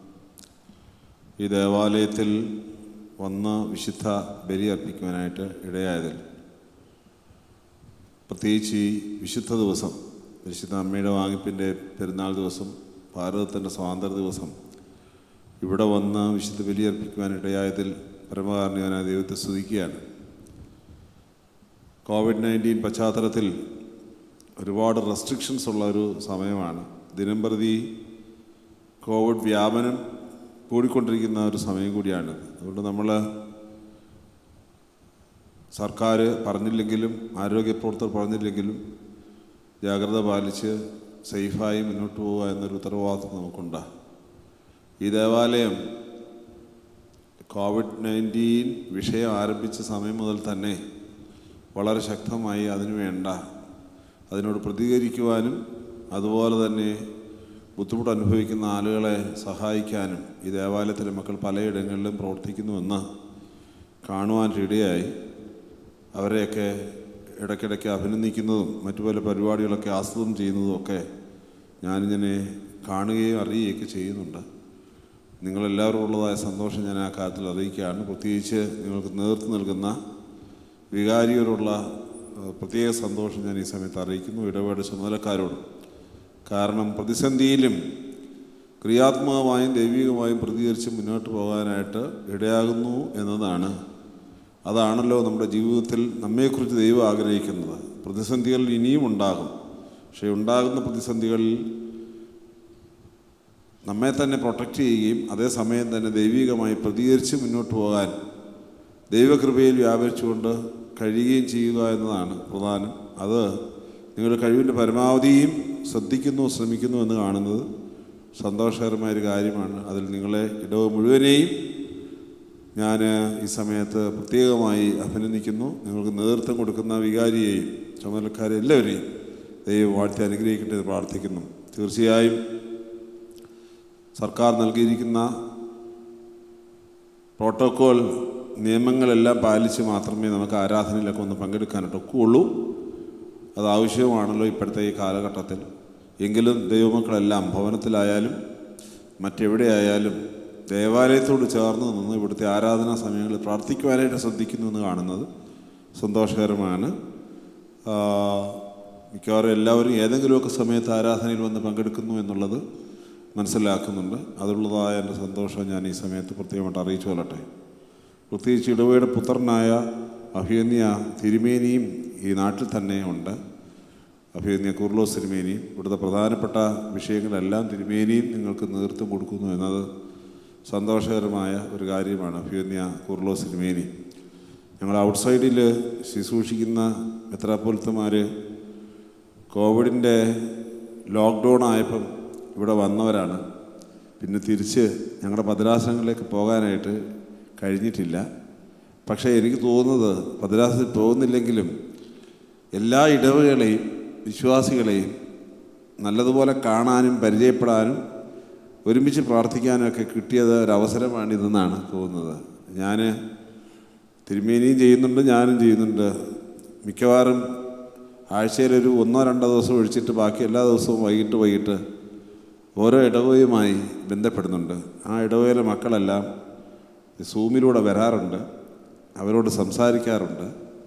ഈ ദേവാലയത്തിൽ വന്ന് വിശുദ്ധ ബലി അർപ്പിക്കുവാനായിട്ട് ഇടയായതിൽ പ്രത്യേകിച്ച് ഈ വിശുദ്ധ ദിവസം വിശുദ്ധ അമ്മയുടെ വാങ്ങിപ്പിൻ്റെ പെരുന്നാൾ ദിവസം ഭാരതത്തിൻ്റെ സ്വാതന്ത്ര്യ ദിവസം ഇവിടെ വന്ന് വിശുദ്ധ ബലി അർപ്പിക്കുവാനിടയായതിൽ പരമകാരണവനായ ദൈവത്തെ സ്തുതിക്കുകയാണ് കോവിഡ് നയൻറ്റീൻ പശ്ചാത്തലത്തിൽ ഒരുപാട് റെസ്ട്രിക്ഷൻസ് ഉള്ള ഒരു സമയമാണ് ദിനംപ്രതി കോവിഡ് വ്യാപനം കൂടിക്കൊണ്ടിരിക്കുന്ന ഒരു സമയം കൂടിയാണ് അതുകൊണ്ട് നമ്മൾ സർക്കാർ പറഞ്ഞില്ലെങ്കിലും ആരോഗ്യ പ്രവർത്തകർ പറഞ്ഞില്ലെങ്കിലും ജാഗ്രത പാലിച്ച് സേഫായി മുന്നോട്ട് പോവുക എന്നൊരു ഉത്തരവാദിത്വം നമുക്കുണ്ട് ഈ ദേവാലയം കോവിഡ് നയൻറ്റീൻ വിഷയം ആരംഭിച്ച സമയം മുതൽ തന്നെ വളരെ ശക്തമായി അതിനു വേണ്ട അതിനോട് പ്രതികരിക്കുവാനും അതുപോലെ തന്നെ ബുദ്ധിമുട്ട് അനുഭവിക്കുന്ന ആളുകളെ സഹായിക്കാനും ഈ ദേവാലയത്തിലെ മക്കൾ പലയിടങ്ങളിലും പ്രവർത്തിക്കുന്നുവെന്ന് കാണുവാൻ ഇടയായി അവരെയൊക്കെ ഇടയ്ക്കിടയ്ക്ക് അഭിനന്ദിക്കുന്നതും മറ്റു പല പരിപാടികളൊക്കെ ആസ്വദം ചെയ്യുന്നതും ഒക്കെ ഞാനിങ്ങനെ കാണുകയും അറിയുകയൊക്കെ ചെയ്യുന്നുണ്ട് നിങ്ങളെല്ലാവരും ഉള്ളതായ സന്തോഷം ഞാൻ ആ കാര്യത്തിൽ അറിയിക്കുകയാണ് പ്രത്യേകിച്ച് നിങ്ങൾക്ക് നേതൃത്വം നൽകുന്ന വികാരിയോടുള്ള ഏഹ്, പ്രത്യേക സന്തോഷം ഞാൻ ഈ സമയത്ത് അറിയിക്കുന്നു ഇടപെട ചുമതലക്കാരോടും കാരണം പ്രതിസന്ധിയിലും ക്രിയാത്മകമായും ദൈവികമായും പ്രതികരിച്ച് മുന്നോട്ട് പോകാനായിട്ട് ഇടയാകുന്നു എന്നതാണ് അതാണല്ലോ നമ്മുടെ ജീവിതത്തിൽ നമ്മെക്കുറിച്ച് ദൈവം ആഗ്രഹിക്കുന്നത് പ്രതിസന്ധികൾ ഇനിയും ഉണ്ടാകും പക്ഷേ ഉണ്ടാകുന്ന പ്രതിസന്ധികളിൽ നമ്മെ തന്നെ പ്രൊട്ടക്റ്റ് ചെയ്യുകയും അതേസമയം തന്നെ ദൈവികമായി പ്രതികരിച്ച് മുന്നോട്ട് പോകാൻ ദൈവകൃപയിൽ വ്യാപരിച്ചുകൊണ്ട് കഴിയുകയും ചെയ്യുക എന്നതാണ് പ്രധാനം അത് നിങ്ങളുടെ കഴിവിൻ്റെ പരമാവധിയും ശ്രദ്ധിക്കുന്നു ശ്രമിക്കുന്നു എന്ന് കാണുന്നത് സന്തോഷകരമായ ഒരു കാര്യമാണ് അതിൽ നിങ്ങളെ ഇടവ് മുഴുവനെയും ഞാൻ ഈ സമയത്ത് പ്രത്യേകമായി അഭിനന്ദിക്കുന്നു നിങ്ങൾക്ക് നേതൃത്വം കൊടുക്കുന്ന വികാരിയെയും ചുമതലക്കാരെ എല്ലാവരെയും ദൈവം വാഴ്ത്തി അനുഗ്രഹിക്കട്ടെ എന്ന് പ്രാർത്ഥിക്കുന്നു തീർച്ചയായും സർക്കാർ നൽകിയിരിക്കുന്ന പ്രോട്ടോക്കോൾ നിയമങ്ങളെല്ലാം പാലിച്ച് മാത്രമേ നമുക്ക് ആരാധനയിലൊക്കെ ഒന്ന് പങ്കെടുക്കാനായിട്ട് ഒക്കുകയുള്ളൂ അത് ആവശ്യവുമാണല്ലോ ഇപ്പോഴത്തെ ഈ കാലഘട്ടത്തിൽ എങ്കിലും ദൈവമക്കളെല്ലാം ഭവനത്തിലായാലും മറ്റെവിടെയായാലും ദേവാലയത്തോട് ചേർന്ന് നിന്ന് ഇവിടുത്തെ ആരാധനാ സമയങ്ങളിൽ പ്രാർത്ഥിക്കുവാനായിട്ട് ശ്രദ്ധിക്കുന്നു എന്ന് കാണുന്നത് സന്തോഷകരമാണ് ആ, മിക്കവാറും എല്ലാവരും ഏതെങ്കിലുമൊക്കെ സമയത്ത് ആരാധനയിൽ വന്ന് പങ്കെടുക്കുന്നു എന്നുള്ളത് മനസ്സിലാക്കുന്നുണ്ട് അതുള്ളതായ എൻ്റെ സന്തോഷം ഞാൻ ഈ സമയത്ത് പ്രത്യേകമായിട്ട് അറിയിച്ചു കൊള്ളട്ടെ പ്രത്യേകിച്ച് ഇടവയുടെ പുത്രനായ അഭിയന്യ തിരുമേനിയും ഈ നാട്ടിൽ തന്നെ ഉണ്ട് അഭിയന്യ കുർലോസ് തിരുമേനിയും ഇവിടുത്തെ പ്രധാനപ്പെട്ട വിഷയങ്ങളെല്ലാം തിരുമേനിയും നിങ്ങൾക്ക് നേതൃത്വം കൊടുക്കുന്നു എന്നത് സന്തോഷകരമായ ഒരു കാര്യമാണ് അഭിയന്യ കുർലോസ് തിരുമേനി ഞങ്ങൾ ഔട്ട്സൈഡിൽ ശുശ്രൂഷിക്കുന്ന മെത്രാപ്പൊലിത്തമാർ കോവിഡിൻ്റെ ലോക്ക്ഡൗൺ ആയപ്പം ഇവിടെ വന്നവരാണ് പിന്നെ തിരിച്ച് ഞങ്ങളുടെ ഭദ്രാസനങ്ങളിലേക്ക് പോകാനായിട്ട് കഴിഞ്ഞിട്ടില്ല പക്ഷേ എനിക്ക് തോന്നുന്നത് ഭദ്രാസനത്തിൽ പോകുന്നില്ലെങ്കിലും എല്ലാ ഇടവുകളെയും വിശ്വാസികളെയും നല്ലതുപോലെ കാണാനും പരിചയപ്പെടാനും ഒരുമിച്ച് പ്രാർത്ഥിക്കാനും ഒക്കെ കിട്ടിയത് ഒരവസരമാണിതെന്നാണ് തോന്നുന്നത് ഞാൻ തിരുമേനിയും ചെയ്യുന്നുണ്ട് ഞാനും ചെയ്യുന്നുണ്ട് മിക്കവാറും ആഴ്ചയിലൊരു ഒന്നോ രണ്ടോ ദിവസം ഒഴിച്ചിട്ട് ബാക്കി എല്ലാ ദിവസവും വൈകിട്ട് വൈകിട്ട് ഓരോ ഇടവകയുമായി ബന്ധപ്പെടുന്നുണ്ട് ആ ഇടവകയിലെ മക്കളെല്ലാം സൂമിലൂടെ വരാറുണ്ട് അവരോട് സംസാരിക്കാറുണ്ട്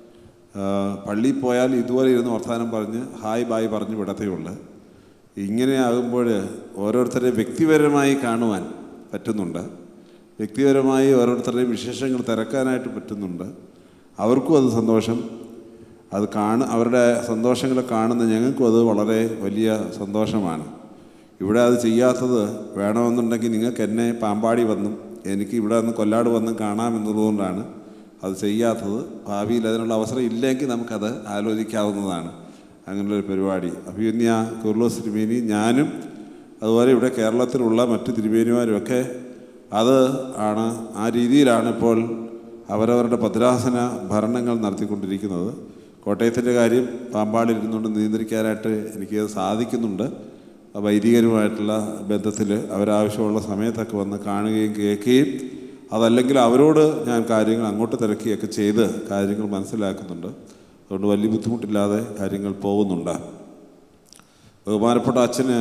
ആ, പള്ളിയിൽ പോയാൽ ഇതുപോലെ ഇരുന്ന് വർത്തമാനം പറഞ്ഞ് ഹായ് ബായ് പറഞ്ഞ് വിടത്തേ ഉള്ളൂ ഇങ്ങനെ ആകുമ്പോൾ ഓരോരുത്തരെ വ്യക്തിപരമായി കാണുവാൻ പറ്റുന്നുണ്ട് വ്യക്തിപരമായി ഓരോരുത്തരുടെയും വിശേഷങ്ങൾ തിരക്കാനായിട്ട് പറ്റുന്നുണ്ട് അവർക്കും അത് സന്തോഷം അത് കാണു അവരുടെ സന്തോഷങ്ങൾ കാണുന്ന ഞങ്ങൾക്കും അത് വളരെ വലിയ സന്തോഷമാണ് ഇവിടെ അത് ചെയ്യാത്തത് വേണമെന്നുണ്ടെങ്കിൽ നിങ്ങൾക്ക് എന്നെ പാമ്പാടി വന്നും എനിക്ക് ഇവിടെ നിന്ന് കൊല്ലാട് വന്നും കാണാമെന്നുള്ളതുകൊണ്ടാണ് അത് ചെയ്യാത്തത് ഭാവിയിൽ അതിനുള്ള അവസരം ഇല്ലെങ്കിൽ നമുക്കത് ആലോചിക്കാവുന്നതാണ് അങ്ങനെയുള്ളൊരു പരിപാടി അഭിയുന്യ കുർലോസ് തിരുമേനി ഞാനും അതുപോലെ ഇവിടെ കേരളത്തിലുള്ള മറ്റ് തിരുമേനിമാരുമൊക്കെ അത് ആണ് ആ രീതിയിലാണ് ഇപ്പോൾ അവരവരുടെ ഭദ്രാസന ഭരണങ്ങൾ നടത്തിക്കൊണ്ടിരിക്കുന്നത് കോട്ടയത്തിൻ്റെ കാര്യം പാമ്പാടിൽ ഇരുന്നുകൊണ്ട് നിയന്ത്രിക്കാനായിട്ട് എനിക്ക് സാധിക്കുന്നുണ്ട് വൈദികരുമായിട്ടുള്ള ബന്ധത്തിൽ അവരാവശ്യമുള്ള സമയത്തൊക്കെ വന്ന് കാണുകയും കേൾക്കുകയും അതല്ലെങ്കിൽ അവരോട് ഞാൻ കാര്യങ്ങൾ അങ്ങോട്ട് തിരക്കുകയൊക്കെ ചെയ്ത് കാര്യങ്ങൾ മനസ്സിലാക്കുന്നുണ്ട് അതുകൊണ്ട് വലിയ ബുദ്ധിമുട്ടില്ലാതെ കാര്യങ്ങൾ പോകുന്നുണ്ട് ബഹുമാനപ്പെട്ട അച്ഛന്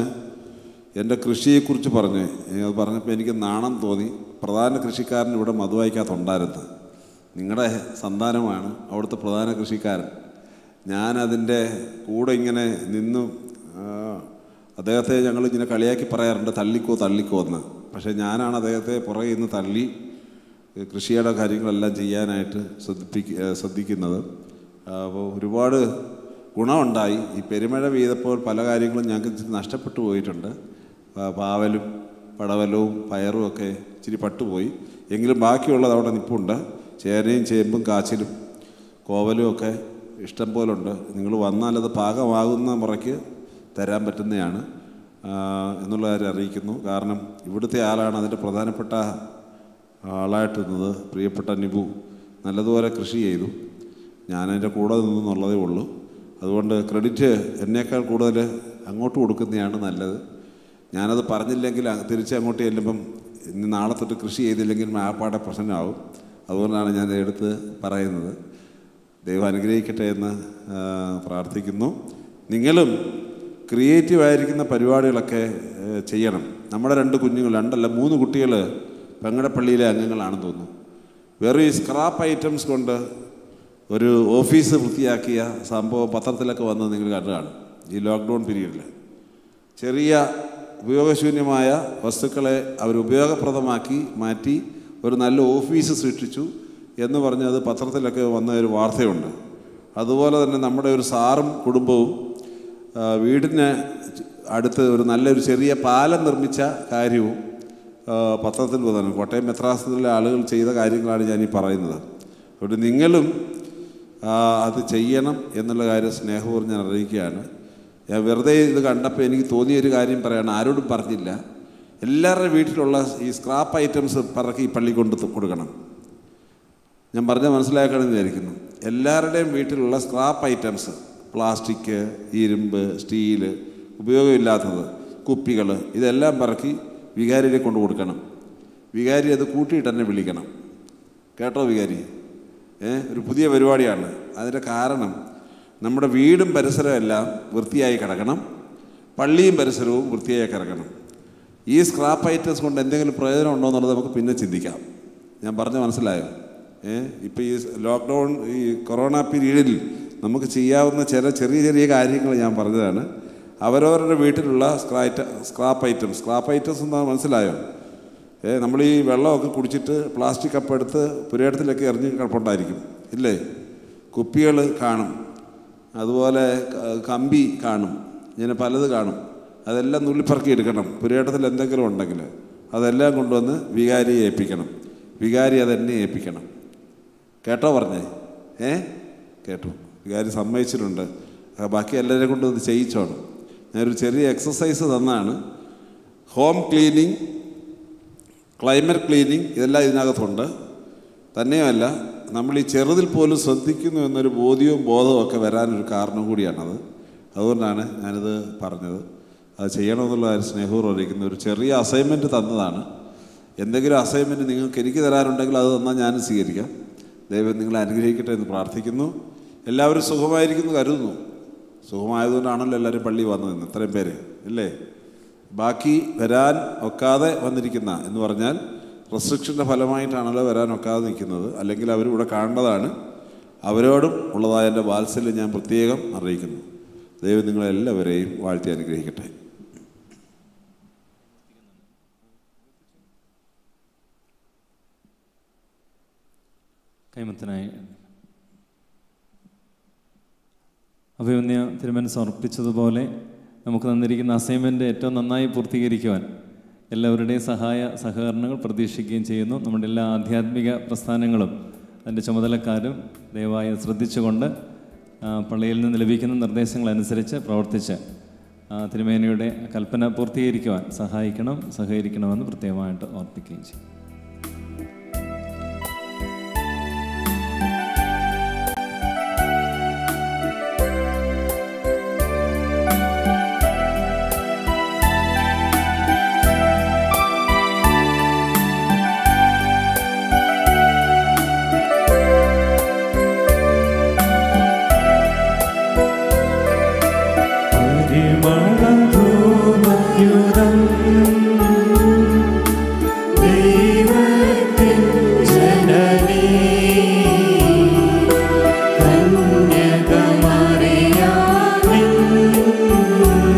എൻ്റെ കൃഷിയെക്കുറിച്ച് പറഞ്ഞ് അത് പറഞ്ഞപ്പോൾ എനിക്ക് നാണം തോന്നി പ്രധാന കൃഷിക്കാരൻ ഇവിടെ മധുവായിക്കകത്തുണ്ടായിരുന്നു നിങ്ങളുടെ സന്താനമാണ് അവിടുത്തെ പ്രധാന കൃഷിക്കാരൻ ഞാനതിൻ്റെ കൂടെ ഇങ്ങനെ നിന്നു ആ, അദ്ദേഹത്തെ ഞങ്ങൾ ഇങ്ങനെ കളിയാക്കി പറയാറുണ്ട് തള്ളിക്കോ തള്ളിക്കോ എന്ന് പക്ഷേ ഞാനാണ് അദ്ദേഹത്തെ പുറകെ നിന്ന് തള്ളി ഏ, കൃഷിയുടെ കാര്യങ്ങളെല്ലാം ചെയ്യാനായിട്ട് ശ്രദ്ധിപ്പിക്ക ഏ, ശ്രദ്ധിക്കുന്നത് അപ്പോൾ ഒരുപാട് ഗുണമുണ്ടായി ഈ പെരുമഴ പെയ്തപ്പോൾ പല കാര്യങ്ങളും ഞങ്ങൾക്ക് ഇച്ചിരി നഷ്ടപ്പെട്ടു പോയിട്ടുണ്ട് പാ- പാവലും പടവലവും പയറും ഒക്കെ ഇച്ചിരി പട്ടുപോയി എങ്കിലും ബാക്കിയുള്ളത് അവിടെ നിൽപ്പുണ്ട് ചേനയും ചേമ്പും കാച്ചിലും കോവലും ഒക്കെ ഇഷ്ടം പോലുണ്ട് നിങ്ങൾ വന്നാൽ അത് പാകമാകുന്ന മുറയ്ക്ക് തരാൻ പറ്റുന്നതാണ് ആ, എന്നുള്ള കാര്യം അറിയിക്കുന്നു കാരണം ഇവിടുത്തെ ആളാണ് അതിൻ്റെ പ്രധാനപ്പെട്ട ആളായിട്ട് നിന്നത് പ്രിയപ്പെട്ട നിബു നല്ലതുപോലെ കൃഷി ചെയ്തു ഞാൻ അതിൻ്റെ കൂടെ നിന്നു എന്നുള്ളതേ ഉള്ളൂ അതുകൊണ്ട് ക്രെഡിറ്റ് എന്നേക്കാൾ കൂടുതൽ അങ്ങോട്ട് കൊടുക്കുന്നതാണ് നല്ലത് ഞാനത് പറഞ്ഞില്ലെങ്കിൽ അ- തിരിച്ച് അങ്ങോട്ട് ചെല്ലുമ്പം ഇനി നാളെ തൊട്ട് കൃഷി ചെയ്തില്ലെങ്കിൽ ആപ്പാടെ പ്രശ്നമാവും അതുകൊണ്ടാണ് ഞാൻ എടുത്ത് പറയുന്നത് ദൈവം അനുഗ്രഹിക്കട്ടെ എന്ന് ആ, പ്രാർത്ഥിക്കുന്നു നിങ്ങളും ക്രിയേറ്റീവായിരിക്കുന്ന പരിപാടികളൊക്കെ ഏ, ചെയ്യണം നമ്മുടെ രണ്ട് കുഞ്ഞുങ്ങൾ രണ്ടല്ല മൂന്ന് കുട്ടികൾ പെങ്ങടപ്പള്ളിയിലെ അംഗങ്ങളാണെന്ന് തോന്നുന്നു വെറും ഈ സ്ക്രാപ്പ് ഐറ്റംസ് കൊണ്ട് ഒരു ഓഫീസ് വൃത്തിയാക്കിയ സംഭവം പത്രത്തിലൊക്കെ വന്നത് നിങ്ങൾ കണ്ടതാണ് ഈ ലോക്ക്ഡൗൺ പീരീഡിൽ ചെറിയ ഉപയോഗശൂന്യമായ വസ്തുക്കളെ അവർ ഉപയോഗപ്രദമാക്കി മാറ്റി ഒരു നല്ല ഓഫീസ് സൃഷ്ടിച്ചു എന്ന് പറഞ്ഞ് അത് പത്രത്തിലൊക്കെ വന്ന ഒരു വാർത്തയുണ്ട് അതുപോലെ തന്നെ നമ്മുടെ ഒരു സാറും കുടുംബവും ആ, വീടിന് അടുത്ത് ഒരു നല്ലൊരു ചെറിയ പാലം നിർമ്മിച്ച കാര്യവും ആ, പത്രത്തിൽ വന്നു കോട്ടയം മെത്രാസത്തിലെ ആളുകൾ ചെയ്ത കാര്യങ്ങളാണ് ഞാൻ ഈ പറയുന്നത് അതുകൊണ്ട് നിങ്ങളും ആ, അത് ചെയ്യണം എന്നുള്ള കാര്യം സ്നേഹപൂർവ്വം ഞാൻ അറിയിക്കുകയാണ് ഞാൻ വെറുതെ ഇത് കണ്ടപ്പോൾ എനിക്ക് തോന്നിയ ഒരു കാര്യം പറയണം ആരോടും പറഞ്ഞില്ല എല്ലാവരുടെ വീട്ടിലുള്ള ഈ സ്ക്രാപ്പ് ഐറ്റംസ് പറക്കി ഈ പള്ളി കൊണ്ട് ത- കൊടുക്കണം ഞാൻ പറഞ്ഞ മനസ്സിലാക്കണമെന്ന് വിചാരിക്കുന്നു എല്ലാവരുടെയും വീട്ടിലുള്ള സ്ക്രാപ്പ് ഐറ്റംസ് പ്ലാസ്റ്റിക് ഇരുമ്പ് സ്റ്റീല് ഉപയോഗമില്ലാത്തത് കുപ്പികൾ ഇതെല്ലാം പറക്കി വികാരിയെ കൊണ്ട് കൊടുക്കണം വികാരി അത് കൂട്ടിയിട്ട് തന്നെ വിളിക്കണം കേട്ടോ വികാരി ഏ ഒരു പുതിയ പരിപാടിയാണ് അതിൻ്റെ കാരണം നമ്മുടെ വീടും പരിസരവും എല്ലാം വൃത്തിയായി കിടക്കണം പള്ളിയും പരിസരവും വൃത്തിയായി കിടക്കണം ഈ സ്ക്രാപ്പ് ഐറ്റംസ് കൊണ്ട് എന്തെങ്കിലും പ്രയോജനം ഉണ്ടോ എന്നുള്ളത് നമുക്ക് പിന്നെ ചിന്തിക്കാം ഞാൻ പറഞ്ഞ മനസ്സിലായോ ഏ ഇപ്പോൾ ഈ ലോക്ക്ഡൗൺ ഈ കൊറോണ പീരീഡിൽ നമുക്ക് ചെയ്യാവുന്ന ചില ചെറിയ ചെറിയ കാര്യങ്ങൾ ഞാൻ പറഞ്ഞതാണ് അവരവരുടെ വീട്ടിലുള്ള സ്ക്രാറ്റ് സ്ക്രാപ്പ് ഐറ്റംസ് സ്ക്രാപ്പ് ഐറ്റംസ് എന്താ മനസ്സിലായോ ഏ നമ്മൾ ഈ വെള്ളമൊക്കെ കുടിച്ചിട്ട് പ്ലാസ്റ്റിക് കപ്പ് എടുത്ത് പുരയിടത്തിലൊക്കെ എറിഞ്ഞ് കിടപ്പുണ്ടായിരിക്കും ഇല്ലേ കുപ്പികൾ കാണും അതുപോലെ ക- കമ്പി കാണും ഇങ്ങനെ പലത് കാണും അതെല്ലാം നുള്ളിപ്പറക്കി എടുക്കണം പുരയിടത്തിൽ എന്തെങ്കിലും ഉണ്ടെങ്കിൽ അതെല്ലാം കൊണ്ടുവന്ന് വികാരിയെ ഏൽപ്പിക്കണം വികാരി അതെന്നെ ഏൽപ്പിക്കണം കേട്ടോ പറഞ്ഞേ ഏ കേട്ടു വികാരി സമ്മതിച്ചിട്ടുണ്ട് ആ, ബാക്കി എല്ലാവരെയും കൊണ്ട് ഇത് ചെയ്യിച്ചോണം ഞാനൊരു ചെറിയ എക്സസൈസ് തന്നാണ് ഹോം ക്ലീനിങ് ക്ലൈമറ്റ് ക്ലീനിങ് ഇതെല്ലാം ഇതിനകത്തുണ്ട് തന്നെയുമല്ല നമ്മൾ ഈ ചെറുതിൽ പോലും ശ്രദ്ധിക്കുന്നു എന്നൊരു ബോധ്യവും ബോധവും ഒക്കെ വരാനൊരു കാരണം കൂടിയാണത് അതുകൊണ്ടാണ് ഞാനിത് പറഞ്ഞത് അത് ചെയ്യണമെന്നുള്ള കാര്യം സ്നേഹപൂർവ്വം അറിയിക്കുന്ന ഒരു ചെറിയ അസൈൻമെൻറ്റ് തന്നതാണ് എന്തെങ്കിലും അസൈൻമെൻറ്റ് നിങ്ങൾക്ക് എനിക്ക് തരാനുണ്ടെങ്കിൽ അത് തന്നാൽ ഞാനും സ്വീകരിക്കാം ദൈവം നിങ്ങളെ അനുഗ്രഹിക്കട്ടെ എന്ന് പ്രാർത്ഥിക്കുന്നു എല്ലാവരും സുഖമായിരിക്കുന്നു കരുതുന്നു സുഖമായതുകൊണ്ടാണല്ലോ എല്ലാവരും പള്ളി വന്നത് ഇന്ന് ഇത്രയും പേര് ഇല്ലേ ബാക്കി വരാൻ ഒക്കാതെ വന്നിരിക്കുന്ന എന്ന് പറഞ്ഞാൽ റെസ്ട്രിക്ഷൻ്റെ ഫലമായിട്ടാണല്ലോ വരാൻ ഒക്കാതെ നിൽക്കുന്നത് അല്ലെങ്കിൽ അവരിവിടെ കാണേണ്ടതാണ് അവരോടും ഉള്ളതായ എൻ്റെ വാത്സല്യം ഞാൻ പ്രത്യേകം അറിയിക്കുന്നു ദൈവം നിങ്ങളെല്ലാവരെയും വാഴ്ത്തി അനുഗ്രഹിക്കട്ടെ കൈമത്തനായി അഭിമന്യ തിരുമനസ് സമർപ്പിച്ചതുപോലെ നമുക്ക് തന്നിരിക്കുന്ന അസൈൻമെൻറ്റ് ഏറ്റവും നന്നായി പൂർത്തീകരിക്കുവാൻ എല്ലാവരുടെയും സഹായ സഹകരണങ്ങൾ പ്രതീക്ഷിക്കുകയും ചെയ്യുന്നു നമ്മുടെ എല്ലാ ആധ്യാത്മിക പ്രസ്ഥാനങ്ങളും അതിൻ്റെ ചുമതലക്കാരും ദയവായി ശ്രദ്ധിച്ചുകൊണ്ട് ആ, പള്ളിയിൽ നിന്ന് ലഭിക്കുന്ന നിർദ്ദേശങ്ങളനുസരിച്ച് പ്രവർത്തിച്ച് ആ, തിരുമേനിയുടെ കൽപ്പന പൂർത്തീകരിക്കുവാൻ സഹായിക്കണം സഹകരിക്കണമെന്ന് പ്രത്യേകമായിട്ട് ഓർപ്പിക്കുകയും ചെയ്യും പരിമളധൂമയുധം ദൈവത്തിൻ ജനനീ കന്യകമറിയാമിൻ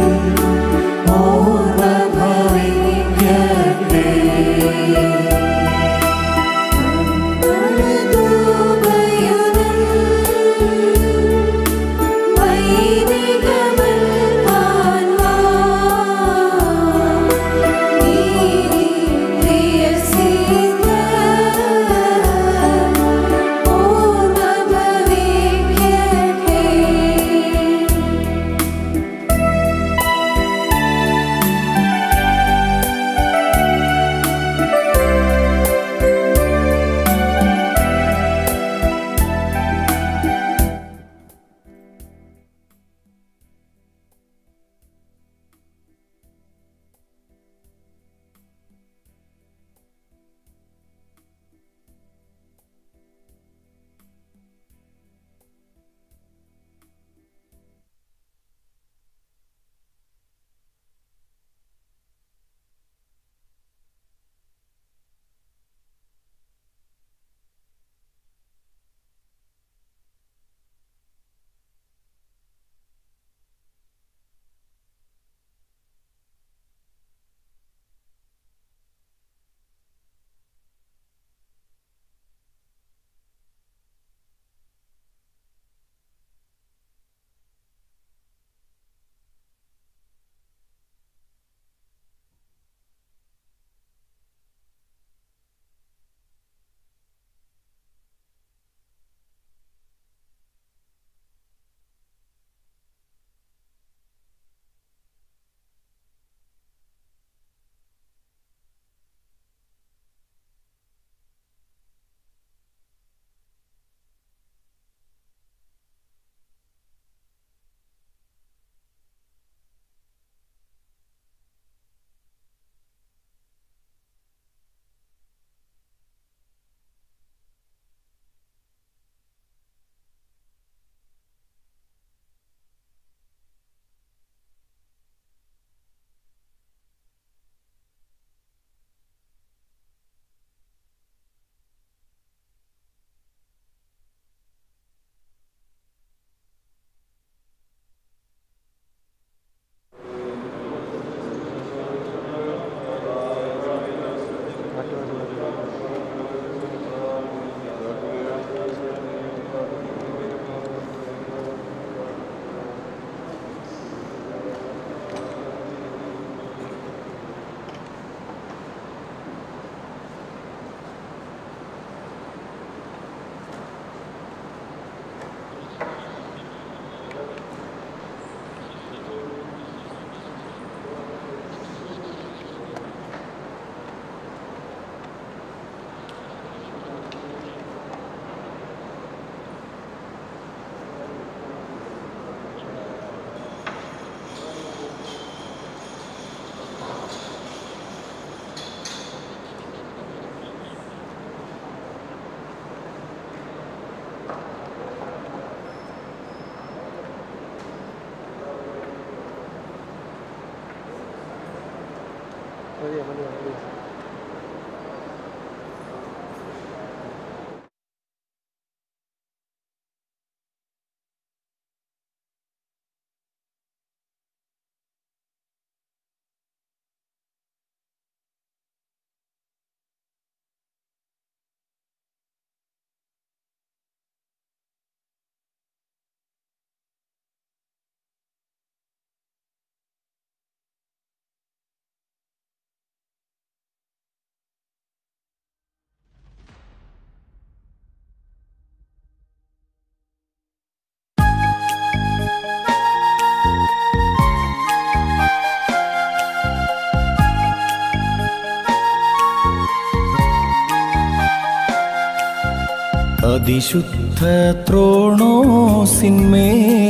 അതിശുദ്ധ ത്രോണോസിന്മേ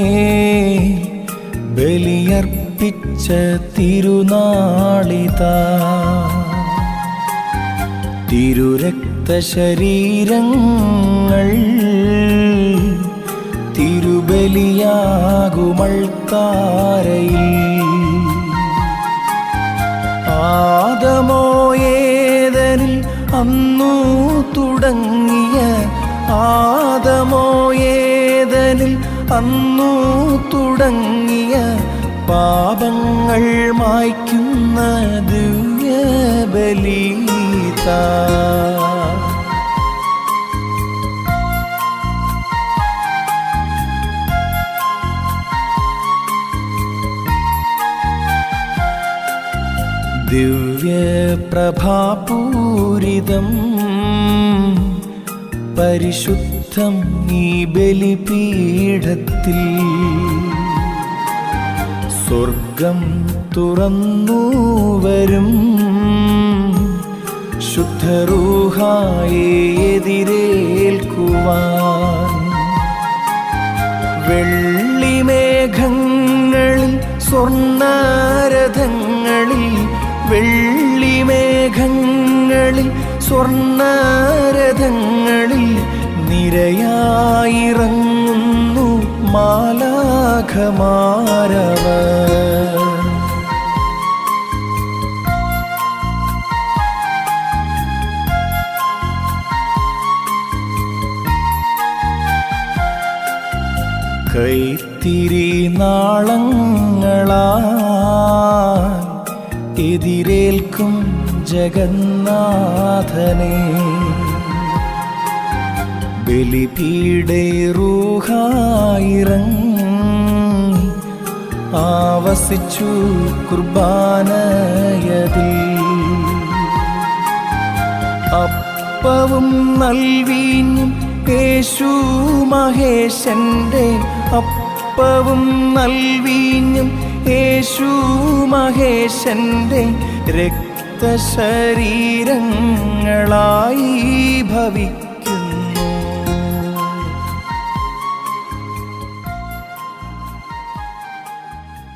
ബലിയർപ്പിച്ച തിരുനാളിത തിരുരക്തശരീരങ്ങൾ തിരുബലിയാകുമൾത്താരയിൽ ആദമോയേതനിൽ അന്നു തുടങ്ങിയ ആദമോയേതനിൽ അന്നു തുടങ്ങിയ പാപങ്ങൾ മായ്ക്കുന്ന ദിവ്യബലീത ദിവ്യപ്രഭാപൂരിതം പരിശുദ്ധം ഈ ബലിപീഠത്തിൽ സ്വർഗം തുറന്നു വരും ശുദ്ധരൂഹായെ എതിരേൽക്കുവാൻ വെള്ളിമേഘങ്ങളിൽ സ്വർണ്ണരഥങ്ങളിൽ വെള്ളിമേഘങ്ങളിൽ സ്വർണ്ണരഥങ്ങളിൽ നിരയായിറങ്ങുന്നു മാലാഖമാരവർ കൈത്തിരി നാളങ്ങളാ എതിരേൽക്കും ജഗന്നാഥനെ ബലിപീഡേറൂഹായിറങ്ങി ആവസിച്ചു കുർബാനയതിൽ അപ്പവും നൽവീഞ്ഞും യേശു മഹേശന്റെ അപ്പവും നൽവീഞ്ഞും യേശു മഹേശന്റെ രക്തശരീരങ്ങളായി ഭവിക്കും